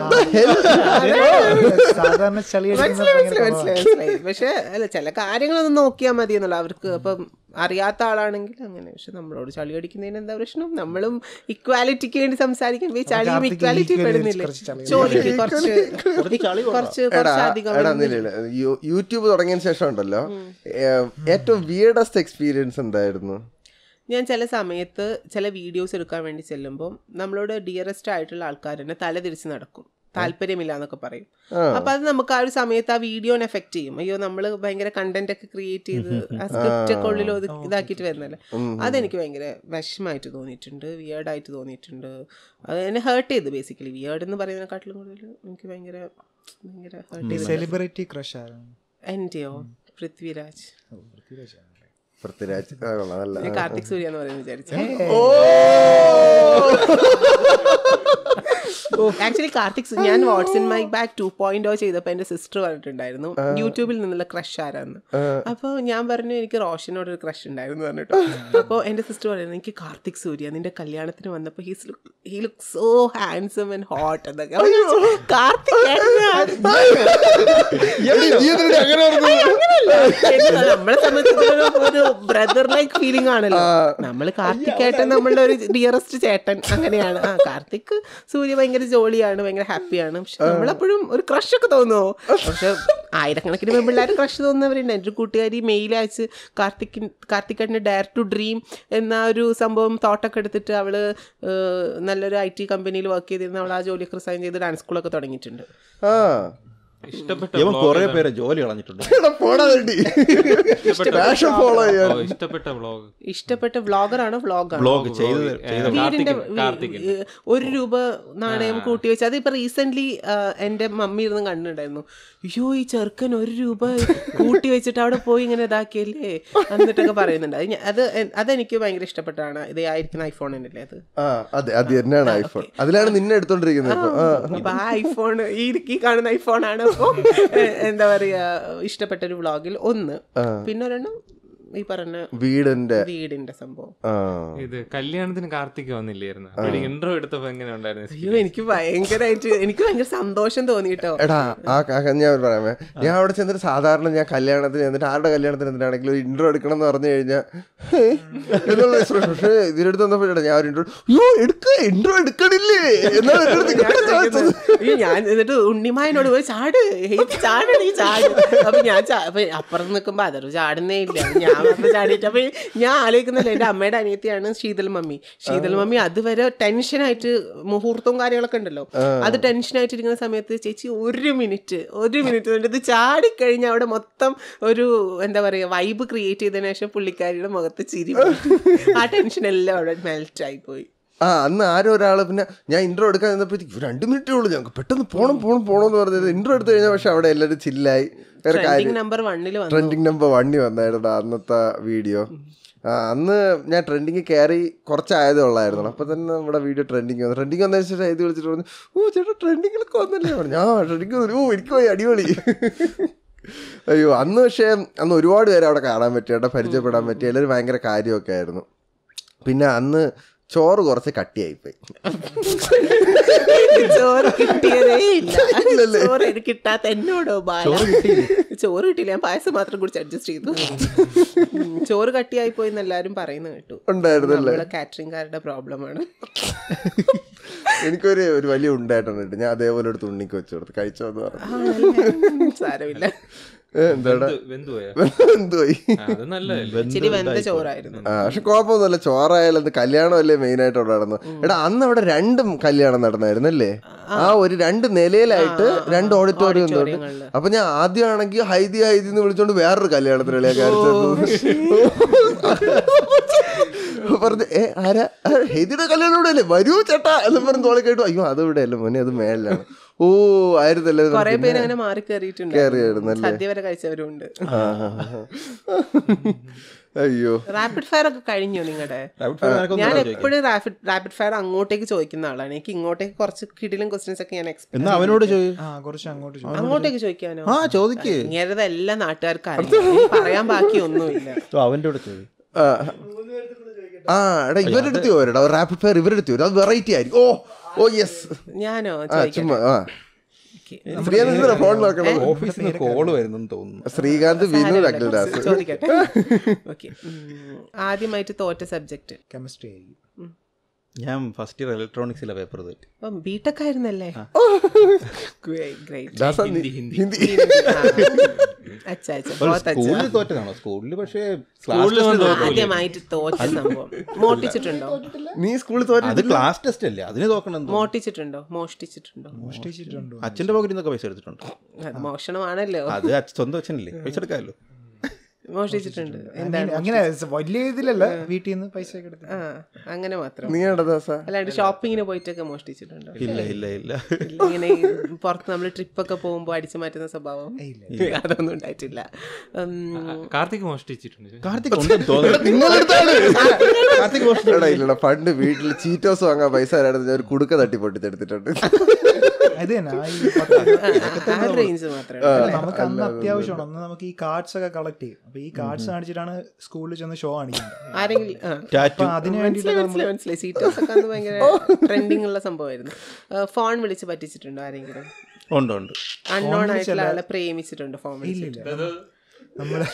Speaker 2: സാധാരണ ചളിയടിക്കുന്നത്
Speaker 5: മനസ്സിലായി
Speaker 2: ഭയങ്കര
Speaker 5: മനസ്സിലായി
Speaker 2: കുറവാണ്.
Speaker 5: മനസ്സിലായി മനസ്സിലായി പക്ഷെ അല്ല ചില കാര്യങ്ങളൊന്നും നോക്കിയാൽ മതി എന്നുള്ള അവർക്ക് അപ്പം അറിയാത്ത ആളാണെങ്കിൽ അങ്ങനെ പക്ഷെ നമ്മളോട് ചളി അടിക്കുന്നതിന് എന്താ പ്രശ്നം നമ്മളും ഇക്വാലിറ്റിക്ക് വേണ്ടി സംസാരിക്കുമ്പോ ഈ ചളിയും
Speaker 2: കാർത്തിക്
Speaker 5: ഇക്വാലിറ്റി
Speaker 2: equally
Speaker 5: പെടുന്നില്ലേ
Speaker 2: കുറച്ച് ചളി
Speaker 5: ചോദിക്ക് കുറച്ച്
Speaker 4: കുറച്ച് ചളി
Speaker 5: കുറച്ച്
Speaker 1: എടാ
Speaker 5: കുറച്ചധികം
Speaker 1: എടാ
Speaker 5: വരുന്നില്ല.
Speaker 1: നില യൂ- യൂട്യൂബ് തുടങ്ങിയതിന് ശേഷം ഉണ്ടല്ലോ ഏ, ഏറ്റവും വിയർഡസ്റ്റ് എക്സ്പീരിയൻസ് എന്തായിരുന്നു
Speaker 5: ഞാൻ ചില സമയത്ത് ചില വീഡിയോസ് എടുക്കാൻ വേണ്ടി ചെല്ലുമ്പോൾ നമ്മളോട് ഡിയറസ്റ്റ് ആയിട്ടുള്ള ആൾക്കാർ തന്നെ തല തിരിച്ച് നടക്കും താല്പര്യമില്ല എന്നൊക്കെ പറയും
Speaker 1: ആ.
Speaker 5: അപ്പൊ അത് നമുക്ക് ആ ഒരു സമയത്ത് ആ വീഡിയോനെ എഫക്ട് ചെയ്യും അയ്യോ നമ്മൾ ഭയങ്കര കണ്ടന്റ് ഒക്കെ ക്രിയേറ്റ് ചെയ്ത് ആ സ്ക്രിപ്റ്റ് ഒക്കെ ഉള്ളിൽ ഒതു- ഇതാക്കിയിട്ട് വരുന്നല്ലേ അതെനിക്ക് ഭയങ്കര വിഷമായിട്ട് തോന്നിയിട്ടുണ്ട് വിയേർഡായിട്ട് തോന്നിയിട്ടുണ്ട് അത് എന്നെ ഹേർട്ട് ചെയ്തു ബേസിക്കലി വിയേർഡ് എന്ന് പറയുന്നതിനെക്കാട്ടിലും കൂടുതൽ എനിക്ക് ഭയങ്കര ഭയങ്കര ഹേർട്ട് ചെയ്തു
Speaker 2: സെലിബ്രിറ്റി ക്രഷ് ആയിരുന്നു
Speaker 5: എന്റെയോ പൃഥ്വിരാജ്
Speaker 1: പൃഥ്വിരാജ് ആ, കൊള്ളാം, നല്ല
Speaker 5: ഞാൻ കാർത്തിക് സൂര്യ എന്ന് പറയുന്നത് വിചാരിച്ചു ആക്ച്വലി കാർത്തിക് സു- ഞാൻ what's in my bag two point O ചെയ്തപ്പോൾ എന്റെ സിസ്റ്റർ പറഞ്ഞിട്ടുണ്ടായിരുന്നു യൂട്യൂബിൽ നിന്നുള്ള ക്രഷ് ആരാന്ന് അപ്പോൾ ഞാൻ പറഞ്ഞു എനിക്ക് റോഷനോട് ഒരു ക്രഷ് ഉണ്ടായിരുന്നു പറഞ്ഞിട്ട് അപ്പോൾ എന്റെ സിസ്റ്റർ പറയുന്നത് എനിക്ക് കാർത്തിക് സൂര്യ നിന്റെ കല്യാണത്തിന് വന്നപ്പോൾ he's he look so handsome and hot എന്നൊക്കെ അപ്പോൾ ഞാൻ വിചാരിച്ചു, കാർത്തിക് ഏട്ടനാണ്.
Speaker 1: എടി, നീ എന്തിനാ അങ്ങനെ പറഞ്ഞത്?
Speaker 5: അങ്ങനെയല്ല. എനിക്ക് നമ്മളെ സംബന്ധിച്ചിടത്തോളം ഒരു ബ്രദർ ലൈക്ക് ഫീലിംഗ് ആണല്ലോ നമ്മൾ കാർത്തിക് ഏട്ടൻ നമ്മളുടെ ഒരു ഡിയറസ്റ്റ് ചേട്ടൻ അങ്ങനെയാണ് ആ കാർത്തിക് സൂര്യ ഭയങ്കര ജോളിയാണ് ഭയങ്കര ഹാപ്പിയാണ് പക്ഷെ നമ്മളെപ്പോഴും ഒരു ക്രഷ് ഒക്കെ തോന്നുമോ പക്ഷെ ആയിരക്കണക്കിന് പെൺപിള്ളേർ ക്രഷ് തോന്നുന്നവരുണ്ട് എൻ്റെ ഒരു കൂട്ടുകാരി മെയിൽ അയച്ച് കാർത്തിക് കാർത്തികേട്ടന് ഡയർ ടു ഡ്രീം എന്ന ഒരു സംഭവം തോട്ടൊക്കെ എടുത്തിട്ട് അവള് ഏഹ്, നല്ലൊരു ഐ ടി കമ്പനിയിൽ വർക്ക് ചെയ്തിരുന്ന അവൾ ആ ജോലിയൊക്കെ റിസൈൻ ചെയ്ത് ഡാൻസ് സ്കൂളൊക്കെ തുടങ്ങിയിട്ടുണ്ട്
Speaker 1: ആ
Speaker 3: ഇഷ്ടപ്പെട്ട
Speaker 4: ഇവൻ
Speaker 3: vlog
Speaker 4: കുറെ
Speaker 3: ഏതാ?
Speaker 4: പേരെ ജോലി കളഞ്ഞിട്ടുണ്ട്
Speaker 1: എടാ, പോടാ വേണ്ടി
Speaker 3: ഇഷ്ടപ്പെട്ട
Speaker 1: Passion follow ചെയ്യാൻ.
Speaker 3: ഓ, ഇഷ്ടപ്പെട്ട വ്ളോഗ്
Speaker 5: ഇഷ്ടപ്പെട്ട വ്ളോഗറാണോ വ്ളോഗാണോ
Speaker 4: വ്ളോഗ് ചെയ്ത് ചെയ്ത
Speaker 5: വീടിന്റെ
Speaker 3: കാർത്തിക്
Speaker 5: വീ- ഒരു രൂപ നാണയം കൂട്ടി വെച്ച് അത് ഇപ്പൊ റീസെന്റ് എന്റെ മമ്മി ഇരുന്ന് കണ്ടിട്ടുണ്ടായിരുന്നു അയ്യോ ഈ ചെറുക്കൻ ഒരു രൂപ കൂട്ടി വെച്ചിട്ട് അവിടെ പോയി ഇങ്ങനെ ഇതാക്കിയല്ലേ എന്നിട്ടൊക്കെ പറയുന്നുണ്ട് അത് ഞാ- അത് എൻ- അതെനിക്ക് ഭയങ്കര ഇഷ്ടപ്പെട്ടാണ് ഇത് ആയിരിക്കുന്ന ഐഫോണിനല്ലേ അത്
Speaker 1: ആ അതെ അത് തന്നെയാണ് ഐഫോൺ അതിലാണ് നിന്നെ എടുത്തോണ്ടിരിക്കുന്നത് ഇപ്പൊ ആ
Speaker 5: അപ്പൊ ആ ഐഫോൺ ഈ ഈ കാണുന്ന ഐഫോൺ ആണ് അപ്പൊ എ- എന്താ പറയാ ഇഷ്ടപ്പെട്ട ഒരു വ്ളോഗിൽ ഒന്ന് പിന്നെ ഒരെണ്ണം ഈ പറഞ്ഞ
Speaker 1: വീടിന്റെ
Speaker 5: വീടിന്റെ സംഭവം
Speaker 1: ആ
Speaker 3: ഇത് കല്യാണത്തിന് കാർത്തിക് വന്നില്ലായിരുന്നു അപ്പൊ ഇൻട്രോ എടുത്തപ്പോ എങ്ങനെ ഉണ്ടായിരുന്നു
Speaker 5: അയ്യോ എനിക്ക് ഭയങ്കരമായിട്ട് എനിക്ക് ഭയങ്കര സന്തോഷം തോന്നിട്ടോ
Speaker 1: എടാ ആ ക- ഞാൻ പറയാമേ ഞാൻ അവിടെ ചെന്നിട്ട് സാധാരണ ഞാൻ കല്യാണത്തിന് എന്നിട്ട് ആരുടെ കല്യാണത്തിന് എന്തിനാണെങ്കിലും ഒരു ഇന്റർവ്യൂ എടുക്കണം എന്ന് പറഞ്ഞു കഴിഞ്ഞാൽ എന്നുള്ള expression. പക്ഷേ ഇതിനടുത്ത് വന്നപ്പോഴാണ് ഞാൻ ഒരു ഇന്റർവ്യൂ അയ്യോ എടുക്ക ഇന്റർവ്യൂ എടുക്കണില്ലേ എന്നാണ് എൻ്റെ അടുത്ത്
Speaker 5: ഞാൻ ചോദിക്കുന്നത്, അയ്യോ ഞാൻ എന്നിട്ട് ഉണ്ണിമായനോട് പോയി ചാട് ഹേയ് ചാടണി ചാട് അപ്പൊ ഞാൻ ചാ- അപ്പൊ അപ്പുറത്ത് നിൽക്കുമ്പോ അതൊരു ചാടുന്നേ ഇല്ല ഞാൻ അപ്പൊ ചാടിയിട്ട് അപ്പൊ ഞാൻ ആലോചിക്കുന്നില്ല എന്റെ അമ്മയുടെ അനിയത്തിയാണ് ശീതൽ മമ്മി ശീതൽ മമ്മി അതുവരെ ടെൻഷനായിട്ട് മുഹൂർത്തവും കാര്യങ്ങളൊക്കെ ഉണ്ടല്ലോ അത് ടെൻഷനായിട്ട് ഇരിക്കുന്ന സമയത്ത് ചേച്ചി ഒരു മിനിറ്റ് ഒരു മിനിറ്റ് കൊണ്ട് ഇത് ചാടിക്കഴിഞ്ഞാൽ അവിടെ മൊത്തം ഒരു എന്താ പറയാ വൈബ് ക്രിയേറ്റ് ചെയ്തതിനു ശേഷം പുള്ളിക്കാരിയുടെ മുഖത്ത് ചിരി പോയി. ആ ടെൻഷൻ എല്ലാം അവിടെ മെൽറ്റ് ആയി പോയി
Speaker 1: ആ അന്ന് ആരോ ഒരാൾ പിന്നെ ഞാൻ ഇന്റർവ്യൂ എടുക്കാൻ നിന്നപ്പോഴത്തേക്ക് രണ്ട് മിനിറ്റേ ഉള്ളൂ ഞങ്ങൾക്ക് പെട്ടെന്ന് പോണം പോണം പോണം എന്ന് പറഞ്ഞത് ഇന്റർവ്യൂ എടുത്തു കഴിഞ്ഞാൽ പക്ഷെ അവിടെ എല്ലാവരും ചില്ലായി വേറെ
Speaker 5: ട്രെൻഡിങ്
Speaker 1: കാര്യം
Speaker 5: നമ്പർ വണ്ണിൽ വന്നു
Speaker 1: ട്രെൻഡിങ് നമ്പർ വണ്ണി വന്നായിരുന്നു അന്നത്തെ വീഡിയോ ആ അന്ന് ഞാൻ ട്രെൻഡിങ് കയറി കുറച്ചായതേ ഉള്ളായിരുന്നു അപ്പൊ തന്നെ നമ്മുടെ വീഡിയോ ട്രെൻഡിങ് വന്നു ട്രെൻഡിങ് വന്നതിന് ശേഷം എഴുതി വിളിച്ചിട്ട് പറഞ്ഞു ഓ ചേട്ടാ ട്രെൻഡിങ്ങിലൊക്കെ വന്നല്ലേ പറഞ്ഞു ആ ട്രെൻഡിങ് വന്നു ഓ എനിക്ക് പോയി അടിപൊളി അയ്യോ അന്ന് പക്ഷേ അന്ന് ഒരുപാട് പേര് അവിടെ കാണാൻ പറ്റി കേട്ടോ പരിചയപ്പെടാൻ പറ്റി എല്ലാവരും ഭയങ്കര കാര്യമൊക്കെ ആയിരുന്നു പിന്നെ അന്ന് ചോറ് കുറച്ച് കട്ടിയായിപ്പോയി
Speaker 5: ചോറ് കിട്ടിയതേ ഇല്ല ചോറ് എനിക്ക് കിട്ടാത്ത എന്നോടോ ബാല ചോറ് കിട്ടിയില്ല ഞാൻ പായസം മാത്രം കുടിച്ച് അഡ്ജസ്റ്റ് ചെയ്തു ഉം, ചോറ് കട്ടിയായി പോയി എന്ന് എല്ലാരും പറയുന്നത് കേട്ടു
Speaker 1: ഉണ്ടായിരുന്നല്ലേ
Speaker 5: നമ്മളെ കാറ്ററിംഗുകാരുടെ പ്രോബ്ലമാണ്
Speaker 1: എനിക്കൊരു ഒരു വലിയ ഉണ്ടായിട്ടുണ്ട് ഞാൻ അതേപോലെ ഒരു തുണ്ണിക്ക് വെച്ചു കൊടുത്ത് കഴിച്ചോ എന്ന് പറഞ്ഞു
Speaker 5: സാരമില്ല
Speaker 1: ഏ, എന്താടാ
Speaker 3: വെന്തു പോയാ
Speaker 1: എന്തുപോയി
Speaker 3: അത് നല്ലതല്ലേ
Speaker 5: ഇച്ചിരി വെന്ത ചോറായിരുന്നു
Speaker 1: ആ പക്ഷെ കുഴപ്പമൊന്നുമില്ല ചോറായാലും അത് കല്യാണമല്ലേ മെയിൻ ആയിട്ട് അവിടെ നടന്നു എടാ അന്ന് അവിടെ രണ്ടും കല്യാണം നടന്നായിരുന്നല്ലേ ആ ഒരു രണ്ട് നിലയിലായിട്ട് രണ്ട് ഓഡിറ്റോറിയം ഉണ്ട്
Speaker 5: ഓഡിറ്റോറിയങ്ങളില്.
Speaker 1: അപ്പൊ ഞാൻ ആദ്യമാണെങ്കിൽ ഹൈദി ഹൈദി എന്ന് വിളിച്ചോണ്ട് വേറൊരു കല്യാണത്തിന് വിളിയാ പറഞ്ഞു ഏ ആരാ ആ, ഹൈദിയുടെ കല്യാണം ഇവിടെ അല്ലേ വരൂ ചേട്ടാ എന്ന് പറഞ്ഞ് തോളി കേട്ടു അയ്യോ അത് ഇവിടെ അല്ല മോനെ അത് മേളിലാണ് ഓ ആയിരുന്നല്ലേ എന്ന്
Speaker 5: കൊറേ
Speaker 1: പിന്നെ-
Speaker 5: പേര് അങ്ങനെ മാറി കയറിയിട്ടുണ്ട്
Speaker 1: കേറിയായിരുന്നല്ലേ?
Speaker 5: സദ്യ വരെ കഴിച്ചവരുണ്ട്
Speaker 1: ആ, ആ, ആ. അയ്യോ
Speaker 5: റാപ്പിഡ് ഫയർ ഒക്കെ കഴിഞ്ഞോ നിങ്ങളുടെ
Speaker 4: Rapid fire നിനക്കൊന്നും
Speaker 5: ഞാൻ
Speaker 4: ചോദിക്കാം.
Speaker 5: എപ്പോഴും റാപ്പിഡ് റാപ്പിഡ് ഫയർ അങ്ങോട്ടേക്ക് ചോദിക്കുന്ന ആളാണ് എനിക്ക് ഇങ്ങോട്ടേക്ക് കുറച്ച് കിടിലും ക്വസ്റ്റ്യൻസ് ഒക്കെ ഞാൻ എക്സ്പെക്ട്
Speaker 4: എന്നാ അവനോട് ചോദി
Speaker 2: ആ കുറച്ച് അങ്ങോട്ട് ചോദിച്ചു
Speaker 5: അങ്ങോട്ടേക്ക് ചോദിക്കാനോ
Speaker 4: ആ ചോദിക്ക്
Speaker 5: ഇങ്ങനത്തെ എല്ലാ നാട്ടുകാർക്കും അറിയാം എനിക്ക് പറയാൻ ബാക്കി ഒന്നുമില്ല
Speaker 4: ഓ, അവന്റെ കൂടെ ചോദി
Speaker 1: ആ. ആ എടാ ഇവരുടെ അടുത്ത് പോരടാ റാപ്പിഡ് ഫയർ ഇവരുടെ അടുത്ത് വരും അത് വെറൈറ്റി ആയിരിക്കും ഓ ഓ യെസ്
Speaker 5: ഞാനോ
Speaker 1: ആ
Speaker 5: ചോദിക്കട്ടെ
Speaker 1: ചുമ്മാ ആ
Speaker 5: ഓക്കെ
Speaker 1: ശ്രീകാന്ത് ഫോൺ നോക്കണം
Speaker 4: ഓഫീസിൽ നിന്ന് കോള് വരുന്നെന്ന് തോന്നുന്നു
Speaker 1: ശ്രീകാന്ത് വിനു അഗ്നിദാസ്
Speaker 5: ചോദിക്കട്ടെ ഓക്കെ ആദ്യമായിട്ട് തോറ്റ സബ്ജക്റ്റ്
Speaker 2: കെമിസ്ട്രി ആയിരിക്കും
Speaker 4: ഞാൻ ഫസ്റ്റ് ഇയർ ഇലക്ട്രോണിക്സിലെ പേപ്പർ തെറ്റി
Speaker 5: അപ്പം ബിടെക് ആയിരുന്നല്ലേ ഗ്രേറ്റ്
Speaker 1: ദാസ നി- ഹിന്ദി
Speaker 5: അച്ഛാ അച്ഛാ ബഹുത്ത് അച്ഛാ
Speaker 4: സ്കൂളിൽ തോറ്റതാണോ സ്കൂളിൽ പക്ഷേ
Speaker 3: സ്കൂളിൽ
Speaker 4: ക്ലാസ്
Speaker 3: വന്ന്
Speaker 5: ആദ്യമായിട്ട് തോറ്റ സംഭവം മോട്ടിച്ചിട്ടുണ്ടോ
Speaker 1: നീ സ്കൂളിൽ തോന്നി
Speaker 4: അത് ക്ലാസ് ടെസ്റ്റ് അല്ലേ അതിന് തോക്കണം എന്തോ?
Speaker 5: മോട്ടിച്ചിട്ടുണ്ടോ മോഷ്ടിച്ചിട്ടുണ്ടോ
Speaker 2: മോഷ്ടിച്ചിട്ടുണ്ടോ
Speaker 4: അച്ഛന്റെ പോക്കറ്റിൽ നിന്നൊക്കെ പൈസ എടുത്തിട്ടുണ്ട്
Speaker 5: അത് മോഷണമാണല്ലോ
Speaker 4: അത് അച്ഛ- സ്വന്തം അച്ഛനല്ലേ പൈസ എടുക്കാമല്ലോ
Speaker 5: മോഷ്ടിച്ചിട്ടുണ്ട് എന്താണ്
Speaker 2: അങ്ങനെ വലിയ ഇതിലല്ല വീട്ടിൽ നിന്ന് പൈസ ഒക്കെ എടുത്ത്
Speaker 5: ആ അങ്ങനെ മാത്രം
Speaker 1: നീ എവിടെ ദാസ
Speaker 5: അല്ലാണ്ട് ഷോപ്പിങ്ങിന് പോയിട്ടൊക്കെ മോഷ്ടിച്ചിട്ടുണ്ടോ
Speaker 4: ഇല്ല ഇല്ല ഇല്ല
Speaker 5: ഇല്ല, ഇങ്ങനെ ഈ പുറത്ത് നമ്മൾ ട്രിപ്പൊക്കെ പോകുമ്പോൾ അടിച്ചു മാറ്റുന്ന സ്വഭാവം അതൊന്നും ഉണ്ടായിട്ടില്ല ഉം,
Speaker 3: കാർത്തിക് മോഷ്ടിച്ചിട്ടുണ്ട്
Speaker 4: കാർത്തിക് ഉണ്ടെന്ന് തോന്നുന്നു കാർത്തിക് മോശം
Speaker 1: എടാ ഇല്ലടാ പണ്ട് വീട്ടിൽ ചീറ്റോസ് വാങ്ങാൻ പൈസ തരായിരുന്നു ഞാൻ ഒരു കുടുക്ക തട്ടി പൊട്ടിത്തെടുത്തിട്ടുണ്ട്
Speaker 2: അത് തന്നെ ആ ഈ പത്ത്
Speaker 5: ആ റേഞ്ച് മാത്രമേ
Speaker 2: അല്ല, നമുക്ക് അന്ന് അത്യാവശ്യമാണ് അന്ന് നമുക്ക് ഈ കാർഡ്സ് ഒക്കെ കളക്ട് ചെയ്യും അപ്പൊ ഈ കാർഡ്സ് കാണിച്ചിട്ടാണ് സ്കൂളിൽ ചെന്ന് ഷോ കാണിക്കുന്നത്
Speaker 5: ആരെങ്കിലും ആ.
Speaker 4: ടാറ്റു
Speaker 2: അപ്പൊ അതിന് വേണ്ടിയിട്ട്
Speaker 5: മനസ്സിലായി മനസ്സിലായി മനസ്സിലായി സീറ്റോസ് ഒക്കെ അന്ന് ഭയങ്കര ട്രെൻഡിങ് ഉള്ള സംഭവമായിരുന്നു ഫോൺ വിളിച്ച് പറ്റിച്ചിട്ടുണ്ടോ ആരെങ്കിലും
Speaker 4: ഉണ്ട് ഉണ്ട്
Speaker 5: അൺനോൺ ആയിട്ടുള്ള ആളെ പ്രേമിച്ചിട്ടുണ്ടോ ഫോൺ വിളിച്ചിട്ട്
Speaker 2: നമ്മള്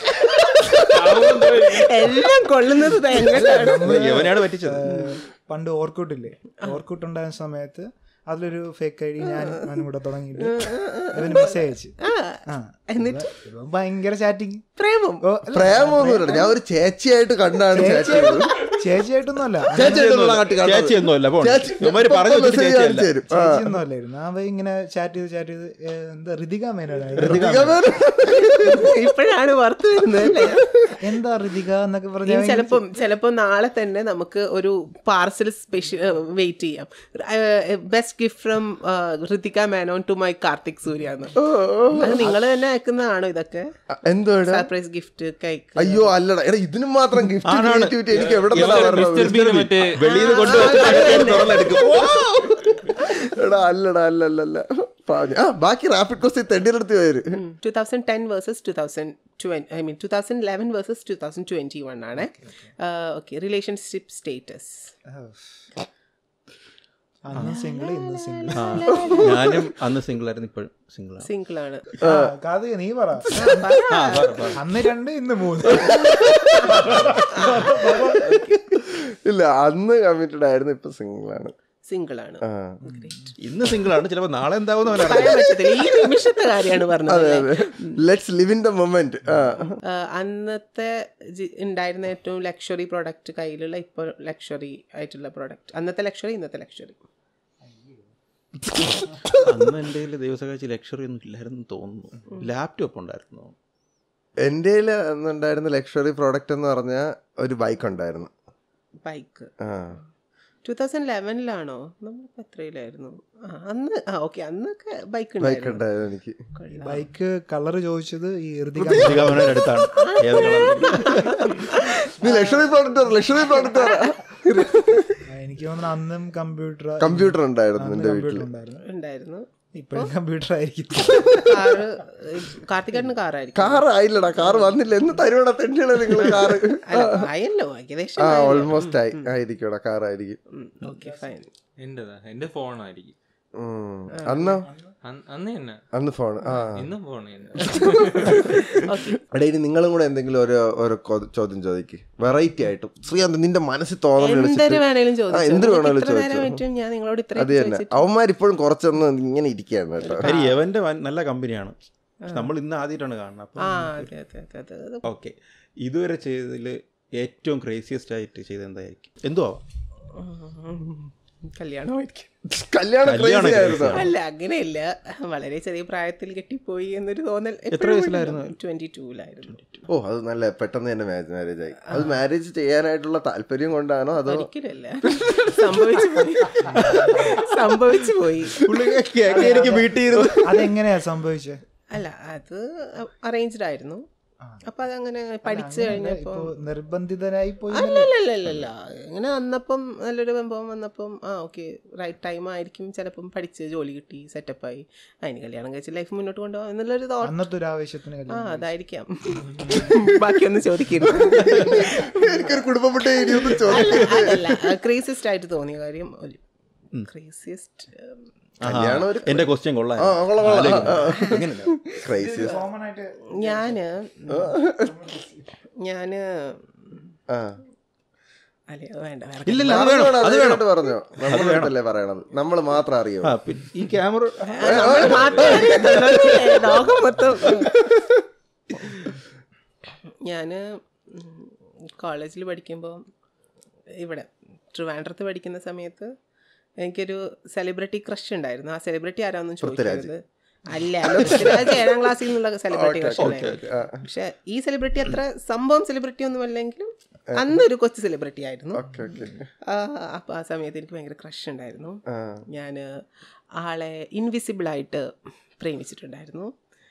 Speaker 5: എല്ലാം കൊള്ളുന്നത് എങ്ങനെയാണ്
Speaker 4: എവനാണ് പറ്റിച്ചത്
Speaker 2: ഏഹ്, പണ്ട് ഓർക്കൂട്ടില്ലേ ഓർക്കൂട്ട് ഉണ്ടായിരുന്ന സമയത്ത് അതിലൊരു ഫേക്ക് ഐ ഡി ഞാൻ ഞാനും കൂടെ തുടങ്ങിയിട്ട് അവന് മെസ്സേജ് അയച്ചു ആ
Speaker 5: എന്നിട്ട്
Speaker 2: ഇവൻ ഭയങ്കര ചാറ്റിങ്
Speaker 5: പ്രേമം
Speaker 1: പ്രേമൊന്നുമില്ല ഞാൻ ഒരു ചേച്ചിയായിട്ട് കണ്ടാണ് ചാറ്റ് ചെയ്തത്
Speaker 2: ചേച്ചിയായിട്ടൊന്നും അല്ല
Speaker 1: ചേച്ചിയായിട്ടുള്ള കാട്ടി കണ്ടത്.
Speaker 4: ചേച്ചിയൊന്നും അല്ല പോണ്ട.
Speaker 1: ചേച്ചി-
Speaker 4: ഇവന്മാര് പറഞ്ഞു
Speaker 1: ഇപ്പൊ
Speaker 4: വെച്ചിട്ട്
Speaker 1: message
Speaker 4: ചേച്ചിയല്ല.
Speaker 1: അയച്ചു തരും. ആ.
Speaker 2: ചേച്ചിയൊന്നും അല്ലായിരുന്നു അവ ഇങ്ങനെ ചാറ്റ് ചെയ്ത് ചാറ്റ് ചെയ്ത് ഏഹ്, എന്താ ഋതിക മേനോനായിരുന്നു
Speaker 5: ഇപ്പോഴാണ് പുറത്ത് വരുന്നത് അല്ലേ
Speaker 2: എന്താ ഋതിക എന്നൊക്കെ
Speaker 5: ഇനി
Speaker 2: പറഞ്ഞ
Speaker 5: ചിലപ്പം ചിലപ്പോൾ നാളെ തന്നെ നമുക്ക് ഒരു പാർസൽ സ്പെഷ്യൽ വെയിറ്റ് ചെയ്യാം best gift from Rithika Menon to my Karthik Surya എന്ന് അത് നിങ്ങൾ തന്നെ അയക്കുന്നതാണോ ഇതൊക്കെ
Speaker 1: എന്തുവാടാ
Speaker 5: സർപ്രൈസ് ഗിഫ്റ്റ് കേക്ക്
Speaker 1: അയ്യോ അല്ലടാ എടാ ഇതിന് മാത്രം ഗിഫ്റ്റ് ക്രിയേറ്റിവിറ്റി എനിക്ക് എവിടെ നിന്നാ
Speaker 3: മിസ്റ്റർ
Speaker 1: പറഞ്ഞത്
Speaker 3: ബീൻ മറ്റേ
Speaker 4: വെളിയിൽ നിന്ന് കൊണ്ടുവച്ചിട്ട് തുറന്നെടുക്കും
Speaker 1: എടാ അല്ലടാ അല്ല അല്ല അല്ല പാവം. ആ ബാക്കി റാപ്പിഡ് ക്വസ്റ്റ്യൻ തെണ്ടിയെടുത്ത് പേര്
Speaker 5: two thousand ten versus two thousand twenty I mean two thousand eleven versus two thousand twenty one ആണ് ഓക്കെ റിലേഷൻഷിപ്പ് സ്റ്റേറ്റസ്
Speaker 2: അന്ന് സിംഗിൾ ഇന്ന് സിംഗിൾ
Speaker 4: ആ, ഞാനും അന്ന് സിംഗിൾ ആയിരുന്നു ഇപ്പോഴും സിംഗിൾ ആണ്
Speaker 5: സിംഗിൾ ആണ്
Speaker 2: കാത് നീ പറ അന്ന് രണ്ട് ഇന്ന് മൂന്ന്
Speaker 1: ഇല്ല അന്ന് കമ്മിറ്റഡ് ആയിരുന്നു ഇപ്പൊ സിംഗിൾ ആണ്
Speaker 5: സിംഗിൾ ആണ്
Speaker 1: ആ.
Speaker 4: ഇന്ന് സിംഗിൾ ആണ് ചിലപ്പോ നാളെ എന്താവും അവനറിയാം
Speaker 5: പറയാൻ പറ്റത്തില്ല ഈ നിമിഷത്തെ കാര്യമാണ് പറഞ്ഞത്
Speaker 1: അതെ
Speaker 5: അല്ലേ?
Speaker 1: അതെ let's live in the moment ആ
Speaker 5: ആ, അന്നത്തെ ജി- ഉണ്ടായിരുന്ന ഏറ്റവും ലക്ഷറി പ്രോഡക്റ്റ് കയ്യിലുള്ള ഇപ്പോൾ ലക്ഷറി ആയിട്ടുള്ള പ്രോഡക്റ്റ് അന്നത്തെ ലക്ഷറി ഇന്നത്തെ ലക്ഷറി
Speaker 4: അന്ന് എൻ്റെ കയ്യിൽ ദിവസകാഴ്ച ലക്ഷറി ഒന്നും ഇല്ലായിരുന്നു തോന്നുന്നു ലാപ്ടോപ്പ് ഉണ്ടായിരുന്നു
Speaker 1: എൻ്റെ അന്നുണ്ടായിരുന്ന ലക്ഷറി പ്രോഡക്റ്റ് എന്ന് പറഞ്ഞാൽ ഒരു ബൈക്ക് ഉണ്ടായിരുന്നു
Speaker 5: ബൈക്ക്
Speaker 1: ആ
Speaker 5: ടൂ തൗസൻഡ് ലെവനിലാണോ നമ്മളിപ്പോൾ എത്രയിലായിരുന്നു ആ അന്ന് ആ ഓക്കെ അന്നൊക്കെ ബൈക്ക്
Speaker 1: ബൈക്ക്
Speaker 5: ഉണ്ടായിരുന്നു
Speaker 1: ഉണ്ടായിരുന്നു എനിക്ക്
Speaker 2: ബൈക്ക് കളർ ചോദിച്ചത് ഈ ഋതിക
Speaker 4: അവനോട് അടുത്താണ് ഏത് കളർ
Speaker 1: നീ ലക്ഷറി പ്രോഡക്റ്റ് ലക്ഷറി പ്രോഡക്റ്റ്
Speaker 2: എനിക്ക് തോന്നുന്നു അന്നും കമ്പ്യൂട്ടർ
Speaker 1: കമ്പ്യൂട്ടർ ഉണ്ടായിരുന്നു എൻ്റെ
Speaker 2: കമ്പ്യൂട്ടർ
Speaker 1: വീട്ടിൽ
Speaker 2: ഉണ്ടായിരുന്നു
Speaker 5: ഉണ്ടായിരുന്നു
Speaker 2: ഇപ്പോഴും കമ്പ്യൂട്ടർ ആയിരിക്കും
Speaker 5: കാറ് കാർത്തികാട്ടിന് കാറായിരിക്കും
Speaker 1: കാർ ആയില്ലടാ കാർ വന്നില്ല എന്ന് തരുവടാ തെണ്ടിയാണ് നിങ്ങൾ കാറ്
Speaker 5: അല്ല ആയല്ലോ ഏകദേശം
Speaker 1: ആ ഓൾമോസ്റ്റ് ആയി ആയിരിക്കും കാർ ആയിരിക്കും
Speaker 5: ഓക്കെ ഫൈൻ
Speaker 3: എന്റേതാ എന്റെ ഫോണായിരിക്കും
Speaker 1: ഉം. അന്നോ
Speaker 3: അന്ന് അന്ന് തന്നെ
Speaker 1: അന്ന് ഫോൺ ആ
Speaker 3: ഇന്നും ഫോൺ തന്നെ
Speaker 1: എടാ ഇനി നിങ്ങളും കൂടെ എന്തെങ്കിലും ഒരു ഒരു കൊ- ചോദ്യം ചോദിക്ക് വെറൈറ്റി ആയിട്ട് ശ്രീകാന്ത് നിന്റെ മനസ്സിൽ തോന്നുന്ന
Speaker 5: എന്തൊരു
Speaker 1: വിളിച്ചിട്ട്
Speaker 5: വേണേലും
Speaker 1: ആ,
Speaker 5: ചോദിച്ചു
Speaker 1: എന്ത്
Speaker 5: നിങ്ങൾക്ക്
Speaker 1: വേണേലും
Speaker 5: ഇത്ര നേരം
Speaker 1: ചോദിച്ചോ.
Speaker 5: പറ്റും ഞാൻ നിങ്ങളോട് ഇത്ര
Speaker 1: അത് തന്നെ അവന്മാരിപ്പോഴും കുറച്ചൊന്ന് ഇങ്ങനെ ഇരിക്കുകയാണ് കേട്ടോ
Speaker 4: കാര്യം യവന്റെ വൻ- നല്ല കമ്പനിയാണ് നമ്മൾ ഇന്ന് ആദ്യമായിട്ടാണ് കാണുന്നത്
Speaker 5: ആ
Speaker 4: അപ്പം
Speaker 5: അതെ അതെ അതെ അതെ അത്
Speaker 4: ഓക്കെ ഇതുവരെ ചെയ്തതിൽ ഏറ്റവും ക്രേസിയസ്റ്റ് ആയിട്ട് ചെയ്ത് എന്തായിരിക്കും എന്തോ
Speaker 5: ഉം. കല്യാണമായിരിക്കും
Speaker 1: കല്യാണം
Speaker 4: കല്യാണം
Speaker 1: crazy ആയിരുന്നോ?
Speaker 5: അല്ല അങ്ങനെയല്ല വളരെ ചെറിയ പ്രായത്തിൽ കെട്ടിപ്പോയി എന്നൊരു തോന്നൽ
Speaker 4: എത്ര വയസ്സിലായിരുന്നു?
Speaker 5: ട്വന്റി ടൂലായിരുന്നു
Speaker 1: ഓ അത് നല്ല പെട്ടെന്ന് തന്നെ മാരേജ് ആയി അത് മാരേജ് ചെയ്യാനായിട്ടുള്ള താല്പര്യം കൊണ്ടാണോ അതോ
Speaker 5: ഒരിക്കലല്ല സംഭവിച്ചു പോയി സംഭവിച്ചു പോയി
Speaker 4: എനിക്ക് വീട്ടിൽ ഇരുന്ന്
Speaker 2: അതെങ്ങനെയാ സംഭവിച്ചത്
Speaker 5: അല്ല അത് അറേഞ്ച്ഡ് ആയിരുന്നു അപ്പൊ അതങ്ങനെ പഠിച്ചു കഴിഞ്ഞപ്പോ
Speaker 2: ഇപ്പൊ നിർബന്ധിതനായി പോയി
Speaker 5: അല്ലല്ലല്ലല്ല ഇങ്ങനെ വന്നപ്പം നല്ലൊരു സംഭവം വന്നപ്പം ആ ഓക്കെ റൈറ്റ് ടൈം ആയിരിക്കും ചിലപ്പം പഠിച്ച് ജോലി കിട്ടി സെറ്റപ്പായി അതിന് കല്യാണം കഴിച്ച് ലൈഫ് മുന്നോട്ട് കൊണ്ടുപോകാം എന്നുള്ളൊരു തോട്ട്
Speaker 2: അന്നത്തെ ഒരു ആവേശത്തിന്
Speaker 5: ആ
Speaker 2: കല്യാണം
Speaker 5: അതായിരിക്കാം ബാക്കിയൊന്നും ചോദിക്കരുത്
Speaker 1: എനിക്കൊരു കുടുംബപ്പെട്ട ഇനിയൊന്നും ചോദിക്കും
Speaker 5: അല്ല അതല്ല ക്രേസിസ്റ്റ് ആയിട്ട് തോന്നിയ കാര്യം ക്രേസിയസ്റ്റ്
Speaker 1: കല്യാണം ഒരു
Speaker 4: എന്റെ ക്വസ്റ്റ്യൻ കൊള്ളാം
Speaker 1: ആ, കൊള്ളാം, കൊള്ളാം.
Speaker 4: ആലോചിക്കണം.
Speaker 1: ആ, ആ.
Speaker 4: എങ്ങനെയുണ്ട്?
Speaker 1: ക്രൈസിസ്
Speaker 5: ഞാന് ഞാന്
Speaker 1: ആ
Speaker 5: അല്ലേ അത് വേണ്ട വേറെ
Speaker 4: ഇല്ലില്ല അത് വേണം അത് വേണം
Speaker 1: അത് പറഞ്ഞോ നമ്മളല്ലേ പറയണത് നമ്മൾ മാത്രം അറിയോ
Speaker 4: ആ, പി- ഈ ക്യാമറ
Speaker 5: നമ്മള് മാത്രമേ അറിയത്തുള്ളൂ. ലോകം മൊത്തം ഞാന് കോളേജിൽ പഠിക്കുമ്പോൾ ഇവിടെ ട്രിവാൻഡ്രത്ത് പഠിക്കുന്ന സമയത്ത് എനിക്കൊരു സെലിബ്രിറ്റി ക്രഷ് ഉണ്ടായിരുന്നു ആ സെലിബ്രിറ്റി ആരാന്നും ചോദിച്ചത് അല്ല പൃഥ്വിരാജ് ഏഴാം ക്ലാസ്സിൽ നിന്നുള്ള സെലിബ്രിറ്റി ക്രഷ് ഉണ്ടായിരുന്നു പക്ഷെ ഈ സെലിബ്രിറ്റി അത്ര സംഭവം സെലിബ്രിറ്റി ഒന്നും അല്ലെങ്കിലും അന്നൊരു കൊച്ചു സെലിബ്രിറ്റി ആയിരുന്നു
Speaker 1: ഓക്കെ ഓക്കെ
Speaker 5: ആ, അപ്പൊ ആ സമയത്ത് എനിക്ക് ഭയങ്കര ക്രഷ് ഉണ്ടായിരുന്നു ഞാൻ ആളെ ഇൻവിസിബിൾ ആയിട്ട് പ്രേമിച്ചിട്ടുണ്ടായിരുന്നു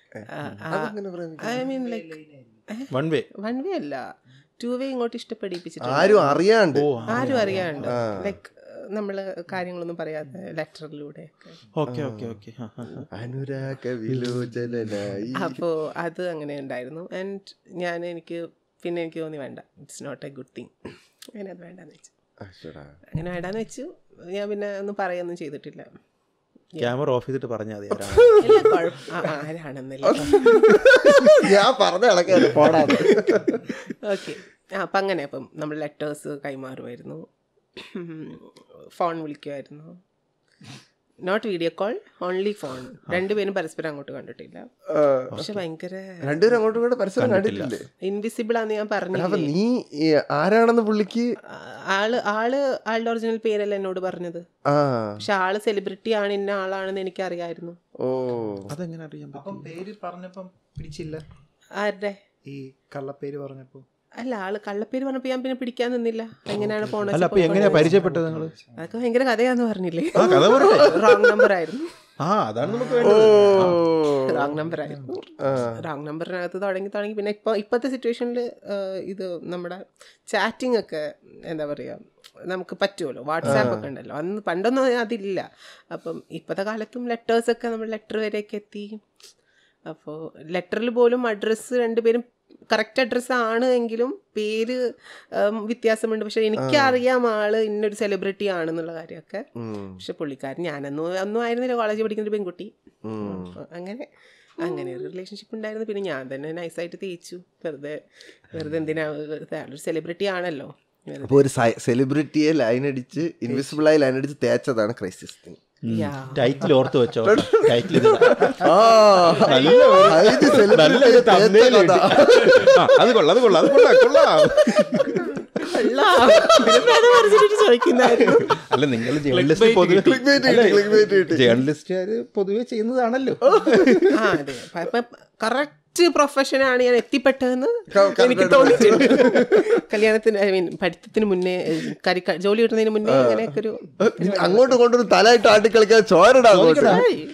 Speaker 5: I mean like
Speaker 4: one way
Speaker 5: one way അല്ല ടു വേ ഇങ്ങോട്ട് ഇഷ്ടപ്പെടിപ്പിച്ചിട്ടുണ്ട്
Speaker 1: ആരും അറിയാണ്ട്
Speaker 5: ആരും അറിയാണ്ട് ലൈക്ക് നമ്മള് കാര്യങ്ങളൊന്നും പറയാതെ ലെറ്ററിലൂടെ
Speaker 4: ഓക്കെ ഓക്കെ ഓക്കെ
Speaker 1: അനുരാഗ വിലോചനായി
Speaker 5: അപ്പോൾ അത് അങ്ങനെ ഉണ്ടായിരുന്നു ആൻഡ് ഞാൻ എനിക്ക് പിന്നെ എനിക്ക് തോന്നി വേണ്ട it's not a good thing അങ്ങനെ അത് വേണ്ടെന്ന് വെച്ചു
Speaker 1: അശ്ശടാ.
Speaker 5: അങ്ങനെ വേണ്ടാന്ന് വെച്ചു ഞാൻ പിന്നെ ഒന്നും പറയൊന്നും ചെയ്തിട്ടില്ല
Speaker 4: ക്യാമറ ഓഫ് ചെയ്തിട്ട് പറഞ്ഞാൽ മതി ആരാണ്.
Speaker 5: ഇല്ല, കുഴപ്പ- ആ, ആരാണെന്നില്ല
Speaker 1: ഞാൻ പറഞ്ഞ ഇളക്കാതെ പോടാതെ
Speaker 5: ഓക്കെ ആ അപ്പം അങ്ങനെ അപ്പം നമ്മൾ ലെറ്റേഴ്സ് കൈമാറുമായിരുന്നു ഫോൺ വിളിക്കുമായിരുന്നു not video call only phone രണ്ടുപേരും പരസ്പരം അങ്ങോട്ട് കണ്ടിട്ടില്ല പക്ഷെ ഭയങ്കര
Speaker 1: രണ്ടുപേരും അങ്ങോട്ടും ഇങ്ങോട്ടും പരസ്പരം കണ്ടിട്ടില്ലേ
Speaker 5: ഇൻവിസിബിൾ ആന്ന് ഞാൻ
Speaker 1: അപ്പൊ
Speaker 5: പറഞ്ഞില്ലേ
Speaker 1: നീ ഈ ആരാണെന്ന് പുള്ളിക്ക്
Speaker 5: ആ, ആള് ആള് ആളുടെ ഒറിജിനൽ പേരല്ല എന്നോട് പറഞ്ഞത്
Speaker 1: ആ
Speaker 5: പക്ഷെ ആള് സെലിബ്രിറ്റി ആണ് ഇന്ന ആളാണെന്ന് എനിക്ക് അറിയായിരുന്നു
Speaker 1: ഓ
Speaker 4: അതെങ്ങനെ അറിയാൻ പറ്റും
Speaker 2: അപ്പം പേര് പറഞ്ഞപ്പം പിടിച്ചില്ല
Speaker 5: ആരുടെ
Speaker 2: ഈ കള്ളപ്പേര് പറഞ്ഞപ്പോ
Speaker 5: അല്ല ആള് കള്ളപ്പേര് പറഞ്ഞപ്പോ ഞാൻ പിന്നെ പിടിക്കാൻ നിന്നില്ല എങ്ങനെയാണ് പോണത്
Speaker 4: അല്ല അപ്പൊ എങ്ങനെയാ പരിചയപ്പെട്ടത് നിങ്ങള്
Speaker 5: അതൊക്കെ ഭയങ്കര കഥയാന്ന് പറഞ്ഞില്ലേ
Speaker 4: ആ കഥ പറയട്ടെ
Speaker 5: റോങ് നമ്പർ ആയിരുന്നു
Speaker 4: ആ അതാണ് നമുക്ക്
Speaker 1: ഓ
Speaker 4: വേണ്ടത്
Speaker 5: റോങ് നമ്പർ ആയിരുന്നു റോങ് നമ്പറിനകത്ത് തുടങ്ങി തുടങ്ങി പിന്നെ ഇപ്പോൾ ഇപ്പോഴത്തെ സിറ്റുവേഷനിൽ ഇത് നമ്മുടെ ചാറ്റിംഗ് ഒക്കെ എന്താ പറയുക നമുക്ക് പറ്റുമല്ലോ വാട്സാപ്പ് ഒക്കെ ഉണ്ടല്ലോ അന്ന് പണ്ടൊന്നും അതില്ല അപ്പം ഇപ്പോഴത്തെ കാലത്തും ലെറ്റേഴ്സൊക്കെ നമ്മൾ ലെറ്റർ വരെയൊക്കെ എത്തി അപ്പോൾ ലെറ്ററിൽ പോലും അഡ്രസ്സ് രണ്ടുപേരും കറക്റ്റ് അഡ്രസ്സ് ആണ് എങ്കിലും പേര് ഉം, വ്യത്യാസമുണ്ട് പക്ഷെ എനിക്കറിയാം ആള് ഇന്നൊരു സെലിബ്രിറ്റി ആണെന്നുള്ള കാര്യമൊക്കെ പക്ഷെ പുള്ളിക്കാരൻ ഞാനൊന്നും ഒന്നും ആയിരുന്നില്ല കോളേജിൽ പഠിക്കുന്ന ഒരു പെൺകുട്ടി അപ്പൊ അങ്ങനെ അങ്ങനെ ഒരു റിലേഷൻഷിപ്പ് ഉണ്ടായിരുന്നു പിന്നെ ഞാൻ തന്നെ നൈസായിട്ട് തേച്ചു വെറുതെ വെറുതെ എന്തിനാ വെറുതെ ആളൊരു സെലിബ്രിറ്റി ആണല്ലോ വെറുതെ.
Speaker 1: അപ്പൊ ഒരു സെലിബ്രിറ്റിയെ ലൈൻ അടിച്ച് ഇൻവിസിബിൾ ആയി ലൈൻ അടിച്ച് തേച്ചതാണ് ക്രൈസിസ് തിങ്
Speaker 5: Yeah.
Speaker 4: ടൈറ്റിൽ ഓർത്ത് വെച്ചോ ടൈറ്റിൽ
Speaker 1: ആ ഇത് celebrity
Speaker 4: നല്ലൊരു
Speaker 1: തേച്ച
Speaker 4: thumbnail
Speaker 1: കഥ.
Speaker 4: അത് കൊള്ളാം അത് കൊള്ളാം അത് കൊള്ളാം കൊള്ളാം
Speaker 5: കൊള്ളാം. ഇതിപ്പോ അത് പറിച്ചിട്ട് ചോദിക്കുന്നായിരുന്നു
Speaker 4: അല്ല നിങ്ങൾ ജേർണലിസ്റ്റ് പൊതുവെ
Speaker 1: Clickbait കിട്ടി, clickbait കിട്ടി.
Speaker 4: ജേർണലിസ്റ്റുകാര് പൊതുവെ ചെയ്യുന്നതാണല്ലോ
Speaker 5: ആ അതെ കറക്റ്റ് പ്രൊഫഷനാണ് ഞാൻ എത്തിപ്പെട്ടതെന്ന്
Speaker 1: ക- ക-
Speaker 5: എനിക്ക് തോന്നിയിട്ടുണ്ട് കല്യാണത്തിന് ഐ മീൻ പഠിത്തത്തിന് മുന്നേ ഏഹ്, കരി ക- ജോലി കിട്ടുന്നതിന് മുന്നേ അങ്ങനെയൊക്കെ ഒരു
Speaker 1: അങ്ങോട്ടും കൊണ്ടൊരു തലയിട്ട് ആട്ടി കളിക്കാൻ ചോരടാ അങ്ങോട്ട്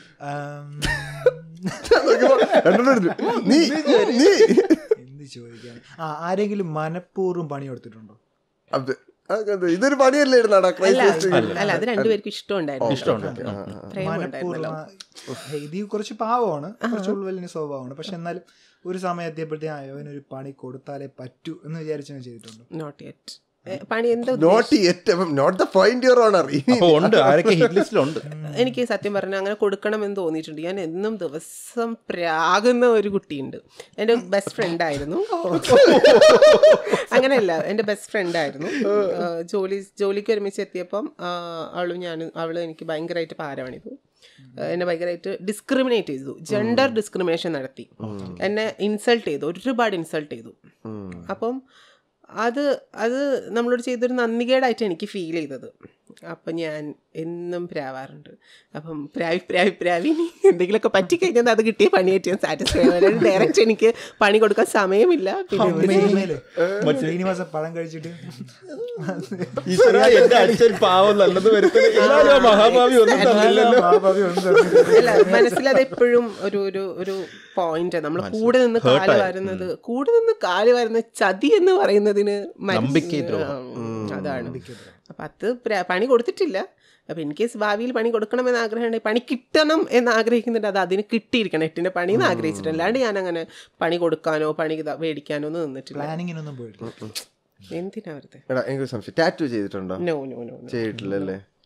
Speaker 1: രണ്ടെണ്ണം എടുത്തു. നീ നീ
Speaker 2: എന്ത് ചോദിക്കാൻ ആ ആരെങ്കിലും മനഃപൂർവ്വം പണി കൊടുത്തിട്ടുണ്ടോ
Speaker 1: അത് അതെന്ത്? ഇതൊരു പണിയല്ലേ ഇരുന്നാടാ
Speaker 5: അല്ല
Speaker 1: ക്രൈസിസ്
Speaker 5: അല്ല അത് രണ്ടുപേർക്കും ഇഷ്ടമുണ്ടായിരുന്നു
Speaker 4: ഇഷ്ടമുണ്ട്
Speaker 5: പ്രേമം ഉണ്ടായിരുന്നല്ലോ
Speaker 2: മനഃപൂർവ്വം ഇത് കുറച്ച് പാവമാണ് കുറച്ച് ഉൾവലിന് സ്വഭാവമാണ് പക്ഷെ എന്നാലും ഒരു സമയം എത്തിയപ്പോഴത്തേ അവനൊരു പണി കൊടുത്താലേ പറ്റൂ എന്ന് വിചാരിച്ച് ഞാൻ ചെയ്തിട്ടുണ്ടോ
Speaker 5: നോട്ട് യെറ്റ് പണി എന്താ
Speaker 1: not yet not the point your honour
Speaker 4: അപ്പൊ ഉണ്ട് ആരൊക്കെ ഹിറ്റ് ലിസ്റ്റിലുണ്ട്
Speaker 5: എനിക്ക് സത്യം പറഞ്ഞാൽ അങ്ങനെ കൊടുക്കണമെന്ന് തോന്നിയിട്ടുണ്ട് ഞാൻ എന്നും ദിവസം പ്രാകുന്ന ഒരു കുട്ടിയുണ്ട് എൻ്റെ ബെസ്റ്റ് ഫ്രണ്ട് ആയിരുന്നു അങ്ങനെയല്ല എൻ്റെ ബെസ്റ്റ് ഫ്രണ്ട് ആയിരുന്നു ആ, ജോലി ജോലിക്ക് ഒരുമിച്ച് എത്തിയപ്പം ആ, അവളും ഞാനും അവള് എനിക്ക് ഭയങ്കരമായിട്ട് പാരപണിതു ആ, എന്നെ ഭയങ്കരമായിട്ട് ഡിസ്ക്രിമിനേറ്റ് ചെയ്തു ജെൻഡർ ഡിസ്ക്രിമിനേഷൻ നടത്തി എന്നെ ഇൻസൾട്ട് ചെയ്തു ഒരുപാട് ഇൻസൾട്ട് ചെയ്തു അപ്പം അത് അത് നമ്മളോട് ചെയ്തൊരു നന്ദികേടായിട്ട് എനിക്ക് ഫീൽ ചെയ്തത് അപ്പം ഞാൻ എന്നും പ്രാവാറുണ്ട് അപ്പം പ്രാവി പ്രാവി പ്രാവി ഇനി എന്തെങ്കിലുമൊക്കെ പറ്റിക്കഴിഞ്ഞാൽ അത് കിട്ടിയ പണിയായിട്ട് ഞാൻ സാറ്റിസ്ഫൈ ആവാൻ ഡയറക്റ്റ് എനിക്ക് പണി കൊടുക്കാൻ സമയമില്ല പിന്നെ
Speaker 2: സിനിമയില് ശ്രീനിവാസൻ പഴം കഴിച്ചിട്ട്
Speaker 4: ഈശ്വരാ, എന്റെ അച്ഛൻ പാവം നല്ലത് വരുത്തില്ല എന്നാലും ആ മഹാഭാവി ഒന്നും തന്നില്ലല്ലോ
Speaker 2: മഹാഭാവി ഒന്നും തന്നില്ല.
Speaker 5: അല്ല മനസ്സിലത് എപ്പോഴും ഒരു ഒരു ഒരു പോയിന്റ് നമ്മൾ കൂടെ നിന്ന് കാല് വരുന്നത് കൂടെ നിന്ന് കാല് വരുന്ന ചതി എന്ന് പറയുന്നതിന് മനസ്സ്-
Speaker 4: നമ്പിക്കദ്രോഹം.
Speaker 5: ഉം, അതാണ് അപ്പൊ അത് പ്ര- പണി കൊടുത്തിട്ടില്ല അപ്പൊ ഇൻ കേസ് ഭാവിയിൽ പണി കൊടുക്കണമെന്ന് ആഗ്രഹമുണ്ടെങ്കിൽ പണി കിട്ടണം എന്ന് ആഗ്രഹിക്കുന്നുണ്ട് അത് അതിന് കിട്ടിയിരിക്കണം എട്ടിന്റെ പണി എന്ന് ആഗ്രഹിച്ചിട്ട് അല്ലാണ്ട് ഞാൻ അങ്ങനെ പണി കൊടുക്കാനോ പണി ഇതാ മേടിക്കാനോ ഒന്നും നിന്നിട്ടില്ല
Speaker 2: പ്ലാനിങ്ങിനൊന്നും പോയിട്ടില്ല
Speaker 5: എന്തിനാ വെറുതെ
Speaker 1: എടാ എനിക്കൊരു സംശയം ടാറ്റു ചെയ്തിട്ടുണ്ടോ
Speaker 5: നോ നോ നോ
Speaker 1: ചെയ്തിട്ടില്ലല്ലേ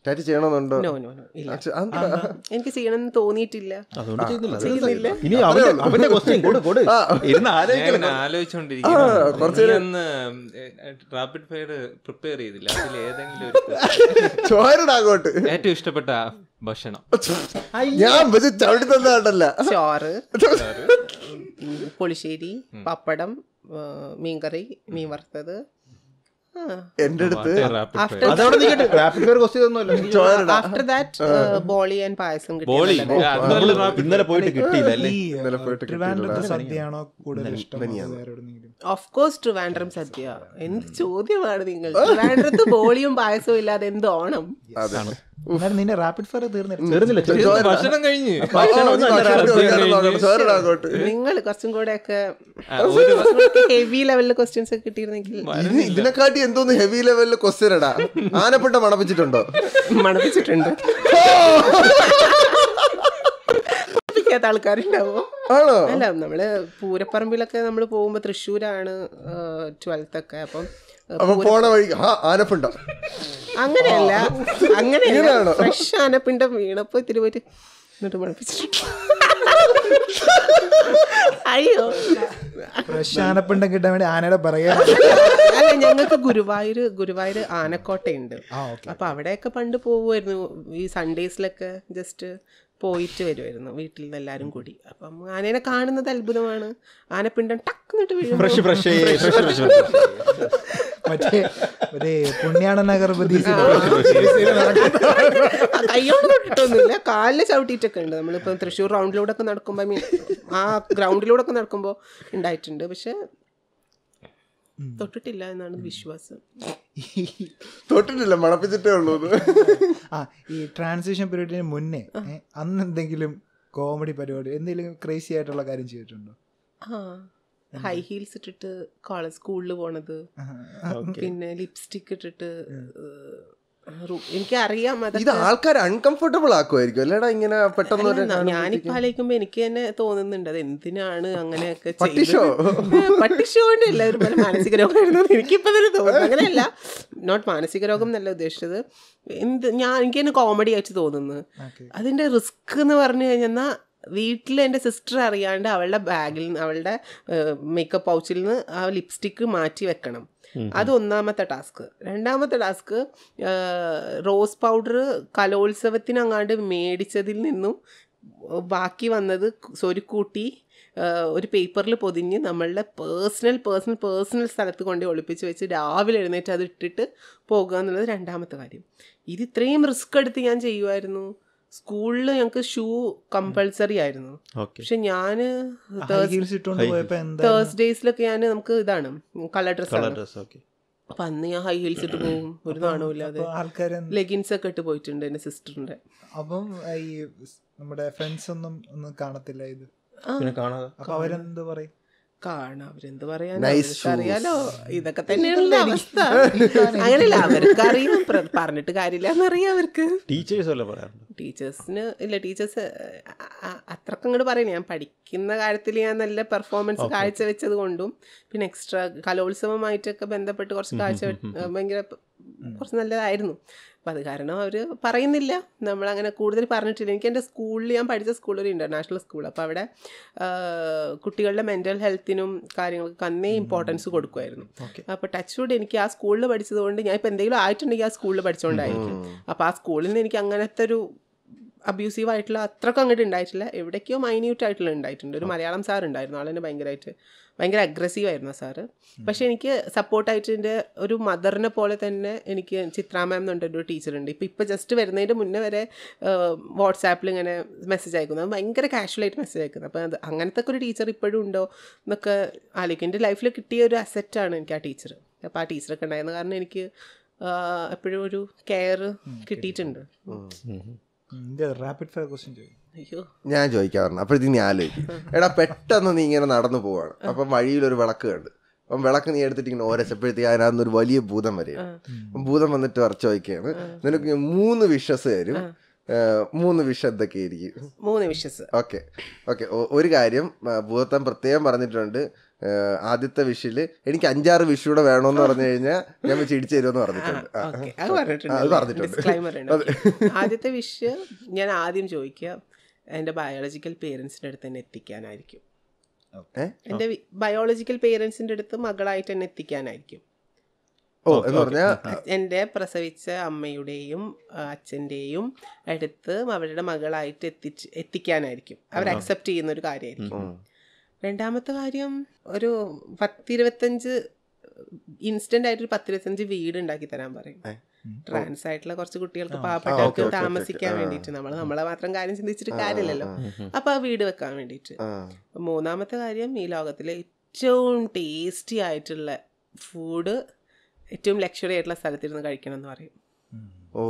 Speaker 1: ടാറ്റു ചെയ്യണമെന്നുണ്ടോ
Speaker 5: നോ നോ നോ ഇല്ല
Speaker 1: അച്ഛ- അതെന്താ?
Speaker 5: എനിക്ക് ചെയ്യണമെന്ന് തോന്നിയിട്ടില്ല
Speaker 4: അതുകൊണ്ട് ചെയ്യുന്നില്ല
Speaker 5: ചെയ്യുന്നില്ല
Speaker 4: ഇനി അവന്റെ അവന്റെ ക്വസ്റ്റ്യൻ കൊടു കൊടു ഇരുന്ന്
Speaker 3: ഞാൻ
Speaker 4: ആലോചിക്കണം
Speaker 3: ഇങ്ങനെ ആലോചിച്ചോണ്ടിരിക്കുന്നു അന്ന് റാപ്പിഡ് ഫയർ പ്രിപ്പയർ ചെയ്തില്ല അതിൽ ഏതെങ്കിലും ഒരു
Speaker 1: ചോരടാ അങ്ങോട്ട്
Speaker 3: ഏറ്റവും ഇഷ്ടപ്പെട്ട ഭക്ഷണം
Speaker 1: ഞാൻ വെച്ച് ചവിട്ടി തന്നാണ്ടല്ല
Speaker 5: ചോറ് ഉം, പുളിശ്ശേരി പപ്പടം ആ, മീൻകറി മീൻ വറുത്തത്
Speaker 1: എന്റെ അടുത്ത്
Speaker 3: റാപ്പിഡ്
Speaker 5: ആഫ്റ്റർ
Speaker 4: അതവിടെ നിൽക്കട്ടെ റാപ്പിഡ് ഫയർ ക്വസ്റ്റ്യൻ ഒന്നുമല്ല
Speaker 5: after that boli and payasam
Speaker 3: boli
Speaker 5: കിട്ടിയ
Speaker 4: ഇന്നലെ പോയിട്ട് കിട്ടിയില്ല അല്ലേ
Speaker 2: ഈ
Speaker 1: ഇന്നലെ പോയിട്ട്
Speaker 2: ട്രിവാൻഡ്രത്തെ സദ്യയാണോ കൂടുതൽ ഇഷ്ടം വേറെ എവിടെന്നെങ്കിലും
Speaker 5: ഓഫ് കോഴ്സ് ട്രിവാൻഡ്രം സദ്യ എന്ത് ചോദ്യമാണ് നിങ്ങൾ ട്രിവാൻഡ്രത്ത് ബോളിയും പായസവും ഇല്ലാതെ എന്ത് ഓണം
Speaker 1: അതെ
Speaker 2: എന്നാലും നിന്റെ റാപ്പിഡ് ഫയർ തീർന്നില്ല
Speaker 4: തീർന്നില്ല
Speaker 3: തീർന്നു, ഭക്ഷണം കഴിഞ്ഞ്
Speaker 1: ഭക്ഷണം ഒന്നും അല്ല, ചോര നോക്കണം, ചോരടാ അങ്ങോട്ട്
Speaker 5: നിങ്ങൾ കുറച്ചും കൂടെ ഒക്കെ
Speaker 3: ആ, ഒരു
Speaker 5: ഹെവി ലെവലിൽ ക്വസ്റ്റ്യൻസ് ഒക്കെ കിട്ടിയിരുന്നെങ്കിൽ
Speaker 1: ഇത് ഇതിനെക്കാട്ടി എന്തോന്ന് ഹെവി ലെവലിൽ ക്വസ്റ്റ്യൻ ഇടാ ആനപ്പെട്ട മണപ്പിച്ചിട്ടുണ്ടോ
Speaker 5: മണപ്പിച്ചിട്ടുണ്ട് മണപ്പിക്കാത്ത ആൾക്കാരുണ്ടാവോ
Speaker 1: ആണോ
Speaker 5: അല്ല നമ്മള് പൂരപ്പറമ്പിലൊക്കെ നമ്മൾ പോകുമ്പോ തൃശ്ശൂരാണ് ട്വൽത്ത് ഒക്കെ അപ്പം ആ,
Speaker 1: അപ്പൊ പോണ വഴി ആ ആനപ്പുണ്ടോ
Speaker 5: അങ്ങനെയല്ല അങ്ങനെയല്ല
Speaker 1: ഇങ്ങനെയാണോ?
Speaker 5: ഫ്രഷ് ആനപ്പിണ്ടം വീണപ്പോ ഇത്തിരി പോയിട്ട് എന്നിട്ട് മണപ്പിച്ചിട്ടുണ്ട് അയ്യോ
Speaker 2: ഫ്രഷ് ആനപ്പിണ്ടം കിട്ടാൻ വേണ്ടി ആനയുടെ പറയാ
Speaker 5: അല്ല ഞങ്ങൾക്ക് ഗുരുവായൂര് ഗുരുവായൂര് ആനക്കോട്ടയുണ്ട് അപ്പൊ അവിടെയൊക്കെ പണ്ട് പോകുമായിരുന്നു ഈ സൺഡേസിലൊക്കെ ജസ്റ്റ് പോയിട്ട് വരുമായിരുന്നു വീട്ടിൽ നിന്ന് എല്ലാരും കൂടി അപ്പം ആനേനെ കാണുന്നത് അത്ഭുതമാണ് ആനപ്പിണ്ടം ടക്കുന്നിട്ട് വീഴും
Speaker 4: ഫ്രഷ് ഫ്രഷ് ഫ്രഷ്
Speaker 2: മറ്റേ മറ്റേ പുണ്യാള നഗർപതി
Speaker 5: കയ്യോണ്ട് തൊട്ടിട്ടൊന്നുമില്ല കാലില് ചവിട്ടിയിട്ടൊക്കെ ഉണ്ട് നമ്മളിപ്പം തൃശ്ശൂർ റൗണ്ടിലൂടെ ഒക്കെ നടക്കുമ്പോൾ മീൻ ആ ഗ്രൗണ്ടിലൂടെ ഒക്കെ നടക്കുമ്പോൾ ഉണ്ടായിട്ടുണ്ട് പക്ഷെ തൊട്ടിട്ടില്ല എന്നാണ് വിശ്വാസം
Speaker 1: തൊട്ടിട്ടില്ല മണപ്പിച്ചിട്ടേ ഉള്ളൂ എന്ന്.
Speaker 2: ആ ഈ ട്രാൻസിഷൻ പീരീഡിന് മുന്നേ ഏ, അന്ന് എന്തെങ്കിലും കോമഡി പരിപാടി എന്തെങ്കിലും ക്രേസി ആയിട്ടുള്ള കാര്യം ചെയ്തിട്ടുണ്ടോ
Speaker 5: ആ ഹൈ ഹീൽസ് ഇട്ടിട്ട് കോളേജ് സ്കൂളിൽ പോണത് പിന്നെ ലിപ്സ്റ്റിക് ഇട്ടിട്ട് റൂ- എനിക്കറിയാം
Speaker 1: ഇത്
Speaker 5: അതൊക്കെ
Speaker 1: ആൾക്കാർ അൺകംഫർട്ടബിൾ ആക്കുമായിരിക്കും അല്ലേടാ ഇങ്ങനെ പെട്ടെന്ന് ഒരു
Speaker 5: അല്ല, ഞാനിപ്പോ ആലോചിക്കുമ്പോ എനിക്ക് തന്നെ തോന്നുന്നുണ്ട് അത് എന്തിനാണ് അങ്ങനെയൊക്കെ
Speaker 1: പട്ടിഷോ?
Speaker 5: പട്ടിഷോണ്ട് എല്ലാവരും പല മാനസിക രോഗമായിരുന്നു എനിക്കിപ്പോ തന്നെ തോന്നുന്നു അങ്ങനെയല്ല നോട്ട് മാനസിക രോഗം എന്നല്ല ഉദ്ദേശിച്ചത് എന്ത് ഞാൻ എനിക്ക് തന്നെ കോമഡി ആയിട്ട് തോന്നുന്നു അതിന്റെ റിസ്ക് എന്ന് പറഞ്ഞു കഴിഞ്ഞാൽ വീട്ടിൽ എൻ്റെ സിസ്റ്റർ അറിയാണ്ട് അവളുടെ ബാഗിൽ നിന്ന് അവളുടെ മേക്കപ്പ് പൗച്ചിൽ നിന്ന് ആ ലിപ്സ്റ്റിക്ക് മാറ്റി വെക്കണം അത് ഒന്നാമത്തെ ടാസ്ക് രണ്ടാമത്തെ ടാസ്ക് റോസ് പൗഡർ കലോത്സവത്തിന് അങ്ങാണ്ട് മേടിച്ചതിൽ നിന്നും ബാക്കി വന്നത് സ്വരുക്കൂട്ടി ഒരു പേപ്പറിൽ പൊതിഞ്ഞ് നമ്മളുടെ പേഴ്സണൽ പേഴ്സണൽ പേഴ്സണൽ സ്ഥലത്ത് കൊണ്ട് ഒളിപ്പിച്ച് വെച്ച് രാവിലെ എഴുന്നേറ്റ് അത് ഇട്ടിട്ട് പോകുക എന്നുള്ളത് രണ്ടാമത്തെ കാര്യം ഇത് ഇത്രയും റിസ്ക് എടുത്ത് ഞാൻ ചെയ്യുമായിരുന്നു സ്കൂളിൽ ഞങ്ങൾക്ക് ഷൂ കമ്പൾസറി ആയിരുന്നു
Speaker 4: ഓക്കെ
Speaker 5: പക്ഷെ ഞാൻ
Speaker 2: ഹൈ ഹീൽസ് ഇട്ടുകൊണ്ട് പോയപ്പോ എന്താ
Speaker 5: തേഴ്സ്ഡേസിലൊക്കെ ഞാൻ നമുക്ക് ഇതാണ് കളർ ഡ്രസ്
Speaker 4: കളർ
Speaker 5: ആണ്
Speaker 4: ഡ്രസ് ഓക്കെ
Speaker 5: അപ്പൊ അന്ന് ഞാൻ ഹൈ ഹീൽസ് ഇട്ട് പോകും ഒരു നാണവും ഇല്ലാതെ
Speaker 2: ആൾക്കാരെ
Speaker 5: ലെഗിൻസ് ഒക്കെ ഇട്ട് പോയിട്ടുണ്ട് എന്റെ സിസ്റ്ററിന്റെ
Speaker 2: അപ്പം ഈ നമ്മുടെ ഫ്രണ്ട്സ് ഒന്നും ഒന്നും കാണത്തില്ല ഇത്
Speaker 4: പിന്നെ കാണാതെ
Speaker 2: അപ്പൊ അവരെന്ത് പറയും
Speaker 5: കാണാം അവരെന്ത് പറയാൻ
Speaker 1: Nice
Speaker 5: അറിയാലോ ഇതൊക്കെ തന്നെയാണല്ലോ അവസ്ഥ അങ്ങനെയല്ല അവർക്ക് അറിയാം പ്ര- പറഞ്ഞിട്ട് കാര്യമില്ല എന്നറിയാം അവർക്ക്
Speaker 4: ടീച്ചേഴ്സ് വല്ല പറയാറുണ്ട്
Speaker 5: ടീച്ചേഴ്സിന് ഇല്ല ടീച്ചേഴ്സ് അത്രക്കും അങ്ങോട്ട് പറയുന്നത് ഞാൻ പഠിക്കുന്ന കാര്യത്തിൽ ഞാൻ നല്ല പെർഫോമൻസ് കാഴ്ചവെച്ചത് കൊണ്ടും പിന്നെ എക്സ്ട്രാ കലോത്സവമായിട്ടൊക്കെ ബന്ധപ്പെട്ട് കുറച്ച് കാഴ്ച ഭയങ്കര പ- കുറച്ച് നല്ലതായിരുന്നു അപ്പം അത് കാരണം അവർ പറയുന്നില്ല നമ്മളങ്ങനെ കൂടുതൽ പറഞ്ഞിട്ടില്ല എനിക്ക് എൻ്റെ സ്കൂളിൽ ഞാൻ പഠിച്ച സ്കൂൾ ഒരു ഇൻ്റർനാഷണൽ സ്കൂൾ അപ്പോൾ അവിടെ ആ, കുട്ടികളുടെ മെൻ്റൽ ഹെൽത്തിനും കാര്യങ്ങൾക്ക് അന്നേ ഇമ്പോർട്ടൻസ് കൊടുക്കുമായിരുന്നു അപ്പോൾ ടച്ച് വുഡ് എനിക്ക് ആ സ്കൂളിൽ പഠിച്ചത് കൊണ്ട് ഞാൻ ഇപ്പോൾ എന്തെങ്കിലും ആയിട്ടുണ്ടെങ്കിൽ ആ സ്കൂളിൽ പഠിച്ചുകൊണ്ടായിരിക്കും അപ്പോൾ ആ സ്കൂളിൽ നിന്ന് എനിക്ക് അങ്ങനത്തെ ഒരു അബ്യൂസീവ് ആയിട്ടുള്ള അത്രക്കും അങ്ങോട്ട് ഉണ്ടായിട്ടില്ല എവിടേക്കോ മൈന്യൂട്ട് ആയിട്ടുള്ള ഉണ്ടായിട്ടുണ്ട് ഒരു മലയാളം സാർ ഉണ്ടായിരുന്നു ആളെന്നെ ഭയങ്കരമായിട്ട് ഭയങ്കര അഗ്രസീവ് ആയിരുന്നു സാറ് പക്ഷെ എനിക്ക് സപ്പോർട്ടായിട്ട് എൻ്റെ ഒരു മദറിനെ പോലെ തന്നെ എനിക്ക് ചിത്രാ മാം എന്നുണ്ട് ഒരു ടീച്ചറുണ്ട് ഇപ്പം ഇപ്പം ജസ്റ്റ് വരുന്നതിൻ്റെ മുന്നേ വരെ വാട്സാപ്പിൽ ഇങ്ങനെ മെസ്സേജ് അയക്കുന്നത് അത് ഭയങ്കര കാഷ്വലായിട്ട് മെസ്സേജ് അയക്കുന്നത് അപ്പോൾ അത് അങ്ങനത്തെ ഒക്കെ ഒരു ടീച്ചർ ഇപ്പോഴും ഉണ്ടോ എന്നൊക്കെ ആലോചിക്കും എൻ്റെ ലൈഫിൽ കിട്ടിയ ഒരു അസറ്റാണ് എനിക്ക് ആ ടീച്ചർ അപ്പോൾ ആ ടീച്ചറൊക്കെ ഉണ്ടായിരുന്ന കാരണം എനിക്ക് എപ്പോഴും ഒരു കെയർ കിട്ടിയിട്ടുണ്ട്
Speaker 2: റാപ്പിഡ് ഫയർ ക്വസ്റ്റ്യൻ ചോദിക്കും
Speaker 5: അയ്യോ
Speaker 1: ഞാൻ ചോദിക്കാൻ പറഞ്ഞു അപ്പോഴത്തേക്ക് നീ ആലോചിക്കും എടാ പെട്ടെന്ന് നീ ഇങ്ങനെ നടന്നു പോവാണ് അപ്പം വഴിയിലൊരു വിളക്ക് കണ്ട് അപ്പം വിളക്ക് നീ എടുത്തിട്ട് ഇങ്ങനെ ഓരച്ചപ്പോഴത്തേക്ക് അതിനകത്ത് ഒരു വലിയ ഭൂതം വരെയാണ് അപ്പം ഭൂതം വന്നിട്ട് വരച്ച് ചോദിക്കുകയാണ് നിനക്ക് ഞാൻ മൂന്ന് വിഷസ് തരും മൂന്ന് വിഷ എന്തൊക്കെയായിരിക്കും
Speaker 5: മൂന്ന് വിഷസ്
Speaker 1: ഓക്കെ ഓക്കെ ഒരു കാര്യം ആ, ഭൂതത്താൻ പ്രത്യേകം പറഞ്ഞിട്ടുണ്ട് ആ, ആദ്യത്തെ വിഷില് എനിക്ക് അഞ്ചാറ് വിഷു കൂടെ വേണമെന്ന് പറഞ്ഞു കഴിഞ്ഞാൽ ഞാൻ വെച്ച് ഇടിച്ചു തരുമെന്ന് പറഞ്ഞിട്ടുണ്ട് ആ,
Speaker 5: ഓക്കെ
Speaker 1: ആ,
Speaker 5: അത്
Speaker 1: അത്
Speaker 5: പറഞ്ഞിട്ടുണ്ട്
Speaker 1: പറഞ്ഞിട്ടുണ്ട്
Speaker 5: ഡിസ്ക്ലൈമർ ഉണ്ട് Okay. ആദ്യത്തെ വിഷ് ഞാൻ ആദ്യം ചോദിക്കുക എൻ്റെ ബയോളജിക്കൽ പേരൻസിൻ്റെ അടുത്ത് തന്നെ എത്തിക്കാനായിരിക്കും
Speaker 1: ഏ?
Speaker 5: എൻ്റെ ബയോളജിക്കൽ പേരൻസിൻ്റെ അടുത്ത് മകളായിട്ട് തന്നെ എത്തിക്കാനായിരിക്കും
Speaker 1: ഓ എന്ന് പറഞ്ഞാൽ
Speaker 5: എൻ്റെ പ്രസവിച്ച അമ്മയുടെയും ആ, അച്ഛൻ്റെയും അടുത്ത് അവരുടെ മകളായിട്ട് എത്തിച്ച് എത്തിക്കാനായിരിക്കും അവർ അക്സെപ്റ്റ് ചെയ്യുന്ന ഒരു കാര്യമായിരിക്കും രണ്ടാമത്തെ കാര്യം ഒരു പത്തിരുപത്തഞ്ച് ഇൻസ്റ്റന്റ് ആയിട്ട് ഒരു പത്തിരുപത്തഞ്ച് വീട് ഉണ്ടാക്കി തരാൻ പറയും ട്രാൻസ് ആയിട്ടുള്ള കുറച്ച് കുട്ടികൾക്ക് പാവപ്പെട്ടവർക്ക് താമസിക്കാൻ വേണ്ടിയിട്ട് നമ്മൾ നമ്മളെ മാത്രം കാര്യം ചിന്തിച്ചിട്ട് കാര്യമില്ലല്ലോ അപ്പൊ ആ വീട് വെക്കാൻ വേണ്ടിയിട്ട് മൂന്നാമത്തെ കാര്യം ഈ ലോകത്തിലെ ഏറ്റവും ടേസ്റ്റി ആയിട്ടുള്ള ഫുഡ് ഏറ്റവും ലക്ഷറി ആയിട്ടുള്ള സ്ഥലത്തിരുന്ന് കഴിക്കണം എന്ന് പറയും
Speaker 1: ഓ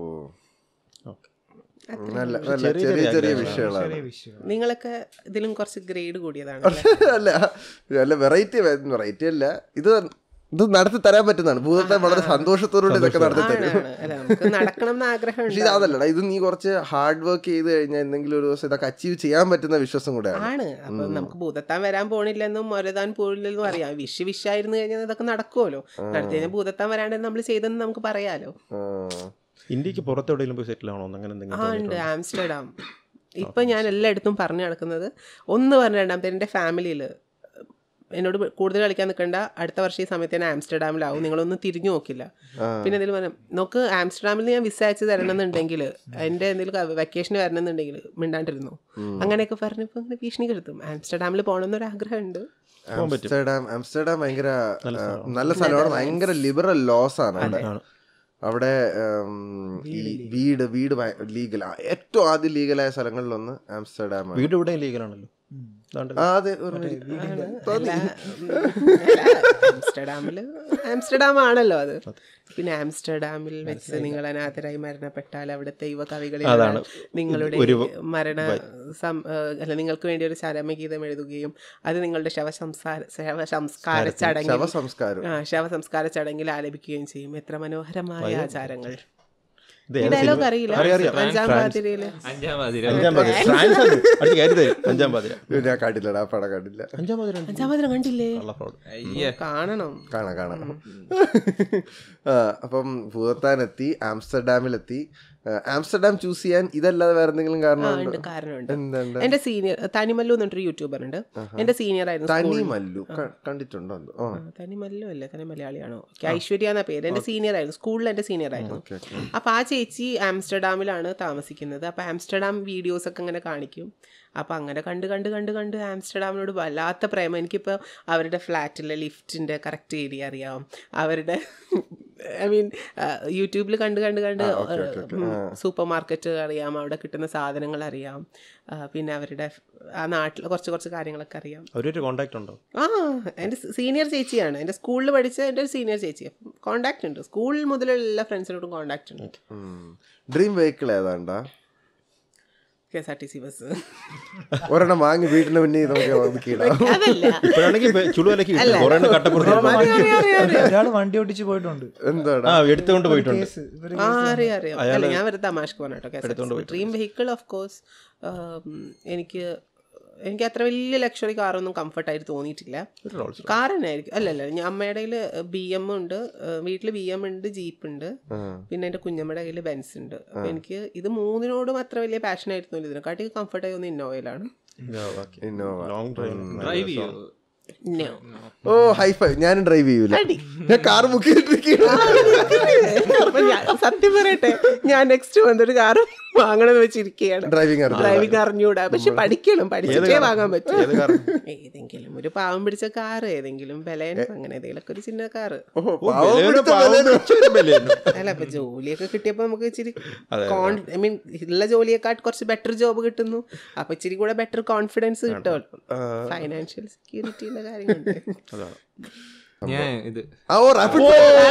Speaker 4: ഓക്കെ
Speaker 1: നല്ല നല്ല ചെറിയ ചെറിയ വിഷയങ്ങളാണ്
Speaker 5: നിങ്ങളൊക്കെ ഇതിലും കുറച്ച് ഗ്രേഡ് കൂടിയതാണ്
Speaker 1: അല്ല അല്ല വെറൈറ്റി വെറൈറ്റി അല്ല ഇത് ഇത് നടത്തി തരാൻ പറ്റുന്നതാണ് ഭൂതത്തെ വളരെ സന്തോഷത്തോടുകൂടി ഇതൊക്കെ നടത്തി തരും
Speaker 5: ആണ് അല്ല നമുക്ക് നടക്കണം എന്ന് ആഗ്രഹം
Speaker 1: പക്ഷെ ഇത് അതല്ലടാ ഇത് നീ കുറച്ച് ഹാർഡ് വർക്ക് ചെയ്ത് കഴിഞ്ഞാൽ എന്തെങ്കിലും ഒരു ദിവസം ഇതൊക്കെ അച്ചീവ് ചെയ്യാൻ പറ്റുന്ന വിശ്വാസം കൂടെയാണ്
Speaker 5: ആണ് അപ്പൊ നമുക്ക് ഭൂതത്താൻ വരാൻ പോണില്ലെന്നും മൊരതാൻ പോണില്ലെന്നും അറിയാം വിഷ് വിഷായിരുന്നു കഴിഞ്ഞാൽ ഇതൊക്കെ നടക്കുമല്ലോ നടത്തി കഴിഞ്ഞാൽ ഭൂതത്താൻ വരാണ്ട് നമ്മൾ ചെയ്തെന്ന് നമുക്ക് പറയാലോ
Speaker 1: ആ.
Speaker 4: ഇന്ത്യക്ക് പുറത്തെവിടെയെങ്കിലും പോയി സെറ്റിൽ ആണോ അങ്ങനെ
Speaker 5: ആ
Speaker 4: എന്തെങ്കിലും
Speaker 5: ഉണ്ട് ആംസ്റ്റർഡാം ഇപ്പൊ ഞാൻ എല്ലായിടത്തും പറഞ്ഞു നടക്കുന്നത് ഒന്ന് പറഞ്ഞ രണ്ടാമത്തെ എൻ്റെ ഫാമിലിയിൽ എന്നോട് കൂടുതൽ കളിക്കാൻ നിൽക്കണ്ട അടുത്ത വർഷം ഈ സമയത്ത് ഞാൻ ആംസ്റ്റർഡാമിലാവും നിങ്ങളൊന്നും തിരിഞ്ഞു നോക്കില്ല പിന്നെ എന്തെങ്കിലും പറഞ്ഞു നോക്ക് ആംസ്റ്റർഡാമിൽ ഞാൻ വിസ അയച്ച് തരണമെന്നുണ്ടെങ്കിൽ എൻ്റെ എന്തെങ്കിലും വെക്കേഷൻ വരണമെന്നുണ്ടെങ്കിൽ മിണ്ടാണ്ടിരുന്നു അങ്ങനെയൊക്കെ പറഞ്ഞപ്പോൾ ഇങ്ങനെ ഭീഷണി കെടുത്തും ആംസ്റ്റർഡാമിൽ പോകണമെന്നൊരു ആഗ്രഹമുണ്ട്
Speaker 1: ആംസ്റ്റർഡാം ആംസ്റ്റർഡാം ഭയങ്കര ആ, നല്ല സ്ഥലമാണ് ഭയങ്കര ലിബറൽ ലോസ് ആണ് അവിടെ അവിടെ ഉം, ഈ വീട് വീട് ലീഗൽ ഏറ്റവും ആദ്യം ലീഗലായ സ്ഥലങ്ങളിലൊന്ന് ആംസ്റ്റർഡാം ആണ്
Speaker 4: വീട് ഇവിടെ ലീഗലാണല്ലോ ദാണ്ട്
Speaker 1: ആ, അതെ ഒരു തോന്നി
Speaker 5: ആംസ്റ്റർഡാമിൽ ആംസ്റ്റർഡാം ആണല്ലോ അത് പിന്നെ ആംസ്റ്റർഡാമിൽ വെച്ച് നിങ്ങൾ അനാഥരായി മരണപ്പെട്ടാൽ അവിടുത്തെ യുവ കവികളിൽ
Speaker 4: അതാണ്
Speaker 5: നിങ്ങളുടെ
Speaker 4: ഒരു
Speaker 5: മരണ സം ഏഹ് അല്ല നിങ്ങൾക്ക് വേണ്ടി ഒരു ചരമഗീതം എഴുതുകയും അത് നിങ്ങളുടെ ശവസംസാര ശവസംസ്കാര ചടങ്ങിൽ
Speaker 1: ശവസംസ്കാരം
Speaker 5: ആ ശവസംസ്കാര ചടങ്ങിൽ ആലപിക്കുകയും ചെയ്യും എത്ര മനോഹരമായ ആചാരങ്ങൾ
Speaker 4: ഇത്
Speaker 5: ഈ
Speaker 4: ഏത്
Speaker 5: ഡയലോഗ്
Speaker 4: സിനിമ?
Speaker 5: അറിയില്ല
Speaker 4: അറിയാം, അറിയാം.
Speaker 5: അഞ്ചാം
Speaker 4: ഫ്രാൻസ്.
Speaker 5: പാതിരയില്
Speaker 3: അഞ്ചാം പാതിര
Speaker 4: അഞ്ചാം പാതിര ഫ്രാൻസ് ആണ്. അടുത്ത കാര്യം തരും അഞ്ചാം പാതിര
Speaker 1: ഞാൻ കണ്ടില്ലടാ ആ പടം കണ്ടില്ല
Speaker 4: അഞ്ചാം പാതിര ഉണ്ട്.
Speaker 5: അഞ്ചാം പാതിര കണ്ടില്ലേ
Speaker 4: കള്ള fraud.
Speaker 3: അയ്യേ
Speaker 5: കാണണം
Speaker 1: കാണാം കാണാം ആ, അപ്പം ഭൂതത്താനെത്തി ആംസ്റ്റർഡാമിലെത്തി ആ, ആംസ്റ്റർഡാം ചൂസ് ചെയ്യാൻ ഇതല്ലാതെ വേറെ എന്തെങ്കിലും
Speaker 5: ആ
Speaker 1: കാരണം
Speaker 5: ഉണ്ട് കാരണമുണ്ട്
Speaker 1: എന്തുണ്ട്
Speaker 5: എന്റെ സീനിയർ തനിമല്ലു എന്നിട്ടൊരു യൂട്യൂബർ ഉണ്ട് എന്റെ സീനിയർ ആയിരുന്നു
Speaker 1: തനി
Speaker 5: സ്കൂളിൽ.
Speaker 1: മല്ലു ക- കണ്ടിട്ടുണ്ടോ എന്തോ? ആ
Speaker 5: ആ, തനിമല്ലു അല്ലേ തനി മലയാളിയാണോ ഓക്കെ ഐശ്വര്യ എന്ന പേര് എന്റെ സീനിയർ ആയിരുന്നു സ്കൂളിൽ എന്റെ സീനിയർ ആയിരുന്നു
Speaker 1: ഓക്കെ ഓക്കെ
Speaker 5: അപ്പൊ ആ ചേച്ചി ആംസ്റ്റർഡാമിലാണ് താമസിക്കുന്നത് അപ്പൊ ആംസ്റ്റർഡാം വീഡിയോസ് ഒക്കെ ഇങ്ങനെ കാണിക്കും അപ്പൊ അങ്ങനെ കണ്ട് കണ്ട് കണ്ട് കണ്ട് ആംസ്റ്റർഡാമിനോട് വല്ലാത്ത പ്രേമം എനിക്കിപ്പോൾ അവരുടെ ഫ്ലാറ്റിലെ ലിഫ്റ്റിന്റെ കറക്റ്റ് ഏരിയ അറിയാം അവരുടെ ഐ മീൻ യൂട്യൂബിൽ കണ്ട് കണ്ട് കണ്ട് സൂപ്പർ മാർക്കറ്റ് അറിയാം അവിടെ കിട്ടുന്ന സാധനങ്ങൾ അറിയാം ആ, പിന്നെ അവരുടെ ആ നാട്ടിൽ കുറച്ച് കുറച്ച് കാര്യങ്ങളൊക്കെ അറിയാം
Speaker 4: അവരൊരു കോണ്ടാക്ട് ഉണ്ടോ
Speaker 5: ആ എൻ്റെ സീനിയർ ചേച്ചിയാണ് എൻ്റെ സ്കൂളിൽ പഠിച്ച എൻ്റെ ഒരു സീനിയർ ചേച്ചി കോണ്ടാക്ട് ഉണ്ട് സ്കൂൾ മുതലുള്ള എല്ലാ ഫ്രണ്ട്സിനോടും കോണ്ടാക്ട് ഉണ്ട്
Speaker 1: ഡ്രീം വെഹിക്കിൾ ഏതാണ്ടാ
Speaker 5: K S R T C bus
Speaker 1: ഒരെണ്ണം വാങ്ങി വീട്ടിന് മുന്നിൽ നമുക്ക് ഒതുക്കിയിടാം
Speaker 5: അതല്ല
Speaker 4: ഇപ്പോഴാണെങ്കിൽ ചുളുവലക്ക് കിട്ടും കുറേ എണ്ണം കട്ടപ്പുറത്ത്
Speaker 5: അറിയാം, അറിയാം, അറിയാം, അറിയാം.
Speaker 2: ഒരാൾ വണ്ടി ഓടിച്ച് പോയിട്ടുണ്ട്
Speaker 1: എന്താടാ
Speaker 4: ആ എടുത്തുകൊണ്ട് പോയിട്ടുണ്ട്
Speaker 2: കേസ് ഇവര്
Speaker 5: ആ അറിയാം അറിയാം അല്ല ഞാൻ വെറുതെ തമാശക്ക് പറഞ്ഞോ ഡ്രീം വെഹിക്കിൾ ഓഫ് കോഴ്സ് എനിക്ക് എനിക്ക് അത്ര വലിയ ലക്ഷറി കാറൊന്നും കംഫർട്ടായിട്ട് തോന്നിയിട്ടില്ല കാർ തന്നെ ആയിരിക്കും അല്ലല്ല ഞാൻ അമ്മയുടെ കയ്യിൽ ബി എം ഉണ്ട് വീട്ടിൽ ബി എം ഉണ്ട് ജീപ്പ് ഉണ്ട് പിന്നെ എൻ്റെ കുഞ്ഞമ്മയുടെ കയ്യിൽ ബെൻസ് ഉണ്ട് അപ്പൊ എനിക്ക് ഇത് മൂന്നിനോടും അത്ര വലിയ പാഷൻ ആയിരുന്നു ഇതിനെക്കാട്ടി കംഫർട്ടായി ഒന്ന് ഇന്നോവയിലാണ്
Speaker 1: ഇന്നോവ
Speaker 4: ലോങ് ഡ്രൈവ്
Speaker 3: ഡ്രൈവ് ചെയ്യോ
Speaker 5: No.
Speaker 1: ഓ ഹൈഫൈ ഞാനും ഡ്രൈവ് ചെയ്യൂല ഞാൻ കാർ ബുക്ക് ചെയ്തിരിക്കുകയാണ്
Speaker 5: അപ്പൊ ഞാൻ സത്യം പറയട്ടെ ഞാൻ നെക്സ്റ്റ് വന്നൊരു കാർ വാങ്ങണമെന്ന് വെച്ചിരിക്കുകയാണ്
Speaker 1: ഡ്രൈവിംഗ് അറിയാം
Speaker 5: ഡ്രൈവിംഗ് അറിഞ്ഞൂടാ പക്ഷെ പഠിക്കണം പഠിച്ചിട്ടേ വാങ്ങാൻ പറ്റും
Speaker 4: ഏത് കാർ
Speaker 5: ഏതെങ്കിലും ഒരു പാവം പിടിച്ച കാറ് ഏതെങ്കിലും ബലേനോ അങ്ങനെ ഏതെങ്കിലും ഒരു ചിന്ന കാറ്
Speaker 1: ഓ, പാവം പിടിച്ച ബലേനോ.
Speaker 5: അല്ല ഇപ്പൊ ജോലിയൊക്കെ കിട്ടിയപ്പോ നമുക്ക് ഇച്ചിരി ഐ മീൻ ഉള്ള ജോലിയെക്കാട്ട് കുറച്ച് ബെറ്റർ ജോബ് കിട്ടുന്നു അപ്പൊ ഇച്ചിരി കൂടെ ബെറ്റർ കോൺഫിഡൻസ് കിട്ടുമല്ലോ ഫൈനാൻഷ്യൽ സെക്യൂരിറ്റിയുടെ കാര്യങ്ങളുണ്ട്
Speaker 3: ഞാൻ ഇത്
Speaker 1: ആ, ഓ റാപ്പിഡ്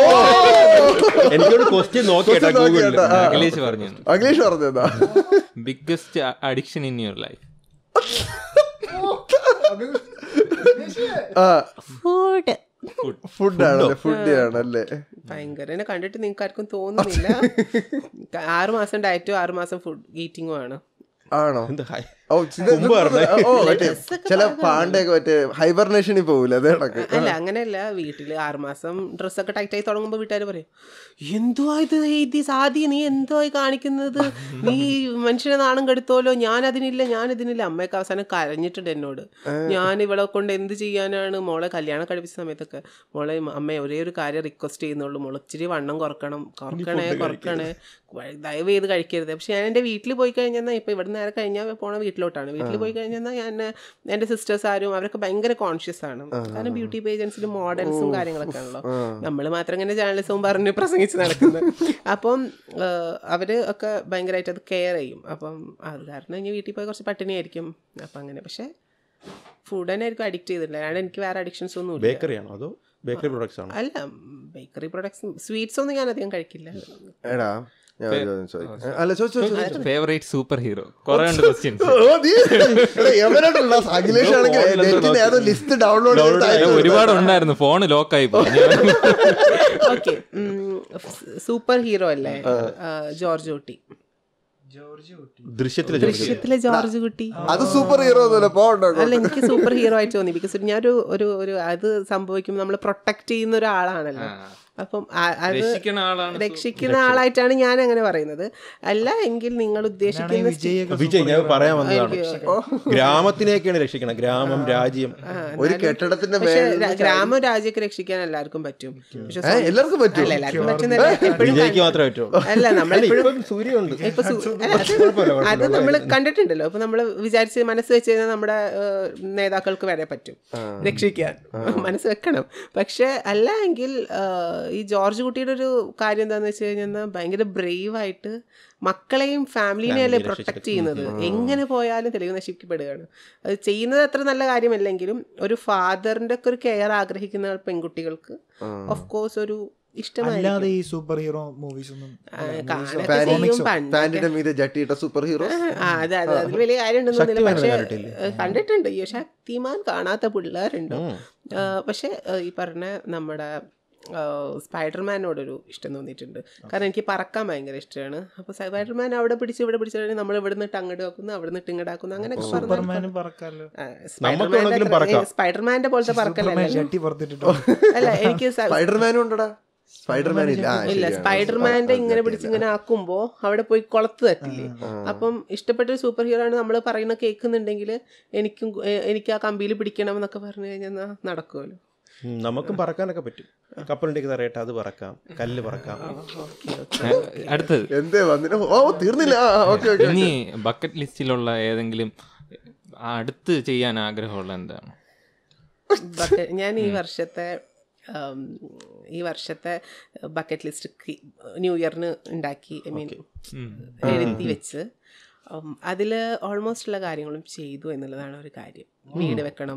Speaker 4: എനിക്കൊരു ക്വസ്റ്റ്യൻ നോക്കിയേട്ടാ ഗൂഗിളിൽ
Speaker 3: അഖിലേഷ് പറഞ്ഞു
Speaker 1: അഖിലേഷ് പറഞ്ഞതാ
Speaker 3: biggest addiction in your life
Speaker 1: ആ
Speaker 5: ഫുഡ്
Speaker 1: ഫുഡാണല്ലേ ഫുഡ് ആണല്ലേ
Speaker 5: ഭയങ്കര എന്നെ കണ്ടിട്ട് നിങ്ങൾക്ക് ആർക്കും തോന്നുന്നില്ല ആറ് മാസം ഡയറ്റും ആറ് മാസം ഫുഡ് ഈറ്റിങ്ങും ആണ്
Speaker 1: ആണോ
Speaker 4: എന്ത് ഹായ്
Speaker 1: ഓ ഇത് ഓ മറ്റേ ചില പാണ്ടൊക്കെ മറ്റേ ഹൈബർനേഷനിൽ പോകൂല അതേ കണക്ക്
Speaker 5: അല്ല അങ്ങനെയല്ല വീട്ടില് ആറുമാസം ഡ്രസ്സൊക്കെ ടൈറ്റ് ആയി തുടങ്ങുമ്പോൾ വീട്ടുകാർ പറയും എന്തുവാ ഇത് ഇത് സാധി നീ എന്തുവായി കാണിക്കുന്നത് നീ മനുഷ്യനെ നാണം കെടുത്തോലോ ഞാൻ അതിനില്ല ഞാൻ ഇതിനില്ല അമ്മയൊക്കെ അവസാനം കരഞ്ഞിട്ടുണ്ട് എന്നോട് ഞാൻ ഇവളെ കൊണ്ട് എന്ത് ചെയ്യാനാണ് മോളെ കല്യാണം കഴിപ്പിച്ച സമയത്തൊക്കെ മോളെ അമ്മ ഒരേ ഒരു കാര്യം റിക്വസ്റ്റ് ചെയ്യുന്നുള്ളൂ മോളെ ഇച്ചിരി വണ്ണം കുറക്കണം കുറക്കണേ കുറക്കണേ ദയവ് ചെയ്ത് കഴിക്കരുത് പക്ഷെ ഞാൻ എൻ്റെ വീട്ടിൽ പോയി കഴിഞ്ഞാൽ ഇപ്പം ഇവിടെ നേരെ കഴിഞ്ഞാൽ പോണ വീട്ടിലോട്ടാണ് വീട്ടിൽ പോയി കഴിഞ്ഞാൽ ഞാൻ എൻ്റെ സിസ്റ്റേഴ്സ് ആരും അവരൊക്കെ ഭയങ്കര കോൺഷ്യസ് ആണ് കാരണം ബ്യൂട്ടി പേജൻസിലും മോഡൽസും കാര്യങ്ങളൊക്കെ ആണല്ലോ നമ്മൾ മാത്രം ഇങ്ങനെ ജേർണലിസവും പറഞ്ഞ് പ്രസംഗിച്ച് നടക്കുന്നത് അപ്പം ആ, അവര് ഒക്കെ ഭയങ്കരമായിട്ട് അത് കെയർ ചെയ്യും അപ്പം അത് കാരണം ഇനി വീട്ടിൽ പോയി കുറച്ച് പട്ടിണിയായിരിക്കും അപ്പം അങ്ങനെ പക്ഷേ ഫുഡ് തന്നെ ആയിരിക്കും അഡിക്റ്റ് ചെയ്തിട്ടില്ല അല്ലാണ്ട് എനിക്ക് വേറെ അഡിക്ഷൻസ് ഒന്നും ഇല്ല
Speaker 4: ബേക്കറി ആണോ അതോ ബേക്കറി പ്രൊഡക്ട്സ് ആണോ
Speaker 5: അല്ല ബേക്കറി പ്രൊഡക്ട്സ് സ്വീറ്റ്സ് ഒന്നും ഞാൻ അധികം കഴിക്കില്ല
Speaker 1: എടാ ഞാൻ ഒരു ചോദ്യം ചോദിക്കാം. അല്ല ചോദിച്ചു ചോദിച്ചു
Speaker 3: ഫേവറേറ്റ് സൂപ്പർ ഹീറോ കുറെ ഉണ്ട് ക്വസ്റ്റ്യൻസ്
Speaker 1: ഓ, നീ- എടാ, എവനായിട്ടുള്ള അഖിലേഷ് ആണെങ്കിൽ നെറ്റിന് ഏതോ ലിസ്റ്റ് ഡൗൺലോഡ് ചെയ്ത്
Speaker 3: ഒരുപാട് ഉണ്ടായിരുന്നു ഫോൺ ലോക്കായി പോയി
Speaker 5: ഓക്കെ സൂപ്പർ ഹീറോ അല്ലേ ആ, ജോർജ് കുട്ടി
Speaker 4: ദൃശ്യത്തിലെ
Speaker 5: ദൃശ്യത്തിലെ ജോർജ് കുട്ടി
Speaker 1: അത് സൂപ്പർ ഹീറോ ഒന്നുമല്ല പോണ്ടോ
Speaker 5: അല്ല എനിക്ക് സൂപ്പർ ഹീറോ ആയിട്ട് തോന്നി ബിക്കോസ് ഞാനൊരു ഒരു ഒരു അത് സംഭവിക്കുമ്പോൾ നമ്മൾ പ്രൊട്ടക്ട് ചെയ്യുന്ന ഒരാളാണല്ലോ അപ്പം ആ- അത്
Speaker 3: രക്ഷിക്കണ ആളാണ്
Speaker 5: രക്ഷിക്കുന്ന ആളായിട്ടാണ് ഞാൻ അങ്ങനെ പറയുന്നത് അല്ല എങ്കിൽ നിങ്ങൾ ഉദ്ദേശിക്കുന്ന
Speaker 2: വിജയൊക്കെ
Speaker 4: വിജയ് ഞാൻ പറയാൻ വന്നതാണ് ഗ്രാമത്തിനെയൊക്കെയാണ് രക്ഷിക്കണം ഗ്രാമം രാജ്യം
Speaker 1: ഒരു കെട്ടിടത്തിന്റെ
Speaker 5: പക്ഷെ
Speaker 1: മേലെ
Speaker 5: ര- ഗ്രാമം രാജ്യമൊക്കെ രക്ഷിക്കാൻ എല്ലാവർക്കും പറ്റും പക്ഷെ
Speaker 1: ഏ, എല്ലാവർക്കും പറ്റും
Speaker 5: അല്ല എല്ലാവർക്കും പറ്റുന്നില്ല എപ്പോഴും
Speaker 4: വിജയ്ക്ക് മാത്രമേ പറ്റുള്ളൂ
Speaker 5: അല്ല നമ്മളെപ്പോഴും
Speaker 4: സൂര്യ ഉണ്ട്
Speaker 5: ഇപ്പൊ സു- അല്ല, അത് അത് നമ്മൾ കണ്ടിട്ടുണ്ടല്ലോ ഇപ്പൊ നമ്മൾ വിചാരിച്ച് മനസ്സ് വെച്ച് കഴിഞ്ഞാൽ നമ്മുടെ ഏഹ്, നേതാക്കൾക്ക് വരെ പറ്റും രക്ഷിക്കാൻ മനസ്സ് വെക്കണം പക്ഷെ അല്ല എങ്കിൽ ഏഹ്, ഈ ജോർജ് കുട്ടിയുടെ ഒരു കാര്യം എന്താന്ന് വെച്ച് കഴിഞ്ഞാൽ ഭയങ്കര ബ്രേവ് ആയിട്ട് മക്കളെയും ഫാമിലിനെയും അല്ലേ പ്രൊട്ടക്ട് ചെയ്യുന്നത് എങ്ങനെ പോയാലും തെളിവ് നശിക്കപ്പെടുകയാണ് അത് ചെയ്യുന്നത് അത്ര നല്ല കാര്യമല്ലെങ്കിലും ഒരു ഫാദറിന്റെ ഒക്കെ ഒരു കെയർ ആഗ്രഹിക്കുന്ന പെൺകുട്ടികൾക്ക് ഓഫ് കോഴ്സ് ഒരു ഇഷ്ടമായി
Speaker 2: അല്ലാതെ ഈ സൂപ്പർ ഹീറോ മൂവീസ് ഒന്നും
Speaker 5: കാണൊക്കെ ചെയ്യും പണ്ട്
Speaker 1: പാന്റിന്റെ മീതെ ജട്ടിയിട്ട സൂപ്പർ ഹീറോ
Speaker 5: ആ അതെ അതെ അതിൽ വലിയ കാര്യമുണ്ടെന്നൊന്നുമില്ല പക്ഷെ ഏഹ്, കണ്ടിട്ടുണ്ട് ഈ ശക്തിമാൻ കാണാത്ത പിള്ളേരുണ്ട് ഏഹ്, പക്ഷെ ഏഹ്, ഈ പറഞ്ഞ നമ്മുടെ ഏഹ്, സ്പൈഡർമാനോടൊരു ഇഷ്ടം തോന്നിയിട്ടുണ്ട് കാരണം എനിക്ക് പറക്കാൻ ഭയങ്കര ഇഷ്ടമാണ് അപ്പോൾ സ്പൈഡർമാൻ അവിടെ പിടിച്ച് ഇവിടെ പിടിച്ചിട്ട് നമ്മൾ ഇവിടെ നിന്നിട്ട് അങ്ങോട്ട് വെക്കുന്നു അവിടെ നിന്നിട്ട് ഇങ്ങോട്ട് ആക്കുന്നു അങ്ങനെയൊക്കെ
Speaker 2: സൂപ്പർമാനും പറക്കാമല്ലോ
Speaker 4: വേണമെങ്കിലും പറക്കാം.
Speaker 5: സ്പൈഡർമാന്റെ പോലത്തെ പറക്കല്ലേ
Speaker 2: ഷട്ടി പുറത്തിട്ടിട്ടോ
Speaker 5: അല്ല എനിക്ക് സ-
Speaker 1: സ്പൈഡർമാനും ഉണ്ടടാ സ്പൈഡർമാൻ ഇല്ല ആ,
Speaker 5: ഇല്ല
Speaker 1: ശരിയാണ്.
Speaker 5: സ്പൈഡർമാന്റെ ഇങ്ങനെ പിടിച്ച് ഇങ്ങനെ ആക്കുമ്പോ അവിടെ പോയി കുളത്ത് തട്ടില്ലേ അപ്പം ഇഷ്ടപ്പെട്ട ഒരു സൂപ്പർ ഹീറോ ആണ് നമ്മൾ പറയുന്ന കേൾക്കുന്നുണ്ടെങ്കിൽ എനിക്കും എ- എനിക്ക് ആ കമ്പിയിൽ പിടിക്കണം എന്നൊക്കെ പറഞ്ഞു കഴിഞ്ഞാൽ നടക്കുമല്ലോ
Speaker 4: ഉം, നമുക്കും പറക്കാനൊക്കെ പറ്റും കപ്പലുണ്ടെങ്കിൽ തറയട്ടെ അത് പറക്കാം കല്ല് പറക്കാം
Speaker 3: അടുത്തത്
Speaker 1: എന്തേ വന്നിട്ട് ഓ തീർന്നില്ല ഓക്കെ ഓക്കെ
Speaker 3: ഇനി ബക്കറ്റ് ലിസ്റ്റിലുള്ള ഏതെങ്കിലും അടുത്ത് ചെയ്യാൻ ആഗ്രഹമുള്ള എന്താണ്
Speaker 5: ബക്ക- ഞാൻ ഈ വർഷത്തെ ഉം, ഈ വർഷത്തെ ബക്കറ്റ് ലിസ്റ്റ് ന്യൂ ഇയറിന് ഉണ്ടാക്കി ഐ മീൻ എഴുതി വെച്ച് അതിൽ ഓൾമോസ്റ്റ് ഉള്ള കാര്യങ്ങളും ചെയ്തു എന്നുള്ളതാണ് ഒരു കാര്യം വീട് വെക്കണം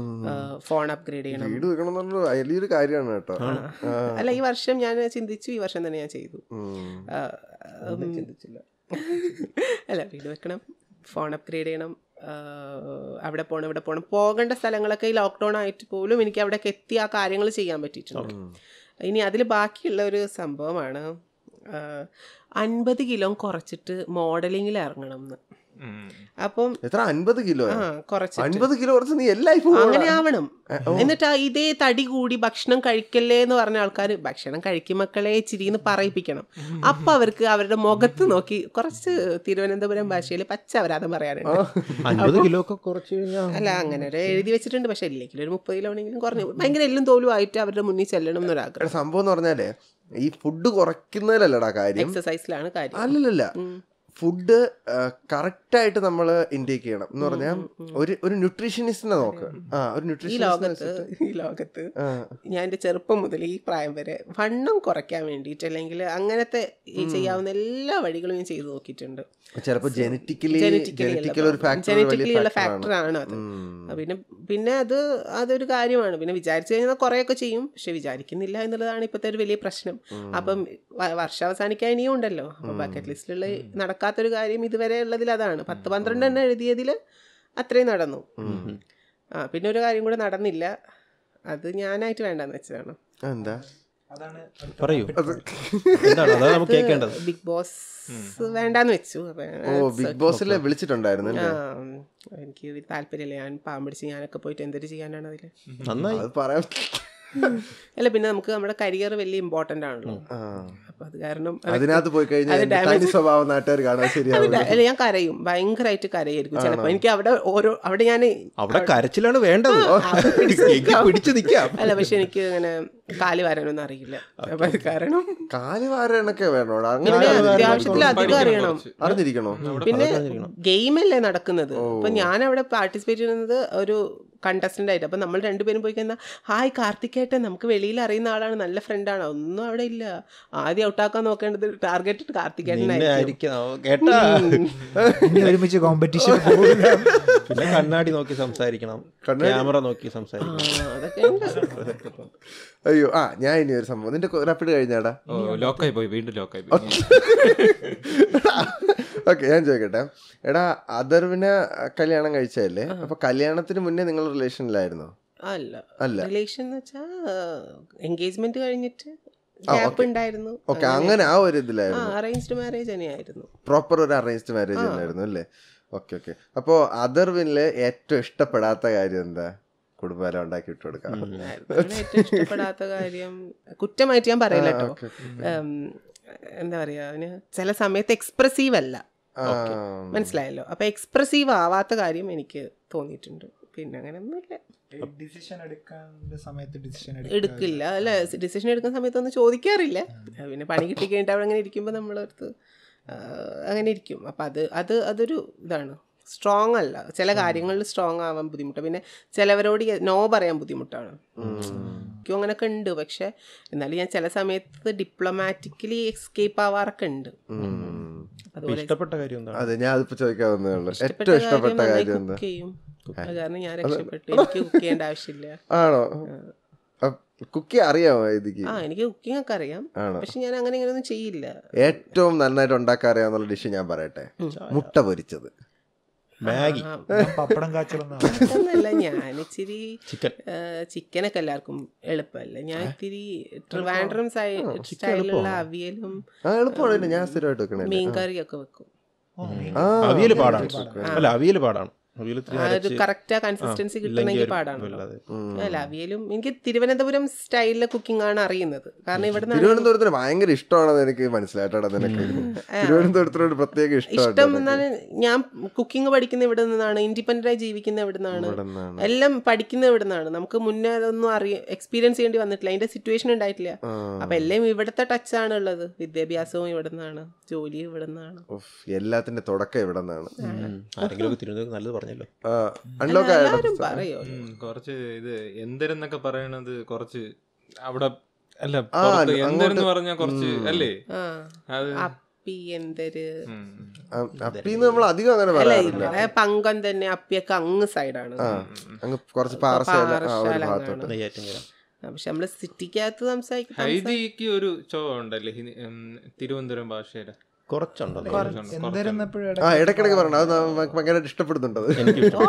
Speaker 5: ഫോൺ അപ്ഗ്രേഡ് ചെയ്യണം
Speaker 1: വീട് വെക്കണം എന്നുള്ള വലിയൊരു കാര്യമാണ് കേട്ടോ
Speaker 5: അല്ല ഈ വർഷം ഞാൻ ചിന്തിച്ചു ഈ വർഷം തന്നെ ഞാൻ ചെയ്തു
Speaker 1: ഉം.
Speaker 5: ആ, ഉം, അല്ല വീട് വെക്കണം ഫോൺ അപ്ഗ്രേഡ് ചെയ്യണം ആ, അവിടെ പോകണം ഇവിടെ പോകണം പോകേണ്ട സ്ഥലങ്ങളൊക്കെ ഈ ലോക്ക്ഡൗൺ ആയിട്ട് പോലും എനിക്ക് അവിടേക്ക് എത്തി ആ കാര്യങ്ങൾ ചെയ്യാൻ പറ്റിയിട്ടുണ്ട് ഇനി അതിൽ ബാക്കിയുള്ള ഒരു സംഭവമാണ് ആ, അൻപത് കിലോ കുറച്ചിട്ട് മോഡലിങ്ങിൽ ഇറങ്ങണം എന്ന് അപ്പം
Speaker 1: എത്ര അൻപത് കിലോ
Speaker 5: ആ കുറച്ച്
Speaker 1: അൻപത് കിലോ കുറച്ച് നീ എല്ലാ ലൈഫും
Speaker 5: അങ്ങനെ ആവണം എന്നിട്ട് ആ ഇതേ തടി കൂടി ഭക്ഷണം കഴിക്കല്ലേ എന്ന് പറഞ്ഞ ആൾക്കാർ ഭക്ഷണം കഴിക്കും മക്കളെ ചിരിന്ന് പറയിപ്പിക്കണം അപ്പൊ അവർക്ക് അവരുടെ മുഖത്ത് നോക്കി കുറച്ച് തിരുവനന്തപുരം ഭാഷയിൽ പച്ച അപരാധം പറയാനുണ്ട്
Speaker 4: അൻപത് കിലോ ഒക്കെ കുറച്ച് കഴിഞ്ഞാൽ
Speaker 5: അല്ല അങ്ങനെ ഒരു എഴുതി വെച്ചിട്ടുണ്ട് പക്ഷെ ഇല്ലെങ്കിൽ ഒരു മുപ്പത് കിലോ ആണെങ്കിലും കുറഞ്ഞു ഭയങ്കര എല്ലും തോലും ആയിട്ട് അവരുടെ മുന്നിൽ ചെല്ലണം എന്നൊരാഗ്രഹം
Speaker 1: സംഭവം എന്ന് പറഞ്ഞാലേ ഈ ഫുഡ് കുറയ്ക്കുന്നതിലല്ലടാ കാര്യം
Speaker 5: എക്സസൈസിലാണ് കാര്യം
Speaker 1: അല്ലല്ല ഫുഡ് കറക്റ്റ് ആയിട്ട് നമ്മൾ ഇൻടേക്ക് ചെയ്യണം എന്ന് പറഞ്ഞാൽ ഒരു ഒരു ന്യൂട്രീഷനിസ്റ്റിനെ നോക്ക് ആ ഒരു
Speaker 5: ഈ
Speaker 1: ന്യൂട്രീഷനിസ്റ്റ്
Speaker 5: ലോകത്ത് ഈ ലോകത്ത് ഞാൻ എൻ്റെ ചെറുപ്പം മുതൽ ഈ പ്രായം വരെ വണ്ണം കുറയ്ക്കാൻ വേണ്ടിയിട്ട് അല്ലെങ്കിൽ അങ്ങനത്തെ ഈ ചെയ്യാവുന്ന എല്ലാ വഴികളും ഞാൻ ചെയ്തു നോക്കിയിട്ടുണ്ട്
Speaker 1: ചിലപ്പോ ജനറ്റിക്കലി
Speaker 5: ജനറ്റിക്കലി
Speaker 1: ജനറ്റിക്കൽ ഒരു ഫാക്ടർ
Speaker 5: ജനറ്റിക്കലി ഉള്ള ഫാക്ടറാണ് അത് പിന്നെ പിന്നെ അത് അതൊരു കാര്യമാണ് പിന്നെ വിചാരിച്ചു കഴിഞ്ഞാൽ കുറേയൊക്കെ ചെയ്യും പക്ഷെ വിചാരിക്കുന്നില്ല എന്നുള്ളതാണ് ഇപ്പോഴത്തെ ഒരു വലിയ പ്രശ്നം അപ്പം വ- വർഷം അവസാനിക്കാൻ ഇനിയും ഉണ്ടല്ലോ അപ്പം ബക്കറ്റ് ലിസ്റ്റിലുള്ള നടക്കാത്തൊരു കാര്യം ഇതുവരെ ഉള്ളതിൽ അതാണ് പത്ത് പന്ത്രണ്ട് എണ്ണം എഴുതിയതിൽ അത്രയും നടന്നു ആ പിന്നെ ഒരു കാര്യം കൂടെ നടന്നില്ല അത് ഞാനായിട്ട് വേണ്ടെന്ന് വെച്ചതാണ്
Speaker 1: എന്താ
Speaker 4: പറയൂ എന്താണ് അതാണ് നമുക്ക് കേൾക്കേണ്ടത്
Speaker 5: ബിഗ് ബോസ് വേണ്ടാന്ന് വെച്ചു അപ്പൊ
Speaker 1: ഓ ബിഗ് ബോസിലെ വിളിച്ചിട്ടുണ്ടായിരുന്നു
Speaker 5: ആ,
Speaker 1: അല്ലേ
Speaker 5: എനിക്ക് ഒരു താല്പര്യമില്ല ഞാൻ പാമ്പിടിച്ച് ഞാനൊക്കെ പോയിട്ട് എന്തൊരു ചെയ്യാനാണ് അതില്
Speaker 4: നന്നായി
Speaker 1: അത് പറയാൻ
Speaker 5: അല്ല പിന്നെ നമുക്ക് നമ്മുടെ കരിയർ വലിയ ഇമ്പോർട്ടന്റ് ആണല്ലോ
Speaker 1: ആ.
Speaker 5: അപ്പൊ അത് കാരണം
Speaker 1: അതിനകത്ത് പോയി കഴിഞ്ഞാൽ
Speaker 5: അത്
Speaker 1: എന്റെ
Speaker 5: damage-
Speaker 1: തനി സ്വഭാവം നാട്ടുകാർ കാണാൻ ശരിയാവില്ല
Speaker 5: അല്ല ഞാൻ കരയും ഭയങ്കരമായിട്ട് കരയായിരിക്കും ചിലപ്പോ എനിക്ക് അവിടെ ഓരോ അവിടെ ഞാൻ
Speaker 4: അവിടെ കരച്ചിലാണ് വേണ്ടത് എങ്കിൽ പിടിച്ചു നിൽക്കാം
Speaker 5: അല്ല പക്ഷെ എനിക്ക് അങ്ങനെ കാല് വരാനൊന്നും അറിയില്ല അപ്പൊ അത് കാരണം
Speaker 1: കാല് വാരാനൊക്കെ വേണോടാ
Speaker 5: പിന്നെ
Speaker 1: അങ്ങനെ
Speaker 5: അത്യാവശ്യത്തിൽ അധികം അറിയണം
Speaker 1: അറിഞ്ഞിരിക്കണോ
Speaker 5: പിന്നെ ഗെയിമല്ലേ നടക്കുന്നത് അപ്പൊ ഞാൻ അവിടെ പാർട്ടിസിപ്പേറ്റ് ചെയ്യുന്നത് ഒരു കണ്ടസ്റ്റന്റ് ആയിട്ട് അപ്പൊ നമ്മൾ രണ്ടുപേരും പോയി കഴിഞ്ഞാൽ ഹായ് കാർത്തികേട്ടൻ നമുക്ക് വെളിയിൽ അറിയുന്ന ആളാണ് നല്ല ഫ്രണ്ടാണ് ഒന്നും അവിടെ ഇല്ല ആദ്യം ഔട്ടാക്കാൻ നോക്കേണ്ടത് ടാർഗറ്റ്
Speaker 4: നിന്നെ
Speaker 5: കാർത്തികേട്ടനായിരിക്കും
Speaker 4: ആയിരിക്കും കേട്ടാ
Speaker 2: ഇനി ഒരുമിച്ച് കോമ്പറ്റീഷൻ
Speaker 4: പിന്നെ കണ്ണാടി നോക്കി സംസാരിക്കണം ക്യാമറ നോക്കി സംസാരിക്കണം
Speaker 5: അതൊക്കെ ഉണ്ട്.
Speaker 1: അയ്യോ ആ ഞാൻ ഇനി ഒരു സംഭവം നിന്റെ റാപ്പിഡ് കഴിഞ്ഞാടാ
Speaker 3: ഓ ലോക്കായി പോയി വീണ്ടും ലോക്കായി പോയി
Speaker 1: ഓക്കെ ഞാൻ ചോദിക്കട്ടെ എടാ അതർവിനെ കല്യാണം കഴിച്ചതല്ലേ അപ്പൊ കല്യാണത്തിന് മുന്നേ നിങ്ങൾ റിലേഷനിലായിരുന്നോ
Speaker 5: അല്ല
Speaker 1: അല്ല.
Speaker 5: റിലേഷൻ എന്ന് വെച്ചാ എൻഗേജ്മെന്റ് കഴിഞ്ഞിട്ട് ഗ്യാപ്പ് ഉണ്ടായിരുന്നു
Speaker 1: ഓക്കെ അങ്ങനെ ആ ഒരു
Speaker 5: ആ
Speaker 1: ഇതിലായിരുന്നു
Speaker 5: അറേഞ്ച്ഡ് മാരേജ് തന്നെയായിരുന്നു
Speaker 1: പ്രോപ്പർ ഒരു അറേഞ്ച്ഡ് മാരേജ് തന്നെയായിരുന്നു അല്ലേ ഓക്കെ ഓക്കെ അപ്പോ അതർവിനില് ഏറ്റവും ഇഷ്ടപ്പെടാത്ത കാര്യം എന്താ കുടുംബകാലം ഉണ്ടാക്കി വിട്ടു കൊടുക്കാം
Speaker 5: അതിന് ഏറ്റവും ഇഷ്ടപ്പെടാത്ത കാര്യം കുറ്റമായിട്ട് ഞാൻ പറയില്ല കേട്ടോ ഉം, എന്താ പറയാ അവന് ചില സമയത്ത് എക്സ്പ്രസീവ് അല്ല
Speaker 1: ആ,
Speaker 5: മനസ്സിലായല്ലോ അപ്പൊ എക്സ്പ്രസീവ് ആവാത്ത കാര്യം എനിക്ക് തോന്നിയിട്ടുണ്ട് പിന്നെ അങ്ങനെ ഒന്നുമില്ല
Speaker 2: ഡിസിഷൻ എടുക്കാൻ സമയത്ത് ഡിസിഷൻ
Speaker 5: എടുക്കില്ല അല്ല ഡിസിഷൻ എടുക്കുന്ന സമയത്തൊന്നും ചോദിക്കാറില്ല പിന്നെ പണി കിട്ടി കഴിഞ്ഞിട്ട് അവിടെ അങ്ങനെ ഇരിക്കുമ്പോൾ നമ്മളടുത്ത് ആ, അങ്ങനെ ഇരിക്കും അപ്പം അത് അത് അതൊരു ഇതാണ് സ്ട്രോങ് അല്ല ചില കാര്യങ്ങളിൽ സ്ട്രോങ് ആവാൻ ബുദ്ധിമുട്ടാണ് പിന്നെ ചിലവരോട് നോ പറയാൻ ബുദ്ധിമുട്ടാണ് എനിക്കും അങ്ങനെയൊക്കെ ഉണ്ട് പക്ഷെ എന്നാലും ഞാൻ ചില സമയത്ത് ഡിപ്ലോമാറ്റിക്കലി എസ്കേപ്പ് ആവാറൊക്കെ ഉണ്ട്
Speaker 1: ഉം.
Speaker 5: അതുപോലെ
Speaker 4: ഇഷ്ടപ്പെട്ട കാര്യം എന്താണ്
Speaker 1: അതെ ഞാൻ അതിപ്പോ ചോദിക്കാൻ വന്നേ ഉള്ളൂ
Speaker 5: ഇഷ്ടപ്പെട്ട
Speaker 1: ഏറ്റവും ഇഷ്ടപ്പെട്ട
Speaker 5: കാര്യം നന്നായി
Speaker 1: കാര്യം എന്താ
Speaker 5: കുക്ക് ചെയ്യും അത് കാരണം ഞാൻ രക്ഷപ്പെട്ടു എനിക്ക് കുക്ക് ചെയ്യേണ്ട ആവശ്യമില്ല
Speaker 1: ആണോ കുക്കി അറിയാമോ ഇതിക്ക്
Speaker 5: ആ എനിക്ക് കുക്കിംഗ് ഒക്കെ അറിയാം
Speaker 1: ആണോ
Speaker 5: പക്ഷെ ഞാൻ അങ്ങനെ ഇങ്ങനെയൊന്നും ചെയ്യില്ല
Speaker 1: ഏറ്റവും നന്നായിട്ട് ഉണ്ടാക്കാൻ അറിയാവുന്ന ഡിഷ് ഞാൻ പറയട്ടെ മുട്ട പൊരിച്ചത്
Speaker 4: മാഗി
Speaker 5: ആ,
Speaker 2: പപ്പടം കാച്ചലൊന്നും
Speaker 5: എന്നല്ല ഞാൻ ഇച്ചിരി
Speaker 4: ചിക്കൻ
Speaker 5: ചിക്കനൊക്കെ എല്ലാവർക്കും എളുപ്പമല്ലേ ഞാൻ ഇത്തിരി ട്രിവാൻഡ്രം സ്റ്റൈലുള്ള അവിയലും
Speaker 1: ആ എളുപ്പമാണ് പിന്നെ ഞാൻ സ്ഥിരമായിട്ട് വെക്കണേ
Speaker 5: മീൻകറിയൊക്കെ വെക്കും
Speaker 1: ആ
Speaker 4: അവിയൽ പാടാണ് അല്ല അവിയൽ പാടാണ് അവിയൽ ഇത്തിരി
Speaker 5: ആ ഒരു
Speaker 4: അരച്ച്
Speaker 5: കറക്റ്റ് കൺസിസ്റ്റൻസി
Speaker 4: ഇല്ലെങ്കിൽ
Speaker 5: കിട്ടണമെങ്കിൽ
Speaker 4: ഒരു
Speaker 5: പാടാണ്
Speaker 4: വല്ലാതെ.
Speaker 5: അല്ല അവിയലും എനിക്ക് തിരുവനന്തപുരം സ്റ്റൈലിലെ കുക്കിംഗ് ആണ് അറിയുന്നത് കാരണം ഇവിടെ
Speaker 1: തിരുവനന്തപുരത്തിന് ഭയങ്കര ഇഷ്ടമാണെന്ന് എനിക്ക് മനസ്സിലായിട്ടാടാ നിനക്ക് തിരുവനന്തപുരത്തിനോട് പ്രത്യേക
Speaker 5: ഇഷ്ടം
Speaker 1: ഇഷ്ടമാണ്
Speaker 5: എന്നാണ് ഞാൻ കുക്കിംഗ് പഠിക്കുന്ന ഇവിടെ നിന്നാണ് ഇൻഡിപെൻഡന്റ് ആയി ജീവിക്കുന്ന ഇവിടെ നിന്നാണ്
Speaker 1: നിന്നാണ്.
Speaker 5: എല്ലാം പഠിക്കുന്നത് ഇവിടെ നിന്നാണ് നമുക്ക് മുന്നേ അതൊന്നും അറിയ എക്സ്പീരിയൻസ് ചെയ്യേണ്ടി വന്നിട്ടില്ല അതിന്റെ സിറ്റുവേഷൻ ഉണ്ടായിട്ടില്ല അപ്പൊ എല്ലാം ഇവിടുത്തെ ടച്ചാണ് ഉള്ളത് വിദ്യാഭ്യാസവും ഇവിടെ നിന്നാണ് ജോലിയും ഇവിടെ നിന്നാണ്
Speaker 1: ഉഫ്, എല്ലാത്തിന്റെ തുടക്കം ഇവിടെ നിന്നാണ്
Speaker 4: ഉം. ആരെങ്കിലും ഒക്കെ തിരുവനന്തപുരം നല്ലത് പറഞ്ഞല്ലോ
Speaker 1: അൺലോക്ക് ആയിട്ട്
Speaker 5: എല്ലാവരും പറയോ
Speaker 3: ഉം, കുറച്ച് ഇത് എന്തരെന്നൊക്കെ പറയണത് കുറച്ച് അവിടെ അല്ല
Speaker 1: ആ,
Speaker 3: പുറത്ത്
Speaker 1: അങ്ങോട്ട്
Speaker 3: എന്തരെന്ന് പറഞ്ഞാൽ കുറച്ച് അല്ലേ
Speaker 5: ആ
Speaker 3: അത്
Speaker 5: അപ്പി എന്തൊരു
Speaker 3: ഉം.
Speaker 1: അപ്പിന്ന് നമ്മൾ അധികം അങ്ങനെ
Speaker 5: അല്ല
Speaker 1: പറയാറില്ല
Speaker 5: ഇവിടെ പങ്കം തന്നെ അപ്പിയൊക്കെ അങ്ങ് സൈഡാണ്
Speaker 1: ആ അങ്ങ് കുറച്ച് പാറശാല ആ ഒരു
Speaker 5: പാറശാല
Speaker 1: ഭാഗത്തോട്ട്
Speaker 4: നെയ്യാറ്റിൻകര
Speaker 5: പക്ഷെ നമ്മള് സിറ്റിക്കകത്ത് സംസാരിക്കും
Speaker 3: ഹൈദിക്ക് ഒരു ചോ ഉണ്ടല്ലേ ഹിന്ദി- ഉം, തിരുവനന്തപുരം ഭാഷയുടെ
Speaker 4: കുറച്ചുണ്ടോ
Speaker 2: എന്തായിരുന്നപ്പോഴും
Speaker 1: ആ ഇടയ്ക്കിടയ്ക്ക് പറഞ്ഞു അത് നമുക്ക് ഭയങ്കരമായിട്ട് ഇഷ്ടപ്പെടുന്നുണ്ടത്
Speaker 5: ഓ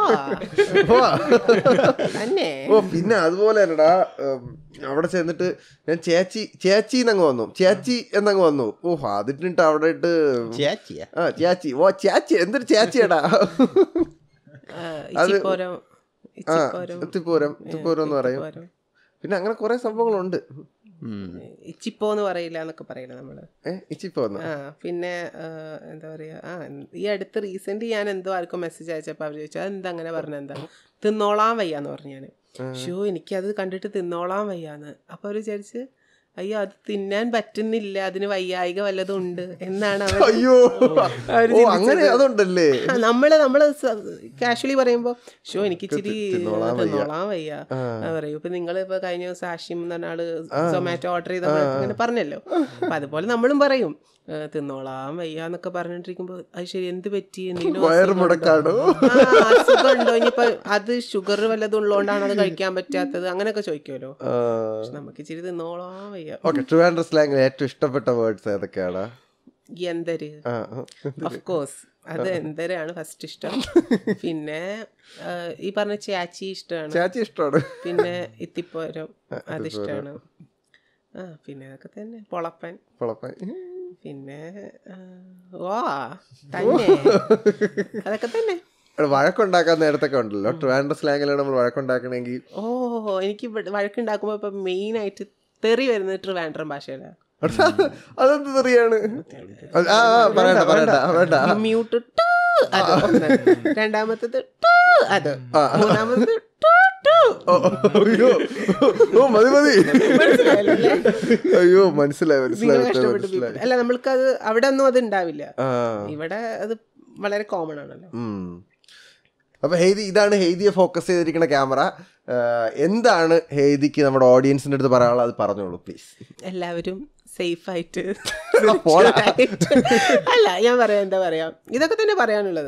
Speaker 5: തന്നെ
Speaker 1: ഓ പിന്നെ അതുപോലെ തന്നെടാ ഉം, അവിടെ ചെന്നിട്ട് ഞാൻ ചേച്ചി ചേച്ചി എന്നങ്ങ് വന്നു ചേച്ചി എന്നങ്ങ് വന്നു ഓ അതിട്ടിട്ട് അവിടെ ഇട്ട്
Speaker 4: ചേച്ചിയാ
Speaker 1: ആ ചേച്ചി ഓ ചേച്ചി എന്തൊരു ചേച്ചിയാടാ
Speaker 5: ആ, ഇച്ചിപ്പോരം
Speaker 1: ആ
Speaker 5: ഇച്ചിപ്പോരം
Speaker 1: എത്തിപ്പോരം എത്തിപ്പോരം എന്ന് പറയും
Speaker 5: ഇച്ചിപ്പോരം.
Speaker 1: പിന്നെ അങ്ങനെ കുറെ സംഭവങ്ങളുണ്ട്
Speaker 4: ഉം.
Speaker 5: ഇച്ചിപ്പോ എന്ന് പറയില്ല എന്നൊക്കെ പറയില്ല നമ്മള്
Speaker 1: ഏഹ് ഇച്ചിപ്പോന്ന്
Speaker 5: ആ പിന്നെ ആ, എന്താ പറയാ ആ ഈ അടുത്ത് റീസെന്റ് ഞാൻ എന്തോ ആർക്കും മെസ്സേജ് അയച്ചപ്പോൾ അവർ ചോദിച്ചു അതെന്താ അങ്ങനെ പറഞ്ഞ എന്താ തിന്നോളാൻ വയ്യാന്ന് പറഞ്ഞു ഞാൻ ഷോ എനിക്കത് കണ്ടിട്ട് തിന്നോളാൻ വയ്യാന്ന് അപ്പൊ അവര് വിചാരിച്ച് അയ്യോ അത് തിന്നാൻ പറ്റുന്നില്ല അതിന് വയ്യായിക വല്ലതും ഉണ്ട് എന്നാണ് അവർ
Speaker 1: അയ്യോ
Speaker 5: അവര്
Speaker 1: ഓ അങ്ങനെ അതുണ്ടല്ലേ
Speaker 5: ആ, നമ്മള് നമ്മള് കാഷ്വലി പറയുമ്പോ ഷോ എനിക്ക് ഇച്ചിരി
Speaker 1: തിന്നോളാൻ വയ്യ.
Speaker 5: തിന്നോളാൻ വയ്യ ആ, പറയൂ ഇപ്പൊ നിങ്ങൾ ഇപ്പൊ കഴിഞ്ഞ ദിവസം ആഷിം എന്ന് പറഞ്ഞ ആള് സൊമാറ്റോ ഓർഡർ ചെയ്ത അങ്ങനെ പറഞ്ഞല്ലോ അപ്പൊ അതുപോലെ നമ്മളും പറയും "ഏ, തിന്നോളാൻ വയ്യ എന്നൊക്കെ പറഞ്ഞിട്ടിരിക്കുമ്പോ അത് ശരി എന്ത് പറ്റി എന്തെങ്കിലും
Speaker 1: വയറ്
Speaker 5: അസുഖമുണ്ടോ?
Speaker 1: മുടക്കാണോ
Speaker 5: ആ, അസുഖമുണ്ടോ ഇനിയിപ്പൊ അത് ഷുഗർ വല്ലതും ഉള്ളതുകൊണ്ടാണ് അത് കഴിക്കാൻ പറ്റാത്തത് അങ്ങനെയൊക്കെ ചോദിക്കുമല്ലോ പക്ഷെ നമുക്ക് ഇച്ചിരി തിന്നോളാൻ വയ്യ
Speaker 1: ഓക്കെ ട്രിവാൻഡ്ര സ്ലാങ്ങിൽ ഏറ്റവും ഇഷ്ടപ്പെട്ട വേർഡ്സ് ഏതൊക്കെയാടാ
Speaker 5: എന്തര്
Speaker 1: ആ
Speaker 5: ഓഫ് കോഴ്സ് അത് എന്തരാണ് ഫസ്റ്റ് ഇഷ്ടം പിന്നെ ആ, ഈ പറഞ്ഞ ചാച്ചി ഇഷ്ടമാണ്
Speaker 1: ചാച്ചി ഇഷ്ടമാണ്
Speaker 5: പിന്നെ ഇത്തിപ്പോരം അതിഷ്ടമാണ് ആ പിന്നെ അതൊക്കെ തന്നെ പൊളപ്പൻ
Speaker 1: പൊളപ്പൻ
Speaker 5: പിന്നെ ആ, വാ തന്നെ അതൊക്കെ തന്നെ
Speaker 1: എടാ, വഴക്കുണ്ടാക്കാൻ നേരത്തൊക്കെ ഉണ്ടല്ലോ ട്രിവാൻഡ്ര സ്ലാങ്ങിലാണ് നമ്മൾ വഴക്കുണ്ടാക്കണമെങ്കിൽ
Speaker 5: ഓ എനിക്ക് ഇവിടെ വഴക്കുണ്ടാക്കുമ്പോൾ ഇപ്പം മെയിനായിട്ട് തെറി വരുന്നത് ട്രിവാൻഡ്രം ഭാഷയിലാണ്
Speaker 1: എടാ, അതെന്ത് തെറിയാണ് അത് ആ ആ, പറയണ്ട പറയണ്ട വേണ്ട
Speaker 5: മ്യൂട്ട് ടു അത് ഒന്ന്. രണ്ടാമത്തത് ടു അത് മൂന്നാമത്തത് ടു ടു
Speaker 1: ഓ, അയ്യോ ഓ മതി മതി
Speaker 5: മനസ്സിലായല്ലേ?
Speaker 1: അയ്യോ മനസ്സിലായി
Speaker 5: നിങ്ങൾ
Speaker 1: മനസ്സിലായി
Speaker 5: കഷ്ടപ്പെട്ട്
Speaker 1: മനസ്സിലായി
Speaker 5: people- അല്ല നമ്മൾക്ക് അത് അവിടെ ഒന്നും അത് ഉണ്ടാവില്ല
Speaker 1: ആ
Speaker 5: ഇവിടെ അത് വളരെ കോമൺ ആണല്ലോ
Speaker 1: ഉം. അപ്പൊ ഹെയ്തി ഇതാണ് ഹെയ്തിയെ ഫോക്കസ് ചെയ്തിരിക്കുന്ന ക്യാമറ എന്താണ് ഹെയ്തിക്ക് നമ്മുടെ ഓഡിയൻസിന്റെ അടുത്ത് പറയാനുള്ളത് അത് പറഞ്ഞോളൂ പ്ലീസ്
Speaker 5: എല്ലാവരും സേഫ് ആയിട്ട്
Speaker 1: പോടാ.
Speaker 5: അല്ല ഞാൻ പറയാം എന്താ പറയാ ഇതൊക്കെ തന്നെ പറയാനുള്ളത്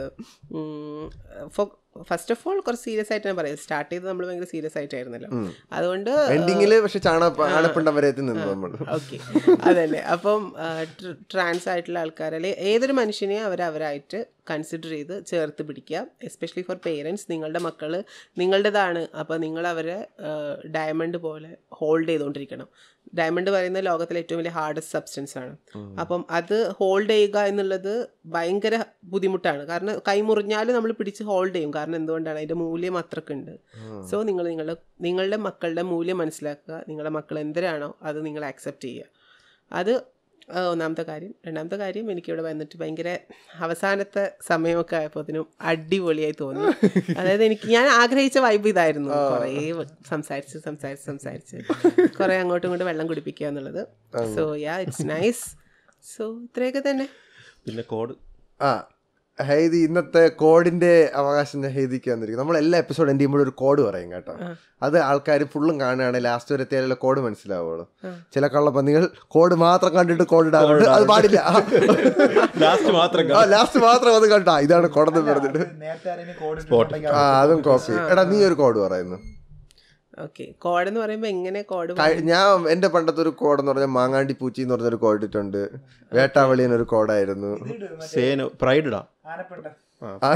Speaker 5: ഫസ്റ്റ് ഓഫ് ഓൾ കുറച്ച് സീരിയസ് ആയിട്ട് ഞാൻ പറയാം സ്റ്റാർട്ട് ചെയ്ത് നമ്മൾ ഭയങ്കര സീരിയസ് ആയിട്ടായിരുന്നല്ലോ അതുകൊണ്ട്
Speaker 1: എൻഡിങ്ങില് പക്ഷെ ചാണ ആണപ്പിണ്ടം വരെ എത്തി നിന്നു നമ്മൾ
Speaker 5: ഓക്കെ അതന്നെ അപ്പം ട്രാൻസ് ആയിട്ടുള്ള ആൾക്കാർ അല്ലെങ്കിൽ ഏതൊരു മനുഷ്യനെയും അവർ അവരായിട്ട് കൺസിഡർ ചെയ്ത് ചേർത്ത് പിടിക്കുക എസ്പെഷ്യലി ഫോർ പേരൻസ് നിങ്ങളുടെ മക്കൾ നിങ്ങളുടേതാണ് അപ്പോൾ നിങ്ങൾ അവരെ ഡയമണ്ട് പോലെ ഹോൾഡ് ചെയ്തുകൊണ്ടിരിക്കണം ഡയമണ്ട് പറയുന്ന ലോകത്തിലെ ഏറ്റവും വലിയ ഹാർഡസ്റ്റ് സബ്സ്റ്റൻസ് ആണ് അപ്പം അത് ഹോൾഡ് ചെയ്യുക എന്നുള്ളത് ഭയങ്കര ബുദ്ധിമുട്ടാണ് കാരണം കൈ മുറിഞ്ഞാലും നമ്മൾ പിടിച്ച് ഹോൾഡ് ചെയ്യും കാരണം എന്തുകൊണ്ടാണ് അതിൻ്റെ മൂല്യം അത്രക്ക് ഉണ്ട് സോ നിങ്ങൾ നിങ്ങളുടെ നിങ്ങളുടെ മക്കളുടെ മൂല്യം മനസ്സിലാക്കുക നിങ്ങളുടെ മക്കൾ എന്തരാണോ അത് നിങ്ങൾ ആക്സെപ്റ്റ് ചെയ്യുക അത് ആ, ഒന്നാമത്തെ കാര്യം രണ്ടാമത്തെ കാര്യം എനിക്കിവിടെ വന്നിട്ട് ഭയങ്കര അവസാനത്തെ സമയമൊക്കെ ആയപ്പോഴത്തേനും അടിപൊളിയായി തോന്നി അതായത് എനിക്ക് ഞാൻ ആഗ്രഹിച്ച വൈബ് ഇതായിരുന്നു കുറേ സംസാരിച്ച് സംസാരിച്ച് സംസാരിച്ച് കുറേ അങ്ങോട്ടും ഇങ്ങോട്ടും വെള്ളം കുടിപ്പിക്കുക എന്നുള്ളത് so yeah it's nice so ഇത്രയൊക്കെ തന്നെ
Speaker 4: പിന്നെ കോഡ്
Speaker 1: ആ ഹെയ്തി ഇന്നത്തെ കോഡിന്റെ അവകാശം ഹെയ്തിക്ക് വന്നിരിക്കും നമ്മൾ എല്ലാ എപ്പിസോഡ് എൻ്റെ ചെയ്യുമ്പോഴും ഒരു കോഡ് പറയും കേട്ടോ അത് ആൾക്കാർ ഫുള്ളും കാണുകയാണെങ്കിൽ ലാസ്റ്റ് വരെ എത്തിയാലേ കോഡ് മനസ്സിലാവുള്ളൂ ചില കള്ളപ്പന്നികൾ കോഡ് മാത്രം കണ്ടിട്ട് കോഡ് ഇടാറുണ്ട് അത് പാടില്ല
Speaker 4: ലാസ്റ്റ് മാത്രം
Speaker 1: ആ ലാസ്റ്റ് മാത്രം അത് കണ്ടാ ഇതാണ് കോടെന്ന് പറഞ്ഞിട്ട്
Speaker 2: നേരത്തെ ആരെങ്കിലും കോഡ്
Speaker 1: ആ അതും കോപ്പി എടാ നീ ഒരു കോഡ് പറയുന്നു
Speaker 5: ഓക്കെ കോഡ് എന്ന് പറയുമ്പോൾ എങ്ങനെ കോഡ്
Speaker 1: കഴി- ഞാൻ എന്റെ പണ്ടത്തെ ഒരു കോഡ് എന്ന് പറഞ്ഞാൽ മാങ്ങാണ്ടി പൂച്ചി എന്ന് പറഞ്ഞൊരു കോഡ് ഇട്ടിട്ടുണ്ട് വേട്ടാവളിയൻ ഒരു കോഡായിരുന്നു
Speaker 4: സേന പ്രൈഡ് ഇടാം
Speaker 2: ആനപ്പിണ്ട
Speaker 1: ആ,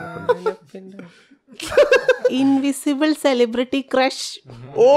Speaker 5: ഇൻവിസിബിൾ സെലിബ്രിറ്റി ക്രഷ്
Speaker 1: ഓ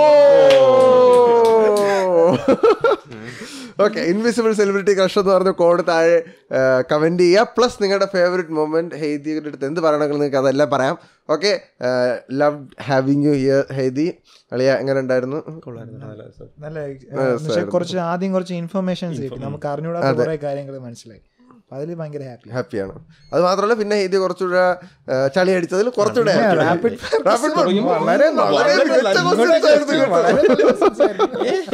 Speaker 1: ഓക്കെ ഇൻവിസിബിൾ സെലിബ്രിറ്റി ക്രഷ് എന്ന് പറഞ്ഞ കോഡ് താഴെ കമന്റ് ചെയ്യുക പ്ലസ് നിങ്ങളുടെ ഫേവറേറ്റ് മൊമെന്റ് ഹെയ്ദിയുടെ അടുത്ത് എന്ത് പറയണമെങ്കിൽ നിങ്ങൾക്ക് അതെല്ലാം പറയാം okay love having you here ഹെയ്ദി അളിയ എങ്ങനെ ഉണ്ടായിരുന്നു
Speaker 2: നല്ല പക്ഷെ കുറച്ച് ആദ്യം കുറച്ച് ഇൻഫർമേഷൻസ് കിട്ടി നമുക്ക് അറിഞ്ഞൂടാത്ത കുറെ കാര്യങ്ങൾ മനസ്സിലായി അപ്പൊ അതിൽ ഭയങ്കര ഹാപ്പി
Speaker 1: ഹാപ്പിയാണ് അത് മാത്രമല്ല പിന്നെ ഹെയ്ദി കുറച്ചുകൂടെ ആ, ചളി അടിച്ചതിൽ കുറച്ചുകൂടെ happy ആണ്.
Speaker 2: rapid
Speaker 1: Rapid fire. വളരെ വളരെ മികച്ച questions ആയിരുന്നു കേട്ടോ.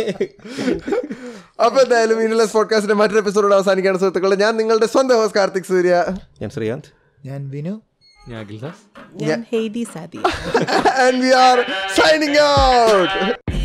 Speaker 1: അപ്പൊ എന്തായാലും ഇന്നലെ പോഡ്കാസ്റ്റിന്റെ മറ്റൊരു എപ്പിസോഡ് അവസാനിക്കുകയാണ് സുഹൃത്തുക്കളെ ഞാൻ നിങ്ങളുടെ സ്വന്തം ഹോസ് കാർത്തിക് സൂര്യ
Speaker 4: ഞാൻ ശ്രീകാന്ത്
Speaker 2: ഞാൻ വിനു
Speaker 3: ഞാൻ അഖിൽദാസ്
Speaker 5: ഞാൻ ഹെയ്തി സാദി
Speaker 1: and we are signing out